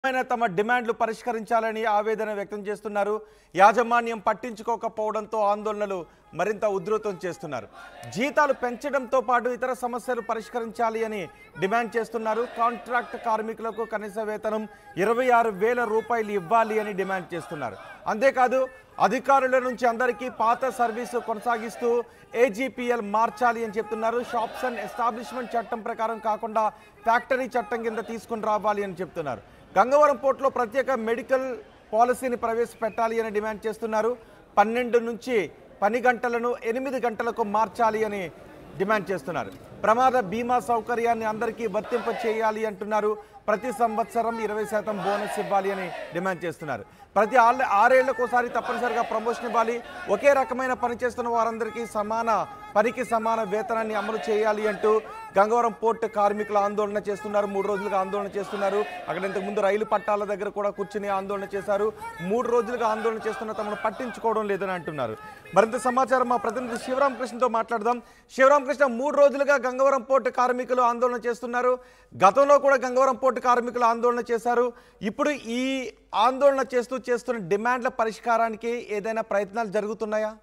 ఆయన తమ డిమాండ్లు పరిష్కరించాలని ఆవేదన వ్యక్తం చేస్తున్నారు యాజమాన్యం పట్టించుకోకపోవడంతో ఆందోళనలు మరింత ఉధృతం చేస్తున్నారు జీతాలు పెంచడంతో పాటు ఇతర సమస్యలు పరిష్కరించాలి అని డిమాండ్ చేస్తున్నారు కాంట్రాక్ట్ కార్మికులకు కనీస వేతనం ఇరవై ఆరు వేల రూపాయలు ఇవ్వాలి అని డిమాండ్ చేస్తున్నారు అంతేకాదు అధికారుల నుంచి అందరికీ పాత సర్వీసు కొనసాగిస్తూ ఏజీపీఎల్ మార్చాలి అని చెప్తున్నారు షాప్స్ అండ్ ఎస్టాబ్లిష్మెంట్ చట్టం ప్రకారం కాకుండా ఫ్యాక్టరీ చట్టం కింద తీసుకుని రావాలి అని చెప్తున్నారు గంగవరం పోర్టులో ప్రత్యేక మెడికల్ పాలసీని ప్రవేశపెట్టాలి అని డిమాండ్ చేస్తున్నారు పన్నెండు నుంచి పని గంటలను ఎనిమిది గంటలకు మార్చాలి అని డిమాండ్ చేస్తున్నారు ప్రమాద బీమా సౌకర్యాన్ని అందరికీ వర్తింప చేయాలి అంటున్నారు ప్రతి సంవత్సరం ఇరవై శాతం బోనస్ ఇవ్వాలి అని డిమాండ్ చేస్తున్నారు ప్రతి ఆళ్ళ ఆరేళ్లకోసారి తప్పనిసరిగా ప్రమోషన్ ఇవ్వాలి ఒకే రకమైన పని చేస్తున్న వారందరికీ సమాన పనికి సమాన వేతనాన్ని అమలు చేయాలి అంటూ గంగవరం పోర్టు కార్మికులు ఆందోళన చేస్తున్నారు మూడు రోజులుగా ఆందోళన చేస్తున్నారు అక్కడ ఇంతకు ముందు రైలు పట్టాల దగ్గర కూడా కూర్చుని ఆందోళన చేశారు మూడు రోజులుగా ఆందోళన చేస్తున్న తమను పట్టించుకోవడం లేదని అంటున్నారు మరింత సమాచారం మా ప్రతినిధి శివరామకృష్ణతో మాట్లాడదాం శివరామకృష్ణ మూడు రోజులుగా గంగవరం పోర్టు కార్మికులు ఆందోళన చేస్తున్నారు గతంలో కూడా గంగవరం పోర్టు కార్మికులు ఆందోళన చేశారు ఇప్పుడు ఈ ఆందోళన చేస్తూ చేస్తున్న డిమాండ్ల పరిష్కారానికి ఏదైనా ప్రయత్నాలు జరుగుతున్నాయా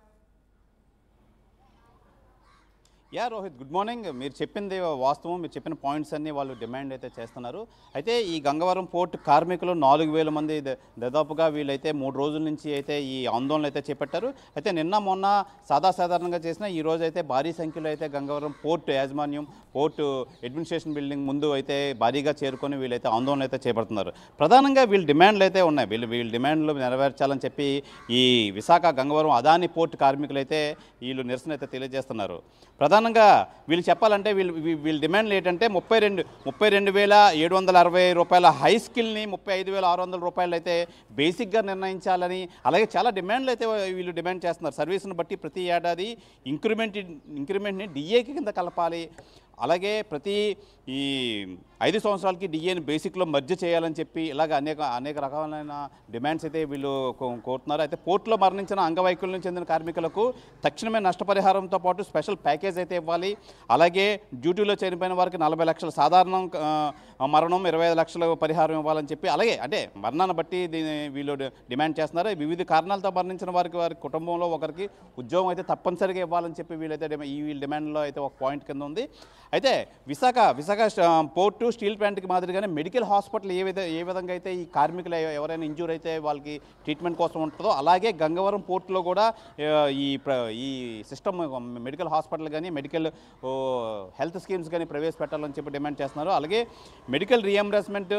యా రోహిత్ గుడ్ మార్నింగ్ మీరు చెప్పింది వాస్తవం మీరు చెప్పిన పాయింట్స్ అన్ని వాళ్ళు డిమాండ్ అయితే చేస్తున్నారు అయితే ఈ గంగవరం పోర్ట్ కార్మికులు నాలుగు వేల మంది ద- దాదాపుగా వీళ్ళైతే మూడు రోజుల నుంచి అయితే ఈ ఆందోళన అయితే చేపట్టారు అయితే నిన్న మొన్న సాదాసాధారణంగా చేసిన ఈ రోజు అయితే భారీ సంఖ్యలో అయితే గంగవరం పోర్ట్ యాజమాన్యం పోర్టు అడ్మినిస్ట్రేషన్ బిల్డింగ్ ముందు అయితే భారీగా చేరుకొని వీళ్ళైతే ఆందోళన అయితే చేపడుతున్నారు ప్రధానంగా వీళ్ళ డిమాండ్లు అయితే ఉన్నాయి వీళ్ళు వీళ్ళ డిమాండ్లు నెరవేర్చాలని చెప్పి ఈ విశాఖ గంగవరం అదాని పోర్ట్ కార్మికులు అయితే వీళ్ళు నిరసన అయితే తెలియజేస్తున్నారు ప్రధానంగా వీళ్ళు చెప్పాలంటే వీళ్ళు వీ- వీళ్ళ డిమాండ్లు ఏంటంటే ముప్పై రెండు ముప్పై రెండు వేల ఏడు వందల అరవై రూపాయల హై స్కిల్ని ముప్పై ఐదు వేల ఆరు వందల రూపాయలు అయితే బేసిక్గా నిర్ణయించాలని అలాగే చాలా డిమాండ్లు అయితే వీళ్ళు డిమాండ్ చేస్తున్నారు సర్వీస్ని బట్టి ప్రతి ఏడాది ఇంక్రిమెంట్ ఇంక్రిమెంట్ని డిఏకి కింద కలపాలి అలాగే ప్రతి ఈ ఐదు సంవత్సరాలకి డిఏని బేసిక్లో మర్జ్ చేయాలని చెప్పి ఇలాగ అనేక అనేక రకాలైన డిమాండ్స్ అయితే వీళ్ళు కో- కోరుతున్నారు అయితే పోర్టులో మరణించిన అంగవైకల్యం చెందిన కార్మికులకు తక్షణమే నష్టపరిహారంతో పాటు స్పెషల్ ప్యాకేజ్ అయితే ఇవ్వాలి అలాగే డ్యూటీలో చనిపోయిన వారికి నలభై లక్షల సాధారణ ఆ, మరణం ఇరవై ఐదు లక్షల పరిహారం ఇవ్వాలని చెప్పి అలాగే అంటే మరణాన్ని బట్టి దీన్ని వీళ్ళు డి- డిమాండ్ చేస్తున్నారు వివిధ కారణాలతో మరణించిన వారికి వారి కుటుంబంలో ఒకరికి ఉద్యోగం అయితే తప్పనిసరిగా ఇవ్వాలని చెప్పి వీళ్ళైతే డిమా- ఈ వీళ్ళ డిమాండ్లో అయితే ఒక పాయింట్ కింద ఉంది అయితే విశాఖ విశాఖ స్ట- పోర్టు స్టీల్ ప్లాంట్కి మాదిరిగానే మెడికల్ హాస్పిటల్ ఏ విధ ఏ విధంగా అయితే ఈ కార్మికులు ఎవ- ఎవరైనా ఇంజూర్ అయితే వాళ్ళకి ట్రీట్మెంట్ కోసం ఉంటుందో అలాగే గంగవరం పోర్టులో కూడా ఆ, ఈ ప్ర- ఈ సిస్టమ్ మెడికల్ హాస్పిటల్ కానీ మెడికల్ ఓ, హెల్త్ స్కీమ్స్ కానీ ప్రవేశపెట్టాలని చెప్పి డిమాండ్ చేస్తున్నారు అలాగే మెడికల్ రియంబర్స్మెంట్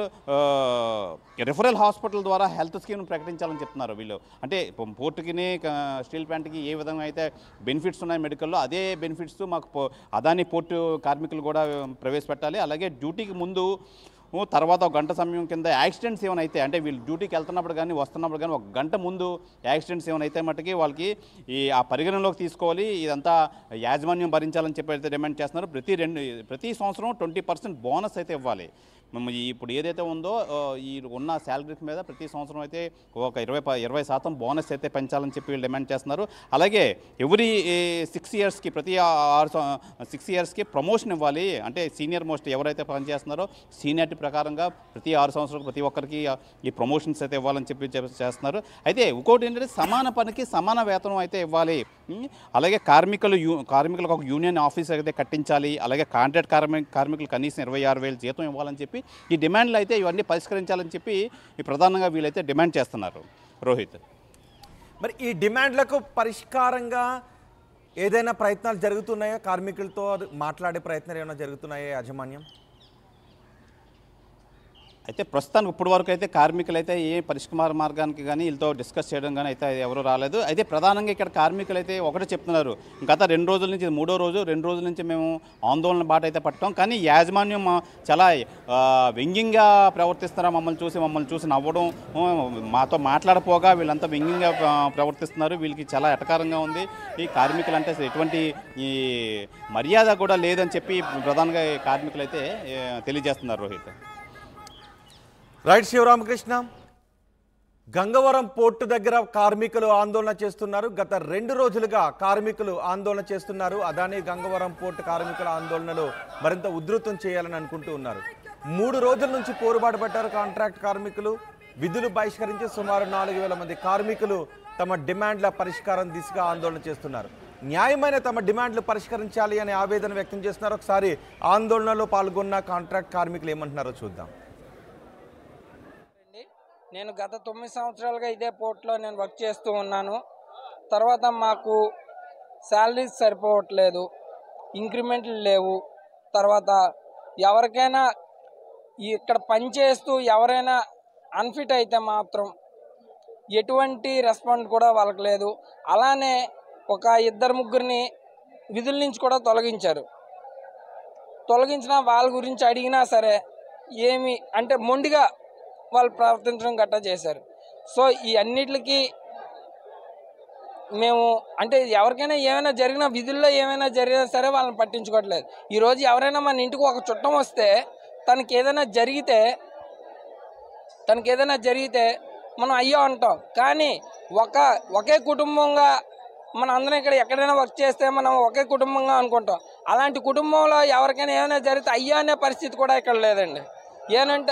రిఫరల్ హాస్పిటల్ ద్వారా హెల్త్ స్కీమ్ ప్రకటించాలని చెప్తున్నారు వీళ్ళు అంటే పో- పోర్టుకిని క- స్టీల్ ప్లాంట్కి ఏ విధంగా అయితే బెనిఫిట్స్ ఉన్నాయి మెడికల్లో అదే బెనిఫిట్స్ మాకు పో- అదాని పోర్టు కార్మికులు కూడా ప్రవేశపెట్టాలి అలాగే డ్యూటీకి ముందు ఓ తర్వాత ఒక గంట సమయం కింద యాక్సిడెంట్స్ ఏమైనా అయితే అంటే వీళ్ళు డ్యూటీకి వెళ్తున్నప్పుడు కానీ వస్తున్నప్పుడు కానీ ఒక గంట ముందు యాక్సిడెంట్స్ ఏమైనా అయితే మట్టుకి వాళ్ళకి ఈ ఆ పరిగణలోకి తీసుకోవాలి ఇదంతా యాజమాన్యం భరించాలని చెప్పి అయితే డిమాండ్ చేస్తున్నారు ప్రతి రెండు ప్రతి సంవత్సరం ట్వంటీ పర్సెంట్ బోనస్ అయితే ఇవ్వాలి మేము ఈ- ఇప్పుడు ఏదైతే ఉందో ఆ, ఈ ఉన్న శాలరీస్ మీద ప్రతి సంవత్సరం అయితే ఒక ఇరవై ప- ఇరవై శాతం బోనస్ అయితే పెంచాలని చెప్పి వీళ్ళు డిమాండ్ చేస్తున్నారు అలాగే ఎవ్రీ సిక్స్ ఇయర్స్కి ప్రతి ఆరు సిక్స్ ఇయర్స్కి ప్రమోషన్ ఇవ్వాలి అంటే సీనియర్ మోస్ట్ ఎవరైతే పనిచేస్తున్నారో సీనియారిటీ ప్రకారంగా ప్రతి ఆరు సంవత్సరాలకు ప్రతి ఒక్కరికి ఆ, ఈ ప్రమోషన్స్ అయితే ఇవ్వాలని చెప్పి చెప్- చేస్తున్నారు అయితే ఇంకోటి ఏంటంటే సమాన పనికి సమాన వేతనం అయితే ఇవ్వాలి ఉం? అలాగే కార్మికులు యూ కార్మికులకు ఒక యూనియన్ ఆఫీస్ అయితే కట్టించాలి అలాగే కాంట్రాక్ట్ కార్మిక కార్మికులు కనీసం ఇరవై ఆరు వేలు జీతం ఇవ్వాలని చెప్పి ఈ డిమాండ్లు అయితే ఇవన్నీ పరిష్కరించాలని చెప్పి ఈ ప్రధానంగా వీళ్ళైతే డిమాండ్ చేస్తున్నారు రోహిత్ మరి ఈ డిమాండ్లకు పరిష్కారంగా ఏదైనా ప్రయత్నాలు జరుగుతున్నాయా కార్మికులతో మాట్లాడే ప్రయత్నాలు ఏమైనా జరుగుతున్నాయా యాజమాన్యం అయితే ప్రస్తుతానికి ఇప్పటి వరకు అయితే కార్మికులు అయితే ఏ పరిష్కార మార్గానికి కానీ వీళ్ళతో డిస్కస్ చేయడం కానీ అయితే ఎవరు రాలేదు అయితే ప్రధానంగా ఇక్కడ కార్మికులు అయితే ఒకటే చెప్తున్నారు గత రెండు రోజుల నుంచి ఇది మూడో రోజు రెండు రోజుల నుంచి మేము ఆందోళన బాట అయితే పట్టాం కానీ యాజమాన్యం మా- చాలా ఆ, వ్యంగ్యంగా ప్రవర్తిస్తున్నారు మమ్మల్ని చూసి మమ్మల్ని చూసి నవ్వడం ఆ, మాతో మాట్లాడపోగా వీళ్ళంతా వ్యంగ్యంగా ఆ, ప్రవర్తిస్తున్నారు వీళ్ళకి చాలా ఎటకారంగా ఉంది ఈ కార్మికులు అంటే అసలు ఎటువంటి ఈ మర్యాద కూడా లేదని చెప్పి ప్రధానంగా ఈ కార్మికులు అయితే ఏ, తెలియజేస్తున్నారు రోహిత్ రైట్ శివరామకృష్ణ గంగవరం పోర్టు దగ్గర కార్మికులు ఆందోళన చేస్తున్నారు గత రెండు రోజులుగా కార్మికులు ఆందోళన చేస్తున్నారు అదాని గంగవరం పోర్టు కార్మికుల ఆందోళనలు మరింత ఉధృతం చేయాలని అనుకుంటూ ఉన్నారు మూడు రోజుల నుంచి పోరుబాటు పడ్డారు కాంట్రాక్ట్ కార్మికులు విధులు బహిష్కరించి సుమారు నాలుగు వేల మంది కార్మికులు తమ డిమాండ్ల పరిష్కారం దిశగా ఆందోళన చేస్తున్నారు న్యాయమైన తమ డిమాండ్లు పరిష్కరించాలి అనే ఆవేదన వ్యక్తం చేస్తున్నారు ఒకసారి ఆందోళనలో పాల్గొన్న కాంట్రాక్ట్ కార్మికులు ఏమంటున్నారో చూద్దాం అండి నేను గత తొమ్మిది సంవత్సరాలుగా ఇదే పోర్ట్లో నేను వర్క్ చేస్తూ ఉన్నాను తర్వాత మాకు శాలరీస్ సరిపోవట్లేదు ఇంక్రిమెంట్లు లేవు తర్వాత ఎవరికైనా ఈ ఇక్కడ పని చేస్తూ ఎవరైనా అన్ఫిట్ అయితే మాత్రం ఎటువంటి రెస్పాండ్ కూడా వాళ్ళకి లేదు అలానే ఒక ఇద్దరు ముగ్గురిని విధుల నుంచి కూడా తొలగించారు తొలగించిన వాళ్ళ గురించి అడిగినా సరే ఏమి అంటే మొండిగా వాళ్ళు ప్రవర్తించడం గట్టా చేశారు సో ఈ అన్నిటికి మేము అంటే ఎవరికైనా ఏమైనా జరిగినా విధుల్లో ఏమైనా జరిగినా సరే వాళ్ళని పట్టించుకోవట్లేదు ఈరోజు ఎవరైనా మన ఇంటికి ఒక చుట్టం వస్తే తనకి ఏదైనా జరిగితే తనకి ఏదైనా జరిగితే మనం అయ్యో అంటాం కానీ ఒక ఒకే కుటుంబంగా మన అందరం ఇక్కడ ఎక్కడైనా వర్క్ చేస్తే మనం ఒకే కుటుంబంగా అనుకుంటాం అలాంటి కుటుంబంలో ఎవరికైనా ఏమైనా జరిగితే అయ్యో అనే పరిస్థితి కూడా ఇక్కడ లేదండి ఏనంటే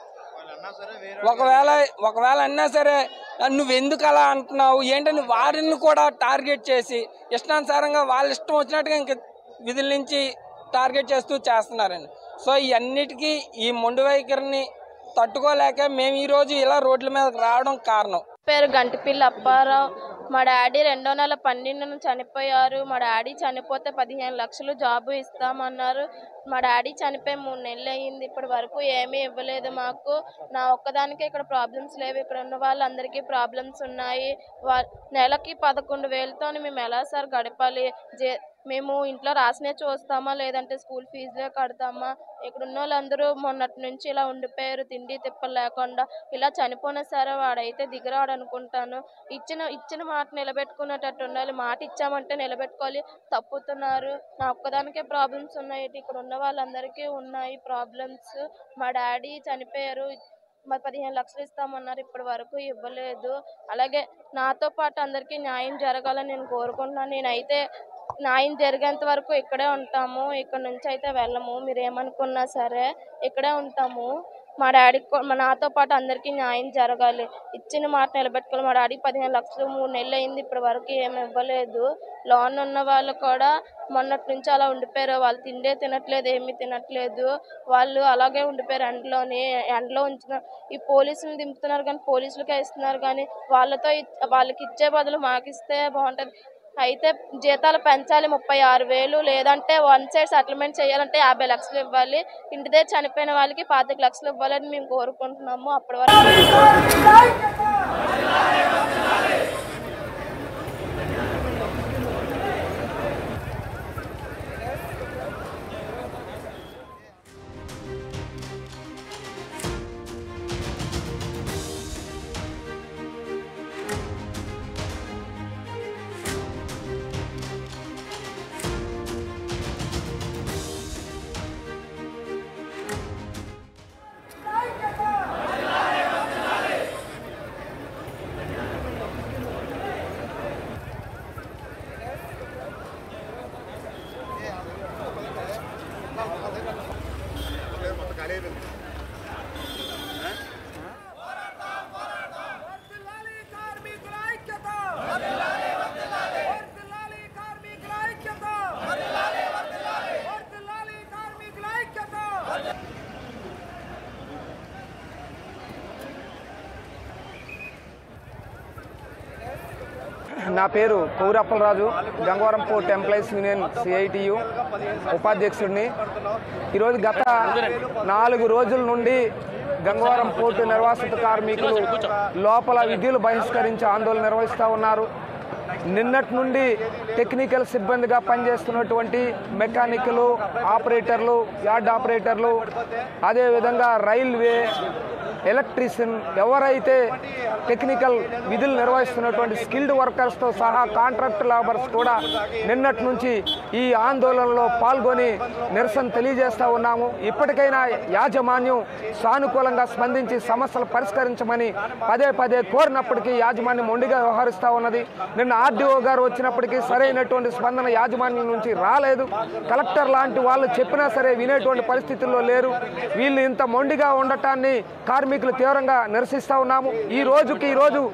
ఒకవేళ ఒకవేళ అన్నా సరే నువ్వు ఎందుకు అలా అంటున్నావు ఏంటని వారిని కూడా టార్గెట్ చేసి ఇష్టానుసారంగా వాళ్ళ ఇష్టం వచ్చినట్టుగా ఇంక విధుల నుంచి టార్గెట్ చేస్తూ చేస్తున్నారండి సో ఈ అన్నిటికీ ఈ మొండి వైఖరిని తట్టుకోలేక మేము ఈరోజు ఇలా రోడ్ల మీదకి రావడం కారణం పేరు గంటిపిల్లి అప్పారావు మా డాడీ రెండో నెల పన్నెండున చనిపోయారు మా డాడీ చనిపోతే పదిహేను లక్షలు జాబు ఇస్తామన్నారు మా డాడీ చనిపోయి మూడు నెలలు అయ్యింది ఇప్పటి వరకు ఏమీ ఇవ్వలేదు మాకు నా ఒక్కదానికే ఇక్కడ ప్రాబ్లమ్స్ లేవు ఇక్కడ ఉన్న వాళ్ళందరికీ ప్రాబ్లమ్స్ ఉన్నాయి వా నెలకి పదకొండు వేలతో మేము ఎలా సార్ గడపాలి జే మేము ఇంట్లో రాసినే చూస్తామా లేదంటే స్కూల్ ఫీజులే కడతామా ఇక్కడ ఉన్న వాళ్ళందరూ మొన్నటి నుంచి ఇలా ఉండిపోయారు తిండి తిప్పలు లేకుండా ఇలా చనిపోయినా సరే వాడైతే దిగరాడు అనుకుంటాను ఇచ్చిన ఇచ్చిన మాట నిలబెట్టుకునేటట్టు ఉండాలి మాట ఇచ్చామంటే నిలబెట్టుకోవాలి తప్పుతున్నారు నా ఒక్కదానికే ప్రాబ్లమ్స్ ఉన్నాయి ఇక్కడ ఉన్న వాళ్ళందరికీ ఉన్నాయి ప్రాబ్లమ్స్ మా డాడీ చనిపోయారు మరి పదిహేను లక్షలు ఇస్తామన్నారు ఇప్పటి వరకు ఇవ్వలేదు అలాగే నాతో పాటు అందరికీ న్యాయం జరగాలని నేను కోరుకుంటున్నాను నేనైతే న్యాయం జరిగేంత వరకు ఇక్కడే ఉంటాము ఇక్కడ నుంచి అయితే వెళ్ళము మీరు ఏమనుకున్నా సరే ఇక్కడే ఉంటాము మా డాడీకి కూ- మా నాతో పాటు అందరికీ న్యాయం జరగాలి ఇచ్చిన మాట నిలబెట్టుకోవాలి మా డాడీకి పదిహేను లక్షలు మూడు నెలలు అయింది ఇప్పటి వరకు ఏమి ఇవ్వలేదు లోన్ ఉన్న వాళ్ళు కూడా మొన్నటి నుంచి అలా ఉండిపోయారు వాళ్ళు తిండే తినట్లేదు ఏమీ తినట్లేదు వాళ్ళు అలాగే ఉండిపోయారు ఎండలోని ఎండలో ఉంచిన ఈ పోలీసులు దింపుతున్నారు కానీ పోలీసులకే ఇస్తున్నారు కానీ వాళ్ళతో ఇచ్- వాళ్ళకి ఇచ్చే బదులు మాకు ఇస్తే బాగుంటుంది అయితే జీతాలు పెంచాలి ముప్పై ఆరు వేలు లేదంటే వన్ సైడ్ సెటిల్మెంట్ చేయాలంటే యాభై లక్షలు ఇవ్వాలి ఇంటి దగ్గర చనిపోయిన వాళ్ళకి పాతిక లక్షలు ఇవ్వాలని మేము కోరుకుంటున్నాము అప్పటి వరకు వర్ధిల్లాలి కార్మికుల ఐక్యత వర్ధిల్లాలి కార్మికుల ఐక్యత వర్ధిల్లాలి కార్మికుల ఐక్యత నా పేరు Kaurappalaraju Gangavaram port employees union CITU ఉపాధ్యక్షుడిని ఈరోజు గత నాలుగు రోజుల నుండి గంగవరం పోర్టు నిర్వాసిత కార్మికులు లోపల విధులు బహిష్కరించి ఆందోళన నిర్వహిస్తూ ఉన్నారు నిన్నటి నుండి టెక్నికల్ సిబ్బందిగా పనిచేస్తున్నటువంటి మెకానికలు ఆపరేటర్లు యార్డ్ ఆపరేటర్లు అదేవిధంగా రైల్వే ఎలక్ట్రీషియన్ ఎవరైతే టెక్నికల్ విధులు నిర్వహిస్తున్నటువంటి స్కిల్డ్ వర్కర్స్తో సహా కాంట్రాక్ట్ లేబర్స్ కూడా నిన్నటి నుంచి ఈ ఆందోళనలో పాల్గొని నిరసన తెలియజేస్తా ఉన్నాము ఇప్పటికైనా యాజమాన్యం సానుకూలంగా స్పందించి సమస్యలు పరిష్కరించమని పదే పదే కోరినప్పటికీ యాజమాన్యం మొండిగా వ్యవహరిస్తూ ఉన్నది నిన్న ఆర్డీఓ గారు వచ్చినప్పటికీ సరైనటువంటి స్పందన యాజమాన్యం నుంచి రాలేదు కలెక్టర్ లాంటి వాళ్ళు చెప్పినా సరే వినేటువంటి పరిస్థితుల్లో లేరు వీళ్ళు ఇంత మొండిగా ఉండటాన్ని కార్మికులు తీవ్రంగా నిరసిస్తూ ఉన్నాము ఈ రోజుకి ఈ రోజు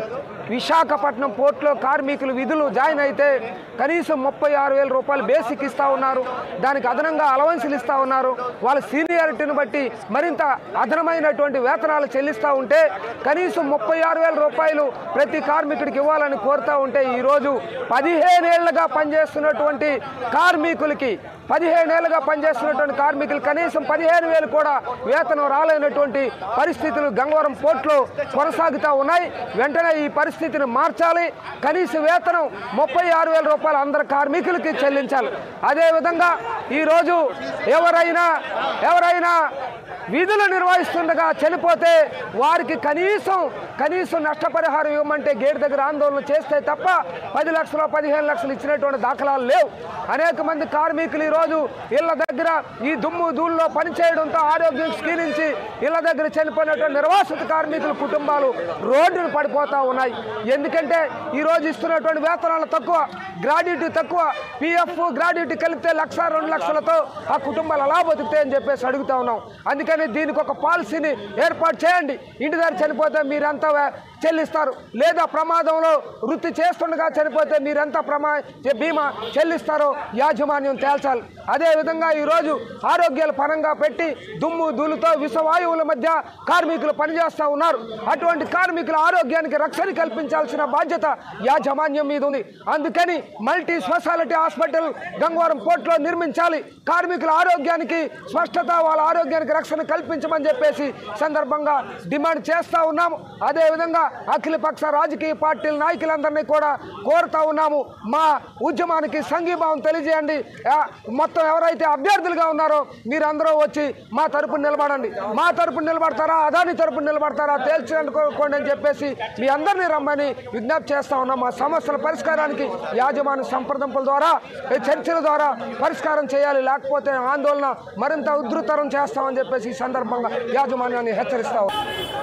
విశాఖపట్నం పోర్టులో కార్మికులు విధులు జాయిన్ అయితే కనీసం ముప్పై ఆరు వేల రూపాయలు బేసిక్ ఇస్తూ ఉన్నారు దానికి అదనంగా అలవెన్సులు ఇస్తూ ఉన్నారు వాళ్ళ సీనియారిటీని బట్టి మరింత అదనమైనటువంటి వేతనాలు చెల్లిస్తూ ఉంటే కనీసం ముప్పై ఆరు వేల రూపాయలు ప్రతి కార్మికుడికి ఇవ్వాలని కోరుతూ ఉంటే ఈరోజు పదిహేనేళ్లుగా పనిచేస్తున్నటువంటి కార్మికులకి పదిహేనేళ్లుగా పనిచేస్తున్నటువంటి కార్మికులు కనీసం పదిహేను వేలు కూడా వేతనం రాలేనటువంటి పరిస్థితులు గంగవరం పోర్టులో కొనసాగుతూ ఉన్నాయి వెంటనే ఈ పరిస్థితిని మార్చాలి కనీస వేతనం ముప్పై ఆరు వేల రూపాయలు అందరు కార్మికులకి చెల్లించాలి అదేవిధంగా ఈరోజు ఎవరైనా ఎవరైనా విధులు నిర్వహిస్తుండగా చనిపోతే వారికి కనీసం కనీసం నష్టపరిహారం ఇవ్వమంటే గేట్ దగ్గర ఆందోళన చేస్తే తప్ప పది లక్షలు పదిహేను లక్షలు ఇచ్చినటువంటి దాఖలాలు లేవు అనేక మంది కార్మికులు ఈరోజు ఇళ్ల దగ్గర ఈ దుమ్ము ధూళిలో పనిచేయడంతో ఆరోగ్యం క్షీణించి ఇళ్ల దగ్గర చనిపోయినటువంటి నిర్వాసిత కార్మికుల కుటుంబాలు రోడ్డును పడిపోతూ ఉన్నాయి ఎందుకంటే ఈరోజు ఇస్తున్నటువంటి వేతనాలు తక్కువ గ్రాడ్యుటీ తక్కువ పిఎఫ్ గ్రాడ్యుటీ కలిపితే లక్ష రెండు లక్షలతో ఆ కుటుంబాలు అలా బతుకుతాయని చెప్పేసి అడుగుతా ఉన్నాం అందుకని దీనికి ఒక పాలసీని ఏర్పాటు చేయండి ఇంటి దగ్గర చనిపోతే మీరంతా వే- చెల్లిస్తారు లేదా ప్రమాదంలో వృత్తి చేస్తుండగా చనిపోతే మీరెంత ప్రమా చె- బీమా చెల్లిస్తారో యాజమాన్యం తేల్చాలి అదేవిధంగా ఈరోజు ఆరోగ్యాలు పరంగా పెట్టి దుమ్ము ధూళితో విషవాయువుల మధ్య కార్మికులు పనిచేస్తూ ఉన్నారు అటువంటి కార్మికుల ఆరోగ్యానికి రక్షణ కల్పించాల్సిన బాధ్యత యాజమాన్యం మీద ఉంది అందుకని మల్టీ స్పెషాలిటీ హాస్పిటల్ గంగవరం పోర్టులో నిర్మించాలి కార్మికుల ఆరోగ్యానికి స్పష్టత వాళ్ళ ఆరోగ్యానికి రక్షణ కల్పించమని చెప్పేసి సందర్భంగా డిమాండ్ చేస్తూ ఉన్నాము అదేవిధంగా అఖిలపక్ష రాజకీయ పార్టీల నాయకులందరినీ కూడా కోరుతా ఉన్నాము మా ఉద్యమానికి సంఘీభావం తెలియజేయండి ఆ, మొత్తం ఎవరైతే అభ్యర్థులుగా ఉన్నారో మీరందరూ వచ్చి మా తరపున నిలబడండి మా తరపున నిలబడతారా అదాని తరపున నిలబడతారా తేల్చుకోండి అని చెప్పేసి మీ అందరినీ రమ్మని విజ్ఞప్తి చేస్తా ఉన్నాం మా సమస్యల పరిష్కారానికి యాజమాన్య సంప్రదింపుల ద్వారా ఈ చర్చల ద్వారా పరిష్కారం చేయాలి లేకపోతే ఆందోళన మరింత ఉధృతరం చేస్తామని చెప్పేసి ఈ సందర్భంగా యాజమాన్యాన్ని హెచ్చరిస్తా ఉన్నాం.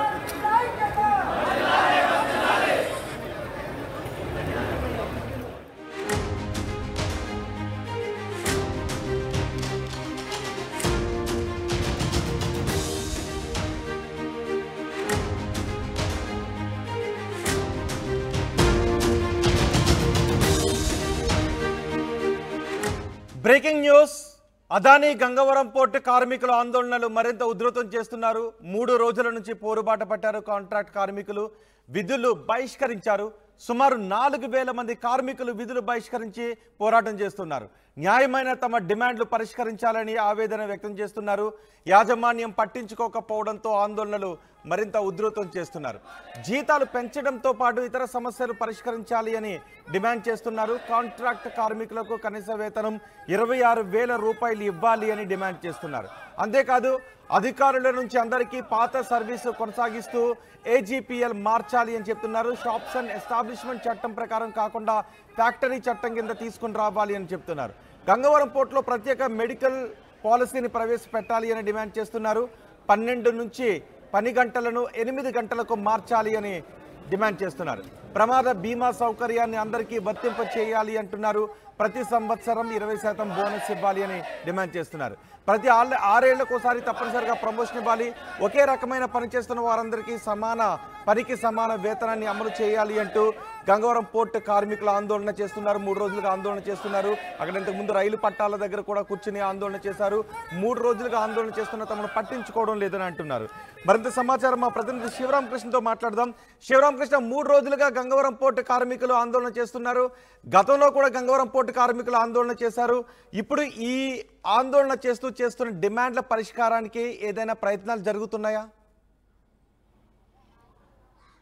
Breaking news Adani Gangavaram port కార్మికుల ఆందోళనలు మరింత ఉధృతం చేస్తున్నారు మూడు రోజుల నుంచి పోరుబాట పట్టారు కాంట్రాక్ట్ కార్మికులు విధులు బహిష్కరించారు సుమారు నాలుగు వేల మంది కార్మికులు విధులు బహిష్కరించి పోరాటం చేస్తున్నారు న్యాయమైన తమ డిమాండ్లు పరిష్కరించాలని ఆవేదన వ్యక్తం చేస్తున్నారు యాజమాన్యం పట్టించుకోకపోవడంతో ఆందోళనలు మరింత ఉధృతం చేస్తున్నారు జీతాలు పెంచడంతో పాటు ఇతర సమస్యలు పరిష్కరించాలి అని డిమాండ్ చేస్తున్నారు కాంట్రాక్ట్ కార్మికులకు కనీస వేతనం ఇరవై ఆరు వేల రూపాయలు ఇవ్వాలి అని డిమాండ్ చేస్తున్నారు అంతేకాదు అధికారుల నుంచి అందరికీ పాత సర్వీసు కొనసాగిస్తూ ఏజీపీఎల్ మార్చాలి అని చెప్తున్నారు షాప్స్ అండ్ ఎస్టాబ్లిష్మెంట్ చట్టం ప్రకారం కాకుండా ఫ్యాక్టరీ చట్టం కింద తీసుకుని రావాలి అని చెప్తున్నారు గంగవరం పోర్టులో ప్రత్యేక మెడికల్ పాలసీని ప్రవేశపెట్టాలి అని డిమాండ్ చేస్తున్నారు పన్నెండు నుంచి పని గంటలను ఎనిమిది గంటలకు మార్చాలి అని డిమాండ్ చేస్తున్నారు ప్రమాద బీమా సౌకర్యాన్ని అందరికీ వర్తింప చేయాలి అంటున్నారు ప్రతి సంవత్సరం ఇరవై శాతం బోనస్ ఇవ్వాలి అని డిమాండ్ చేస్తున్నారు ప్రతి ఆళ్ళ ఆరేళ్లకోసారి తప్పనిసరిగా ప్రమోషన్ ఇవ్వాలి ఒకే రకమైన పని చేస్తున్న వారందరికీ సమాన పనికి సమాన వేతనాన్ని అమలు చేయాలి అంటూ గంగవరం పోర్టు కార్మికులు ఆందోళన చేస్తున్నారు మూడు రోజులుగా ఆందోళన చేస్తున్నారు అక్కడ ఇంతకు ముందు రైలు పట్టాల దగ్గర కూడా కూర్చుని ఆందోళన చేశారు మూడు రోజులుగా ఆందోళన చేస్తున్న తమను పట్టించుకోవడం లేదని అంటున్నారు మరింత సమాచారం మా ప్రతినిధి శివరామకృష్ణతో మాట్లాడదాం శివరామకృష్ణ మూడు రోజులుగా గంగవరం పోర్టు కార్మికులు ఆందోళన చేస్తున్నారు గతంలో కూడా గంగవరం పోర్టు కార్మికులు ఆందోళన చేశారు ఇప్పుడు ఈ ఆందోళన చేస్తూ చేస్తున్న డిమాండ్ల పరిష్కారానికి ఏదైనా ప్రయత్నాలు జరుగుతున్నాయా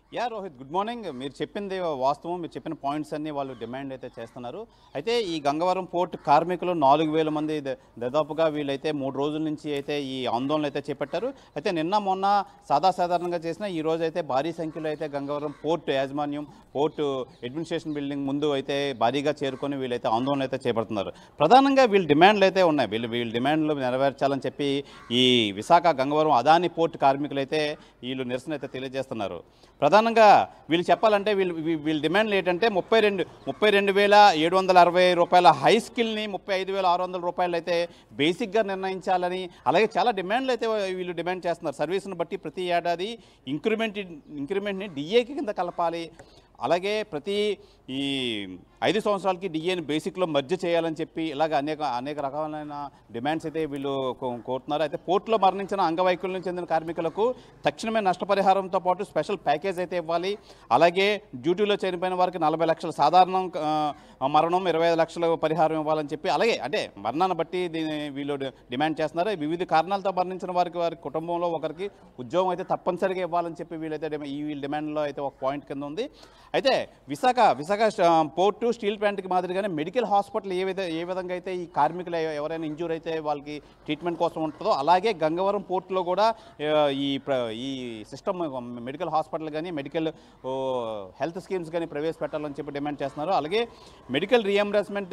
యా రోహిత్ గుడ్ మార్నింగ్ మీరు చెప్పింది వాస్తవం మీరు చెప్పిన పాయింట్స్ అన్ని వాళ్ళు డిమాండ్ అయితే చేస్తున్నారు అయితే ఈ గంగవరం పోర్ట్ కార్మికులు నాలుగు వేల మంది ద- దాదాపుగా వీళ్ళైతే మూడు రోజుల నుంచి అయితే ఈ ఆందోళన అయితే చేపట్టారు అయితే నిన్న మొన్న సాధాసాధారణంగా చేసిన ఈ రోజు అయితే భారీ సంఖ్యలో అయితే గంగవరం పోర్ట్ యాజమాన్యం పోర్టు అడ్మినిస్ట్రేషన్ బిల్డింగ్ ముందు అయితే భారీగా చేరుకొని వీళ్ళైతే ఆందోళన అయితే చేపడుతున్నారు ప్రధానంగా వీళ్ళ డిమాండ్లు అయితే ఉన్నాయి వీళ్ళు వీళ్ళ డిమాండ్లు నెరవేర్చాలని చెప్పి ఈ విశాఖ గంగవరం అదాని పోర్ట్ కార్మికులు అయితే వీళ్ళు నిరసన అయితే తెలియజేస్తున్నారు ప్రధానంగా వీళ్ళు చెప్పాలంటే వీళ్ళు వీ- వీళ్ళ డిమాండ్లు ఏంటంటే ముప్పై రెండు ముప్పై రెండు వేల ఏడు వందల అరవై రూపాయల హై స్కిల్ని ముప్పై ఐదు వేల ఆరు వందల రూపాయలు అయితే బేసిక్గా నిర్ణయించాలని అలాగే చాలా డిమాండ్లు అయితే వీళ్ళు డిమాండ్ చేస్తున్నారు సర్వీస్ని బట్టి ప్రతి ఏడాది ఇంక్రిమెంట్ ఇంక్రిమెంట్ని డిఏకి కింద కలపాలి అలాగే ప్రతి ఈ ఐదు సంవత్సరాలకి డిఏని బేసిక్లో మర్జ్ చేయాలని చెప్పి ఇలాగ అనేక అనేక రకాలైన డిమాండ్స్ అయితే వీళ్ళు కో- కోరుతున్నారు అయితే పోర్టులో మరణించిన అంగవైకల్యం చెందిన కార్మికులకు తక్షణమే నష్టపరిహారంతో పాటు స్పెషల్ ప్యాకేజ్ అయితే ఇవ్వాలి అలాగే డ్యూటీలో చనిపోయిన వారికి నలభై లక్షల సాధారణ ఆ, మరణం ఇరవై ఐదు లక్షల పరిహారం ఇవ్వాలని చెప్పి అలాగే అంటే మరణాన్ని బట్టి దీన్ని వీళ్ళు డి- డిమాండ్ చేస్తున్నారు వివిధ కారణాలతో మరణించిన వారికి వారి కుటుంబంలో ఒకరికి ఉద్యోగం అయితే తప్పనిసరిగా ఇవ్వాలని చెప్పి వీళ్ళైతే డిమా- ఈ వీళ్ళ డిమాండ్లో అయితే ఒక పాయింట్ కింద ఉంది అయితే విశాఖ విశాఖ స్ట- పోర్టు స్టీల్ ప్లాంట్కి మాదిరిగానే మెడికల్ హాస్పిటల్ ఏ విధ ఏ విధంగా అయితే ఈ కార్మికులు ఎవ- ఎవరైనా ఇంజూర్ అయితే వాళ్ళకి ట్రీట్మెంట్ కోసం ఉంటుందో అలాగే గంగవరం పోర్టులో కూడా ఆ, ఈ ప్ర- ఈ సిస్టమ్ మెడికల్ హాస్పిటల్ కానీ మెడికల్ ఓ, హెల్త్ స్కీమ్స్ కానీ ప్రవేశపెట్టాలని చెప్పి డిమాండ్ చేస్తున్నారు అలాగే మెడికల్ రియంబర్స్మెంట్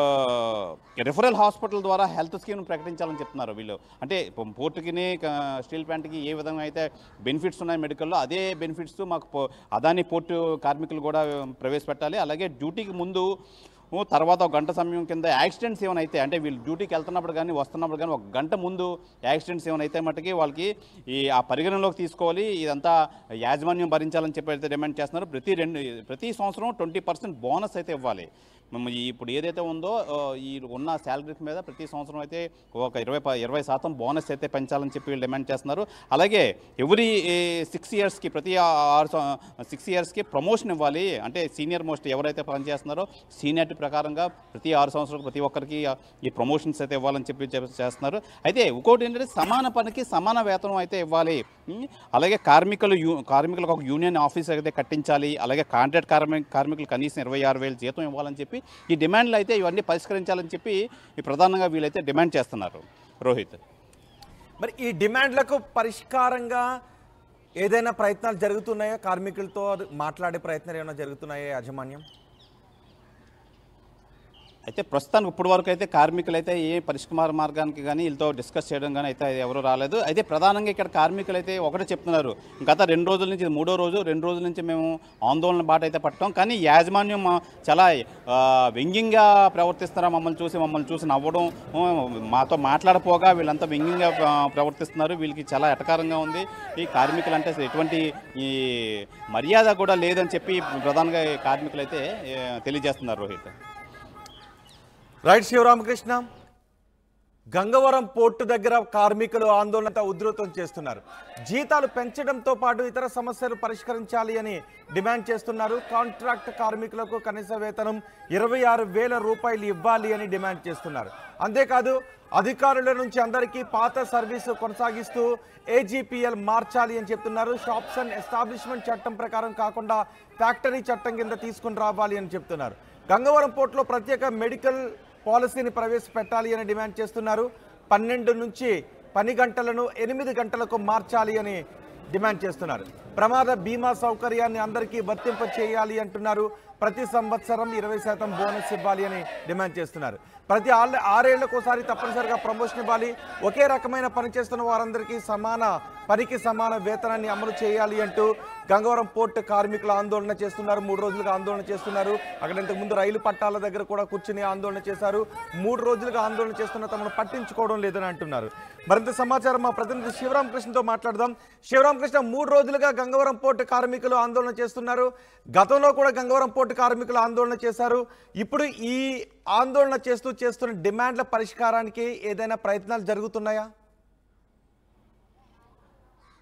రిఫరల్ హాస్పిటల్ ద్వారా హెల్త్ స్కీమ్ ప్రకటించాలని చెప్తున్నారు వీళ్ళు అంటే పో- పోర్టుకిని క- స్టీల్ ప్లాంట్కి ఏ విధంగా అయితే బెనిఫిట్స్ ఉన్నాయి మెడికల్లో అదే బెనిఫిట్స్ మాకు పో- అదాని పోర్టు కార్మికులు కూడా ప్రవేశపెట్టాలి అలాగే డ్యూటీకి ముందు ఓ తర్వాత ఒక గంట సమయం కింద యాక్సిడెంట్స్ ఏమైనా అయితే అంటే వీళ్ళు డ్యూటీకి వెళ్తున్నప్పుడు కానీ వస్తున్నప్పుడు కానీ ఒక గంట ముందు యాక్సిడెంట్స్ ఏమైనా అయితే మట్టుకి వాళ్ళకి ఈ ఆ పరిగణలోకి తీసుకోవాలి ఇదంతా యాజమాన్యం భరించాలని చెప్పి అయితే డిమాండ్ చేస్తున్నారు ప్రతి రెండు ప్రతి సంవత్సరం ట్వంటీ పర్సెంట్ బోనస్ అయితే ఇవ్వాలి మేము ఈ- ఇప్పుడు ఏదైతే ఉందో ఆ, ఈ ఉన్న శాలరీస్ మీద ప్రతి సంవత్సరం అయితే ఒక ఇరవై ప- ఇరవై శాతం బోనస్ అయితే పెంచాలని చెప్పి వీళ్ళు డిమాండ్ చేస్తున్నారు అలాగే ఎవ్రీ సిక్స్ ఇయర్స్కి ప్రతి ఆరు సిక్స్ ఇయర్స్కి ప్రమోషన్ ఇవ్వాలి అంటే సీనియర్ మోస్ట్ ఎవరైతే పనిచేస్తున్నారో సీనియారిటీ ప్రకారంగా ప్రతి ఆరు సంవత్సరాలకు ప్రతి ఒక్కరికి ఆ, ఈ ప్రమోషన్స్ అయితే ఇవ్వాలని చెప్పి చెప్- చేస్తున్నారు అయితే ఇంకోటి ఏంటంటే సమాన పనికి సమాన వేతనం అయితే ఇవ్వాలి ఉం? అలాగే కార్మికులు యూ కార్మికులకు ఒక యూనియన్ ఆఫీస్ అయితే కట్టించాలి అలాగే కాంట్రాక్ట్ కార్మిక కార్మికులు కనీసం ఇరవై ఆరు వేలు జీతం ఇవ్వాలని చెప్పి ఈ డిమాండ్లు అయితే ఇవన్నీ పరిష్కరించాలని చెప్పి ఈ ప్రధానంగా వీళ్ళైతే డిమాండ్ చేస్తున్నారు రోహిత్ మరి ఈ డిమాండ్లకు పరిష్కారంగా ఏదైనా ప్రయత్నాలు జరుగుతున్నాయా కార్మికులతో మాట్లాడే ప్రయత్నాలు ఏమైనా జరుగుతున్నాయా యాజమాన్యం అయితే ప్రస్తుతానికి ఇప్పుడు వరకు అయితే కార్మికులు అయితే ఏ పరిష్కార మార్గానికి కానీ వీళ్ళతో డిస్కస్ చేయడం కానీ అయితే ఎవరు రాలేదు అయితే ప్రధానంగా ఇక్కడ కార్మికులు అయితే ఒకటే చెప్తున్నారు గత రెండు రోజుల నుంచి ఇది మూడో రోజు రెండు రోజుల నుంచి మేము ఆందోళన బాట అయితే పట్టాం కానీ యాజమాన్యం మా- చాలా ఆ, వ్యంగ్యంగా ప్రవర్తిస్తున్నారు మమ్మల్ని చూసి మమ్మల్ని చూసి నవ్వడం ఆ, మాతో మాట్లాడపోగా వీళ్ళంతా వ్యంగ్యంగా ఆ, ప్రవర్తిస్తున్నారు వీళ్ళకి చాలా ఎటకారంగా ఉంది ఈ కార్మికులు అంటే అసలు ఎటువంటి ఈ మర్యాద కూడా లేదని చెప్పి ప్రధానంగా ఈ కార్మికులు అయితే ఏ, తెలియజేస్తున్నారు రోహిత్ రైట్ శివరామకృష్ణ గంగవరం పోర్టు దగ్గర కార్మికులు ఆందోళన ఉధృతం చేస్తున్నారు జీతాలు పెంచడంతో పాటు ఇతర సమస్యలు పరిష్కరించాలి అని డిమాండ్ చేస్తున్నారు కాంట్రాక్ట్ కార్మికులకు కనీస వేతనం ఇరవై ఆరు వేల రూపాయలు ఇవ్వాలి అని డిమాండ్ చేస్తున్నారు అంతేకాదు అధికారుల నుంచి అందరికీ పాత సర్వీసు కొనసాగిస్తూ ఏజీపీఎల్ మార్చాలి అని చెప్తున్నారు షాప్స్ అండ్ ఎస్టాబ్లిష్మెంట్ చట్టం ప్రకారం కాకుండా ఫ్యాక్టరీ చట్టం కింద తీసుకుని రావాలి అని చెప్తున్నారు గంగవరం పోర్టులో ప్రత్యేక మెడికల్ పాలసీని ప్రవేశపెట్టాలి అని డిమాండ్ చేస్తున్నారు పన్నెండు నుంచి పని గంటలను ఎనిమిది గంటలకు మార్చాలి అని డిమాండ్ చేస్తున్నారు ప్రమాద బీమా సౌకర్యాన్ని అందరికీ వర్తింప చేయాలి అంటున్నారు ప్రతి సంవత్సరం ఇరవై శాతం బోనస్ ఇవ్వాలి అని డిమాండ్ చేస్తున్నారు ప్రతి ఆళ్ళ ఆరేళ్లకు ఒకసారి తప్పనిసరిగా ప్రమోషన్ ఇవ్వాలి ఒకే రకమైన పని చేస్తున్న వారందరికీ సమాన పనికి సమాన వేతనాన్ని అమలు చేయాలి అంటూ గంగవరం పోర్టు కార్మికులు ఆందోళన చేస్తున్నారు మూడు రోజులుగా ఆందోళన చేస్తున్నారు అక్కడ ఇంతకుముందు రైలు పట్టాల దగ్గర కూడా కూర్చుని ఆందోళన చేశారు మూడు రోజులుగా ఆందోళన చేస్తున్న తమను పట్టించుకోవడం లేదని అంటున్నారు మరింత సమాచారం మా ప్రతినిధి శివరామకృష్ణతో మాట్లాడదాం శివరామకృష్ణ మూడు రోజులుగా గంగవరం పోర్టు కార్మికులు ఆందోళన చేస్తున్నారు గతంలో కూడా గంగవరం పోర్టు కార్మికులు ఆందోళన చేశారు ఇప్పుడు ఈ ఆందోళన చేస్తూ చేస్తున్న డిమాండ్ల పరిష్కారానికి ఏదైనా ప్రయత్నాలు జరుగుతున్నాయా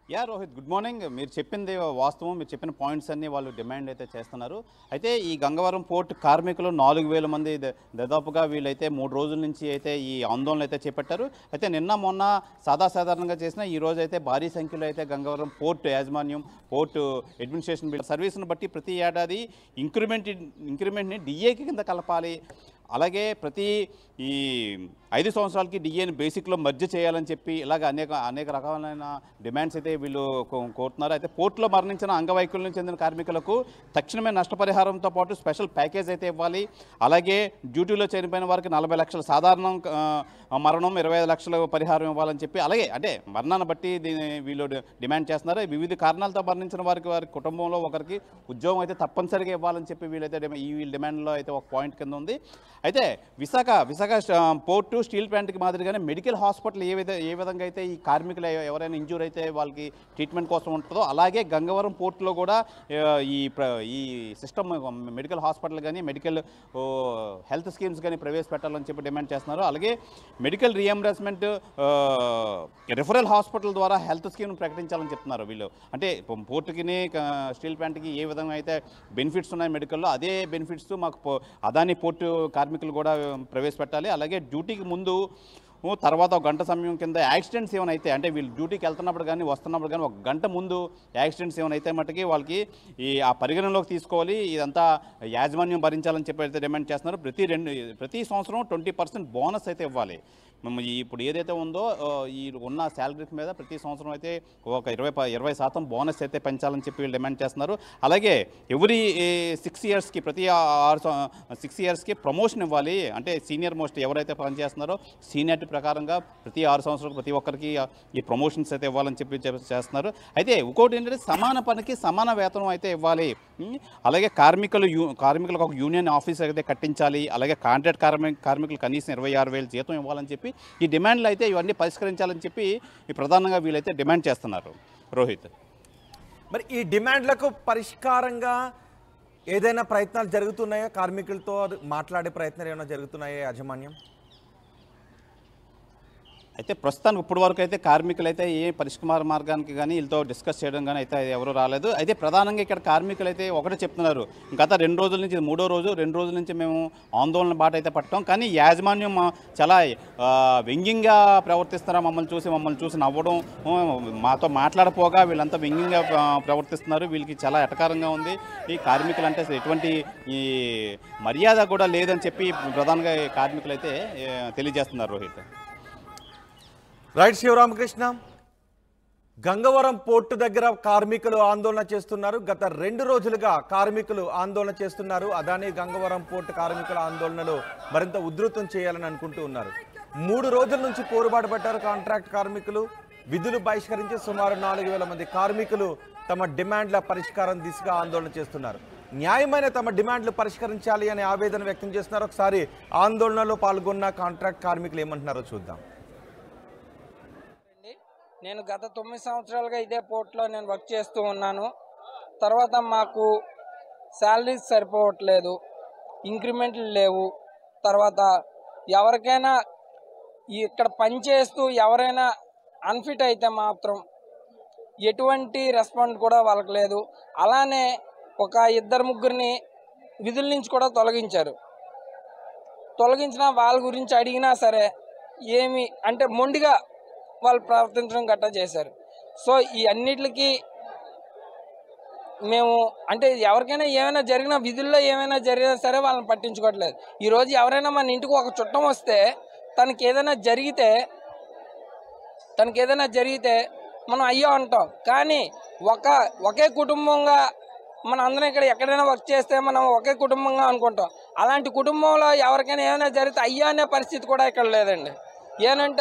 యా రోహిత్ గుడ్ మార్నింగ్ మీరు చెప్పింది వాస్తవం మీరు చెప్పిన పాయింట్స్ అన్ని వాళ్ళు డిమాండ్ అయితే చేస్తున్నారు అయితే ఈ గంగవరం పోర్ట్ కార్మికులు నాలుగు వేల మంది ద- దాదాపుగా వీళ్ళైతే మూడు రోజుల నుంచి అయితే ఈ ఆందోళన అయితే చేపట్టారు అయితే నిన్న మొన్న సాధాసాధారణంగా చేసిన ఈ రోజు అయితే భారీ సంఖ్యలో అయితే గంగవరం పోర్ట్ యాజమాన్యం పోర్టు అడ్మినిస్ట్రేషన్ బిల్ సర్వీస్ను బట్టి ప్రతి ఏడాది ఇంక్రిమెంట్ ఇంక్రిమెంట్ని డిఏకి కింద కలపాలి అలాగే ప్రతి ఈ ఐదు సంవత్సరాలకి డిఏని బేసిక్లో మర్జ్ చేయాలని చెప్పి ఇలాగ అనేక అనేక రకాలైన డిమాండ్స్ అయితే వీళ్ళు కో- కోరుతున్నారు అయితే పోర్టులో మరణించిన అంగవైకల్యం చెందిన కార్మికులకు తక్షణమే నష్టపరిహారంతో పాటు స్పెషల్ ప్యాకేజ్ అయితే ఇవ్వాలి అలాగే డ్యూటీలో చనిపోయిన వారికి నలభై లక్షల సాధారణ ఆ, మరణం ఇరవై ఐదు లక్షల పరిహారం ఇవ్వాలని చెప్పి అలాగే అంటే మరణాన్ని బట్టి దీన్ని వీళ్ళు డి- డిమాండ్ చేస్తున్నారు వివిధ కారణాలతో మరణించిన వారికి వారి కుటుంబంలో ఒకరికి ఉద్యోగం అయితే తప్పనిసరిగా ఇవ్వాలని చెప్పి వీళ్ళైతే డిమా- ఈ వీళ్ళ డిమాండ్లో అయితే ఒక పాయింట్ కింద ఉంది అయితే విశాఖ విశాఖ స్ట- పోర్టు స్టీల్ ప్లాంట్కి మాదిరిగానే మెడికల్ హాస్పిటల్ ఏ విధ ఏ విధంగా అయితే ఈ కార్మికులు ఎవ- ఎవరైనా ఇంజూర్ అయితే వాళ్ళకి ట్రీట్మెంట్ కోసం ఉంటుందో అలాగే గంగవరం పోర్టులో కూడా ఆ, ఈ ప్ర- ఈ సిస్టమ్ మెడికల్ హాస్పిటల్ కానీ మెడికల్ ఓ, హెల్త్ స్కీమ్స్ కానీ ప్రవేశపెట్టాలని చెప్పి డిమాండ్ చేస్తున్నారు అలాగే మెడికల్ రియంబర్స్మెంట్ రిఫరల్ హాస్పిటల్ ద్వారా హెల్త్ స్కీమ్ ప్రకటించాలని చెప్తున్నారు వీళ్ళు అంటే పో- పోర్టుకిని క- స్టీల్ ప్లాంట్కి ఏ విధంగా అయితే బెనిఫిట్స్ ఉన్నాయి మెడికల్లో అదే బెనిఫిట్స్ మాకు పో- అదాని పోర్టు కార్మికులు కూడా ప్రవేశపెట్టాలి అలాగే డ్యూటీకి ముందు ఓ తర్వాత ఒక గంట సమయం కింద యాక్సిడెంట్స్ ఏమైనా అయితే అంటే వీళ్ళు డ్యూటీకి వెళ్తున్నప్పుడు కానీ వస్తున్నప్పుడు కానీ ఒక గంట ముందు యాక్సిడెంట్స్ ఏమైనా అయితే మట్టుకి వాళ్ళకి ఈ ఆ పరిగణలోకి తీసుకోవాలి ఇదంతా యాజమాన్యం భరించాలని చెప్పి అయితే డిమాండ్ చేస్తున్నారు ప్రతి రెండు ప్రతి సంవత్సరం ట్వంటీ పర్సెంట్ బోనస్ అయితే ఇవ్వాలి మేము ఈ- ఇప్పుడు ఏదైతే ఉందో ఆ, ఈ ఉన్న శాలరీస్ మీద ప్రతి సంవత్సరం అయితే ఒక ఇరవై ప- ఇరవై శాతం బోనస్ అయితే పెంచాలని చెప్పి వీళ్ళు డిమాండ్ చేస్తున్నారు అలాగే ఎవ్రీ సిక్స్ ఇయర్స్కి ప్రతి ఆరు సిక్స్ ఇయర్స్కి ప్రమోషన్ ఇవ్వాలి అంటే సీనియర్ మోస్ట్ ఎవరైతే పనిచేస్తున్నారో సీనియారిటీ ప్రకారంగా ప్రతి ఆరు సంవత్సరాలకు ప్రతి ఒక్కరికి ఆ, ఈ ప్రమోషన్స్ అయితే ఇవ్వాలని చెప్పి చెప్- చేస్తున్నారు అయితే ఇంకోటి ఏంటంటే సమాన పనికి సమాన వేతనం అయితే ఇవ్వాలి ఉం? అలాగే కార్మికులు యూ కార్మికులకు ఒక యూనియన్ ఆఫీస్ అయితే కట్టించాలి అలాగే కాంట్రాక్ట్ కార్మిక కార్మికులు కనీసం ఇరవై ఆరు వేలు జీతం ఇవ్వాలని చెప్పి ఈ డిమాండ్లు అయితే ఇవన్నీ పరిష్కరించాలని చెప్పి ఈ ప్రధానంగా వీళ్ళైతే డిమాండ్ చేస్తున్నారు రోహిత్ మరి ఈ డిమాండ్లకు పరిష్కారంగా ఏదైనా ప్రయత్నాలు జరుగుతున్నాయా కార్మికులతో మాట్లాడే ప్రయత్నాలు ఏమైనా జరుగుతున్నాయా యాజమాన్యం అయితే ప్రస్తుతానికి ఇప్పుడు వరకు అయితే కార్మికులు అయితే ఏ పరిష్కార మార్గానికి కానీ వీళ్ళతో డిస్కస్ చేయడం కానీ అయితే ఎవరు రాలేదు అయితే ప్రధానంగా ఇక్కడ కార్మికులు అయితే ఒకటే చెప్తున్నారు గత రెండు రోజుల నుంచి ఇది మూడో రోజు రెండు రోజుల నుంచి మేము ఆందోళన బాట అయితే పట్టాం కానీ యాజమాన్యం మా- చాలా ఆ, వ్యంగ్యంగా ప్రవర్తిస్తున్నారు మమ్మల్ని చూసి మమ్మల్ని చూసి నవ్వడం ఆ, మాతో మాట్లాడపోగా వీళ్ళంతా వ్యంగ్యంగా ఆ, ప్రవర్తిస్తున్నారు వీళ్ళకి చాలా ఎటకారంగా ఉంది ఈ కార్మికులు అంటే అసలు ఎటువంటి ఈ మర్యాద కూడా లేదని చెప్పి ప్రధానంగా ఈ కార్మికులు అయితే ఏ, తెలియజేస్తున్నారు రోహిత్ రైట్ శివరామకృష్ణ గంగవరం పోర్టు దగ్గర కార్మికులు ఆందోళన చేస్తున్నారు గత రెండు రోజులుగా కార్మికులు ఆందోళన చేస్తున్నారు అదాని గంగవరం పోర్టు కార్మికుల ఆందోళనలు మరింత ఉధృతం చేయాలని అనుకుంటూ ఉన్నారు మూడు రోజుల నుంచి పోరుబాటు పట్టారు కాంట్రాక్ట్ కార్మికులు విధులు బహిష్కరించి సుమారు నాలుగు వేల మంది కార్మికులు తమ డిమాండ్ల పరిష్కారం దిశగా ఆందోళన చేస్తున్నారు న్యాయమైన తమ డిమాండ్లు పరిష్కరించాలి అనే ఆవేదన వ్యక్తం చేస్తున్నారు ఒకసారి ఆందోళనలో పాల్గొన్న కాంట్రాక్ట్ కార్మికులు ఏమంటున్నారో చూద్దాం అండి. నేను గత తొమ్మిది సంవత్సరాలుగా ఇదే పోర్ట్లో నేను వర్క్ చేస్తూ ఉన్నాను తర్వాత మాకు శాలరీస్ సరిపోవట్లేదు ఇంక్రిమెంట్లు లేవు తర్వాత ఎవరికైనా ఈ ఇక్కడ పనిచేస్తూ ఎవరైనా అన్ఫిట్ అయితే మాత్రం ఎటువంటి రెస్పాండ్ కూడా వాళ్ళకి లేదు అలానే ఒక ఇద్దరు ముగ్గురిని విధుల నుంచి కూడా తొలగించారు తొలగించిన వాళ్ళ గురించి అడిగినా సరే ఏమి అంటే మొండిగా వాళ్ళు ప్రవర్తించడం గట్టా చేశారు సో ఈ అన్నిటికి మేము అంటే ఎవరికైనా ఏమైనా జరిగినా విధుల్లో ఏమైనా జరిగినా సరే వాళ్ళని పట్టించుకోవట్లేదు ఈరోజు ఎవరైనా మన ఇంటికి ఒక చుట్టం వస్తే తనకి ఏదైనా జరిగితే తనకి ఏదైనా జరిగితే మనం అయ్యో అంటాం కానీ ఒక ఒకే కుటుంబంగా మన అందరం ఇక్కడ ఎక్కడైనా వర్క్ చేస్తే మనం ఒకే కుటుంబంగా అనుకుంటాం అలాంటి కుటుంబంలో ఎవరికైనా ఏమైనా జరిగితే అయ్యో అనే పరిస్థితి కూడా ఇక్కడ లేదండి ఏనంటే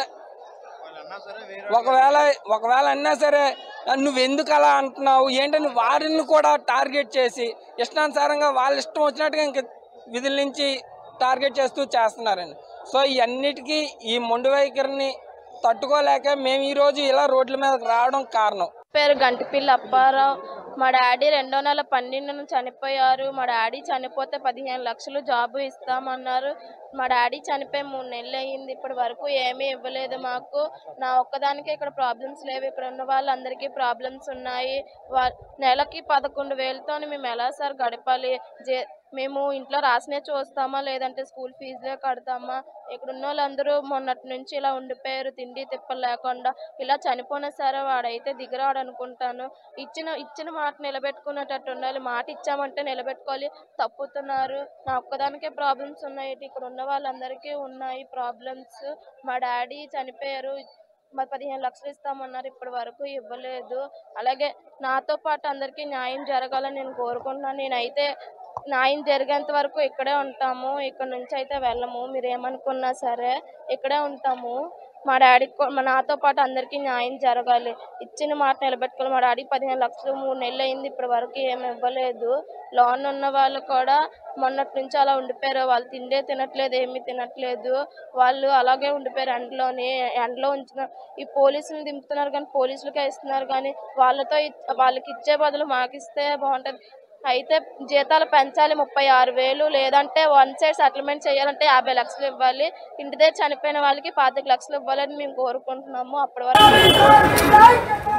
ఒకవేళ ఒకవేళ అన్నా సరే నువ్వు ఎందుకు అలా అంటున్నావు ఏంటని వారిని కూడా టార్గెట్ చేసి ఇష్టానుసారంగా వాళ్ళ ఇష్టం వచ్చినట్టుగా ఇంక విధుల నుంచి టార్గెట్ చేస్తూ చేస్తున్నారండి సో ఈ అన్నిటికీ ఈ మొండి వైఖరిని తట్టుకోలేక మేము ఈరోజు ఇలా రోడ్ల మీదకి రావడం కారణం పేరు గంటిపిల్లి అప్పారావు మా డాడీ రెండో నెల పన్నెండున చనిపోయారు మా డాడీ చనిపోతే పదిహేను లక్షలు జాబు ఇస్తామన్నారు మా డాడీ చనిపోయి మూడు నెలలు అయ్యింది ఇప్పటి వరకు ఏమీ ఇవ్వలేదు మాకు నా ఒక్కదానికే ఇక్కడ ప్రాబ్లమ్స్ లేవు ఇక్కడ ఉన్న వాళ్ళందరికీ ప్రాబ్లమ్స్ ఉన్నాయి వా నెలకి పదకొండు వేలతో మేము ఎలా సార్ గడపాలి జే మేము ఇంట్లో రాసినే చూస్తామా లేదంటే స్కూల్ ఫీజులే కడతామా ఇక్కడ ఉన్న వాళ్ళందరూ మొన్నటి నుంచి ఇలా ఉండిపోయారు తిండి తిప్పలు లేకుండా ఇలా చనిపోయినా సరే వాడైతే దిగరాడు అనుకుంటాను ఇచ్చిన ఇచ్చిన మాట నిలబెట్టుకునేటట్టు ఉండాలి మాట ఇచ్చామంటే నిలబెట్టుకోవాలి తప్పుతున్నారు నా ఒక్కదానికే ప్రాబ్లమ్స్ ఉన్నాయి ఇక్కడ ఉన్న వాళ్ళందరికీ ఉన్నాయి ప్రాబ్లమ్స్ మా డాడీ చనిపోయారు మరి పదిహేను లక్షలు ఇస్తామన్నారు ఇప్పటి వరకు ఇవ్వలేదు అలాగే నాతో పాటు అందరికీ న్యాయం జరగాలని నేను కోరుకుంటున్నాను నేనైతే న్యాయం జరిగేంత వరకు ఇక్కడే ఉంటాము ఇక్కడ నుంచి అయితే వెళ్ళము మీరు ఏమనుకున్నా సరే ఇక్కడే ఉంటాము మా డాడీకి కూ- మా నాతో పాటు అందరికీ న్యాయం జరగాలి ఇచ్చిన మాట నిలబెట్టుకోవాలి మా డాడీకి పదిహేను లక్షలు మూడు నెలలు అయింది ఇప్పటి వరకు ఏమి ఇవ్వలేదు లోన్ ఉన్న వాళ్ళు కూడా మొన్నటి నుంచి అలా ఉండిపోయారు వాళ్ళు తిండే తినట్లేదు ఏమీ తినట్లేదు వాళ్ళు అలాగే ఉండిపోయారు ఎండలోని ఎండలో ఉంచిన ఈ పోలీసులు దింపుతున్నారు కానీ పోలీసులకే ఇస్తున్నారు కానీ వాళ్ళతో ఇ- వాళ్ళకి ఇచ్చే బదులు మాకు ఇస్తే బాగుంటుంది అయితే జీతాలు పెంచాలి ముప్పై ఆరు వేలు లేదంటే వన్ సైడ్ సెటిల్మెంట్ చేయాలంటే యాభై లక్షలు ఇవ్వాలి ఇంటి దగ్గర చనిపోయిన వాళ్ళకి పాతిక లక్షలు ఇవ్వాలని మేము కోరుకుంటున్నాము అప్పటి వరకు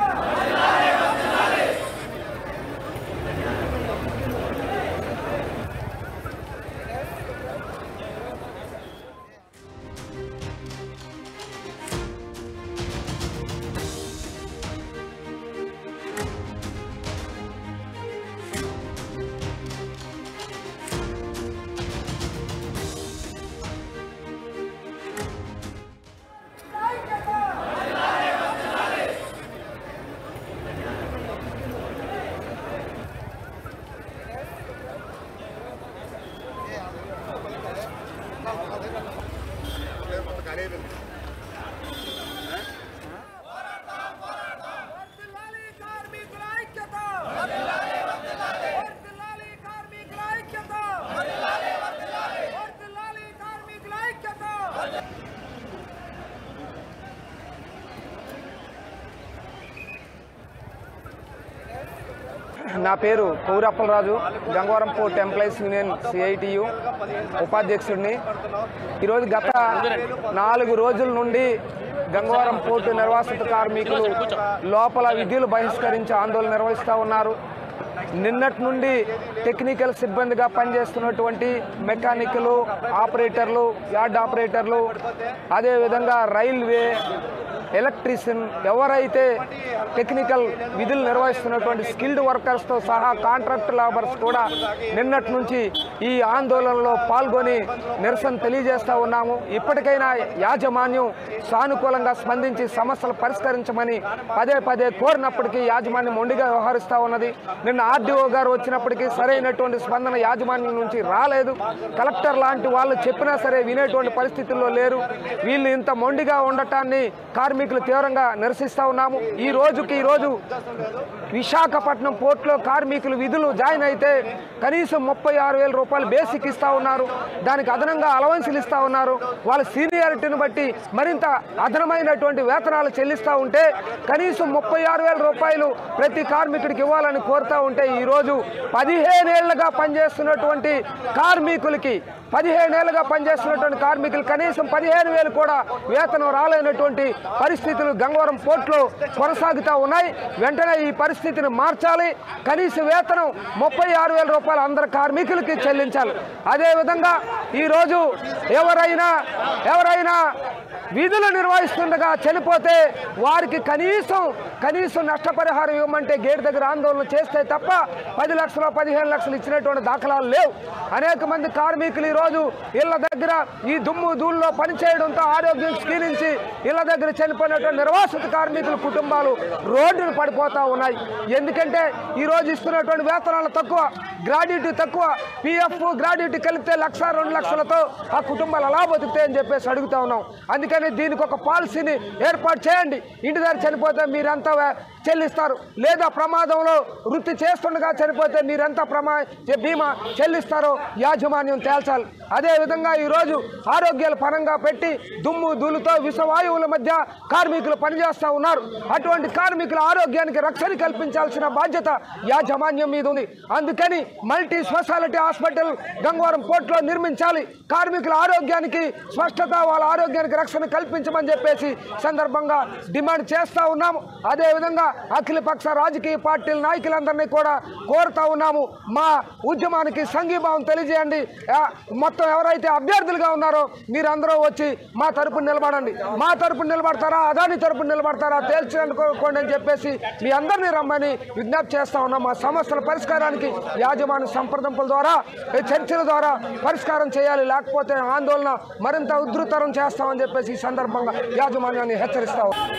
వర్ధిల్లాలి కార్మికుల ఐక్యత వర్ధిల్లాలి కార్మికుల ఐక్యత వర్ధిల్లాలి కార్మికుల ఐక్యత నా పేరు Kaurappalaraju Gangavaram port employees union CITU ఉపాధ్యక్షుడిని ఈరోజు గత నాలుగు రోజుల నుండి గంగవరం పోర్టు నిర్వాసిత కార్మికులు లోపల విధులు బహిష్కరించి ఆందోళన నిర్వహిస్తూ ఉన్నారు నిన్నటి నుండి టెక్నికల్ సిబ్బందిగా పనిచేస్తున్నటువంటి మెకానికలు ఆపరేటర్లు యార్డ్ ఆపరేటర్లు అదేవిధంగా రైల్వే ఎలక్ట్రీషియన్ ఎవరైతే టెక్నికల్ విధులు నిర్వహిస్తున్నటువంటి స్కిల్డ్ వర్కర్స్తో సహా కాంట్రాక్ట్ లేబర్స్ కూడా నిన్నటి నుంచి ఈ ఆందోళనలో పాల్గొని నిరసన తెలియజేస్తూ ఉన్నాము ఇప్పటికైనా యాజమాన్యం సానుకూలంగా స్పందించి సమస్యలు పరిష్కరించమని పదే పదే కోరినప్పటికీ యాజమాన్యం మొండిగా వ్యవహరిస్తూ ఉన్నది నిన్న ఆర్డీఓ గారు వచ్చినప్పటికీ సరైనటువంటి స్పందన యాజమాన్యం నుంచి రాలేదు కలెక్టర్ లాంటి వాళ్ళు చెప్పినా సరే వినేటువంటి పరిస్థితుల్లో లేరు వీళ్ళు ఇంత మొండిగా ఉండటాన్ని కార్మికులు తీవ్రంగా నిరసిస్తూ ఉన్నాము ఈ రోజుకి ఈ రోజు విశాఖపట్నం పోర్టులో కార్మికులు విధులు జాయిన్ అయితే కనీసం ముప్పై ఆరు వేల రూపాయలు బేసిక్ ఇస్తూ ఉన్నారు దానికి అదనంగా అలవన్సులు ఇస్తూ ఉన్నారు వాళ్ళ సీనియారిటీని బట్టి మరింత అదనమైనటువంటి వేతనాలు చెల్లిస్తూ ఉంటే కనీసం ముప్పై ఆరు వేల రూపాయలు ప్రతి కార్మికుడికి ఇవ్వాలని కోరుతూ ఉంటే ఈరోజు పదిహేనేళ్లుగా పనిచేస్తున్నటువంటి కార్మికులకి పదిహేనేళ్లుగా పనిచేస్తున్నటువంటి కార్మికులు కనీసం పదిహేను వేలు కూడా వేతనం రాలేనటువంటి పరిస్థితులు గంగవరం పోర్టులో కొనసాగుతూ ఉన్నాయి వెంటనే ఈ పరిస్థితిని మార్చాలి కనీస వేతనం ముప్పై ఆరు వేల రూపాయలు అందరు కార్మికులకి చెల్లించాలి అదేవిధంగా ఈరోజు ఎవరైనా ఎవరైనా విధులు నిర్వహిస్తుండగా చనిపోతే వారికి కనీసం కనీసం నష్టపరిహారం ఇవ్వమంటే గేట్ దగ్గర ఆందోళన చేస్తే తప్ప పది లక్షలు పదిహేను లక్షలు ఇచ్చినటువంటి దాఖలాలు లేవు అనేక మంది కార్మికులు ఈరోజు ఇళ్ల దగ్గర ఈ దుమ్ము ధూళిలో పనిచేయడంతో ఆరోగ్యం క్షీణించి ఇళ్ల దగ్గర చనిపోయినటువంటి నిర్వాసిత కార్మికుల కుటుంబాలు రోడ్డును పడిపోతూ ఉన్నాయి ఎందుకంటే ఈరోజు ఇస్తున్నటువంటి వేతనాలు తక్కువ గ్రాడ్యుటీ తక్కువ పిఎఫ్ గ్రాడ్యుటీ కలిపితే లక్ష రెండు లక్షలతో ఆ కుటుంబాలు అలా బతుకుతాయని చెప్పేసి అడుగుతా ఉన్నాం అందుకని దీనికి ఒక పాలసీని ఏర్పాటు చేయండి ఇంటి దగ్గర చనిపోతే మీరంతా వే- చెల్లిస్తారు లేదా ప్రమాదంలో వృత్తి చేస్తుండగా చనిపోతే మీరెంత ప్రమా చె- బీమా చెల్లిస్తారో యాజమాన్యం తేల్చాలి అదేవిధంగా ఈరోజు ఆరోగ్యాల పరంగా పెట్టి దుమ్ము ధూళితో విషవాయువుల మధ్య కార్మికులు పనిచేస్తూ ఉన్నారు అటువంటి కార్మికుల ఆరోగ్యానికి రక్షణ కల్పించాల్సిన బాధ్యత యాజమాన్యం మీద ఉంది అందుకని మల్టీ స్పెషాలిటీ హాస్పిటల్ గంగవరం పోర్టులో నిర్మించాలి కార్మికుల ఆరోగ్యానికి స్పష్టత వాళ్ళ ఆరోగ్యానికి రక్షణ కల్పించమని చెప్పేసి సందర్భంగా డిమాండ్ చేస్తూ ఉన్నాము అదేవిధంగా అఖిలపక్ష రాజకీయ పార్టీల నాయకులందరినీ కూడా కోరుతా ఉన్నాము మా ఉద్యమానికి సంఘీభావం తెలియజేయండి ఆ, మొత్తం ఎవరైతే అభ్యర్థులుగా ఉన్నారో మీరందరూ వచ్చి మా తరపున నిలబడండి మా తరపున నిలబడతారా అదాని తరపున నిలబడతారా తేల్చుకోండి అని చెప్పేసి మీ అందరినీ రమ్మని విజ్ఞప్తి చేస్తా ఉన్నాం మా సమస్యల పరిష్కారానికి యాజమాన్య సంప్రదింపుల ద్వారా ఈ చర్చల ద్వారా పరిష్కారం చేయాలి లేకపోతే ఆందోళన మరింత ఉధృతరం చేస్తామని చెప్పేసి ఈ సందర్భంగా యాజమాన్యాన్ని హెచ్చరిస్తా ఉన్నాం.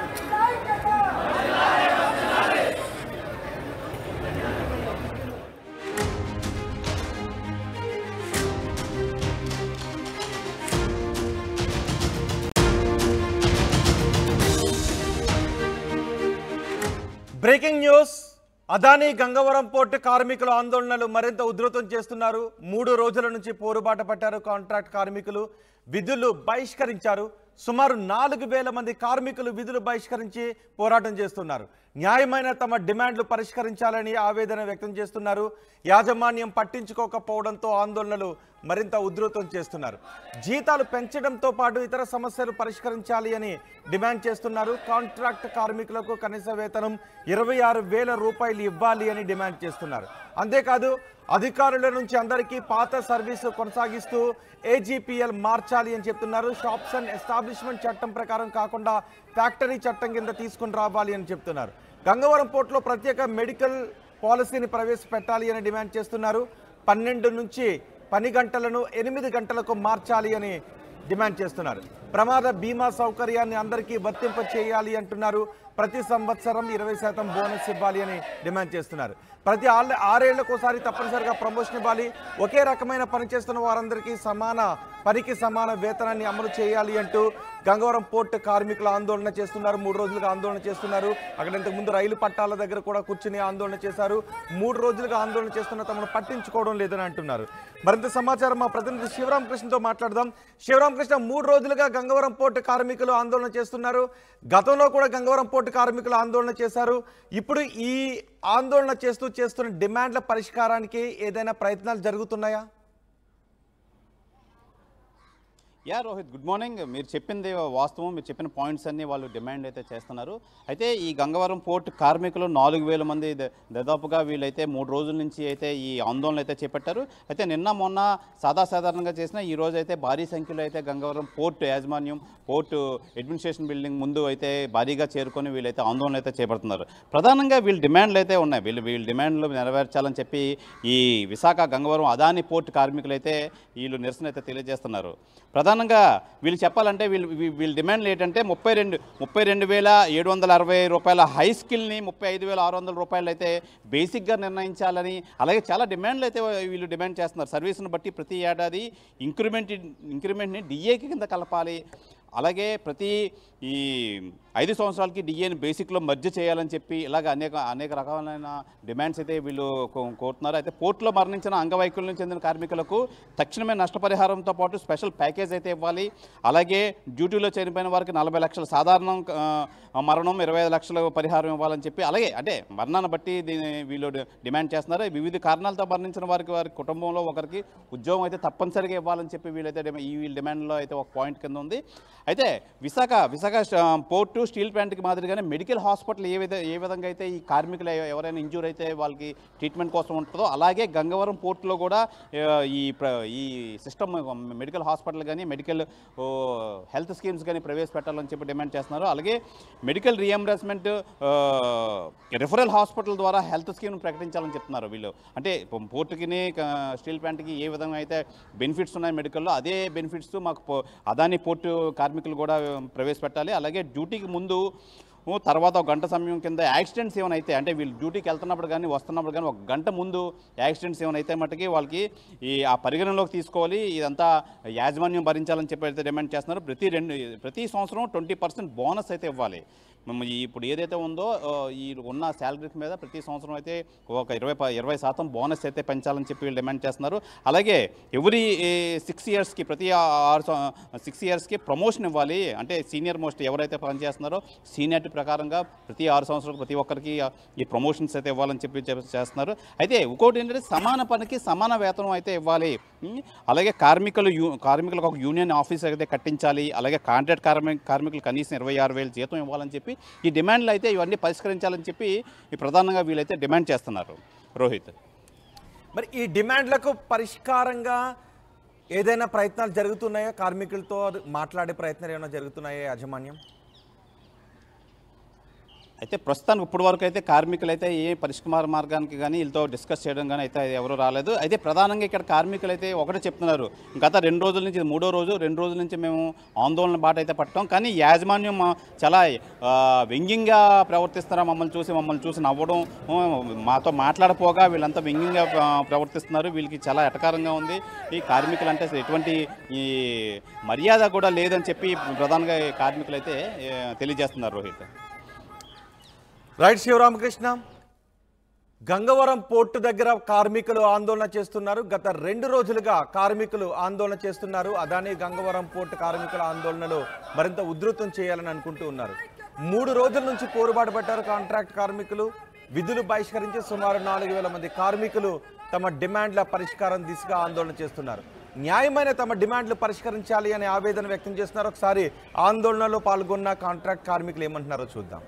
Breaking news Adani Gangavaram port కార్మికుల ఆందోళనలు మరింత ఉధృతం చేస్తున్నారు మూడు రోజుల నుంచి పోరుబాట పట్టారు కాంట్రాక్ట్ కార్మికులు విధులు బహిష్కరించారు సుమారు నాలుగు వేల మంది కార్మికులు విధులు బహిష్కరించి పోరాటం చేస్తున్నారు న్యాయమైన తమ డిమాండ్లు పరిష్కరించాలని ఆవేదన వ్యక్తం చేస్తున్నారు యాజమాన్యం పట్టించుకోకపోవడంతో ఆందోళనలు మరింత ఉధృతం చేస్తున్నారు జీతాలు పెంచడంతో పాటు ఇతర సమస్యలు పరిష్కరించాలి అని డిమాండ్ చేస్తున్నారు కాంట్రాక్ట్ కార్మికులకు కనీస వేతనం ఇరవై ఆరు వేల రూపాయలు ఇవ్వాలి అని డిమాండ్ చేస్తున్నారు అంతేకాదు అధికారుల నుంచి అందరికీ పాత సర్వీసు కొనసాగిస్తూ ఏజీపీఎల్ మార్చాలి అని చెప్తున్నారు షాప్స్ అండ్ ఎస్టాబ్లిష్మెంట్ చట్టం ప్రకారం కాకుండా ఫ్యాక్టరీ చట్టం కింద తీసుకుని రావాలి అని చెప్తున్నారు గంగవరం పోర్టులో ప్రత్యేక మెడికల్ పాలసీని ప్రవేశపెట్టాలి అని డిమాండ్ చేస్తున్నారు పన్నెండు నుంచి పని గంటలను ఎనిమిది గంటలకు మార్చాలి అని డిమాండ్ చేస్తున్నారు ప్రమాద బీమా సౌకర్యాన్ని అందరికీ వర్తింప చేయాలి అంటున్నారు ప్రతి సంవత్సరం ఇరవై శాతం బోనస్ ఇవ్వాలి అని డిమాండ్ చేస్తున్నారు ప్రతి ఆళ్ళ ఆరేళ్లకోసారి తప్పనిసరిగా ప్రమోషన్ ఇవ్వాలి ఒకే రకమైన పని చేస్తున్న వారందరికీ సమాన పనికి సమాన వేతనాన్ని అమలు చేయాలి అంటూ గంగవరం పోర్టు కార్మికులు ఆందోళన చేస్తున్నారు మూడు రోజులుగా ఆందోళన చేస్తున్నారు అక్కడ ఇంతకు ముందు రైలు పట్టాల దగ్గర కూడా కూర్చుని ఆందోళన చేశారు మూడు రోజులుగా ఆందోళన చేస్తున్న తమను పట్టించుకోవడం లేదని అంటున్నారు మరింత సమాచారం మా ప్రతినిధి శివరామకృష్ణతో మాట్లాడదాం శివరామకృష్ణ మూడు రోజులుగా గంగవరం పోర్టు కార్మికులు ఆందోళన చేస్తున్నారు గతంలో కూడా గంగవరం పోర్టు కార్మికులు ఆందోళన చేశారు ఇప్పుడు ఈ ఆందోళన చేస్తూ చేస్తున్న డిమాండ్ల పరిష్కారానికి ఏదైనా ప్రయత్నాలు జరుగుతున్నాయా యా రోహిత్ గుడ్ మార్నింగ్ మీరు చెప్పింది వాస్తవం మీరు చెప్పిన పాయింట్స్ అన్ని వాళ్ళు డిమాండ్ అయితే చేస్తున్నారు అయితే ఈ గంగవరం పోర్ట్ కార్మికులు నాలుగు వేల మంది ద- దాదాపుగా వీళ్ళైతే మూడు రోజుల నుంచి అయితే ఈ ఆందోళన అయితే చేపట్టారు అయితే నిన్న మొన్న సాదాసాధారణంగా చేసిన ఈ రోజు అయితే భారీ సంఖ్యలో అయితే గంగవరం పోర్ట్ యాజమాన్యం పోర్టు అడ్మినిస్ట్రేషన్ బిల్డింగ్ ముందు అయితే భారీగా చేరుకొని వీళ్ళైతే ఆందోళన అయితే చేపడుతున్నారు ప్రధానంగా వీళ్ళ డిమాండ్లు అయితే ఉన్నాయి వీళ్ళు వీళ్ళ డిమాండ్లు నెరవేర్చాలని చెప్పి ఈ విశాఖ గంగవరం అదాని పోర్ట్ కార్మికులు అయితే వీళ్ళు నిరసన అయితే తెలియజేస్తున్నారు ప్రధానంగా వీళ్ళు చెప్పాలంటే వీళ్ళు వీ- వీళ్ళ డిమాండ్లు ఏంటంటే ముప్పై రెండు ముప్పై రెండు వేల ఏడు వందల అరవై రూపాయల హై స్కిల్ని ముప్పై ఐదు వేల ఆరు వందల రూపాయలు అయితే బేసిక్గా నిర్ణయించాలని అలాగే చాలా డిమాండ్లు అయితే వీళ్ళు డిమాండ్ చేస్తున్నారు సర్వీస్ను బట్టి ప్రతి ఏడాది ఇంక్రిమెంట్ ఇంక్రిమెంట్ని డిఏకి కింద కలపాలి అలాగే ప్రతి ఈ ఐదు సంవత్సరాలకి డిఏని బేసిక్లో మర్జ్ చేయాలని చెప్పి ఇలాగ అనేక అనేక రకాలైన డిమాండ్స్ అయితే వీళ్ళు కో- కోరుతున్నారు అయితే పోర్టులో మరణించిన అంగవైకల్యం చెందిన కార్మికులకు తక్షణమే నష్టపరిహారంతో పాటు స్పెషల్ ప్యాకేజ్ అయితే ఇవ్వాలి అలాగే డ్యూటీలో చనిపోయిన వారికి నలభై లక్షల సాధారణ ఆ, మరణం ఇరవై ఐదు లక్షల పరిహారం ఇవ్వాలని చెప్పి అలాగే అంటే మరణాన్ని బట్టి దీన్ని వీళ్ళు డి- డిమాండ్ చేస్తున్నారు వివిధ కారణాలతో మరణించిన వారికి వారి కుటుంబంలో ఒకరికి ఉద్యోగం అయితే తప్పనిసరిగా ఇవ్వాలని చెప్పి వీళ్ళైతే డిమా- ఈ వీళ్ళ డిమాండ్లో అయితే ఒక పాయింట్ కింద ఉంది అయితే విశాఖ విశాఖ స్ట- పోర్టు స్టీల్ ప్లాంట్కి మాదిరిగానే మెడికల్ హాస్పిటల్ ఏ విధ ఏ విధంగా అయితే ఈ కార్మికులు ఎవ- ఎవరైనా ఇంజూర్ అయితే వాళ్ళకి ట్రీట్మెంట్ కోసం ఉంటుందో అలాగే గంగవరం పోర్టులో కూడా ఆ, ఈ ప్ర- ఈ సిస్టమ్ మెడికల్ హాస్పిటల్ కానీ మెడికల్ ఓ, హెల్త్ స్కీమ్స్ కానీ ప్రవేశపెట్టాలని చెప్పి డిమాండ్ చేస్తున్నారు అలాగే మెడికల్ రియంబర్స్మెంట్ రిఫరల్ హాస్పిటల్ ద్వారా హెల్త్ స్కీమ్ ప్రకటించాలని చెప్తున్నారు వీళ్ళు అంటే పో- పోర్టుకిని క- స్టీల్ ప్లాంట్కి ఏ విధంగా అయితే బెనిఫిట్స్ ఉన్నాయి మెడికల్లో అదే బెనిఫిట్స్ మాకు పో- అదాని పోర్టు కార్మికులు కూడా ప్రవేశపెట్టాలి అలాగే డ్యూటీకి ముందు ఓ తర్వాత ఒక గంట సమయం కింద యాక్సిడెంట్స్ ఏమైనా అయితే అంటే వీళ్ళు డ్యూటీకి వెళ్తున్నప్పుడు కానీ వస్తున్నప్పుడు కానీ ఒక గంట ముందు యాక్సిడెంట్స్ ఏమైనా అయితే మటుకి వాళ్ళకి ఈ ఆ పరిగణలోకి తీసుకోవాలి ఇదంతా యాజమాన్యం భరించాలని చెప్పి అయితే డిమాండ్ చేస్తున్నారు ప్రతి రెండు ప్రతి సంవత్సరం ట్వంటీ పర్సెంట్ బోనస్ అయితే ఇవ్వాలి మేము ఈ- ఇప్పుడు ఏదైతే ఉందో ఆ, ఈ ఉన్న శాలరీస్ మీద ప్రతి సంవత్సరం అయితే ఒక ఇరవై ప- ఇరవై శాతం బోనస్ అయితే పెంచాలని చెప్పి వీళ్ళు డిమాండ్ చేస్తున్నారు అలాగే ఎవ్రీ సిక్స్ ఇయర్స్కి ప్రతి ఆరు సిక్స్ ఇయర్స్కి ప్రమోషన్ ఇవ్వాలి అంటే సీనియర్ మోస్ట్ ఎవరైతే పనిచేస్తున్నారో సీనియారిటీ ప్రకారంగా ప్రతి ఆరు సంవత్సరాలకు ప్రతి ఒక్కరికి ఆ, ఈ ప్రమోషన్స్ అయితే ఇవ్వాలని చెప్పి చెప్- చేస్తున్నారు అయితే ఇంకోటి ఏంటంటే సమాన పనికి సమాన వేతనం అయితే ఇవ్వాలి ఉం? అలాగే కార్మికులు యూ కార్మికులకు ఒక యూనియన్ ఆఫీస్ అయితే కట్టించాలి అలాగే కాంట్రాక్ట్ కార్మిక కార్మికులు కనీసం ఇరవై ఆరు వేలు జీతం ఇవ్వాలని చెప్పి ఈ డిమాండ్లు అయితే ఇవన్నీ పరిష్కరించాలని చెప్పి ఈ ప్రధానంగా వీళ్ళైతే డిమాండ్ చేస్తున్నారు రోహిత్ మరి ఈ డిమాండ్లకు పరిష్కారంగా ఏదైనా ప్రయత్నాలు జరుగుతున్నాయా కార్మికులతో మాట్లాడే ప్రయత్నాలు ఏమైనా జరుగుతున్నాయా యాజమాన్యం అయితే ప్రస్తుతానికి ఇప్పుడు వరకు అయితే కార్మికులు అయితే ఏ పరిష్కార మార్గానికి కానీ వీళ్ళతో డిస్కస్ చేయడం కానీ అయితే ఎవరు రాలేదు అయితే ప్రధానంగా ఇక్కడ కార్మికులు అయితే ఒకటే చెప్తున్నారు గత రెండు రోజుల నుంచి ఇది మూడో రోజు రెండు రోజుల నుంచి మేము ఆందోళన బాట అయితే పట్టాం కానీ యాజమాన్యం మా- చాలా ఆ, వ్యంగ్యంగా ప్రవర్తిస్తున్నారు మమ్మల్ని చూసి మమ్మల్ని చూసి నవ్వడం ఆ, మాతో మాట్లాడపోగా వీళ్ళంతా వ్యంగ్యంగా ఆ, ప్రవర్తిస్తున్నారు వీళ్ళకి చాలా ఎటకారంగా ఉంది ఈ కార్మికులు అంటే అసలు ఎటువంటి ఈ మర్యాద కూడా లేదని చెప్పి ప్రధానంగా ఈ కార్మికులు అయితే ఏ, తెలియజేస్తున్నారు రోహిత్ రైట్ శివరామకృష్ణ గంగవరం పోర్టు దగ్గర కార్మికులు ఆందోళన చేస్తున్నారు గత రెండు రోజులుగా కార్మికులు ఆందోళన చేస్తున్నారు అదాని గంగవరం పోర్టు కార్మికుల ఆందోళనలు మరింత ఉధృతం చేయాలని అనుకుంటూ ఉన్నారు మూడు రోజుల నుంచి పోరుబాటు పట్టారు కాంట్రాక్ట్ కార్మికులు విధులు బహిష్కరించి సుమారు నాలుగు వేల మంది కార్మికులు తమ డిమాండ్ల పరిష్కారం దిశగా ఆందోళన చేస్తున్నారు న్యాయమైన తమ డిమాండ్లు పరిష్కరించాలి అనే ఆవేదన వ్యక్తం చేస్తున్నారు ఒకసారి ఆందోళనలో పాల్గొన్న కాంట్రాక్ట్ కార్మికులు ఏమంటున్నారో చూద్దాం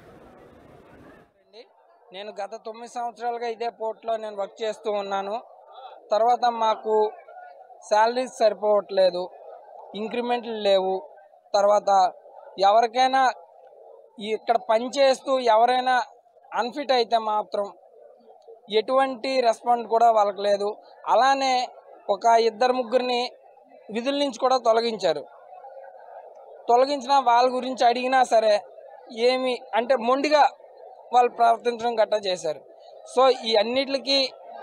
అండి. నేను గత తొమ్మిది సంవత్సరాలుగా ఇదే పోర్ట్లో నేను వర్క్ చేస్తూ ఉన్నాను తర్వాత మాకు శాలరీస్ సరిపోవట్లేదు ఇంక్రిమెంట్లు లేవు తర్వాత ఎవరికైనా ఈ ఇక్కడ పని చేస్తూ ఎవరైనా అన్ఫిట్ అయితే మాత్రం ఎటువంటి రెస్పాండ్ కూడా వాళ్ళకి లేదు అలానే ఒక ఇద్దరు ముగ్గురిని విధుల నుంచి కూడా తొలగించారు తొలగించిన వాళ్ళ గురించి అడిగినా సరే ఏమి అంటే మొండిగా వాళ్ళు ప్రవర్తించడం గట్టా చేశారు సో ఈ అన్నిటికి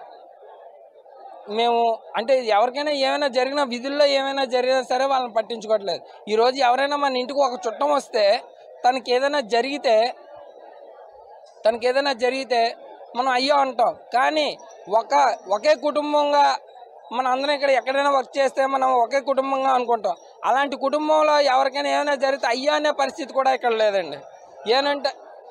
మేము అంటే ఎవరికైనా ఏమైనా జరిగినా విధుల్లో ఏమైనా జరిగినా సరే వాళ్ళని పట్టించుకోవట్లేదు ఈరోజు ఎవరైనా మన ఇంటికి ఒక చుట్టం వస్తే తనకి ఏదైనా జరిగితే తనకి ఏదైనా జరిగితే మనం అయ్యో అంటాం కానీ ఒక ఒకే కుటుంబంగా మన అందరం ఇక్కడ ఎక్కడైనా వర్క్ చేస్తే మనం ఒకే కుటుంబంగా అనుకుంటాం అలాంటి కుటుంబంలో ఎవరికైనా ఏమైనా జరిగితే అయ్యో అనే పరిస్థితి కూడా ఇక్కడ లేదండి ఏనంటే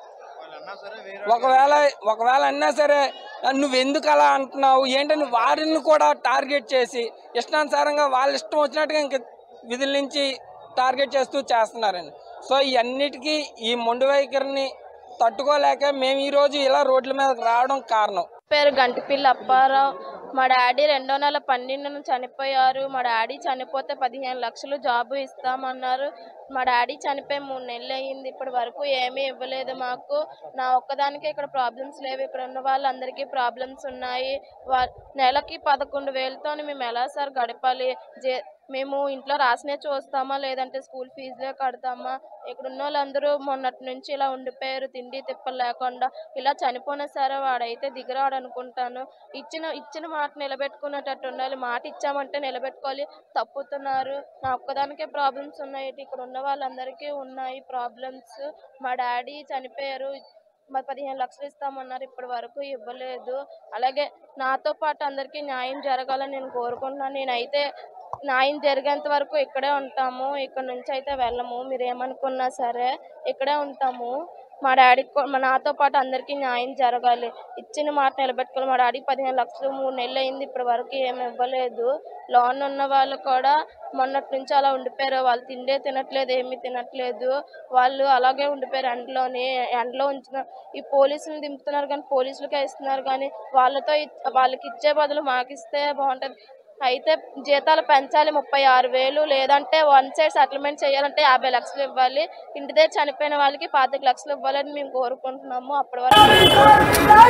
ఒకవేళ ఒకవేళ అన్నా సరే నువ్వు ఎందుకు అలా అంటున్నావు ఏంటని వారిని కూడా టార్గెట్ చేసి ఇష్టానుసారంగా వాళ్ళ ఇష్టం వచ్చినట్టుగా ఇంక విధుల నుంచి టార్గెట్ చేస్తూ చేస్తున్నారండి సో ఈ అన్నిటికీ ఈ మొండి వైఖరిని తట్టుకోలేక మేము ఈరోజు ఇలా రోడ్ల మీదకి రావడం కారణం పేరు గంటిపిల్లి అప్పారావు మా డాడీ రెండో నెల పన్నెండున చనిపోయారు మా డాడీ చనిపోతే పదిహేను లక్షలు జాబు ఇస్తామన్నారు మా డాడీ చనిపోయి మూడు నెలలు అయ్యింది ఇప్పటి వరకు ఏమీ ఇవ్వలేదు మాకు నా ఒక్కదానికే ఇక్కడ ప్రాబ్లమ్స్ లేవు ఇక్కడ ఉన్న వాళ్ళందరికీ ప్రాబ్లమ్స్ ఉన్నాయి వా నెలకి పదకొండు వేలతో మేము ఎలా సార్ గడపాలి జే మేము ఇంట్లో రాసినే చూస్తామా లేదంటే స్కూల్ ఫీజులే కడతామా ఇక్కడ ఉన్న వాళ్ళందరూ మొన్నటి నుంచి ఇలా ఉండిపోయారు తిండి తిప్పలు లేకుండా ఇలా చనిపోయినా సరే వాడైతే దిగరాడు అనుకుంటాను ఇచ్చిన ఇచ్చిన మాట నిలబెట్టుకునేటట్టు ఉండాలి మాట ఇచ్చామంటే నిలబెట్టుకోవాలి తప్పుతున్నారు నా ఒక్కదానికే ప్రాబ్లమ్స్ ఉన్నాయి ఇక్కడ ఉన్న వాళ్ళందరికీ ఉన్నాయి ప్రాబ్లమ్స్ మా డాడీ చనిపోయారు మరి పదిహేను లక్షలు ఇస్తామన్నారు ఇప్పటి వరకు ఇవ్వలేదు అలాగే నాతో పాటు అందరికీ న్యాయం జరగాలని నేను కోరుకుంటున్నాను నేనైతే న్యాయం జరిగేంత వరకు ఇక్కడే ఉంటాము ఇక్కడ నుంచి అయితే వెళ్ళము మీరు ఏమనుకున్నా సరే ఇక్కడే ఉంటాము మా డాడీకి కూ- మా నాతో పాటు అందరికీ న్యాయం జరగాలి ఇచ్చిన మాట నిలబెట్టుకోవాలి మా డాడీకి పదిహేను లక్షలు మూడు నెలలు అయింది ఇప్పటి వరకు ఏమి ఇవ్వలేదు లోన్ ఉన్న వాళ్ళు కూడా మొన్నటి నుంచి అలా ఉండిపోయారు వాళ్ళు తిండే తినట్లేదు ఏమీ తినట్లేదు వాళ్ళు అలాగే ఉండిపోయారు ఎండలోని ఎండలో ఉంచిన ఈ పోలీసులు దింపుతున్నారు కానీ పోలీసులకే ఇస్తున్నారు కానీ వాళ్ళతో ఇ- వాళ్ళకి ఇచ్చే బదులు మాకు ఇస్తే బాగుంటుంది అయితే జీతాలు పెంచాలి ముప్పై ఆరు వేలు లేదంటే వన్ సైడ్ సెటిల్మెంట్ చేయాలంటే యాభై లక్షలు ఇవ్వాలి ఇంటి దగ్గర చనిపోయిన వాళ్ళకి పాతిక లక్షలు ఇవ్వాలని మేము కోరుకుంటున్నాము అప్పటి వరకు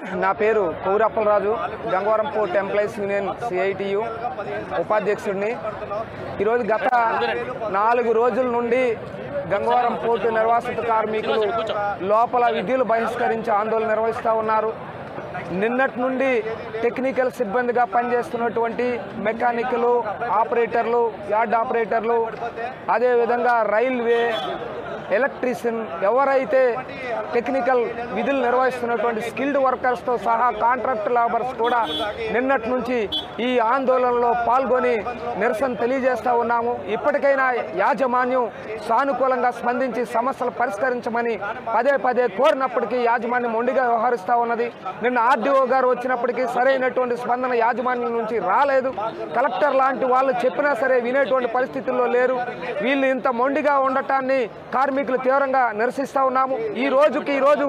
నా పేరు Kaurappalaraju Gangavaram port employees union CITU ఉపాధ్యక్షుడిని ఈరోజు గత నాలుగు రోజుల నుండి గంగవరం పోర్టు నిర్వాసిత కార్మికులు లోపల విధులు బహిష్కరించి ఆందోళన నిర్వహిస్తూ ఉన్నారు నిన్నటి నుండి టెక్నికల్ సిబ్బందిగా పనిచేస్తున్నటువంటి మెకానికలు ఆపరేటర్లు యార్డ్ ఆపరేటర్లు అదేవిధంగా రైల్వే ఎలక్ట్రీషియన్ ఎవరైతే టెక్నికల్ విధులు నిర్వహిస్తున్నటువంటి స్కిల్డ్ వర్కర్స్తో సహా కాంట్రాక్ట్ లేబర్స్ కూడా నిన్నటి నుంచి ఈ ఆందోళనలో పాల్గొని నిరసన తెలియజేస్తూ ఉన్నాము ఇప్పటికైనా యాజమాన్యం సానుకూలంగా స్పందించి సమస్యలు పరిష్కరించమని పదే పదే కోరినప్పటికీ యాజమాన్యం మొండిగా వ్యవహరిస్తూ ఉన్నది నిన్న ఆర్డీఓ గారు వచ్చినప్పటికీ సరైనటువంటి స్పందన యాజమాన్యం నుంచి రాలేదు కలెక్టర్ లాంటి వాళ్ళు చెప్పినా సరే వినేటువంటి పరిస్థితుల్లో లేరు వీళ్ళు ఇంత మొండిగా ఉండటాన్ని కార్మికులు తీవ్రంగా నిరసిస్తూ ఉన్నాము ఈ రోజుకి ఈ రోజు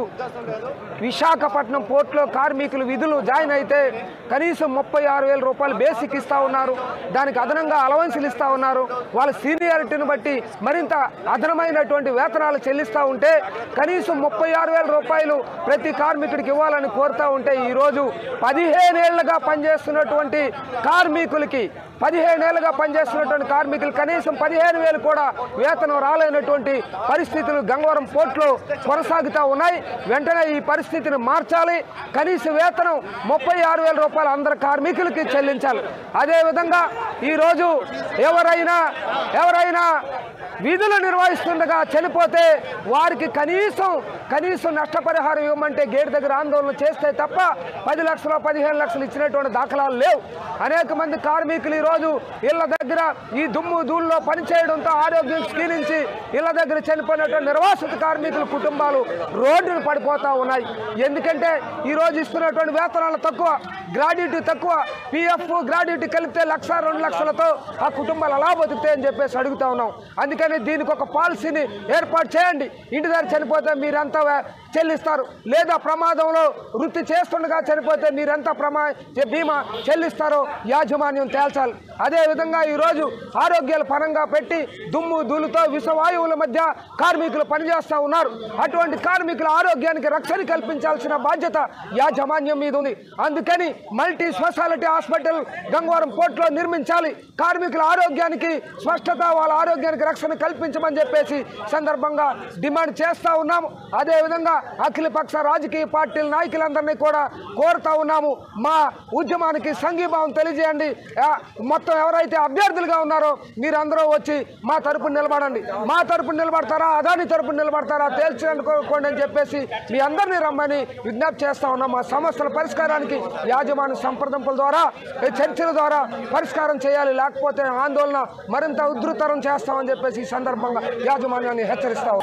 విశాఖపట్నం పోర్టులో కార్మికులు విధులు జాయిన్ అయితే కనీసం ముప్పై ఆరు వేల రూపాయలు బేసిక్ ఇస్తూ ఉన్నారు దానికి అదనంగా అలవెన్సులు ఇస్తూ ఉన్నారు వాళ్ళ సీనియారిటీని బట్టి మరింత అదనమైనటువంటి వేతనాలు చెల్లిస్తూ ఉంటే కనీసం ముప్పై ఆరు వేల రూపాయలు ప్రతి కార్మికుడికి ఇవ్వాలని కోరుతూ ఉంటే ఈరోజు పదిహేనేళ్లుగా పనిచేస్తున్నటువంటి కార్మికులకి పదిహేనేళ్లుగా పనిచేస్తున్నటువంటి కార్మికులు కనీసం పదిహేను వేలు కూడా వేతనం రాలేనటువంటి పరిస్థితులు గంగవరం పోర్టులో కొనసాగుతూ ఉన్నాయి వెంటనే ఈ పరిస్థితిని మార్చాలి కనీస వేతనం ముప్పై ఆరు వేల రూపాయలు అందరు కార్మికులకి చెల్లించాలి అదేవిధంగా ఈరోజు ఎవరైనా ఎవరైనా విధులు నిర్వహిస్తుండగా చనిపోతే వారికి కనీసం కనీసం నష్టపరిహారం ఇవ్వమంటే గేట్ దగ్గర ఆందోళన చేస్తే తప్ప పది లక్షలు పదిహేను లక్షలు ఇచ్చినటువంటి దాఖలాలు లేవు అనేక మంది కార్మికులు ఈరోజు ఇళ్ల దగ్గర ఈ దుమ్ము ధూళ్ళలో పనిచేయడంతో ఆరోగ్యం క్షీణించి ఇళ్ల దగ్గర చనిపోయినటువంటి నిర్వాసిత కార్మికుల కుటుంబాలు రోడ్డును పడిపోతా ఉన్నాయి ఎందుకంటే ఈరోజు ఇస్తున్నటువంటి వేతనాలు తక్కువ గ్రాడ్యుటీ తక్కువ పిఎఫ్ గ్రాడ్యుటీ కలిపితే లక్ష రెండు లక్షలతో ఆ కుటుంబాలు అలా బతుకుతాయని చెప్పేసి అడుగుతా ఉన్నాం అందుకని దీనికి ఒక పాలసీని ఏర్పాటు చేయండి ఇంటి దగ్గర చనిపోతే మీరంతా వే- చెల్లిస్తారు లేదా ప్రమాదంలో వృత్తి చేస్తుండగా చనిపోతే మీరెంత ప్రమా బీమా చెల్లిస్తారో యాజమాన్యం తేల్చాలి అదేవిధంగా ఈరోజు ఆరోగ్యాలు పరంగా పెట్టి దుమ్ము ధూళితో విషవాయువుల మధ్య కార్మికులు పనిచేస్తూ ఉన్నారు అటువంటి కార్మికుల ఆరోగ్యానికి రక్షణ కల్పించాల్సిన బాధ్యత యాజమాన్యం మీద ఉంది అందుకని మల్టీ స్పెషాలిటీ హాస్పిటల్ గంగవరం పోర్టులో నిర్మించాలి కార్మికుల ఆరోగ్యానికి స్పష్టత వాళ్ళ ఆరోగ్యానికి రక్షణ కల్పించమని చెప్పేసి సందర్భంగా డిమాండ్ చేస్తూ ఉన్నాము అదేవిధంగా అఖిలపక్ష రాజకీయ పార్టీల నాయకులందరినీ కూడా కోరుతా ఉన్నాము మా ఉద్యమానికి సంఘీభావం తెలియజేయండి ఆ, మొత్తం ఎవరైతే అభ్యర్థులుగా ఉన్నారో మీరందరూ వచ్చి మా తరపున నిలబడండి మా తరపున నిలబడతారా అదాని తరపున నిలబడతారా తేల్చుకోండి అని చెప్పేసి మీ అందరినీ రమ్మని విజ్ఞప్తి చేస్తా ఉన్నాం మా సమస్యల పరిష్కారానికి యాజమాన్య సంప్రదింపుల ద్వారా ఈ చర్చల ద్వారా పరిష్కారం చేయాలి లేకపోతే ఆందోళన మరింత ఉధృతరం చేస్తామని చెప్పేసి ఈ సందర్భంగా యాజమాన్యాన్ని హెచ్చరిస్తాం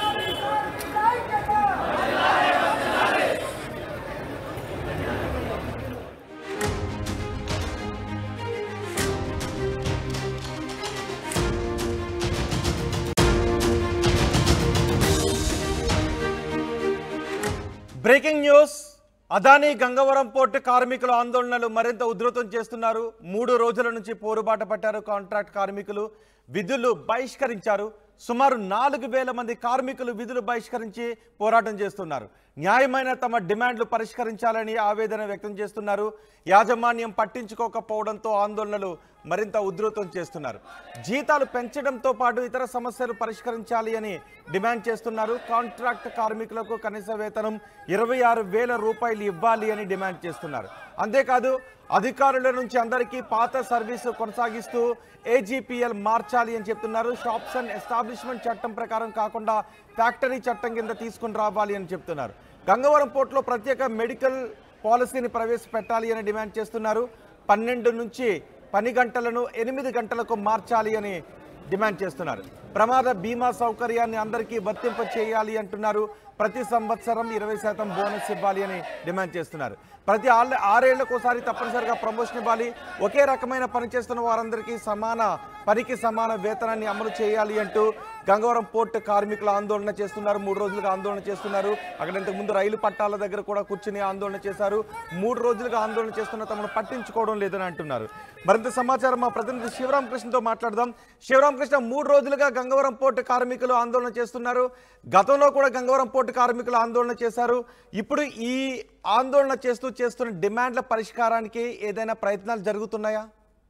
breaking news Adani Gangavaram port కార్మికుల ఆందోళనలు మరింత ఉధృతం చేస్తున్నారు మూడు రోజుల నుంచి పోరుబాట పట్టారు కాంట్రాక్ట్ కార్మికులు విధులు బహిష్కరించారు సుమారు నాలుగు వేల మంది కార్మికులు విధులు బహిష్కరించి పోరాటం చేస్తున్నారు న్యాయమైన తమ డిమాండ్లు పరిష్కరించాలని ఆవేదన వ్యక్తం చేస్తున్నారు యాజమాన్యం పట్టించుకోకపోవడంతో ఆందోళనలు మరింత ఉధృతం చేస్తున్నారు జీతాలు పెంచడంతో పాటు ఇతర సమస్యలు పరిష్కరించాలి అని డిమాండ్ చేస్తున్నారు కాంట్రాక్ట్ కార్మికులకు కనీస వేతనం ఇరవై ఆరు వేల రూపాయలు ఇవ్వాలి అని డిమాండ్ చేస్తున్నారు అంతేకాదు అధికారుల నుంచి అందరికీ పాత సర్వీసు కొనసాగిస్తూ ఏజీపీఎల్ మార్చాలి అని చెప్తున్నారు షాప్స్ అండ్ ఎస్టాబ్లిష్మెంట్ చట్టం ప్రకారం కాకుండా ఫ్యాక్టరీ చట్టం కింద తీసుకుని రావాలి అని చెప్తున్నారు గంగవరం పోర్టులో ప్రత్యేక మెడికల్ పాలసీని ప్రవేశపెట్టాలి అని డిమాండ్ చేస్తున్నారు పన్నెండు నుంచి పని గంటలను ఎనిమిది గంటలకు మార్చాలి అని డిమాండ్ చేస్తున్నారు ప్రమాద బీమా సౌకర్యాన్ని అందరికీ వర్తింప చేయాలి అంటున్నారు ప్రతి సంవత్సరం ఇరవై శాతం బోనస్ ఇవ్వాలి అని డిమాండ్ చేస్తున్నారు ప్రతి ఆళ్ళ ఆరేళ్లకోసారి తప్పనిసరిగా ప్రమోషన్ ఇవ్వాలి ఒకే రకమైన పని చేస్తున్న వారందరికీ సమాన పనికి సమాన వేతనాన్ని అమలు చేయాలి అంటూ గంగవరం పోర్టు కార్మికులు ఆందోళన చేస్తున్నారు మూడు రోజులుగా ఆందోళన చేస్తున్నారు అక్కడ ఇంతకు ముందు రైలు పట్టాల దగ్గర కూడా కూర్చుని ఆందోళన చేశారు మూడు రోజులుగా ఆందోళన చేస్తున్న తమను పట్టించుకోవడం లేదని అంటున్నారు మరింత సమాచారం మా ప్రతినిధి శివరామకృష్ణతో మాట్లాడదాం శివరామకృష్ణ మూడు రోజులుగా గంగ గంగవరం పోర్టు కార్మికులు ఆందోళన చేస్తున్నారు గతంలో కూడా గంగవరం పోర్టు కార్మికులు ఆందోళన చేశారు ఇప్పుడు ఈ ఆందోళన చేస్తూ చేస్తున్న డిమాండ్ల పరిష్కారానికి ఏదైనా ప్రయత్నాలు జరుగుతున్నాయా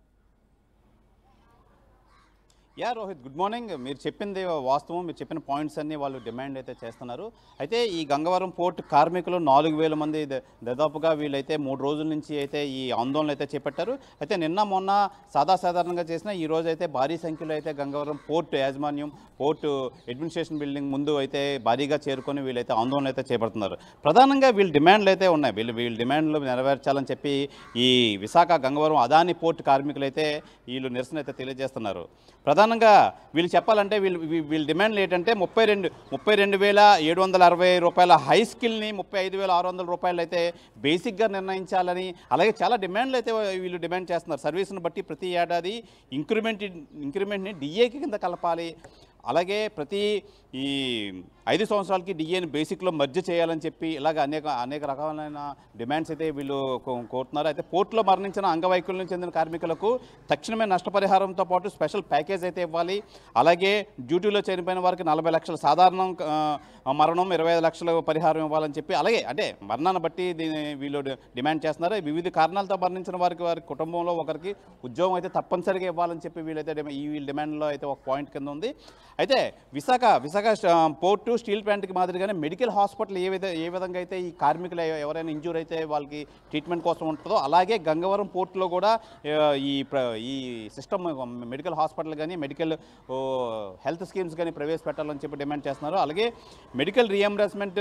యా రోహిత్ గుడ్ మార్నింగ్ మీరు చెప్పింది వాస్తవం మీరు చెప్పిన పాయింట్స్ అన్ని వాళ్ళు డిమాండ్ అయితే చేస్తున్నారు అయితే ఈ గంగవరం పోర్ట్ కార్మికులు నాలుగు వేల మంది ద- దాదాపుగా వీళ్ళైతే మూడు రోజుల నుంచి అయితే ఈ ఆందోళన అయితే చేపట్టారు అయితే నిన్న మొన్న సాధాసాధారణంగా చేసిన ఈ రోజు అయితే భారీ సంఖ్యలో అయితే గంగవరం పోర్ట్ యాజమాన్యం పోర్టు అడ్మినిస్ట్రేషన్ బిల్డింగ్ ముందు అయితే భారీగా చేరుకొని వీళ్ళైతే ఆందోళన అయితే చేపడుతున్నారు ప్రధానంగా వీళ్ళ డిమాండ్లు అయితే ఉన్నాయి వీళ్ళు వీళ్ళ డిమాండ్లు నెరవేర్చాలని చెప్పి ఈ విశాఖ గంగవరం అదాని పోర్ట్ కార్మికులు అయితే వీళ్ళు నిరసన అయితే తెలియజేస్తున్నారు ప్రధానంగా వీళ్ళు చెప్పాలంటే వీళ్ళు వీ- వీళ్ళ డిమాండ్లు ఏంటంటే ముప్పై రెండు ముప్పై రెండు వేల ఏడు వందల అరవై రూపాయల హై స్కిల్ని ముప్పై ఐదు వేల ఆరు వందల రూపాయలు అయితే బేసిక్గా నిర్ణయించాలని అలాగే చాలా డిమాండ్లు అయితే వీళ్ళు డిమాండ్ చేస్తున్నారు సర్వీస్ని బట్టి ప్రతి ఏడాది ఇంక్రిమెంట్ ఇంక్రిమెంట్ని డిఏకి కింద కలపాలి అలాగే ప్రతి ఈ ఐదు సంవత్సరాలకి డిఏని బేసిక్లో మర్జ్ చేయాలని చెప్పి ఇలాగ అనేక అనేక రకాలైన డిమాండ్స్ అయితే వీళ్ళు కో- కోరుతున్నారు అయితే పోర్టులో మరణించిన అంగవైకల్యం చెందిన కార్మికులకు తక్షణమే నష్టపరిహారంతో పాటు స్పెషల్ ప్యాకేజ్ అయితే ఇవ్వాలి అలాగే డ్యూటీలో చనిపోయిన వారికి నలభై లక్షల సాధారణ ఆ, మరణం ఇరవై ఐదు లక్షల పరిహారం ఇవ్వాలని చెప్పి అలాగే అంటే మరణాన్ని బట్టి దీన్ని వీళ్ళు డి- డిమాండ్ చేస్తున్నారు వివిధ కారణాలతో మరణించిన వారికి వారి కుటుంబంలో ఒకరికి ఉద్యోగం అయితే తప్పనిసరిగా ఇవ్వాలని చెప్పి వీళ్ళైతే డిమా- ఈ వీళ్ళ డిమాండ్లో అయితే ఒక పాయింట్ కింద ఉంది అయితే విశాఖ విశాఖ స్ట- పోర్టు స్టీల్ ప్లాంట్కి మాదిరిగానే మెడికల్ హాస్పిటల్ ఏ విధ ఏ విధంగా అయితే ఈ కార్మికులు ఎవ- ఎవరైనా ఇంజూర్ అయితే వాళ్ళకి ట్రీట్మెంట్ కోసం ఉంటుందో అలాగే గంగవరం పోర్టులో కూడా ఆ, ఈ ప్ర- ఈ సిస్టమ్ మెడికల్ హాస్పిటల్ కానీ మెడికల్ ఓ, హెల్త్ స్కీమ్స్ కానీ ప్రవేశపెట్టాలని చెప్పి డిమాండ్ చేస్తున్నారు అలాగే మెడికల్ రియంబర్స్మెంట్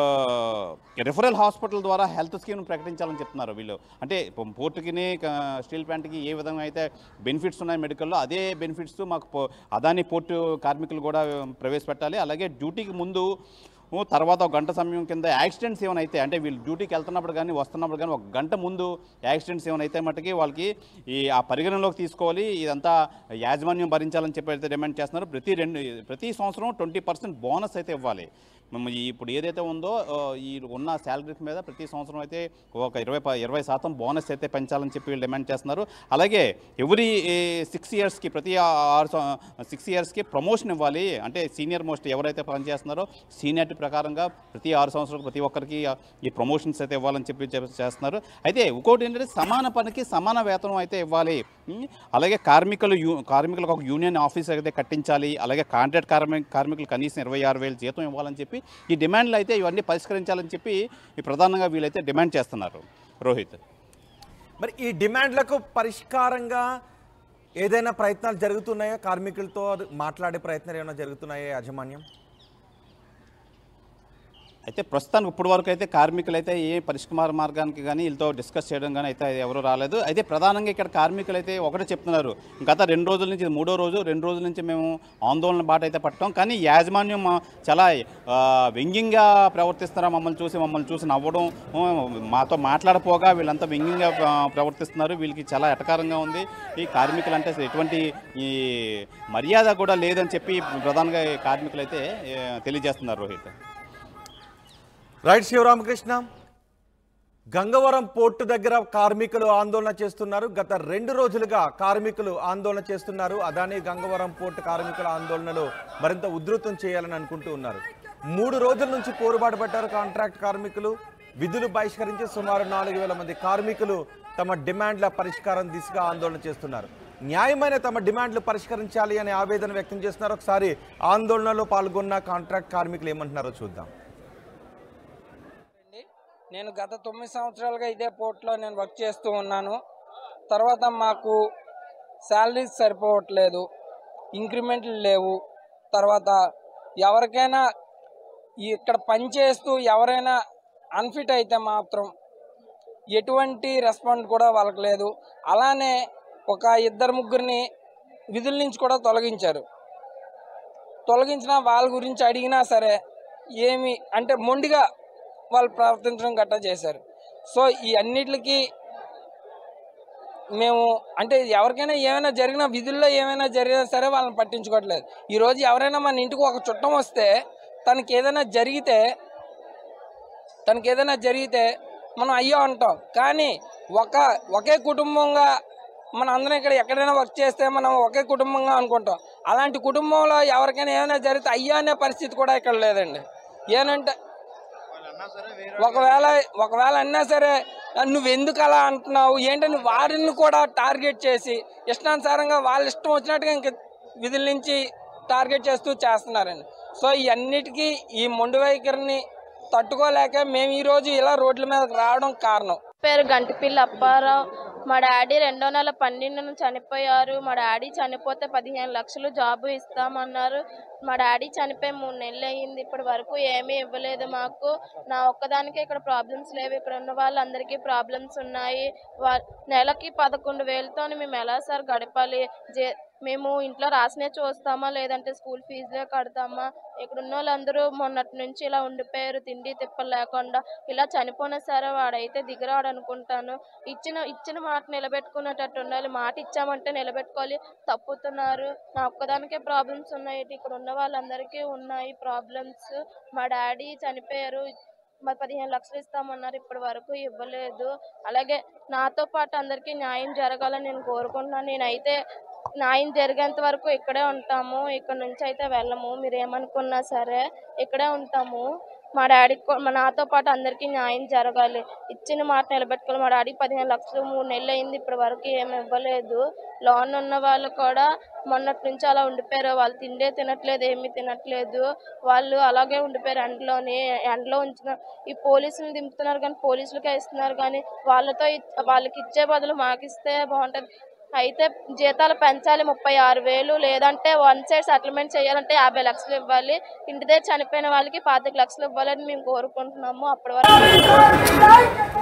రిఫరల్ హాస్పిటల్ ద్వారా హెల్త్ స్కీమ్ ప్రకటించాలని చెప్తున్నారు వీళ్ళు అంటే పో- పోర్టుకిని క- స్టీల్ ప్లాంట్కి ఏ విధంగా అయితే బెనిఫిట్స్ ఉన్నాయి మెడికల్లో అదే బెనిఫిట్స్ మాకు పో- అదాని పోర్టు కార్మికులు కూడా ప్రవేశపెట్టాలి అలాగే డ్యూటీకి ముందు ఓ తర్వాత ఒక గంట సమయం కింద యాక్సిడెంట్స్ ఏమైనా అయితే అంటే వీళ్ళు డ్యూటీకి వెళ్తున్నప్పుడు కానీ వస్తున్నప్పుడు కానీ ఒక గంట ముందు యాక్సిడెంట్స్ ఏమైనా అయితే మట్టుకి వాళ్ళకి ఈ ఆ పరిగణలోకి తీసుకోవాలి ఇదంతా యాజమాన్యం భరించాలని చెప్పి అయితే డిమాండ్ చేస్తున్నారు ప్రతి రెండు ప్రతి సంవత్సరం ట్వంటీ పర్సెంట్ బోనస్ అయితే ఇవ్వాలి మేము ఈ- ఇప్పుడు ఏదైతే ఉందో ఆ, ఈ ఉన్న శాలరీస్ మీద ప్రతి సంవత్సరం అయితే ఒక ఇరవై ప- ఇరవై శాతం బోనస్ అయితే పెంచాలని చెప్పి వీళ్ళు డిమాండ్ చేస్తున్నారు అలాగే ఎవ్రీ సిక్స్ ఇయర్స్కి ప్రతి ఆరు సిక్స్ ఇయర్స్కి ప్రమోషన్ ఇవ్వాలి అంటే సీనియర్ మోస్ట్ ఎవరైతే పనిచేస్తున్నారో సీనియారిటీ ప్రకారంగా ప్రతి ఆరు సంవత్సరాలకు ప్రతి ఒక్కరికి ఆ, ఈ ప్రమోషన్స్ అయితే ఇవ్వాలని చెప్పి చెప్- చేస్తున్నారు అయితే ఇంకోటి ఏంటంటే సమాన పనికి సమాన వేతనం అయితే ఇవ్వాలి ఉం? అలాగే కార్మికులు యూ కార్మికులకు ఒక యూనియన్ ఆఫీస్ అయితే కట్టించాలి అలాగే కాంట్రాక్ట్ కార్మిక కార్మికులు కనీసం ఇరవై ఆరు వేలు జీతం ఇవ్వాలని చెప్పి ఈ డిమాండ్లు అయితే ఇవన్నీ పరిష్కరించాలని చెప్పి ఈ ప్రధానంగా వీళ్ళైతే డిమాండ్ చేస్తున్నారు రోహిత్ మరి ఈ డిమాండ్లకు పరిష్కారంగా ఏదైనా ప్రయత్నాలు జరుగుతున్నాయా కార్మికులతో మాట్లాడే ప్రయత్నాలు ఏమైనా జరుగుతున్నాయా యాజమాన్యం అయితే ప్రస్తుతానికి ఇప్పుడు వరకు అయితే కార్మికులు అయితే ఏ పరిష్కార మార్గానికి కానీ వీళ్ళతో డిస్కస్ చేయడం కానీ అయితే ఎవరు రాలేదు అయితే ప్రధానంగా ఇక్కడ కార్మికులు అయితే ఒకటే చెప్తున్నారు గత రెండు రోజుల నుంచి ఇది మూడో రోజు రెండు రోజుల నుంచి మేము ఆందోళన బాట అయితే పట్టాం కానీ యాజమాన్యం మా- చాలా ఆ, వ్యంగ్యంగా ప్రవర్తిస్తున్నారు మమ్మల్ని చూసి మమ్మల్ని చూసి నవ్వడం ఆ, మాతో మాట్లాడపోగా వీళ్ళంతా వ్యంగ్యంగా ఆ, ప్రవర్తిస్తున్నారు వీళ్ళకి చాలా ఎటకారంగా ఉంది ఈ కార్మికులు అంటే అసలు ఎటువంటి ఈ మర్యాద కూడా లేదని చెప్పి ప్రధానంగా ఈ కార్మికులు అయితే ఏ, తెలియజేస్తున్నారు రోహిత్ రైట్ శివరామకృష్ణ గంగవరం పోర్టు దగ్గర కార్మికులు ఆందోళన చేస్తున్నారు గత రెండు రోజులుగా కార్మికులు ఆందోళన చేస్తున్నారు అదాని గంగవరం పోర్టు కార్మికుల ఆందోళనలు మరింత ఉధృతం చేయాలని అనుకుంటూ ఉన్నారు మూడు రోజుల నుంచి పోరుబాటు పట్టారు కాంట్రాక్ట్ కార్మికులు విధులు బహిష్కరించి సుమారు నాలుగు వేల మంది కార్మికులు తమ డిమాండ్ల పరిష్కారం దిశగా ఆందోళన చేస్తున్నారు న్యాయమైన తమ డిమాండ్లు పరిష్కరించాలి అనే ఆవేదన వ్యక్తం చేస్తున్నారు ఒకసారి ఆందోళనలో పాల్గొన్న కాంట్రాక్ట్ కార్మికులు ఏమంటున్నారో చూద్దాం అండి. నేను గత తొమ్మిది సంవత్సరాలుగా ఇదే పోర్ట్లో నేను వర్క్ చేస్తూ ఉన్నాను తర్వాత మాకు శాలరీస్ సరిపోవట్లేదు ఇంక్రిమెంట్లు లేవు తర్వాత ఎవరికైనా ఈ ఇక్కడ పని చేస్తూ ఎవరైనా అన్ఫిట్ అయితే మాత్రం ఎటువంటి రెస్పాండ్ కూడా వాళ్ళకి లేదు అలానే ఒక ఇద్దరు ముగ్గురిని విధుల నుంచి కూడా తొలగించారు తొలగించిన వాళ్ళ గురించి అడిగినా సరే ఏమి అంటే మొండిగా వాళ్ళు ప్రవర్తించడం గట్టా చేశారు సో ఈ అన్నిటికి మేము అంటే ఎవరికైనా ఏమైనా జరిగినా విధుల్లో ఏమైనా జరిగినా సరే వాళ్ళని పట్టించుకోవట్లేదు ఈరోజు ఎవరైనా మన ఇంటికి ఒక చుట్టం వస్తే తనకి ఏదైనా జరిగితే తనకి ఏదైనా జరిగితే మనం అయ్యో అంటాం కానీ ఒక ఒకే కుటుంబంగా మన అందరం ఇక్కడ ఎక్కడైనా వర్క్ చేస్తే మనం ఒకే కుటుంబంగా అనుకుంటాం అలాంటి కుటుంబంలో ఎవరికైనా ఏమైనా జరిగితే అయ్యా అనే పరిస్థితి కూడా ఇక్కడ లేదండి ఏనంటే ఒకవేళ ఒకవేళ అన్నా సరే నువ్వు ఎందుకు అలా అంటున్నావు ఏంటని వారిని కూడా టార్గెట్ చేసి ఇష్టానుసారంగా వాళ్ళ ఇష్టం వచ్చినట్టుగా ఇంక విధుల నుంచి టార్గెట్ చేస్తూ చేస్తున్నారండి సో ఇవన్నిటికీ ఈ మొండి వైఖరిని తట్టుకోలేక మేము ఈరోజు ఇలా రోడ్ల మీదకి రావడం కారణం పేరు గంటిపిల్లి అప్పారావు మా డాడీ రెండో నెల పన్నెండున చనిపోయారు మా డాడీ చనిపోతే పదిహేను లక్షలు జాబు ఇస్తామన్నారు మా డాడీ చనిపోయి మూడు నెలలు అయ్యింది ఇప్పటి వరకు ఏమీ ఇవ్వలేదు మాకు నా ఒక్కదానికే ఇక్కడ ప్రాబ్లమ్స్ లేవు ఇక్కడ ఉన్న వాళ్ళందరికీ ప్రాబ్లమ్స్ ఉన్నాయి వా నెలకి పదకొండు వేలతో మేము ఎలా సార్ గడపాలి జే మేము ఇంట్లో రాసినే చూస్తామా లేదంటే స్కూల్ ఫీజులే కడతామా ఇక్కడ ఉన్న వాళ్ళందరూ మొన్నటి నుంచి ఇలా ఉండిపోయారు తిండి తిప్పలు లేకుండా ఇలా చనిపోయినా సరే వాడైతే దిగరాడు అనుకుంటాను ఇచ్చిన ఇచ్చిన మాట నిలబెట్టుకునేటట్టు ఉండాలి మాట ఇచ్చామంటే నిలబెట్టుకోవాలి తప్పుతున్నారు నా ఒక్కదానికే ప్రాబ్లమ్స్ ఉన్నాయి ఇక్కడ ఉన్న వాళ్ళందరికీ ఉన్నాయి ప్రాబ్లమ్స్ మా డాడీ చనిపోయారు మరి పదిహేను లక్షలు ఇస్తామన్నారు ఇప్పటి వరకు ఇవ్వలేదు అలాగే నాతో పాటు అందరికీ న్యాయం జరగాలని నేను కోరుకుంటున్నాను నేనైతే న్యాయం జరిగేంత వరకు ఇక్కడే ఉంటాము ఇక్కడ నుంచి అయితే వెళ్ళము మీరు ఏమనుకున్నా సరే ఇక్కడే ఉంటాము మా డాడీకి కూ- మా నాతో పాటు అందరికీ న్యాయం జరగాలి ఇచ్చిన మాట నిలబెట్టుకోవాలి మా డాడీకి పదిహేను లక్షలు మూడు నెలలు అయింది ఇప్పటి వరకు ఏమి ఇవ్వలేదు లోన్ ఉన్న వాళ్ళు కూడా మొన్నటి నుంచి అలా ఉండిపోయారు వాళ్ళు తిండే తినట్లేదు ఏమీ తినట్లేదు వాళ్ళు అలాగే ఉండిపోయారు ఎండలోని ఎండలో ఉంచిన ఈ పోలీసులు దింపుతున్నారు కానీ పోలీసులకే ఇస్తున్నారు కానీ వాళ్ళతో ఇచ్- వాళ్ళకి ఇచ్చే బదులు మాకు ఇస్తే బాగుంటుంది అయితే జీతాలు పెంచాలి ముప్పై ఆరు వేలు లేదంటే వన్ సైడ్ సెటిల్మెంట్ చేయాలంటే యాభై లక్షలు ఇవ్వాలి ఇంటి దగ్గర చనిపోయిన వాళ్ళకి పాతిక లక్షలు ఇవ్వాలని మేము కోరుకుంటున్నాము అప్పటి వరకు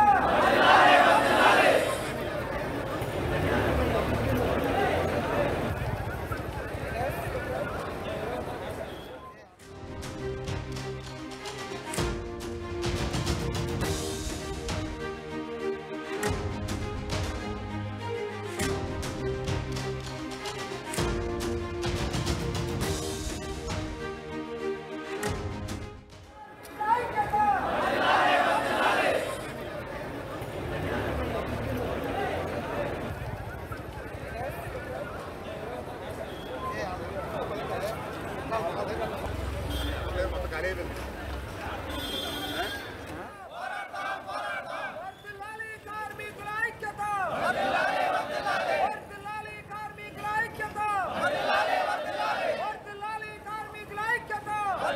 వర్ధిల్లాలి కార్మికుల ఐక్యత వర్ధిల్లాలి కార్మికుల ఐక్యత వర్ధిల్లాలి కార్మికుల ఐక్యత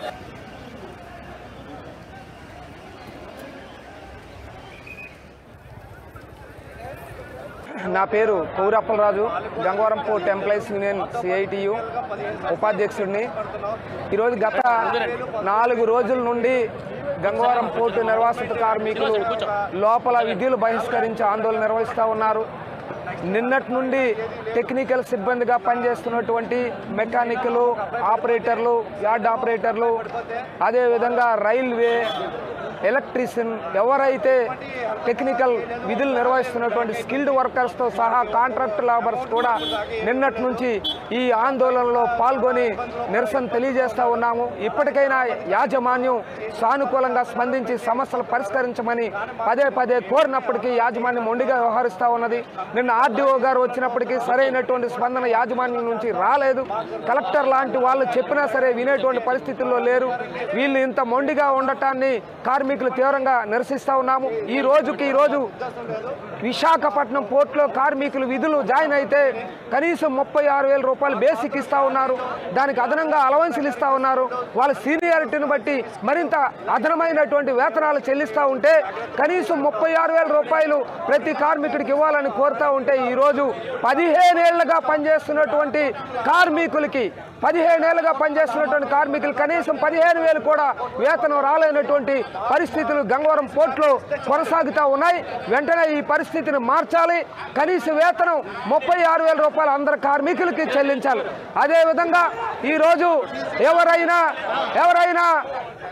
నా పేరు Kaurappalaraju Gangavaram port employees union CITU ఉపాధ్యక్షుడిని ఈరోజు గత నాలుగు రోజుల నుండి గంగవరం పోర్టు నిర్వాసిత కార్మికులు లోపల విధులు బహిష్కరించి ఆందోళన నిర్వహిస్తూ ఉన్నారు నిన్నటి నుండి టెక్నికల్ సిబ్బందిగా పనిచేస్తున్నటువంటి మెకానికలు ఆపరేటర్లు యార్డ్ ఆపరేటర్లు అదేవిధంగా రైల్వే ఎలక్ట్రీషియన్ ఎవరైతే టెక్నికల్ విధులు నిర్వహిస్తున్నటువంటి స్కిల్డ్ వర్కర్స్తో సహా కాంట్రాక్ట్ లేబర్స్ కూడా నిన్నటి నుంచి ఈ ఆందోళనలో పాల్గొని నిరసన తెలియజేస్తూ ఉన్నాము ఇప్పటికైనా యాజమాన్యం సానుకూలంగా స్పందించి సమస్యలు పరిష్కరించమని పదే పదే కోరినప్పటికీ యాజమాన్యం మొండిగా వ్యవహరిస్తూ ఉన్నది నిన్న ఆర్డీఓ గారు వచ్చినప్పటికీ సరైనటువంటి స్పందన యాజమాన్యం నుంచి రాలేదు కలెక్టర్ లాంటి వాళ్ళు చెప్పినా సరే వినేటువంటి పరిస్థితుల్లో లేరు వీళ్ళు ఇంత మొండిగా ఉండటాన్ని కార్మికులు తీవ్రంగా నిరసిస్తూ ఉన్నాము ఈ రోజుకి ఈ రోజు విశాఖపట్నం పోర్టులో కార్మికులు విధులు జాయిన్ అయితే కనీసం ముప్పై ఆరు వేల రూపాయలు బేసిక్ ఇస్తూ ఉన్నారు దానికి అదనంగా అలవెన్సులు ఇస్తూ ఉన్నారు వాళ్ళ సీనియారిటీని బట్టి మరింత అదనమైనటువంటి వేతనాలు చెల్లిస్తూ ఉంటే కనీసం ముప్పై ఆరు వేల రూపాయలు ప్రతి కార్మికుడికి ఇవ్వాలని కోరుతూ ఉంటే ఈరోజు పదిహేనేళ్లుగా పనిచేస్తున్నటువంటి కార్మికులకి పదిహేనేళ్లుగా పనిచేస్తున్నటువంటి కార్మికులు కనీసం పదిహేను వేలు కూడా వేతనం రాలేనటువంటి పరిస్థితులు గంగవరం పోర్టులో కొనసాగుతూ ఉన్నాయి వెంటనే ఈ పరిస్థితిని మార్చాలి కనీస వేతనం ముప్పై ఆరు వేల రూపాయలు అందరు కార్మికులకి చెల్లించాలి అదేవిధంగా ఈరోజు ఎవరైనా ఎవరైనా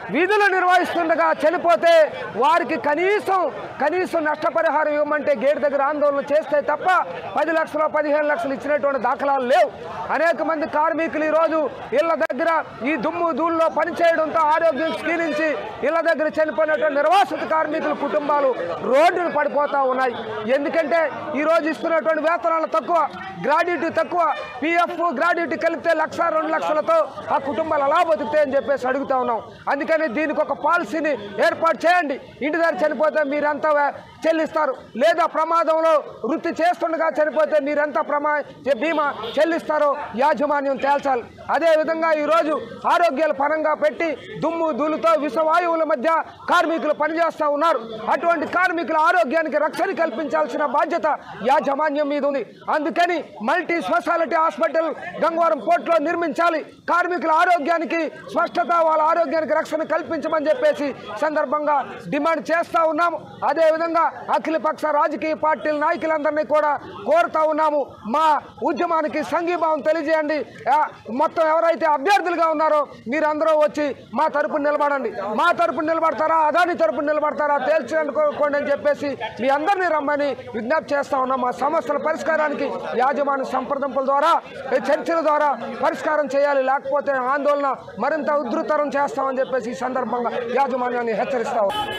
విధులు నిర్వహిస్తుండగా చనిపోతే వారికి కనీసం కనీసం నష్టపరిహారం ఇవ్వమంటే గేట్ దగ్గర ఆందోళన చేస్తే తప్ప పది లక్షలు పదిహేను లక్షలు ఇచ్చినటువంటి దాఖలాలు లేవు అనేక మంది కార్మికులు ఈరోజు ఇళ్ల దగ్గర ఈ దుమ్ము ధూళిలో పనిచేయడంతో ఆరోగ్యం క్షీణించి ఇళ్ల దగ్గర చనిపోయినటువంటి నిర్వాసిత కార్మికుల కుటుంబాలు రోడ్డును పడిపోతా ఉన్నాయి ఎందుకంటే ఈ రోజు ఇస్తున్నటువంటి వేతనాలు తక్కువ గ్రాడ్యుటీ తక్కువ పిఎఫ్ గ్రాడ్యుటీ కలిపితే లక్ష రెండు లక్షలతో ఆ కుటుంబాలు అలా బతుకుతాయని చెప్పేసి అడుగుతా ఉన్నాం అందుకని దీనికి ఒక పాలసీని ఏర్పాటు చేయండి ఇంటి దగ్గర చనిపోతే మీరంతా వే- చెల్లిస్తారు లేదా ప్రమాదంలో వృత్తి చేస్తుండగా చనిపోతే మీరెంత ప్రమా చె- బీమా చెల్లిస్తారో యాజమాన్యం తేల్చాలి అదేవిధంగా ఈరోజు ఆరోగ్యాల పరంగా పెట్టి దుమ్ము ధూళితో విషవాయువుల మధ్య కార్మికులు పనిచేస్తూ ఉన్నారు అటువంటి కార్మికుల ఆరోగ్యానికి రక్షణ కల్పించాల్సిన బాధ్యత యాజమాన్యం మీద ఉంది అందుకని మల్టీ స్పెషాలిటీ హాస్పిటల్ గంగవరం పోర్టులో నిర్మించాలి కార్మికుల ఆరోగ్యానికి స్పష్టత వాళ్ళ ఆరోగ్యానికి రక్షణ కల్పించమని చెప్పేసి సందర్భంగా డిమాండ్ చేస్తూ ఉన్నాము అదేవిధంగా అఖిలపక్ష రాజకీయ పార్టీల నాయకులందరినీ కూడా కోరుతా ఉన్నాము మా ఉద్యమానికి సంఘీభావం తెలియజేయండి ఆ, మొత్తం ఎవరైతే అభ్యర్థులుగా ఉన్నారో మీరందరూ వచ్చి మా తరపున నిలబడండి మా తరపున నిలబడతారా అదాని తరపున నిలబడతారా తేల్చుకోండి అని చెప్పేసి మీ అందరినీ రమ్మని విజ్ఞప్తి చేస్తా ఉన్నాం మా సమస్యల పరిష్కారానికి యాజమాన్య సంప్రదింపుల ద్వారా ఈ చర్చల ద్వారా పరిష్కారం చేయాలి లేకపోతే ఆందోళన మరింత ఉధృతరం చేస్తామని చెప్పేసి ఈ సందర్భంగా యాజమాన్యాన్ని హెచ్చరిస్తా ఉన్నాం.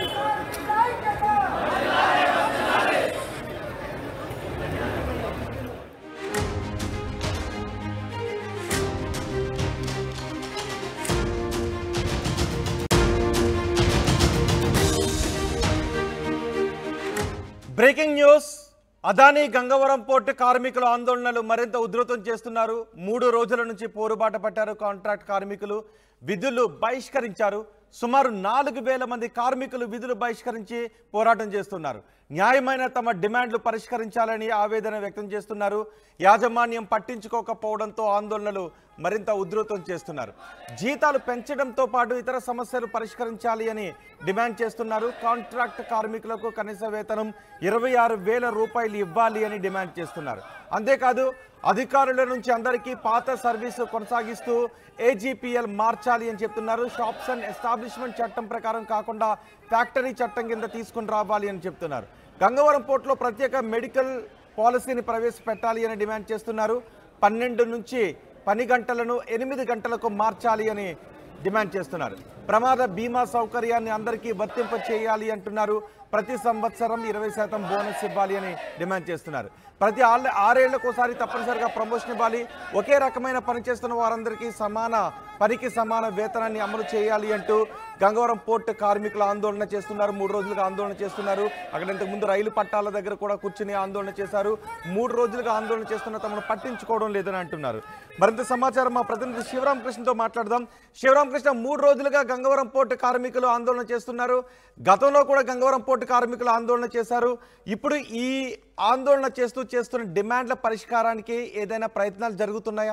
Breaking news Adani Gangavaram port కార్మికుల ఆందోళనలు మరింత ఉధృతం చేస్తున్నారు మూడు రోజుల నుంచి పోరుబాట పట్టారు కాంట్రాక్ట్ కార్మికులు విధులు బహిష్కరించారు సుమారు నాలుగు వేల మంది కార్మికులు విధులు బహిష్కరించి పోరాటం చేస్తున్నారు న్యాయమైన తమ డిమాండ్లు పరిష్కరించాలని ఆవేదన వ్యక్తం చేస్తున్నారు యాజమాన్యం పట్టించుకోకపోవడంతో ఆందోళనలు మరింత ఉధృతం చేస్తున్నారు జీతాలు పెంచడంతో పాటు ఇతర సమస్యలు పరిష్కరించాలి అని డిమాండ్ చేస్తున్నారు కాంట్రాక్ట్ కార్మికులకు కనీస వేతనం ఇరవై ఆరు వేల రూపాయలు ఇవ్వాలి అని డిమాండ్ చేస్తున్నారు అంతేకాదు అధికారుల నుంచి అందరికీ పాత సర్వీసు కొనసాగిస్తూ ఏజీపీఎల్ మార్చాలి అని చెప్తున్నారు షాప్స్ అండ్ ఎస్టాబ్లిష్మెంట్ చట్టం ప్రకారం కాకుండా ఫ్యాక్టరీ చట్టం కింద తీసుకుని రావాలి అని చెప్తున్నారు గంగవరం పోర్టులో ప్రత్యేక మెడికల్ పాలసీని ప్రవేశపెట్టాలి అని డిమాండ్ చేస్తున్నారు పన్నెండు నుంచి పని గంటలను ఎనిమిది గంటలకు మార్చాలి అని డిమాండ్ చేస్తున్నారు ప్రమాద బీమా సౌకర్యాన్ని అందరికీ వర్తింప చేయాలి అంటున్నారు ప్రతి సంవత్సరం ఇరవై శాతం బోనస్ ఇవ్వాలి అని డిమాండ్ చేస్తున్నారు ప్రతి ఆళ్ళ ఆరేళ్లకు ఒకసారి తప్పనిసరిగా ప్రమోషన్ ఇవ్వాలి ఒకే రకమైన పని చేస్తున్న వారందరికీ సమాన పనికి సమాన వేతనాన్ని అమలు చేయాలి అంటూ గంగవరం పోర్టు కార్మికులు ఆందోళన చేస్తున్నారు మూడు రోజులుగా ఆందోళన చేస్తున్నారు అక్కడ ఇంతకు ముందు రైలు పట్టాల దగ్గర కూడా కూర్చుని ఆందోళన చేశారు మూడు రోజులుగా ఆందోళన చేస్తున్న తమను పట్టించుకోవడం లేదని అంటున్నారు మరింత సమాచారం మా ప్రతినిధి శివరామకృష్ణతో మాట్లాడదాం శివరామకృష్ణ మూడు రోజులుగా గంగవరం పోర్టు కార్మికులు ఆందోళన చేస్తున్నారు గతంలో కూడా గంగవరం పోర్టు కార్మికులు ఆందోళన చేశారు ఇప్పుడు ఈ ఆందోళన చేస్తూ చేస్తున్న డిమాండ్ల పరిష్కారానికి ఏదైనా ప్రయత్నాలు జరుగుతున్నాయా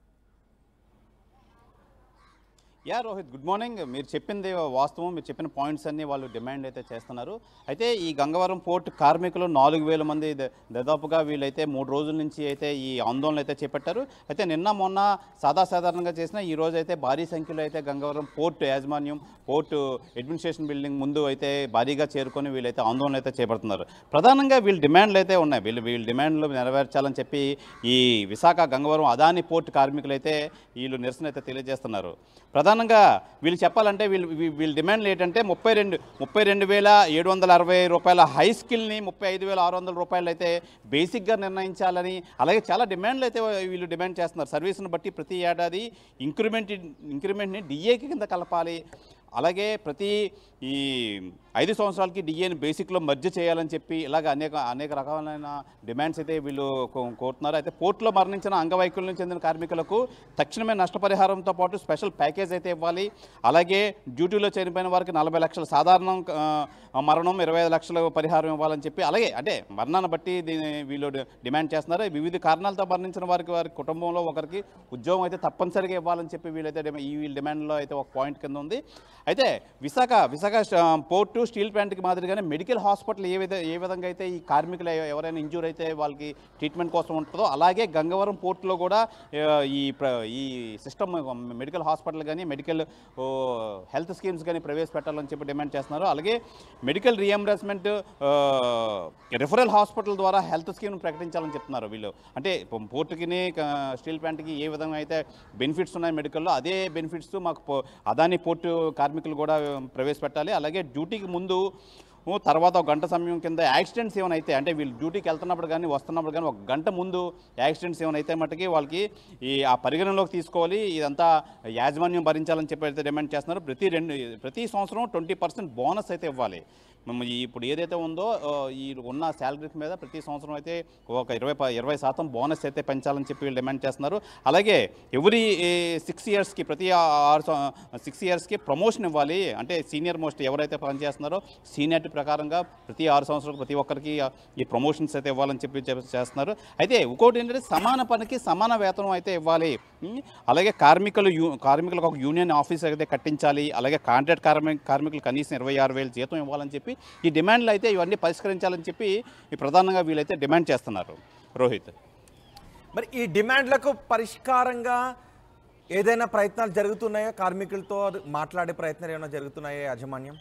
యా రోహిత్ గుడ్ మార్నింగ్ మీరు చెప్పింది వాస్తవం మీరు చెప్పిన పాయింట్స్ అన్ని వాళ్ళు డిమాండ్ అయితే చేస్తున్నారు అయితే ఈ గంగవరం పోర్ట్ కార్మికులు నాలుగు వేల మంది ద- దాదాపుగా వీళ్ళైతే మూడు రోజుల నుంచి అయితే ఈ ఆందోళన అయితే చేపట్టారు అయితే నిన్న మొన్న సాదాసాధారణంగా చేసిన ఈ రోజు అయితే భారీ సంఖ్యలో అయితే గంగవరం పోర్ట్ యాజమాన్యం పోర్టు అడ్మినిస్ట్రేషన్ బిల్డింగ్ ముందు అయితే భారీగా చేరుకొని వీళ్ళైతే ఆందోళన అయితే చేపడుతున్నారు ప్రధానంగా వీళ్ళ డిమాండ్లు అయితే ఉన్నాయి వీళ్ళు వీళ్ళ డిమాండ్లు నెరవేర్చాలని చెప్పి ఈ విశాఖ గంగవరం అదాని పోర్ట్ కార్మికులు అయితే వీళ్ళు నిరసన అయితే తెలియజేస్తున్నారు ప్రధానంగా వీళ్ళు చెప్పాలంటే వీళ్ళు వీ- వీళ్ళ డిమాండ్లు ఏంటంటే ముప్పై రెండు ముప్పై రెండు వేల ఏడు వందల అరవై రూపాయల హై స్కిల్ని ముప్పై ఐదు వేల ఆరు వందల రూపాయలు అయితే బేసిక్గా నిర్ణయించాలని అలాగే చాలా డిమాండ్లు అయితే వీళ్ళు డిమాండ్ చేస్తున్నారు సర్వీస్ను బట్టి ప్రతి ఏడాది ఇంక్రిమెంట్ ఇంక్రిమెంట్ని డిఏకి కింద కలపాలి అలాగే ప్రతి ఈ ఐదు సంవత్సరాలకి డిఏని బేసిక్లో మర్జ్ చేయాలని చెప్పి ఇలాగ అనేక అనేక రకాలైన డిమాండ్స్ అయితే వీళ్ళు కో- కోరుతున్నారు అయితే పోర్టులో మరణించిన అంగవైకల్యం చెందిన కార్మికులకు తక్షణమే నష్టపరిహారంతో పాటు స్పెషల్ ప్యాకేజ్ అయితే ఇవ్వాలి అలాగే డ్యూటీలో చనిపోయిన వారికి నలభై లక్షల సాధారణ ఆ, మరణం ఇరవై ఐదు లక్షల పరిహారం ఇవ్వాలని చెప్పి అలాగే అంటే మరణాన్ని బట్టి దీన్ని వీళ్ళు డి- డిమాండ్ చేస్తున్నారు వివిధ కారణాలతో మరణించిన వారికి వారి కుటుంబంలో ఒకరికి ఉద్యోగం అయితే తప్పనిసరిగా ఇవ్వాలని చెప్పి వీళ్ళైతే డిమా- ఈ వీళ్ళ డిమాండ్లో అయితే ఒక పాయింట్ కింద ఉంది అయితే విశాఖ విశాఖ ష- పోర్టు స్టీల్ ప్లాంట్కి మాదిరిగానే మెడికల్ హాస్పిటల్ ఏ విధ ఏ విధంగా అయితే ఈ కార్మికులు ఎవ- ఎవరైనా ఇంజూర్ అయితే వాళ్ళకి ట్రీట్మెంట్ కోసం ఉంటుందో అలాగే గంగవరం పోర్టులో కూడా ఆ, ఈ ప్ర ఈ సిస్టమ్ మెడికల్ హాస్పిటల్ కానీ మెడికల్ ఓ, హెల్త్ స్కీమ్స్ కానీ ప్రవేశపెట్టాలని చెప్పి డిమాండ్ చేస్తున్నారు అలాగే మెడికల్ రియంబర్స్మెంట్ రిఫరల్ హాస్పిటల్ ద్వారా హెల్త్ స్కీమ్ ప్రకటించాలని చెప్తున్నారు వీళ్ళు అంటే ప- పోర్టుకిని క- స్టీల్ ప్లాంట్కి ఏ విధంగా అయితే బెనిఫిట్స్ ఉన్నాయి మెడికల్లో అదే బెనిఫిట్స్ మాకు పో- అదాని పోర్టు కార్మికులు కూడా ప్రవేశపెట్టాలి అలాగే డ్యూటీకి ముందు ఓ తర్వాత ఒక గంట సమయం కింద యాక్సిడెంట్స్ ఏమైనా అయితే అంటే వీళ్ళు డ్యూటీకి వెళ్తున్నప్పుడు కానీ వస్తున్నప్పుడు కానీ ఒక గంట ముందు యాక్సిడెంట్స్ ఏమైనా అయితే మట్టుకి వాళ్ళకి ఈ ఆ పరిగణనలోకి తీసుకోవాలి ఇదంతా యాజమాన్యం భరించాలని చెప్పి అయితే డిమాండ్ చేస్తున్నారు ప్రతి రెండు ప్రతి సంవత్సరం ట్వంటీ పర్సెంట్ బోనస్ అయితే ఇవ్వాలి మేము ఈ ఇప్పుడు ఏదైతే ఉందో ఆ, ఈ ఉన్న శాలరీస్ మీద ప్రతి సంవత్సరం అయితే ఒక ఇరవై ప- ఇరవై శాతం బోనస్ అయితే పెంచాలని చెప్పి వీళ్ళు డిమాండ్ చేస్తున్నారు అలాగే ఎవ్రీ సిక్స్ ఇయర్స్కి ప్రతి ఆ- ఆరు సిక్స్ ఇయర్స్కి ప్రమోషన్ ఇవ్వాలి అంటే సీనియర్ మోస్ట్ ఎవరైతే పనిచేస్తున్నారో సీనియారిటీ ప్రకారంగా ప్రతి ఆరు సంవత్సరాలకు ప్రతి ఒక్కరికి ఆ, ఈ ప్రమోషన్స్ అయితే ఇవ్వాలని చెప్పి చెప్- చేస్తున్నారు అయితే ఇంకోటి ఏంటంటే సమాన పనికి సమాన వేతనం అయితే ఇవ్వాలి ఉం? అలాగే కార్మికులు యూ కార్మికులకు ఒక యూనియన్ ఆఫీస్ అయితే కట్టించాలి అలాగే కాంట్రాక్ట్ కార్మిక కార్మికులు కనీసం ఇరవై ఆరు వేలు జీతం ఇవ్వాలని చెప్పి ఈ డిమాండ్లు అయితే ఇవన్నీ పరిష్కరించాలని చెప్పి ఈ ప్రధానంగా వీళ్ళైతే డిమాండ్ చేస్తున్నారు రోహిత్ మరి ఈ డిమాండ్లకు పరిష్కారంగా ఏదైనా ప్రయత్నాలు జరుగుతున్నాయా కార్మికులతో మాట్లాడే ప్రయత్నాలు ఏమైనా జరుగుతున్నాయా యాజమాన్యం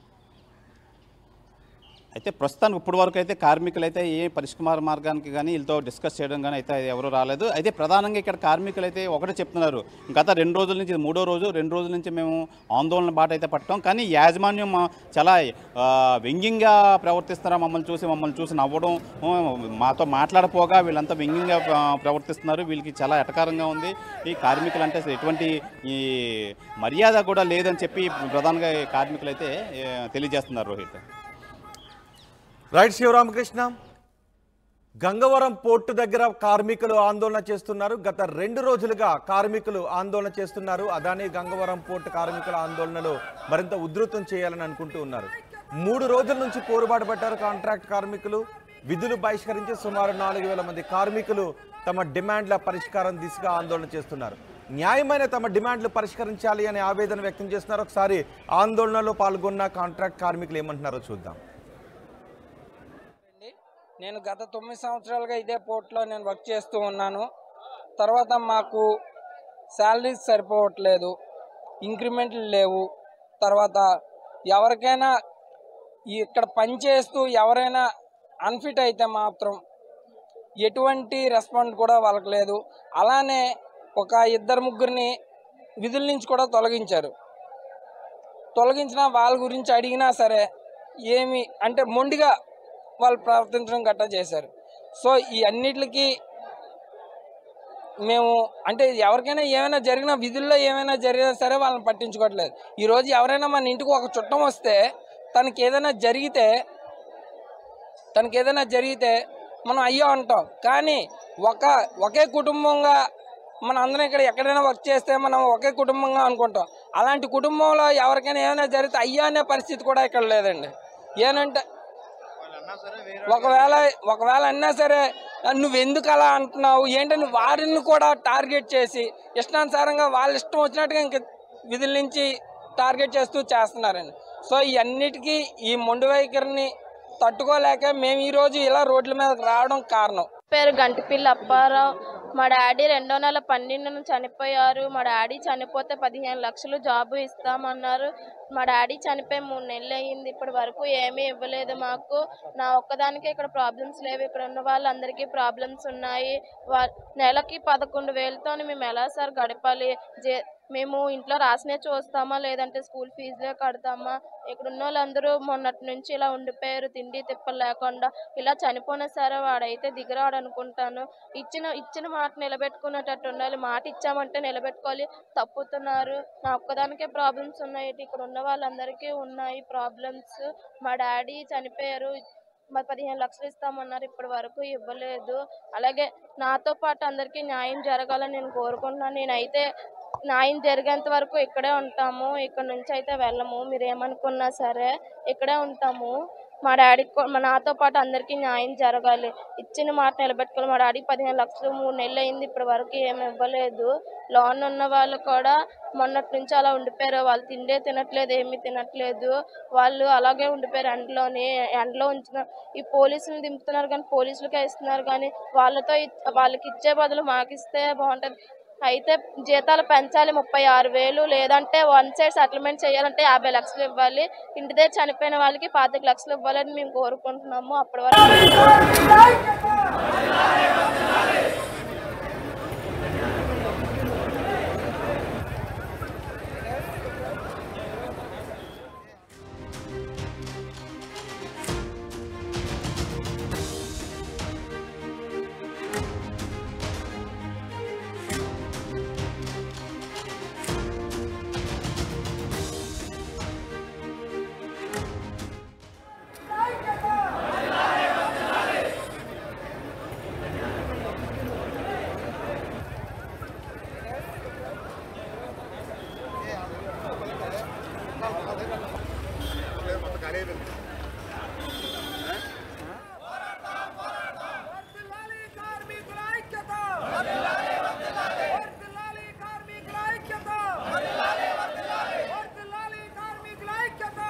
అయితే ప్రస్తుతానికి ఇప్పటి వరకు అయితే కార్మికులు అయితే ఏ పరిష్కార మార్గానికి కానీ వీళ్ళతో డిస్కస్ చేయడం కానీ అయితే ఎవరు రాలేదు అయితే ప్రధానంగా ఇక్కడ కార్మికులు అయితే ఒకటే చెప్తున్నారు గత రెండు రోజుల నుంచి ఇది మూడో రోజు రెండు రోజుల నుంచి మేము ఆందోళన బాట అయితే పట్టాం కానీ యాజమాన్యం మా- చాలా ఆ, వ్యంగ్యంగా ప్రవర్తిస్తున్నారు మమ్మల్ని చూసి మమ్మల్ని చూసి నవ్వడం ఆ, మాతో మాట్లాడపోగా వీళ్ళంతా వ్యంగ్యంగా ఆ, ప్రవర్తిస్తున్నారు వీళ్ళకి చాలా ఎటకారంగా ఉంది ఈ కార్మికులు అంటే అసలు ఎటువంటి ఈ మర్యాద కూడా లేదని చెప్పి ప్రధానంగా ఈ కార్మికులు అయితే ఏ, తెలియజేస్తున్నారు రోహిత్ రైట్ శివరామకృష్ణ గంగవరం పోర్టు దగ్గర కార్మికులు ఆందోళన చేస్తున్నారు గత రెండు రోజులుగా కార్మికులు ఆందోళన చేస్తున్నారు అదాని గంగవరం పోర్టు కార్మికుల ఆందోళనలు మరింత ఉధృతం చేయాలని అనుకుంటూ ఉన్నారు మూడు రోజుల నుంచి పోరుబాటు పట్టారు కాంట్రాక్ట్ కార్మికులు విధులు బహిష్కరించి సుమారు నాలుగు వేల మంది కార్మికులు తమ డిమాండ్ల పరిష్కారం దిశగా ఆందోళన చేస్తున్నారు న్యాయమైన తమ డిమాండ్లు పరిష్కరించాలి అనే ఆవేదన వ్యక్తం చేస్తున్నారు ఒకసారి ఆందోళనలో పాల్గొన్న కాంట్రాక్ట్ కార్మికులు ఏమంటున్నారో చూద్దాం అండి. నేను గత తొమ్మిది సంవత్సరాలుగా ఇదే పోర్ట్లో నేను వర్క్ చేస్తూ ఉన్నాను తర్వాత మాకు శాలరీస్ సరిపోవట్లేదు ఇంక్రిమెంట్లు లేవు తర్వాత ఎవరికైనా ఈ- ఇక్కడ పని చేస్తూ ఎవరైనా అన్ఫిట్ అయితే మాత్రం ఎటువంటి రెస్పాండ్ కూడా వాళ్ళకి లేదు అలానే ఒక ఇద్దరు ముగ్గురిని విధుల నుంచి కూడా తొలగించారు తొలగించిన వాళ్ళ గురించి అడిగినా సరే ఏమి అంటే మొండిగా వాళ్ళు ప్రవర్తించడం గట్టా చేశారు సో ఈ అన్నిటికి మేము అంటే ఎవరికైనా ఏమైనా జరిగిన విధుల్లో ఏమైనా జరిగినా సరే వాళ్ళని పట్టించుకోవట్లేదు ఈరోజు ఎవరైనా మన ఇంటికి ఒక చుట్టం వస్తే తనకి ఏదైనా జరిగితే తనకి ఏదైనా జరిగితే మనం అయ్యో అంటాం కానీ ఒక ఒకే కుటుంబంగా మన అందరం ఇక్కడ ఎక్కడైనా వర్క్ చేస్తే మనం ఒకే కుటుంబంగా అనుకుంటాం అలాంటి కుటుంబంలో ఎవరికైనా ఏమైనా జరిగితే అయ్యో అనే పరిస్థితి కూడా ఇక్కడ లేదండి ఏనంటే ఒకవేళ ఒకవేళ అన్నా సరే నువ్వు ఎందుకు అలా అంటున్నావు ఏంటని వారిని కూడా టార్గెట్ చేసి ఇష్టానుసారంగా వాళ్ళ ఇష్టం వచ్చినట్టుగా ఇంక విధుల నుంచి టార్గెట్ చేస్తూ చేస్తున్నారండి సో ఈ అన్నిటికీ ఈ మొండి వైఖరిని తట్టుకోలేక మేము ఈరోజు ఇలా రోడ్ల మీదకి రావడం కారణం పేరు గంటిపిల్లి అప్పారావు మా డాడీ రెండో నెల పన్నెండున చనిపోయారు మా డాడీ చనిపోతే పదిహేను లక్షలు జాబు ఇస్తామన్నారు మా డాడీ చనిపోయి మూడు నెలలు అయ్యింది ఇప్పటి వరకు ఏమీ ఇవ్వలేదు మాకు నా ఒక్కదానికే ఇక్కడ ప్రాబ్లమ్స్ లేవు ఇక్కడ ఉన్న వాళ్ళందరికీ ప్రాబ్లమ్స్ ఉన్నాయి వా నెలకి పదకొండు వేలతో మేము ఎలా సార్ గడపాలి జే మేము ఇంట్లో రాసినే చూస్తామా లేదంటే స్కూల్ ఫీజులే కడతామా ఇక్కడ ఉన్న వాళ్ళందరూ మొన్నటి నుంచి ఇలా ఉండిపోయారు తిండి తిప్పలు లేకుండా ఇలా చనిపోయినా సరే వాడైతే దిగరాడు అనుకుంటాను ఇచ్చిన ఇచ్చిన మాట నిలబెట్టుకునేటట్టు ఉండాలి మాట ఇచ్చామంటే నిలబెట్టుకోవాలి తప్పుతున్నారు నా ఒక్కదానికే ప్రాబ్లమ్స్ ఉన్నాయి ఇటు ఇక్కడ ఉన్న వాళ్ళందరికీ ఉన్నాయి ప్రాబ్లమ్స్ మా డాడీ చనిపోయారు మరి పదిహేను లక్షలు ఇస్తామన్నారు ఇప్పటి వరకు ఇవ్వలేదు అలాగే నాతో పాటు అందరికీ న్యాయం జరగాలని నేను కోరుకుంటున్నాను నేనైతే న్యాయం జరిగేంత వరకు ఇక్కడే ఉంటాము ఇక్కడ నుంచి అయితే వెళ్ళము మీరు ఏమనుకున్నా సరే ఇక్కడే ఉంటాము మా డాడీకి కూ- మా నాతో పాటు అందరికీ న్యాయం జరగాలి ఇచ్చిన మాట నిలబెట్టుకోవాలి మా డాడీకి పదిహేను లక్షలు మూడు నెలలు అయింది ఇప్పటి వరకు ఏమి ఇవ్వలేదు లోన్ ఉన్న వాళ్ళు కూడా మొన్నటి నుంచి అలా ఉండిపోయారు వాళ్ళు తిండే తినట్లేదు ఏమీ తినట్లేదు వాళ్ళు అలాగే ఉండిపోయారు ఎండలోని ఎండలో ఉంచిన ఈ పోలీసులు దింపుతున్నారు కానీ పోలీసులకే ఇస్తున్నారు కానీ వాళ్ళతో ఇ- వాళ్ళకి ఇచ్చే బదులు మాకు ఇస్తే బాగుంటుంది అయితే జీతాలు పెంచాలి ముప్పై ఆరు వేలు లేదంటే వన్ సైడ్ సెటిల్మెంట్ చేయాలంటే యాభై లక్షలు ఇవ్వాలి ఇంటి దగ్గర చనిపోయిన వాళ్ళకి పాతిక లక్షలు ఇవ్వాలని మేము కోరుకుంటున్నాము అప్పటి వరకు వర్ధిల్లాలి కార్మికుల ఐక్యత వర్ధిల్లాలి కార్మికుల ఐక్యత వర్ధిల్లాలి కార్మికుల ఐక్యత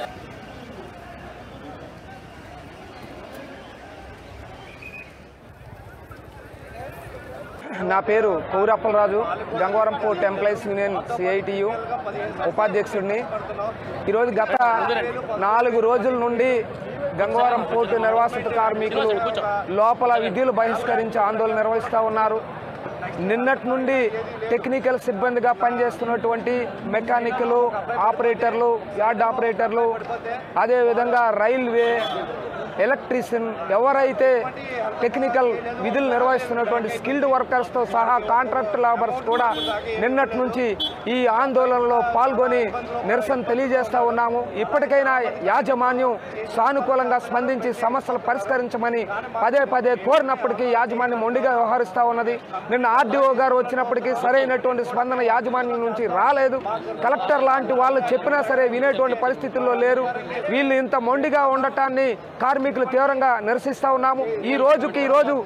నా పేరు Kaurappalaraju Gangavaram port employees union CITU ఉపాధ్యక్షుడిని ఈరోజు గత నాలుగు రోజుల నుండి గంగవరం పోర్టు నిర్వాసిత కార్మికులు లోపల విధులు బహిష్కరించి ఆందోళన నిర్వహిస్తూ ఉన్నారు నిన్నటి నుండి టెక్నికల్ సిబ్బందిగా పనిచేస్తున్నటువంటి మెకానికలు ఆపరేటర్లు యార్డ్ ఆపరేటర్లు అదేవిధంగా రైల్వే ఎలక్ట్రీషియన్ ఎవరైతే టెక్నికల్ విధులు నిర్వహిస్తున్నటువంటి స్కిల్డ్ వర్కర్స్తో సహా కాంట్రాక్ట్ లేబర్స్ కూడా నిన్నటి నుంచి ఈ ఆందోళనలో పాల్గొని నిరసన తెలియజేస్తూ ఉన్నాము ఇప్పటికైనా యాజమాన్యం సానుకూలంగా స్పందించి సమస్యలు పరిష్కరించమని పదే పదే కోరినప్పటికీ యాజమాన్యం మొండిగా వ్యవహరిస్తూ ఉన్నది నిన్న ఆర్డీఓ గారు వచ్చినప్పటికీ సరైనటువంటి స్పందన యాజమాన్యం నుంచి రాలేదు కలెక్టర్ లాంటి వాళ్ళు చెప్పినా సరే వినేటువంటి పరిస్థితుల్లో లేరు వీళ్ళు ఇంత మొండిగా ఉండటాన్ని కార్మికులు తీవ్రంగా నిరసిస్తూ ఉన్నాము ఈ రోజుకి ఈ రోజు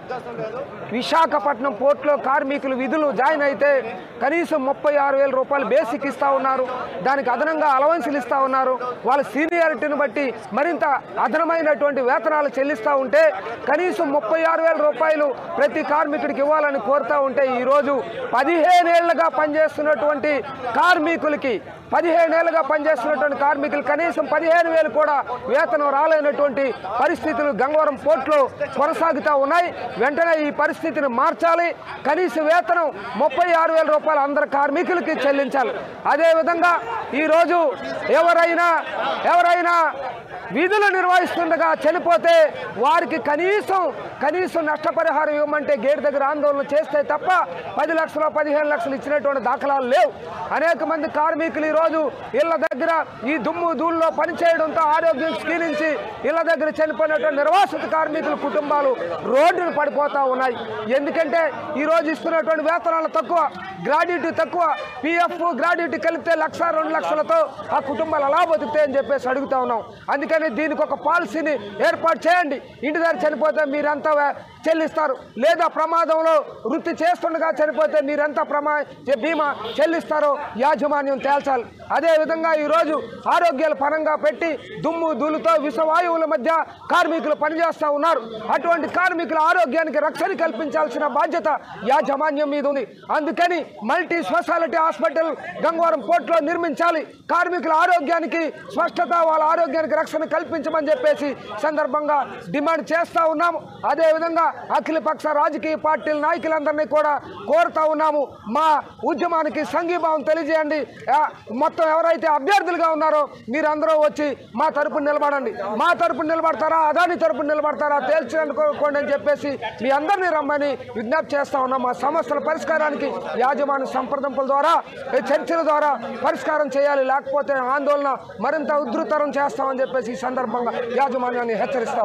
విశాఖపట్నం పోర్టులో కార్మికులు విధులు జాయిన్ అయితే కనీసం ముప్పై ఆరు వేల రూపాయలు బేసిక్ ఇస్తూ ఉన్నారు దానికి అదనంగా అలవెన్సులు ఇస్తూ ఉన్నారు వాళ్ళ సీనియారిటీని బట్టి మరింత అదనమైనటువంటి వేతనాలు చెల్లిస్తూ ఉంటే కనీసం ముప్పై ఆరు వేల రూపాయలు ప్రతి కార్మికుడికి ఇవ్వాలని కోరుతూ ఉంటే ఈరోజు పదిహేనేళ్లుగా పనిచేస్తున్నటువంటి కార్మికులకి పదిహేనేళ్లుగా పనిచేస్తున్నటువంటి కార్మికులు కనీసం పదిహేను వేలు కూడా వేతనం రాలేనటువంటి పరిస్థితులు గంగవరం పోర్టులో కొనసాగుతూ ఉన్నాయి వెంటనే ఈ పరిస్థితిని మార్చాలి కనీస వేతనం ముప్పై ఆరు వేల రూపాయలు అందరు కార్మికులకి చెల్లించాలి అదేవిధంగా ఈరోజు ఎవరైనా ఎవరైనా విధులు నిర్వహిస్తుండగా చనిపోతే వారికి కనీసం కనీసం నష్టపరిహారం ఇవ్వమంటే గేట్ దగ్గర ఆందోళన చేస్తే తప్ప పది లక్షలు పదిహేను లక్షలు ఇచ్చినటువంటి దాఖలాలు లేవు అనేక మంది కార్మికులు ఈరోజు ఇళ్ల దగ్గర ఈ దుమ్ము ధూళిలో పనిచేయడంతో ఆరోగ్యం క్షీణించి ఇళ్ల దగ్గర చనిపోయినటువంటి నిర్వాసిత కార్మికుల కుటుంబాలు రోడ్డును పడిపోతా ఉన్నాయి ఎందుకంటే ఈరోజు ఇస్తున్నటువంటి వేతనాలు తక్కువ గ్రాడ్యుటీ తక్కువ పిఎఫ్ గ్రాడ్యుటీ కలిపితే లక్ష రెండు లక్షలతో ఆ కుటుంబాలు అలా బతుకుతాయని చెప్పేసి అడుగుతా ఉన్నాం అందుకని దీనికి ఒక పాలసీని ఏర్పాటు చేయండి ఇంటి దగ్గర చనిపోతే మీరంతా వే- చెల్లిస్తారు లేదా ప్రమాదంలో వృత్తి చేస్తుండగా చనిపోతే మీరెంత ప్రమా చె- బీమా చెల్లిస్తారో యాజమాన్యం తేల్చాలి అదేవిధంగా ఈరోజు ఆరోగ్యాల పరంగా పెట్టి దుమ్ము ధూళితో విషవాయువుల మధ్య కార్మికులు పనిచేస్తూ ఉన్నారు అటువంటి కార్మికుల ఆరోగ్యానికి రక్షణ కల్పించాల్సిన బాధ్యత యాజమాన్యం మీద ఉంది అందుకని మల్టీ స్పెషాలిటీ హాస్పిటల్ గంగవరం పోర్టులో నిర్మించాలి కార్మికుల ఆరోగ్యానికి స్పష్టత వాళ్ళ ఆరోగ్యానికి రక్షణ కల్పించమని చెప్పేసి సందర్భంగా డిమాండ్ చేస్తూ ఉన్నాము అదేవిధంగా అఖిలపక్ష రాజకీయ పార్టీల నాయకులందరినీ కూడా కోరుతా ఉన్నాము మా ఉద్యమానికి సంఘీభావం తెలియజేయండి ఆ, మొత్తం ఎవరైతే అభ్యర్థులుగా ఉన్నారో మీరందరూ వచ్చి మా తరపున నిలబడండి మా తరపున నిలబడతారా అదాని తరపున నిలబడతారా తేల్చుకోండి అని చెప్పేసి మీ అందరినీ రమ్మని విజ్ఞప్తి చేస్తా ఉన్నాం మా సమస్యల పరిష్కారానికి యాజమాన్య సంప్రదింపుల ద్వారా ఈ చర్చల ద్వారా పరిష్కారం చేయాలి లేకపోతే ఆందోళన మరింత ఉధృతరం చేస్తామని చెప్పేసి ఈ సందర్భంగా యాజమాన్యాన్ని హెచ్చరిస్తాం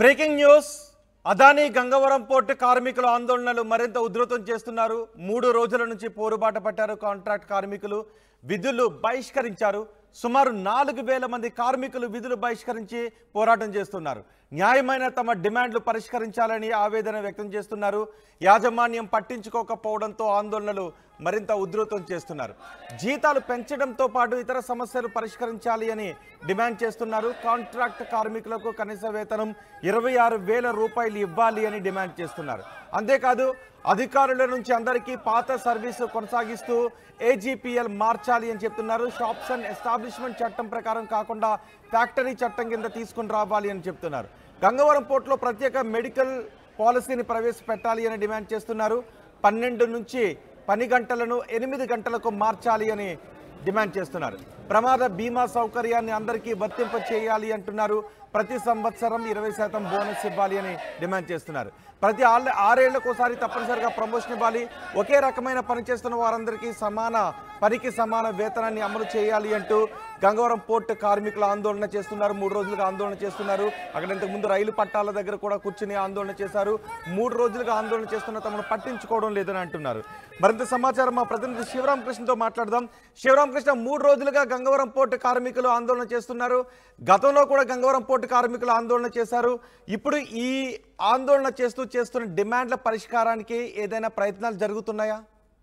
breaking news Adani Gangavaram port కార్మికుల ఆందోళనలు మరింత ఉధృతం చేస్తున్నారు మూడు రోజుల నుంచి పోరుబాట పట్టారు కాంట్రాక్ట్ కార్మికులు విధులు బహిష్కరించారు సుమారు నాలుగు వేల మంది కార్మికులు విధులు బహిష్కరించి పోరాటం చేస్తున్నారు న్యాయమైన తమ డిమాండ్లు పరిష్కరించాలని ఆవేదన వ్యక్తం చేస్తున్నారు యాజమాన్యం పట్టించుకోకపోవడంతో ఆందోళనలు మరింత ఉధృతం చేస్తున్నారు జీతాలు పెంచడంతో పాటు ఇతర సమస్యలు పరిష్కరించాలి అని డిమాండ్ చేస్తున్నారు కాంట్రాక్ట్ కార్మికులకు కనీస వేతనం ఇరవై ఆరు వేల రూపాయలు ఇవ్వాలి అని డిమాండ్ చేస్తున్నారు అంతేకాదు అధికారుల నుంచి అందరికీ పాత సర్వీసు కొనసాగిస్తూ ఏజీపీఎల్ మార్చాలి అని చెప్తున్నారు షాప్స్ అండ్ ఎస్టాబ్లిష్మెంట్ చట్టం ప్రకారం కాకుండా ఫ్యాక్టరీ చట్టం కింద తీసుకుని రావాలి అని చెప్తున్నారు గంగవరం పోర్టులో ప్రత్యేక మెడికల్ పాలసీని ప్రవేశపెట్టాలి అని డిమాండ్ చేస్తున్నారు పన్నెండు నుంచి పని గంటలను ఎనిమిది గంటలకు మార్చాలి అని డిమాండ్ చేస్తున్నారు ప్రమాద బీమా సౌకర్యాన్ని అందరికీ వర్తింప చేయాలి అంటున్నారు ప్రతి సంవత్సరం ఇరవై శాతం బోనస్ ఇవ్వాలి అని డిమాండ్ చేస్తున్నారు ప్రతి ఆళ్ళ ఆరేళ్లకోసారి తప్పనిసరిగా ప్రమోషన్ ఇవ్వాలి ఒకే రకమైన పని చేస్తున్న వారందరికీ సమాన పనికి సమాన వేతనాన్ని అమలు చేయాలి అంటూ గంగవరం పోర్టు కార్మికులు ఆందోళన చేస్తున్నారు మూడు రోజులుగా ఆందోళన చేస్తున్నారు అక్కడ ఇంతకుముందు రైలు పట్టాల దగ్గర కూడా కూర్చుని ఆందోళన చేశారు మూడు రోజులుగా ఆందోళన చేస్తున్న తమను పట్టించుకోవడం లేదని అంటున్నారు మరింత సమాచారం మా ప్రతినిధి శివరామకృష్ణతో మాట్లాడదాం శివరామకృష్ణ మూడు రోజులుగా గంగవరం పోర్టు కార్మికులు ఆందోళన చేస్తున్నారు గతంలో కూడా గంగవరం పోర్టు కార్మికులు ఆందోళన చేశారు ఇప్పుడు ఈ ఆందోళన చేస్తూ చేస్తున్న డిమాండ్ల పరిష్కారానికి ఏదైనా ప్రయత్నాలు జరుగుతున్నాయా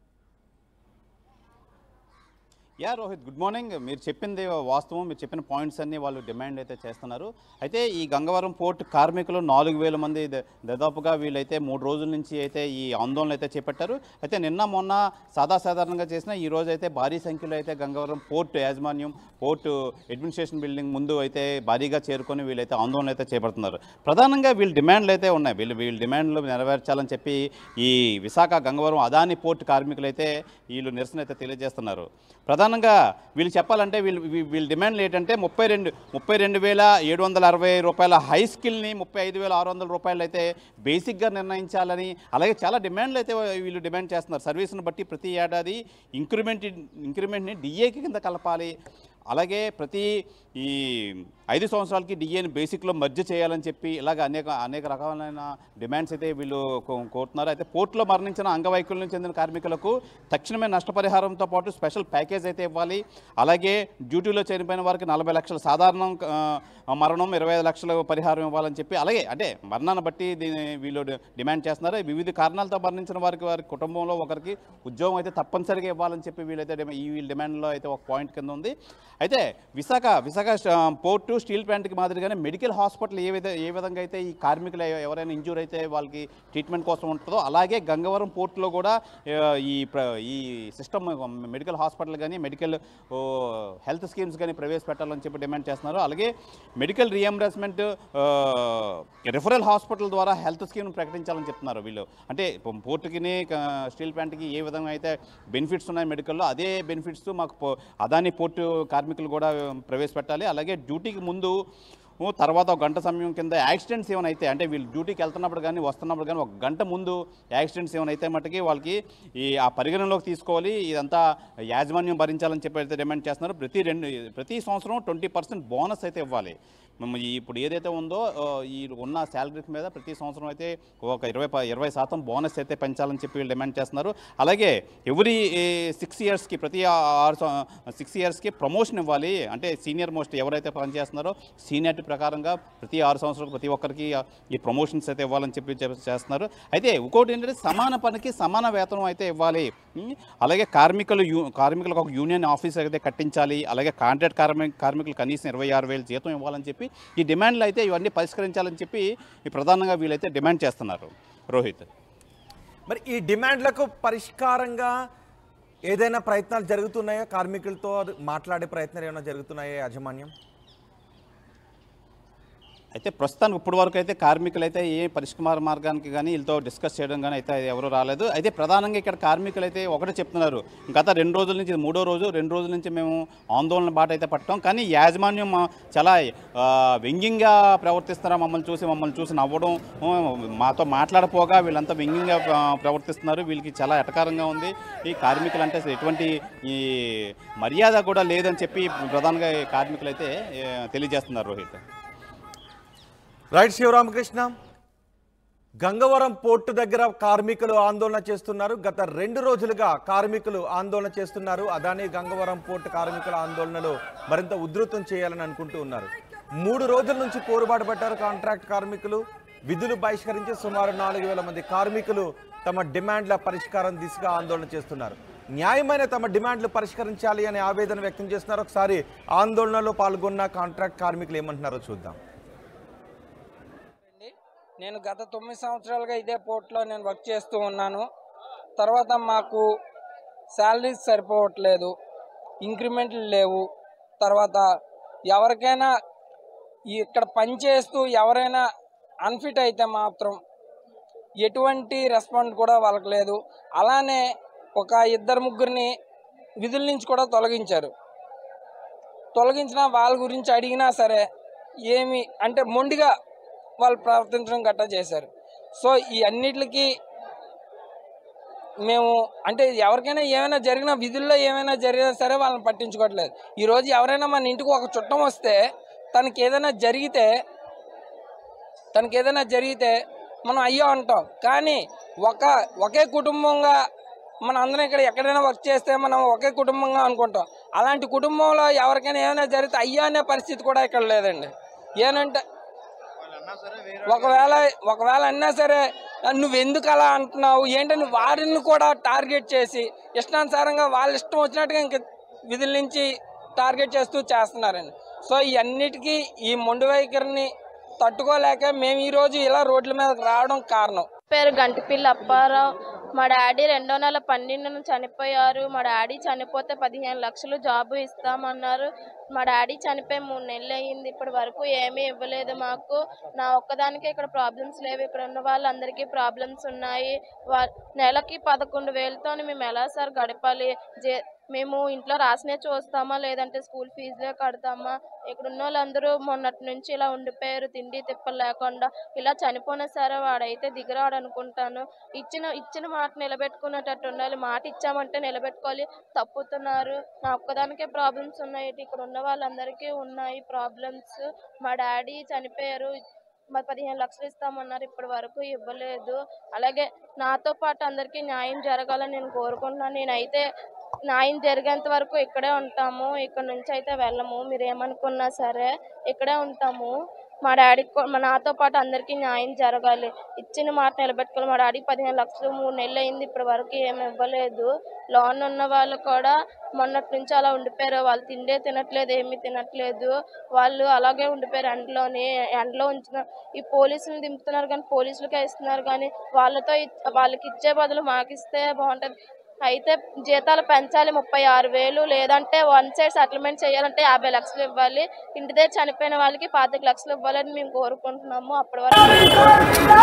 యా రోహిత్ గుడ్ మార్నింగ్ మీరు చెప్పింది వాస్తవం మీరు చెప్పిన పాయింట్స్ అన్ని వాళ్ళు డిమాండ్ అయితే చేస్తున్నారు అయితే ఈ గంగవరం పోర్ట్ కార్మికులు నాలుగు వేల మంది ద- దాదాపుగా వీళ్ళైతే మూడు రోజుల నుంచి అయితే ఈ ఆందోళన అయితే చేపట్టారు అయితే నిన్న మొన్న సాధాసాధారణంగా చేసిన ఈ రోజు అయితే భారీ సంఖ్యలో అయితే గంగవరం పోర్ట్ యాజమాన్యం పోర్టు అడ్మినిస్ట్రేషన్ బిల్డింగ్ ముందు అయితే భారీగా చేరుకొని వీళ్ళైతే ఆందోళన అయితే చేపడుతున్నారు ప్రధానంగా వీళ్ళ డిమాండ్లు అయితే ఉన్నాయి వీళ్ళు వీళ్ళ డిమాండ్లు నెరవేర్చాలని చెప్పి ఈ విశాఖ గంగవరం అదాని పోర్ట్ కార్మికులు అయితే వీళ్ళు నిరసన అయితే తెలియజేస్తున్నారు ప్రధానంగా వీళ్ళు చెప్పాలంటే వీళ్ళు వీ- వీళ్ళ డిమాండ్లు ఏంటంటే ముప్పై రెండు ముప్పై రెండు వేల ఏడు వందల అరవై రూపాయల హై స్కిల్ని ముప్పై ఐదు వేల ఆరు వందల రూపాయలు అయితే బేసిక్గా నిర్ణయించాలని అలాగే చాలా డిమాండ్లు అయితే వీళ్ళు డిమాండ్ చేస్తున్నారు సర్వీస్ను బట్టి ప్రతి ఏడాది ఇంక్రిమెంట్ ఇంక్రిమెంట్ని డిఏకి కింద కలపాలి అలాగే ప్రతి ఈ ఐదు సంవత్సరాలకి డిఏని బేసిక్లో మర్జ్ చేయాలని చెప్పి ఇలాగ అనేక అనేక రకాలైన డిమాండ్స్ అయితే వీళ్ళు కో- కోరుతున్నారు అయితే పోర్టులో మరణించిన అంగవైకల్యం చెందిన కార్మికులకు తక్షణమే నష్టపరిహారంతో పాటు స్పెషల్ ప్యాకేజ్ అయితే ఇవ్వాలి అలాగే డ్యూటీలో చనిపోయిన వారికి నలభై లక్షల సాధారణ ఆ, మరణం ఇరవై ఐదు లక్షల పరిహారం ఇవ్వాలని చెప్పి అలాగే అంటే మరణాన్ని బట్టి దీన్ని వీళ్ళు డి- డిమాండ్ చేస్తున్నారు వివిధ కారణాలతో మరణించిన వారికి వారి కుటుంబంలో ఒకరికి ఉద్యోగం అయితే తప్పనిసరిగా ఇవ్వాలని చెప్పి వీళ్ళైతే డిమా- ఈ వీళ్ళ డిమాండ్లో అయితే ఒక పాయింట్ కింద ఉంది అయితే విశాఖ విశాఖ స్ట- పోర్టు స్టీల్ ప్లాంట్కి మాదిరిగానే మెడికల్ హాస్పిటల్ ఏ విధ ఏ విధంగా అయితే ఈ కార్మికులు ఎవ- ఎవరైనా ఇంజూర్ అయితే వాళ్ళకి ట్రీట్మెంట్ కోసం ఉంటుందో అలాగే గంగవరం పోర్టులో కూడా ఆ, ఈ ప్ర ఈ సిస్టమ్ మెడికల్ హాస్పిటల్ కానీ మెడికల్ ఓ, హెల్త్ స్కీమ్స్ కానీ ప్రవేశపెట్టాలని చెప్పి డిమాండ్ చేస్తున్నారు అలాగే మెడికల్ రియంబర్స్మెంట్ రిఫరల్ హాస్పిటల్ ద్వారా హెల్త్ స్కీమ్ ప్రకటించాలని చెప్తున్నారు వీళ్ళు అంటే పో- పోర్టుకిని క- స్టీల్ ప్లాంట్కి ఏ విధంగా అయితే బెనిఫిట్స్ ఉన్నాయి మెడికల్లో అదే బెనిఫిట్స్ మాకు పో- అదాని పోర్టు కార్మికులు కూడా ప్రవేశపెట్టాలి అలాగే డ్యూటీకి ముందు ఓ తర్వాత ఒక గంట సమయం కింద యాక్సిడెంట్స్ ఏమైనా అయితే అంటే వీళ్ళు డ్యూటీకి వెళ్తున్నప్పుడు కానీ వస్తున్నప్పుడు కానీ ఒక గంట ముందు యాక్సిడెంట్స్ ఏమైనా అయితే మట్టుకి వాళ్ళకి ఈ ఆ పరిగణనలోకి తీసుకోవాలి ఇదంతా యాజమాన్యం భరించాలని చెప్పి అయితే డిమాండ్ చేస్తున్నారు ప్రతి రెండు ప్రతి సంవత్సరం ట్వంటీ పర్సెంట్ బోనస్ అయితే ఇవ్వాలి మేము ఈ ఇప్పుడు ఏదైతే ఉందో ఆ, ఈ ఉన్న శాలరీస్ మీద ప్రతి సంవత్సరం అయితే ఒక ఇరవై ప- ఇరవై శాతం బోనస్ అయితే పెంచాలని చెప్పి వీళ్ళు డిమాండ్ చేస్తున్నారు అలాగే ఎవ్రీ సిక్స్ ఇయర్స్కి ప్రతి ఆ- ఆరు సిక్స్ ఇయర్స్కి ప్రమోషన్ ఇవ్వాలి అంటే సీనియర్ మోస్ట్ ఎవరైతే పనిచేస్తున్నారో సీనియారిటీ ప్రకారంగా ప్రతి ఆరు సంవత్సరాలకు ప్రతి ఒక్కరికి ఆ, ఈ ప్రమోషన్స్ అయితే ఇవ్వాలని చెప్పి చెప్- చేస్తున్నారు అయితే ఇంకోటి ఏంటంటే సమాన పనికి సమాన వేతనం అయితే ఇవ్వాలి ఉం? అలాగే కార్మికులు యూ కార్మికులకు ఒక యూనియన్ ఆఫీస్ అయితే కట్టించాలి అలాగే కాంట్రాక్ట్ కార్మిక కార్మికులు కనీసం ఇరవై ఆరు వేలు జీతం ఇవ్వాలని చెప్పి ఈ డిమాండ్లు అయితే ఇవన్నీ పరిష్కరించాలని చెప్పి ఈ ప్రధానంగా వీళ్ళైతే డిమాండ్ చేస్తున్నారు రోహిత్ మరి ఈ డిమాండ్లకు పరిష్కారంగా ఏదైనా ప్రయత్నాలు జరుగుతున్నాయా కార్మికులతో మాట్లాడే ప్రయత్నాలు ఏమైనా జరుగుతున్నాయా యాజమాన్యం అయితే ప్రస్తుతానికి ఇప్పుడు వరకు అయితే కార్మికులు అయితే ఏ పరిష్కార మార్గానికి కానీ వీళ్ళతో డిస్కస్ చేయడం కానీ అయితే ఎవరు రాలేదు అయితే ప్రధానంగా ఇక్కడ కార్మికులు అయితే ఒకటే చెప్తున్నారు గత రెండు రోజుల నుంచి ఇది మూడో రోజు రెండు రోజుల నుంచి మేము ఆందోళన బాట అయితే పట్టాం కానీ యాజమాన్యం మా- చాలా ఆ, వ్యంగ్యంగా ప్రవర్తిస్తున్నారు మమ్మల్ని చూసి మమ్మల్ని చూసి నవ్వడం ఆ, మాతో మాట్లాడపోగా వీళ్ళంతా వ్యంగ్యంగా ఆ, ప్రవర్తిస్తున్నారు వీళ్ళకి చాలా ఎటకారంగా ఉంది ఈ కార్మికులు అంటే అసలు ఎటువంటి ఈ మర్యాద కూడా లేదని చెప్పి ప్రధానంగా ఈ కార్మికులు అయితే ఏ, తెలియజేస్తున్నారు రోహిత్ రైట్ శివరామకృష్ణ గంగవరం పోర్టు దగ్గర కార్మికులు ఆందోళన చేస్తున్నారు గత రెండు రోజులుగా కార్మికులు ఆందోళన చేస్తున్నారు అదాని గంగవరం పోర్టు కార్మికుల ఆందోళనలు మరింత ఉధృతం చేయాలని అనుకుంటూ ఉన్నారు మూడు రోజుల నుంచి పోరుబాటు పట్టారు కాంట్రాక్ట్ కార్మికులు విధులు బహిష్కరించి సుమారు నాలుగు వేల మంది కార్మికులు తమ డిమాండ్ల పరిష్కారం దిశగా ఆందోళన చేస్తున్నారు న్యాయమైన తమ డిమాండ్లు పరిష్కరించాలి అనే ఆవేదన వ్యక్తం చేస్తున్నారు ఒకసారి ఆందోళనలో పాల్గొన్న కాంట్రాక్ట్ కార్మికులు ఏమంటున్నారో చూద్దాం అండి. నేను గత తొమ్మిది సంవత్సరాలుగా ఇదే పోర్ట్లో నేను వర్క్ చేస్తూ ఉన్నాను తర్వాత మాకు శాలరీస్ సరిపోవట్లేదు ఇంక్రిమెంట్లు లేవు తర్వాత ఎవరికైనా ఈ- ఇక్కడ పని చేస్తూ ఎవరైనా అన్ఫిట్ అయితే మాత్రం ఎటువంటి రెస్పాండ్ కూడా వాళ్ళకి లేదు అలానే ఒక ఇద్దరు ముగ్గురిని విధుల నుంచి కూడా తొలగించారు తొలగించిన వాళ్ళ గురించి అడిగినా సరే ఏమి అంటే మొండిగా వాళ్ళు ప్రవర్తించడం గట్టా చేశారు సో ఈ అన్నిటికి మేము అంటే ఎవరికైనా ఏమైనా జరిగిన విధుల్లో ఏమైనా జరిగినా సరే వాళ్ళని పట్టించుకోవట్లేదు ఈరోజు ఎవరైనా మన ఇంటికి ఒక చుట్టం వస్తే తనకి ఏదైనా జరిగితే తనకి ఏదైనా జరిగితే మనం అయ్యో అంటాం కానీ ఒక ఒకే కుటుంబంగా మన అందరం ఇక్కడ ఎక్కడైనా వర్క్ చేస్తే మనం ఒకే కుటుంబంగా అనుకుంటాం అలాంటి కుటుంబంలో ఎవరికైనా ఏమైనా జరిగితే అయ్యో అనే పరిస్థితి కూడా ఇక్కడ లేదండి ఏనంటే ఒకవేళ ఒకవేళ అన్నా సరే నువ్వు ఎందుకు అలా అంటున్నావు ఏంటని వారిని కూడా టార్గెట్ చేసి ఇష్టానుసారంగా వాళ్ళ ఇష్టం వచ్చినట్టుగా ఇంక విధుల నుంచి టార్గెట్ చేస్తూ చేస్తున్నారండి సో ఈ అన్నిటికీ ఈ మొండి వైఖరిని తట్టుకోలేక మేము ఈరోజు ఇలా రోడ్ల మీదకి రావడం కారణం పేరు గంటిపిల్లి అప్పారావు మా డాడీ రెండో నెల పన్నెండున చనిపోయారు మా డాడీ చనిపోతే పదిహేను లక్షలు జాబు ఇస్తామన్నారు మా డాడీ చనిపోయి మూడు నెలలు అయ్యింది ఇప్పటి వరకు ఏమీ ఇవ్వలేదు మాకు నా ఒక్కదానికే ఇక్కడ ప్రాబ్లమ్స్ లేవు ఇక్కడ ఉన్న వాళ్ళందరికీ ప్రాబ్లమ్స్ ఉన్నాయి వా నెలకి పదకొండు వేలతో మేము ఎలా సార్ గడపాలి జే మేము ఇంట్లో రాసినే చూస్తామా లేదంటే స్కూల్ ఫీజులే కడతామా ఇక్కడ ఉన్న వాళ్ళందరూ మొన్నటి నుంచి ఇలా ఉండిపోయారు తిండి తిప్పలు లేకుండా ఇలా చనిపోయినా సరే వాడైతే దిగరాడు అనుకుంటాను ఇచ్చిన ఇచ్చిన మాట నిలబెట్టుకునేటట్టు ఉండాలి మాట ఇచ్చామంటే నిలబెట్టుకోవాలి తప్పుతున్నారు నా ఒక్కదానికే ప్రాబ్లమ్స్ ఉన్నాయి ఇక్కడ ఉన్న వాళ్ళందరికీ ఉన్నాయి ప్రాబ్లమ్స్ మా డాడీ చనిపోయారు మరి పదిహేను లక్షలు ఇస్తామన్నారు ఇప్పటి వరకు ఇవ్వలేదు అలాగే నాతో పాటు అందరికీ న్యాయం జరగాలని నేను కోరుకుంటున్నాను నేనైతే న్యాయం జరిగేంత వరకు ఇక్కడే ఉంటాము ఇక్కడ నుంచి అయితే వెళ్ళము మీరు ఏమనుకున్నా సరే ఇక్కడే ఉంటాము మా డాడీకి కూ- మా నాతో పాటు అందరికీ న్యాయం జరగాలి ఇచ్చిన మాట నిలబెట్టుకోవాలి మా డాడీకి పదిహేను లక్షలు మూడు నెలలు అయింది ఇప్పటి వరకు ఏమి ఇవ్వలేదు లోన్ ఉన్న వాళ్ళు కూడా మొన్నటి నుంచి అలా ఉండిపోయారు వాళ్ళు తిండే తినట్లేదు ఏమీ తినట్లేదు వాళ్ళు అలాగే ఉండిపోయారు ఎండలోని ఎండలో ఉంచిన ఈ పోలీసులు దింపుతున్నారు కానీ పోలీసులకే ఇస్తున్నారు కానీ వాళ్ళతో ఇచ్- వాళ్ళకి ఇచ్చే బదులు మాకు ఇస్తే బాగుంటుంది అయితే జీతాలు పెంచాలి ముప్పై ఆరు వేలు లేదంటే వన్ సైడ్ సెటిల్మెంట్ చేయాలంటే యాభై లక్షలు ఇవ్వాలి ఇంటి దగ్గర చనిపోయిన వాళ్ళకి పాతిక లక్షలు ఇవ్వాలని మేము కోరుకుంటున్నాము అప్పటి వరకు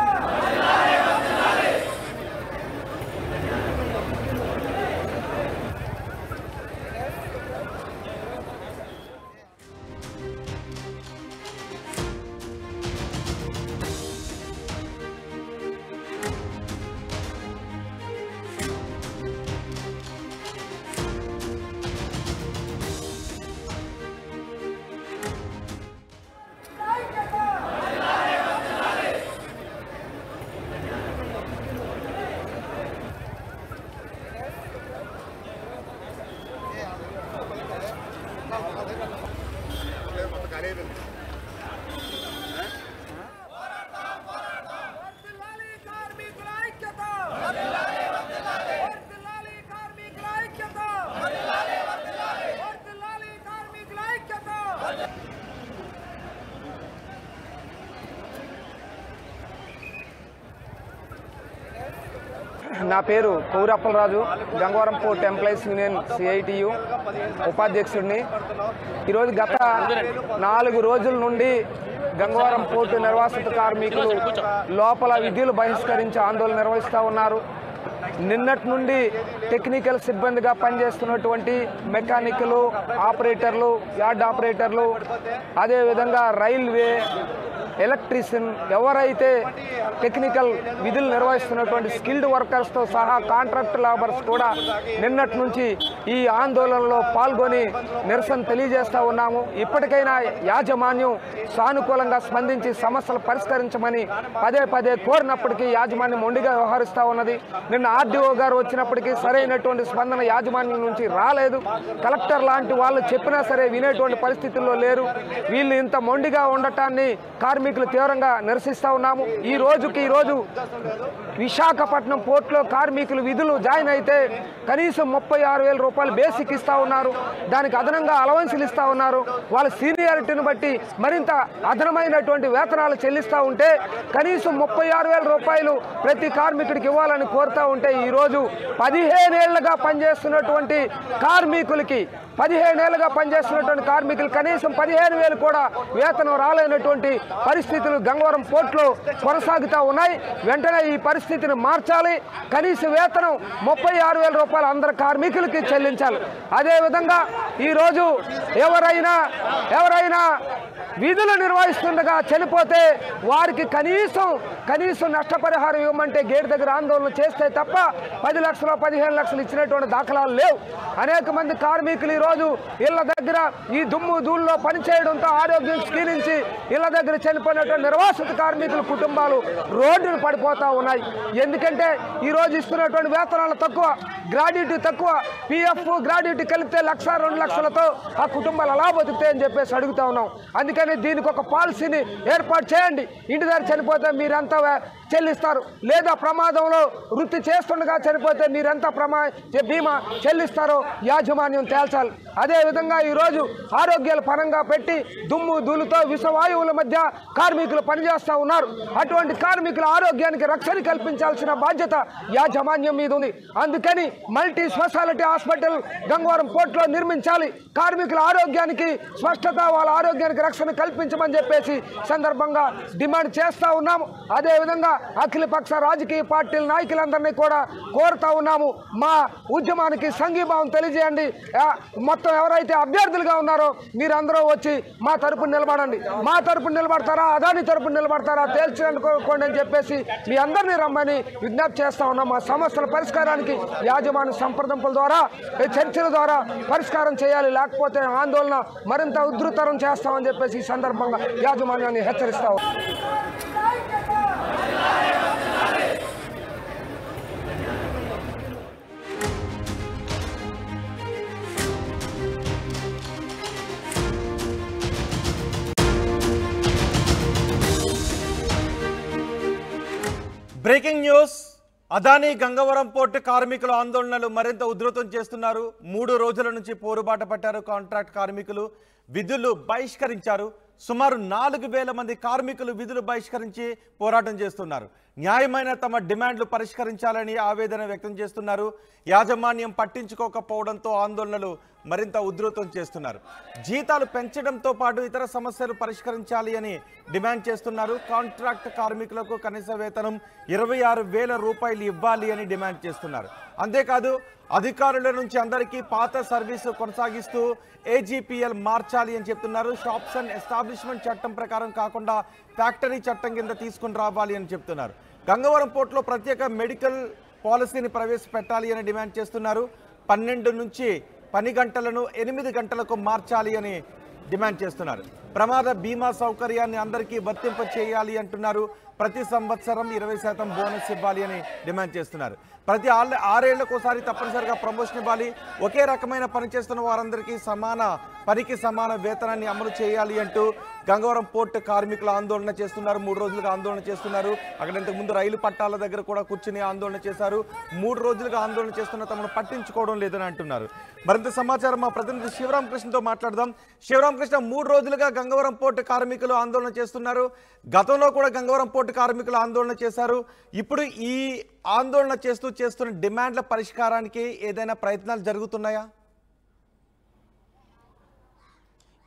వర్ధిల్లాలి కార్మికుల ఐక్యత వర్ధిల్లాలి కార్మికుల ఐక్యత వర్ధిల్లాలి కార్మికుల ఐక్యత నా పేరు Kaurappalaraju Gangavaram port employees union CITU ఉపాధ్యక్షుడిని ఈరోజు గత నాలుగు రోజుల నుండి గంగవరం పోర్టు నిర్వాసిత కార్మికులు లోపల విధులు బహిష్కరించి ఆందోళన నిర్వహిస్తూ ఉన్నారు నిన్నటి నుండి టెక్నికల్ సిబ్బందిగా పనిచేస్తున్నటువంటి మెకానికలు ఆపరేటర్లు యార్డ్ ఆపరేటర్లు అదేవిధంగా రైల్వే ఎలక్ట్రీషియన్ ఎవరైతే టెక్నికల్ విధులు నిర్వహిస్తున్నటువంటి స్కిల్డ్ వర్కర్స్తో సహా కాంట్రాక్ట్ లేబర్స్ కూడా నిన్నటి నుంచి ఈ ఆందోళనలో పాల్గొని నిరసన తెలియజేస్తూ ఉన్నాము ఇప్పటికైనా యాజమాన్యం సానుకూలంగా స్పందించి సమస్యలు పరిష్కరించమని పదే పదే కోరినప్పటికీ యాజమాన్యం మొండిగా వ్యవహరిస్తూ ఉన్నది నిన్న ఆర్డీఓ గారు వచ్చినప్పటికీ సరైనటువంటి స్పందన యాజమాన్యం నుంచి రాలేదు కలెక్టర్ లాంటి వాళ్ళు చెప్పినా సరే వినేటువంటి పరిస్థితుల్లో లేరు వీళ్ళు ఇంత మొండిగా ఉండటాన్ని కార్మికులు తీవ్రంగా నిరసిస్తూ ఉన్నాము ఈ రోజుకి ఈ రోజు విశాఖపట్నం పోర్టులో కార్మికులు విధులు జాయిన్ అయితే కనీసం ముప్పై ఆరు వేల రూపాయలు బేసిక్ ఇస్తూ ఉన్నారు దానికి అదనంగా అలవన్సులు ఇస్తూ ఉన్నారు వాళ్ళ సీనియారిటీని బట్టి మరింత అదనమైనటువంటి వేతనాలు చెల్లిస్తూ ఉంటే కనీసం ముప్పై ఆరు వేల రూపాయలు ప్రతి కార్మికుడికి ఇవ్వాలని కోరుతూ ఉంటే ఈరోజు పదిహేనేళ్లుగా పనిచేస్తున్నటువంటి కార్మికులకి పదిహేనేళ్లుగా పనిచేస్తున్నటువంటి కార్మికులు కనీసం పదిహేను వేలు కూడా వేతనం రాలేనటువంటి పరిస్థితులు గంగవరం పోర్టులో కొనసాగుతూ ఉన్నాయి వెంటనే ఈ పరిస్థితిని మార్చాలి కనీస వేతనం ముప్పై ఆరు వేల రూపాయలు అందరు కార్మికులకి చెల్లించాలి అదేవిధంగా ఈరోజు ఎవరైనా ఎవరైనా విధులు నిర్వహిస్తుండగా చనిపోతే వారికి కనీసం కనీసం నష్టపరిహారం ఇవ్వమంటే గేట్ దగ్గర ఆందోళన చేస్తే తప్ప పది లక్షలు పదిహేను లక్షలు ఇచ్చినటువంటి దాఖలాలు లేవు అనేక మంది కార్మికులు ఈరోజు ఇళ్ల దగ్గర ఈ దుమ్ము ధూళిలో పనిచేయడంతో ఆరోగ్యం క్షీణించి ఇళ్ల దగ్గర చనిపోయినటువంటి నిర్వాసిత కార్మికుల కుటుంబాలు రోడ్డును పడిపోతూ ఉన్నాయి ఎందుకంటే ఈరోజు ఇస్తున్నటువంటి వేతనాలు తక్కువ గ్రాడ్యుటీ తక్కువ పిఎఫ్ గ్రాడ్యుటీ కలిపితే లక్ష రెండు లక్షలతో ఆ కుటుంబాలు అలా బతుకుతాయని చెప్పేసి అడుగుతా ఉన్నాం అందుకని దీనికి ఒక పాలసీని ఏర్పాటు చేయండి ఇంటి దగ్గర చనిపోతే మీరెంత వే- చెల్లిస్తారు లేదా ప్రమాదంలో వృత్తి చేస్తుండగా చనిపోతే మీరెంత ప్రమా చె- బీమా చెల్లిస్తారో యాజమాన్యం తేల్చాలి అదేవిధంగా ఈరోజు ఆరోగ్యాల పరంగా పెట్టి దుమ్ము ధూళితో విషవాయువుల మధ్య కార్మికులు పనిచేస్తూ ఉన్నారు అటువంటి కార్మికుల ఆరోగ్యానికి రక్షణ కల్పించాల్సిన బాధ్యత యాజమాన్యం మీద ఉంది అందుకని మల్టీ స్పెషాలిటీ హాస్పిటల్ గంగవరం పోర్టులో నిర్మించాలి కార్మికుల ఆరోగ్యానికి స్పష్టత వాళ్ళ ఆరోగ్యానికి రక్షణ కల్పించమని చెప్పేసి సందర్భంగా డిమాండ్ చేస్తూ ఉన్నాము అదేవిధంగా అఖిలపక్ష రాజకీయ పార్టీల నాయకులందరినీ కూడా కోరుతా ఉన్నాము మా ఉద్యమానికి సంఘీభావం తెలియజేయండి ఆ, మొత్తం ఎవరైతే అభ్యర్థులుగా ఉన్నారో మీరందరూ వచ్చి మా తరపున నిలబడండి మా తరపున నిలబడతారా అదాని తరపున నిలబడతారా తేల్చుకోండి అని చెప్పేసి మీ అందరినీ రమ్మని విజ్ఞప్తి చేస్తా ఉన్నాం మా సమస్యల పరిష్కారానికి యాజమాన్య సంప్రదింపుల ద్వారా ఈ చర్చల ద్వారా పరిష్కారం చేయాలి లేకపోతే ఆందోళన మరింత ఉధృతరం చేస్తామని చెప్పేసి ఈ సందర్భంగా యాజమాన్యాన్ని హెచ్చరిస్తా ఉన్నాం. Breaking news Adani Gangavaram port కార్మికుల ఆందోళనలు మరింత ఉధృతం చేస్తున్నారు మూడు రోజుల నుంచి పోరుబాట పట్టారు కాంట్రాక్ట్ కార్మికులు విధులు బహిష్కరించారు సుమారు నాలుగు వేల మంది కార్మికులు విధులు బహిష్కరించి పోరాటం చేస్తున్నారు న్యాయమైన తమ డిమాండ్లు పరిష్కరించాలని ఆవేదన వ్యక్తం చేస్తున్నారు యాజమాన్యం పట్టించుకోకపోవడంతో ఆందోళనలు మరింత ఉధృతం చేస్తున్నారు జీతాలు పెంచడంతో పాటు ఇతర సమస్యలు పరిష్కరించాలి అని డిమాండ్ చేస్తున్నారు కాంట్రాక్ట్ కార్మికులకు కనీస వేతనం ఇరవై ఆరు వేల రూపాయలు ఇవ్వాలి అని డిమాండ్ చేస్తున్నారు అంతేకాదు అధికారుల నుంచి అందరికీ పాత సర్వీసు కొనసాగిస్తూ ఏజీపీఎల్ మార్చాలి అని చెప్తున్నారు షాప్స్ అండ్ ఎస్టాబ్లిష్మెంట్ చట్టం ప్రకారం కాకుండా ఫ్యాక్టరీ చట్టం కింద తీసుకుని రావాలి అని చెప్తున్నారు గంగవరం పోర్టులో ప్రత్యేక మెడికల్ పాలసీని ప్రవేశపెట్టాలి అని డిమాండ్ చేస్తున్నారు పన్నెండు నుంచి పని గంటలను ఎనిమిది గంటలకు మార్చాలి అని డిమాండ్ చేస్తున్నారు ప్రమాద బీమా సౌకర్యాన్ని అందరికీ వర్తింప చేయాలి అంటున్నారు ప్రతి సంవత్సరం ఇరవై శాతం బోనస్ ఇవ్వాలి అని డిమాండ్ చేస్తున్నారు ప్రతి ఆళ్ళ ఆరేళ్లకు ఒకసారి తప్పనిసరిగా ప్రమోషన్ ఇవ్వాలి ఒకే రకమైన పని చేస్తున్న వారందరికీ సమాన పనికి సమాన వేతనాన్ని అమలు చేయాలి అంటూ గంగవరం పోర్టు కార్మికులు ఆందోళన చేస్తున్నారు మూడు రోజులుగా ఆందోళన చేస్తున్నారు అక్కడ ఇంతకు ముందు రైలు పట్టాల దగ్గర కూడా కూర్చుని ఆందోళన చేశారు మూడు రోజులుగా ఆందోళన చేస్తున్న తమను పట్టించుకోవడం లేదని అంటున్నారు మరింత సమాచారం మా ప్రతినిధి శివరామకృష్ణతో మాట్లాడదాం శివరామకృష్ణ మూడు రోజులుగా గంగవరం పోర్టు కార్మికులు ఆందోళన చేస్తున్నారు గతంలో కూడా గంగవరం పోర్టు కార్మికులు ఆందోళన చేశారు ఇప్పుడు ఈ ఆందోళన చేస్తూ చేస్తున్న డిమాండ్ల పరిష్కారానికి ఏదైనా ప్రయత్నాలు జరుగుతున్నాయా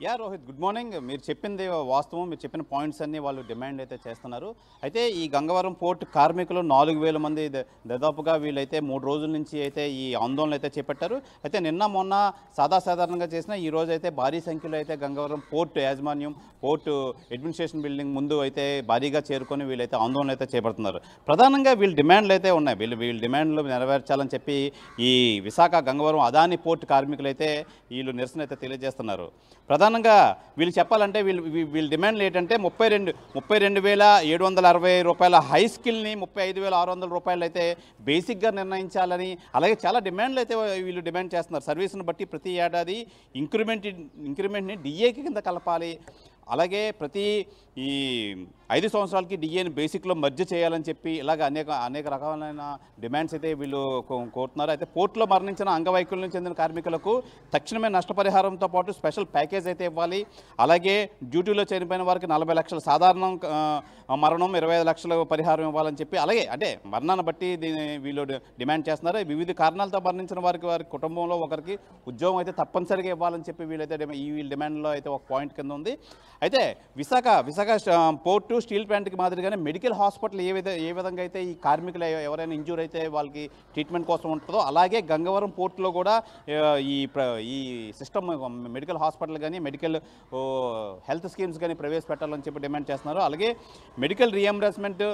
యా రోహిత్ గుడ్ మార్నింగ్ మీరు చెప్పింది వాస్తవం మీరు చెప్పిన పాయింట్స్ అన్ని వాళ్ళు డిమాండ్ అయితే చేస్తున్నారు అయితే ఈ గంగవరం పోర్ట్ కార్మికులు నాలుగు వేల మంది ద- దాదాపుగా వీళ్ళైతే మూడు రోజుల నుంచి అయితే ఈ ఆందోళన అయితే చేపట్టారు అయితే నిన్న మొన్న సాధాసాధారణంగా చేసిన ఈ రోజు అయితే భారీ సంఖ్యలో అయితే గంగవరం పోర్ట్ యాజమాన్యం పోర్టు అడ్మినిస్ట్రేషన్ బిల్డింగ్ ముందు అయితే భారీగా చేరుకొని వీళ్ళైతే ఆందోళన అయితే చేపడుతున్నారు ప్రధానంగా వీళ్ళ డిమాండ్లు అయితే ఉన్నాయి వీళ్ళు వీళ్ళ డిమాండ్లు నెరవేర్చాలని చెప్పి ఈ విశాఖ గంగవరం అదాని పోర్ట్ కార్మికులు అయితే వీళ్ళు నిరసన అయితే తెలియజేస్తున్నారు ప్రధానంగా వీళ్ళు చెప్పాలంటే వీళ్ళు వీ- వీళ్ళ డిమాండ్లు ఏంటంటే ముప్పై రెండు ముప్పై రెండు వేల ఏడు వందల అరవై రూపాయల హై స్కిల్ని ముప్పై ఐదు వేల ఆరు వందల రూపాయలు అయితే బేసిక్గా నిర్ణయించాలని అలాగే చాలా డిమాండ్లు అయితే వీళ్ళు డిమాండ్ చేస్తున్నారు సర్వీస్ను బట్టి ప్రతి ఏడాది ఇంక్రిమెంట్ ఇంక్రిమెంట్ని డిఏకి కింద కలపాలి అలాగే ప్రతి ఈ ఐదు సంవత్సరాలకి డిఏని బేసిక్లో మర్జ్ చేయాలని చెప్పి ఇలాగ అనేక అనేక రకాలైన డిమాండ్స్ అయితే వీళ్ళు కో- కోరుతున్నారు అయితే పోర్టులో మరణించిన అంగవైకల్యం చెందిన కార్మికులకు తక్షణమే నష్టపరిహారంతో పాటు స్పెషల్ ప్యాకేజ్ అయితే ఇవ్వాలి అలాగే డ్యూటీలో చనిపోయిన వారికి నలభై లక్షల సాధారణ ఆ, మరణం ఇరవై ఐదు లక్షల పరిహారం ఇవ్వాలని చెప్పి అలాగే అంటే మరణాన్ని బట్టి దీన్ని వీళ్ళు డి- డిమాండ్ చేస్తున్నారు వివిధ కారణాలతో మరణించిన వారికి వారి కుటుంబంలో ఒకరికి ఉద్యోగం అయితే తప్పనిసరిగా ఇవ్వాలని చెప్పి వీళ్ళైతే డిమా- ఈ వీళ్ళ డిమాండ్లో అయితే ఒక పాయింట్ కింద ఉంది అయితే విశాఖ విశాఖ స్ట- పోర్టు స్టీల్ ప్లాంట్కి మాదిరిగానే మెడికల్ హాస్పిటల్ ఏ విధ ఏ విధంగా అయితే ఈ కార్మికులు ఎవ- ఎవరైనా ఇంజూర్ అయితే వాళ్ళకి ట్రీట్మెంట్ కోసం ఉంటుందో అలాగే గంగవరం పోర్టులో కూడా ఆ, ఈ ప్ర- ఈ సిస్టమ్ మెడికల్ హాస్పిటల్ కానీ మెడికల్ ఓ, హెల్త్ స్కీమ్స్ కానీ ప్రవేశపెట్టాలని చెప్పి డిమాండ్ చేస్తున్నారు అలాగే మెడికల్ రియంబర్స్మెంట్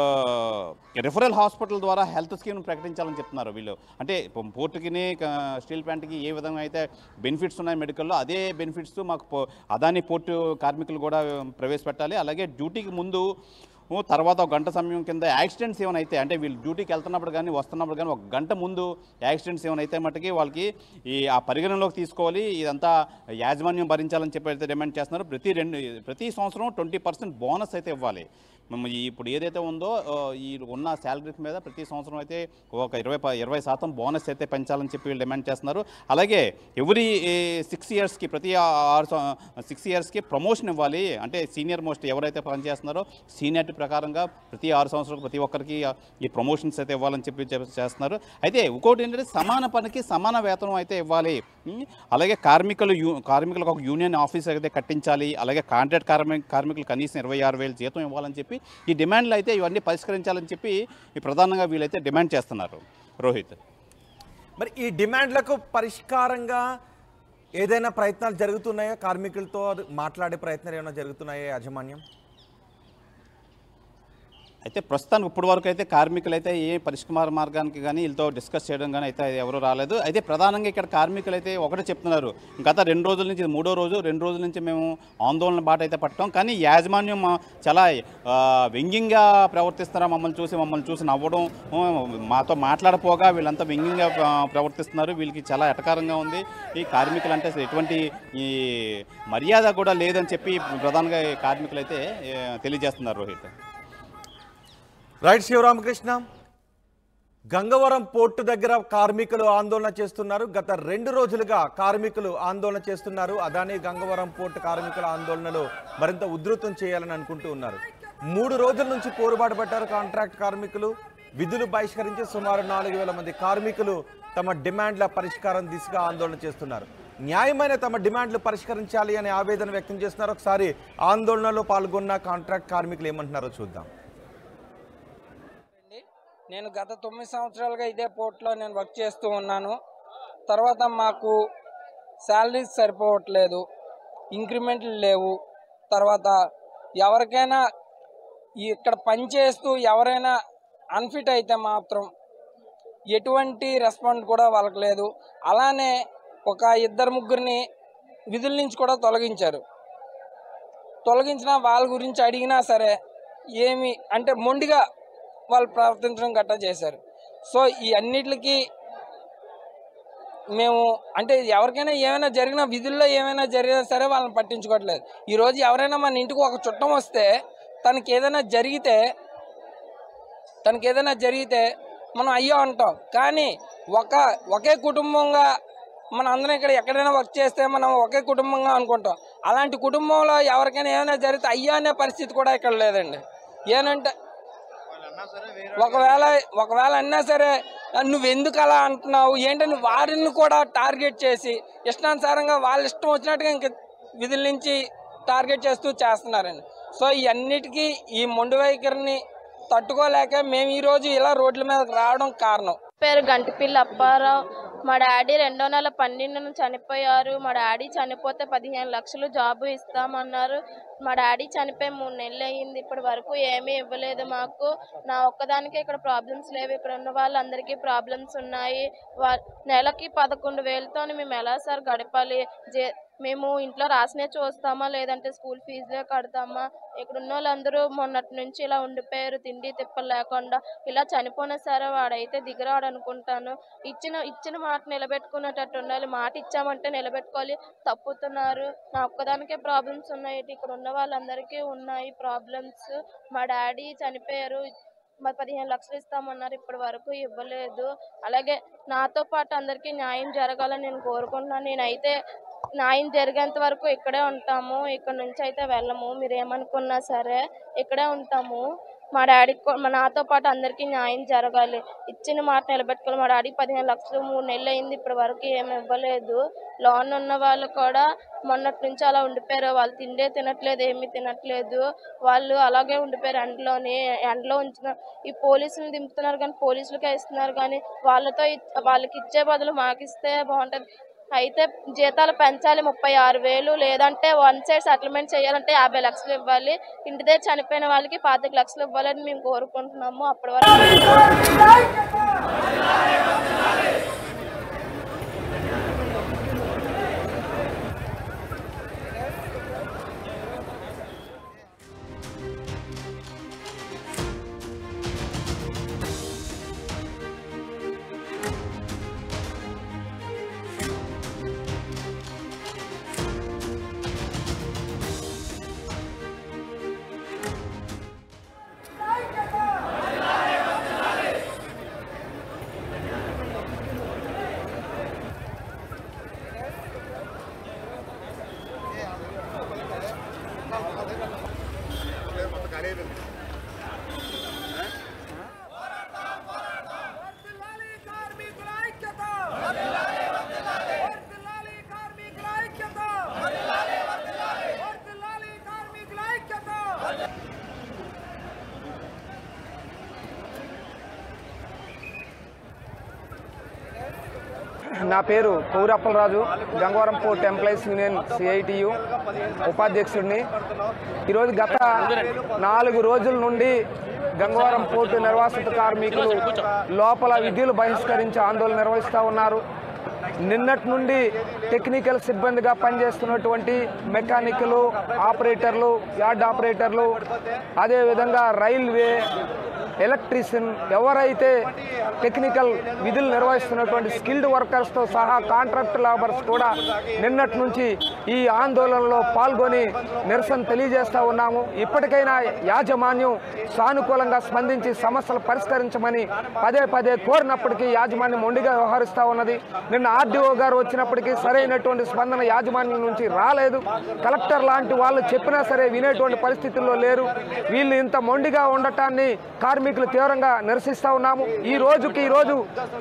రిఫరల్ హాస్పిటల్ ద్వారా హెల్త్ స్కీమ్ ప్రకటించాలని చెప్తున్నారు వీళ్ళు అంటే పో- పోర్టుకిని క- స్టీల్ ప్లాంట్కి ఏ విధంగా అయితే బెనిఫిట్స్ ఉన్నాయి మెడికల్లో అదే బెనిఫిట్స్ మాకు పో- అదాని పోర్టు కార్మికులు కూడా ప్రవేశపెట్టాలి అలాగే డ్యూటీకి ముందు ఓ తర్వాత ఒక గంట సమయం కింద యాక్సిడెంట్స్ ఏమైనా అయితే అంటే వీళ్ళు డ్యూటీకి వెళ్తున్నప్పుడు కానీ వస్తున్నప్పుడు కానీ ఒక గంట ముందు యాక్సిడెంట్స్ ఏమైనా అయితే మట్టుకి వాళ్ళకి ఈ ఆ పరిగణనలోకి తీసుకోవాలి ఇదంతా యాజమాన్యం భరించాలని చెప్పి అయితే డిమాండ్ చేస్తున్నారు ప్రతి రెండు ప్రతి సంవత్సరం ట్వంటీ పర్సెంట్ బోనస్ అయితే ఇవ్వాలి మేము ఈ ఇప్పుడు ఏదైతే ఉందో ఆ, ఈ ఉన్న శాలరీస్ మీద ప్రతి సంవత్సరం అయితే ఒక ఇరవై ప- ఇరవై శాతం బోనస్ అయితే పెంచాలని చెప్పి వీళ్ళు డిమాండ్ చేస్తున్నారు అలాగే ఎవ్రీ సిక్స్ ఇయర్స్కి ప్రతి ఆ- ఆరు సిక్స్ ఇయర్స్కి ప్రమోషన్ ఇవ్వాలి అంటే సీనియర్ మోస్ట్ ఎవరైతే పనిచేస్తున్నారో సీనియారిటీ ప్రకారంగా ప్రతి ఆరు సంవత్సరాలకు ప్రతి ఒక్కరికి ఆ, ఈ ప్రమోషన్స్ అయితే ఇవ్వాలని చెప్పి చెప్- చేస్తున్నారు అయితే ఇంకోటి ఏంటంటే సమాన పనికి సమాన వేతనం అయితే ఇవ్వాలి ఉం? అలాగే కార్మికులు యూ కార్మికులకు ఒక యూనియన్ ఆఫీస్ అయితే కట్టించాలి అలాగే కాంట్రాక్ట్ కార్మిక కార్మికులు కనీసం ఇరవై ఆరు వేలు జీతం ఇవ్వాలని చెప్పి ఈ డిమాండ్లు అయితే ఇవన్నీ పరిష్కరించాలని చెప్పి ఈ ప్రధానంగా వీళ్ళైతే డిమాండ్ చేస్తున్నారు రోహిత్ మరి ఈ డిమాండ్లకు పరిష్కారంగా ఏదైనా ప్రయత్నాలు జరుగుతున్నాయా కార్మికులతో మాట్లాడే ప్రయత్నాలు ఏమైనా జరుగుతున్నాయా యాజమాన్యం అయితే ప్రస్తుతానికి ఇప్పటి వరకు అయితే కార్మికులు అయితే ఏ పరిష్కార మార్గానికి కానీ వీళ్ళతో డిస్కస్ చేయడం కానీ అయితే ఎవరు రాలేదు అయితే ప్రధానంగా ఇక్కడ కార్మికులు అయితే ఒకటే చెప్తున్నారు గత రెండు రోజుల నుంచి ఇది మూడో రోజు రెండు రోజుల నుంచి మేము ఆందోళన బాట అయితే పట్టాం కానీ యాజమాన్యం మా- చాలా ఆ, వ్యంగ్యంగా ప్రవర్తిస్తున్నారు మమ్మల్ని చూసి మమ్మల్ని చూసి నవ్వడం ఆ, మాతో మాట్లాడపోగా వీళ్ళంతా వ్యంగ్యంగా ఆ, ప్రవర్తిస్తున్నారు వీళ్ళకి చాలా ఎటకారంగా ఉంది ఈ కార్మికులు అంటే అసలు ఎటువంటి ఈ మర్యాద కూడా లేదని చెప్పి ప్రధానంగా ఈ కార్మికులు అయితే ఏ, తెలియజేస్తున్నారు రోహిత్ రైట్ శివరామకృష్ణ గంగవరం పోర్టు దగ్గర కార్మికులు ఆందోళన చేస్తున్నారు గత రెండు రోజులుగా కార్మికులు ఆందోళన చేస్తున్నారు అదాని గంగవరం పోర్టు కార్మికుల ఆందోళనలు మరింత ఉధృతం చేయాలని అనుకుంటూ ఉన్నారు మూడు రోజుల నుంచి పోరుబాటు పట్టారు కాంట్రాక్ట్ కార్మికులు విధులు బహిష్కరించి సుమారు నాలుగు వేల మంది కార్మికులు తమ డిమాండ్ల పరిష్కారం దిశగా ఆందోళన చేస్తున్నారు న్యాయమైన తమ డిమాండ్లు పరిష్కరించాలి అనే ఆవేదన వ్యక్తం చేస్తున్నారు ఒకసారి ఆందోళనలో పాల్గొన్న కాంట్రాక్ట్ కార్మికులు ఏమంటున్నారో చూద్దాం అండి. నేను గత తొమ్మిది సంవత్సరాలుగా ఇదే పోర్ట్లో నేను వర్క్ చేస్తూ ఉన్నాను తర్వాత మాకు శాలరీస్ సరిపోవట్లేదు ఇంక్రిమెంట్లు లేవు తర్వాత ఎవరికైనా ఈ ఇక్కడ పని చేస్తూ ఎవరైనా అన్ఫిట్ అయితే మాత్రం ఎటువంటి రెస్పాండ్ కూడా వాళ్ళకి లేదు అలానే ఒక ఇద్దరు ముగ్గురిని విధుల నుంచి కూడా తొలగించారు తొలగించిన వాళ్ళ గురించి అడిగినా సరే ఏమి అంటే మొండిగా వాళ్ళు ప్రవర్తించడం గట్టా చేశారు సో ఈ అన్నిటికి మేము అంటే ఎవరికైనా ఏమైనా జరిగినా విధుల్లో ఏమైనా జరిగినా సరే వాళ్ళని పట్టించుకోవట్లేదు ఈరోజు ఎవరైనా మన ఇంటికి ఒక చుట్టం వస్తే తనకి ఏదైనా జరిగితే తనకి ఏదైనా జరిగితే మనం అయ్యో అంటాం కానీ ఒక ఒకే కుటుంబంగా మన అందరం ఇక్కడ ఎక్కడైనా వర్క్ చేస్తే మనం ఒకే కుటుంబంగా అనుకుంటాం అలాంటి కుటుంబంలో ఎవరికైనా ఏమైనా జరిగితే అయ్యో అనే పరిస్థితి కూడా ఇక్కడ లేదండి ఏనంటే ఒకవేళ ఒకవేళ అన్నా సరే నువ్వెందుకు అలా అంటున్నావు ఏంటని వారిని కూడా టార్గెట్ చేసి ఇష్టానుసారంగా వాళ్ళ ఇష్టం వచ్చినట్టుగా ఇంక విధుల నుంచి టార్గెట్ చేస్తూ చేస్తున్నారండి సో ఇవన్నిటికీ ఈ మొండి వైఖరిని తట్టుకోలేక మేము ఈరోజు ఇలా రోడ్ల మీదకి రావడం కారణం పేరు గంటిపిల్లి అప్పారావు మా డాడీ రెండో నెల పన్నెండున చనిపోయారు మా డాడీ చనిపోతే పదిహేను లక్షలు జాబు ఇస్తామన్నారు మా డాడీ చనిపోయి మూడు నెలలు అయ్యింది ఇప్పటి వరకు ఏమీ ఇవ్వలేదు మాకు నా ఒక్కదానికే ఇక్కడ ప్రాబ్లమ్స్ లేవు ఇక్కడ ఉన్న వాళ్ళందరికీ ప్రాబ్లమ్స్ ఉన్నాయి వా నెలకి పదకొండు వేలతో మేము ఎలా సార్ గడపాలి జే మేము ఇంట్లో రాసినే చూస్తామా లేదంటే స్కూల్ ఫీజులే కడతామా ఇక్కడ ఉన్న వాళ్ళందరూ మొన్నటి నుంచి ఇలా ఉండిపోయారు తిండి తిప్పలు లేకుండా ఇలా చనిపోయినా సరే వాడైతే దిగరాడు అనుకుంటాను ఇచ్చిన ఇచ్చిన మాట నిలబెట్టుకునేటట్టు ఉండాలి మాట ఇచ్చామంటే నిలబెట్టుకోవాలి తప్పుతున్నారు నా ఒక్కదానికే ప్రాబ్లమ్స్ ఉన్నాయి ఇక్కడ ఉన్న వాళ్ళందరికీ ఉన్నాయి ప్రాబ్లమ్స్ మా డాడీ చనిపోయారు మరి పదిహేను లక్షలు ఇస్తామన్నారు ఇప్పటి వరకు ఇవ్వలేదు అలాగే నాతో పాటు అందరికీ న్యాయం జరగాలని నేను కోరుకుంటున్నాను నేనైతే న్యాయం జరిగేంత వరకు ఇక్కడే ఉంటాము ఇక్కడ నుంచి అయితే వెళ్ళము మీరు ఏమనుకున్నా సరే ఇక్కడే ఉంటాము మా డాడీకి కూ- మా నాతో పాటు అందరికీ న్యాయం జరగాలి ఇచ్చిన మాట నిలబెట్టుకోవాలి మా డాడీకి పదిహేను లక్షలు మూడు నెలలు అయింది ఇప్పటి వరకు ఏమి ఇవ్వలేదు లోన్ ఉన్న వాళ్ళు కూడా మొన్నటి నుంచి అలా ఉండిపోయారు వాళ్ళు తిండే తినట్లేదు ఏమీ తినట్లేదు వాళ్ళు అలాగే ఉండిపోయారు ఎండలోని ఎండలో ఉంచిన ఈ పోలీసులు దింపుతున్నారు కానీ పోలీసులకే ఇస్తున్నారు కానీ వాళ్ళతో ఇ- వాళ్ళకి ఇచ్చే బదులు మాకు ఇస్తే బాగుంటుంది అయితే జీతాలు పెంచాలి ముప్పై ఆరు వేలు లేదంటే వన్ సైడ్ సెటిల్మెంట్ చేయాలంటే యాభై లక్షలు ఇవ్వాలి ఇంటి దగ్గర చనిపోయిన వాళ్ళకి పాతిక లక్షలు ఇవ్వాలని మేము కోరుకుంటున్నాము అప్పటి వరకు వర్ధిల్లాలి కార్మికుల ఐక్యత వర్ధిల్లాలి కార్మికుల ఐక్యత వర్ధిల్లాలి కార్మికుల ఐక్యత నా పేరు Paurappalaraju Gangavaram port employees union CITU ఉపాధ్యక్షుడిని ఈరోజు గత నాలుగు రోజుల నుండి గంగవరం పోర్టు నిర్వాసిత కార్మికులు లోపల విధులు బహిష్కరించి ఆందోళన నిర్వహిస్తూ ఉన్నారు నిన్నటి నుండి టెక్నికల్ సిబ్బందిగా పనిచేస్తున్నటువంటి మెకానికలు ఆపరేటర్లు యార్డ్ ఆపరేటర్లు అదేవిధంగా రైల్వే ఎలక్ట్రీషియన్ ఎవరైతే టెక్నికల్ విధులు నిర్వహిస్తున్నటువంటి స్కిల్డ్ వర్కర్స్తో సహా కాంట్రాక్ట్ లేబర్స్ కూడా నిన్నటి నుంచి ఈ ఆందోళనలో పాల్గొని నిరసన తెలియజేస్తూ ఉన్నాము ఇప్పటికైనా యాజమాన్యం సానుకూలంగా స్పందించి సమస్యలు పరిష్కరించమని పదే పదే కోరినప్పటికీ యాజమాన్యం మొండిగా వ్యవహరిస్తూ ఉన్నది నిన్న ఆర్డీఓ గారు వచ్చినప్పటికీ సరైనటువంటి స్పందన యాజమాన్యం నుంచి రాలేదు కలెక్టర్ లాంటి వాళ్ళు చెప్పినా సరే వినేటువంటి పరిస్థితుల్లో లేరు వీళ్ళు ఇంత మొండిగా ఉండటాన్ని కార్మికులు తీవ్రంగా నిరసిస్తూ ఉన్నాము ఈ రోజుకి ఈ రోజు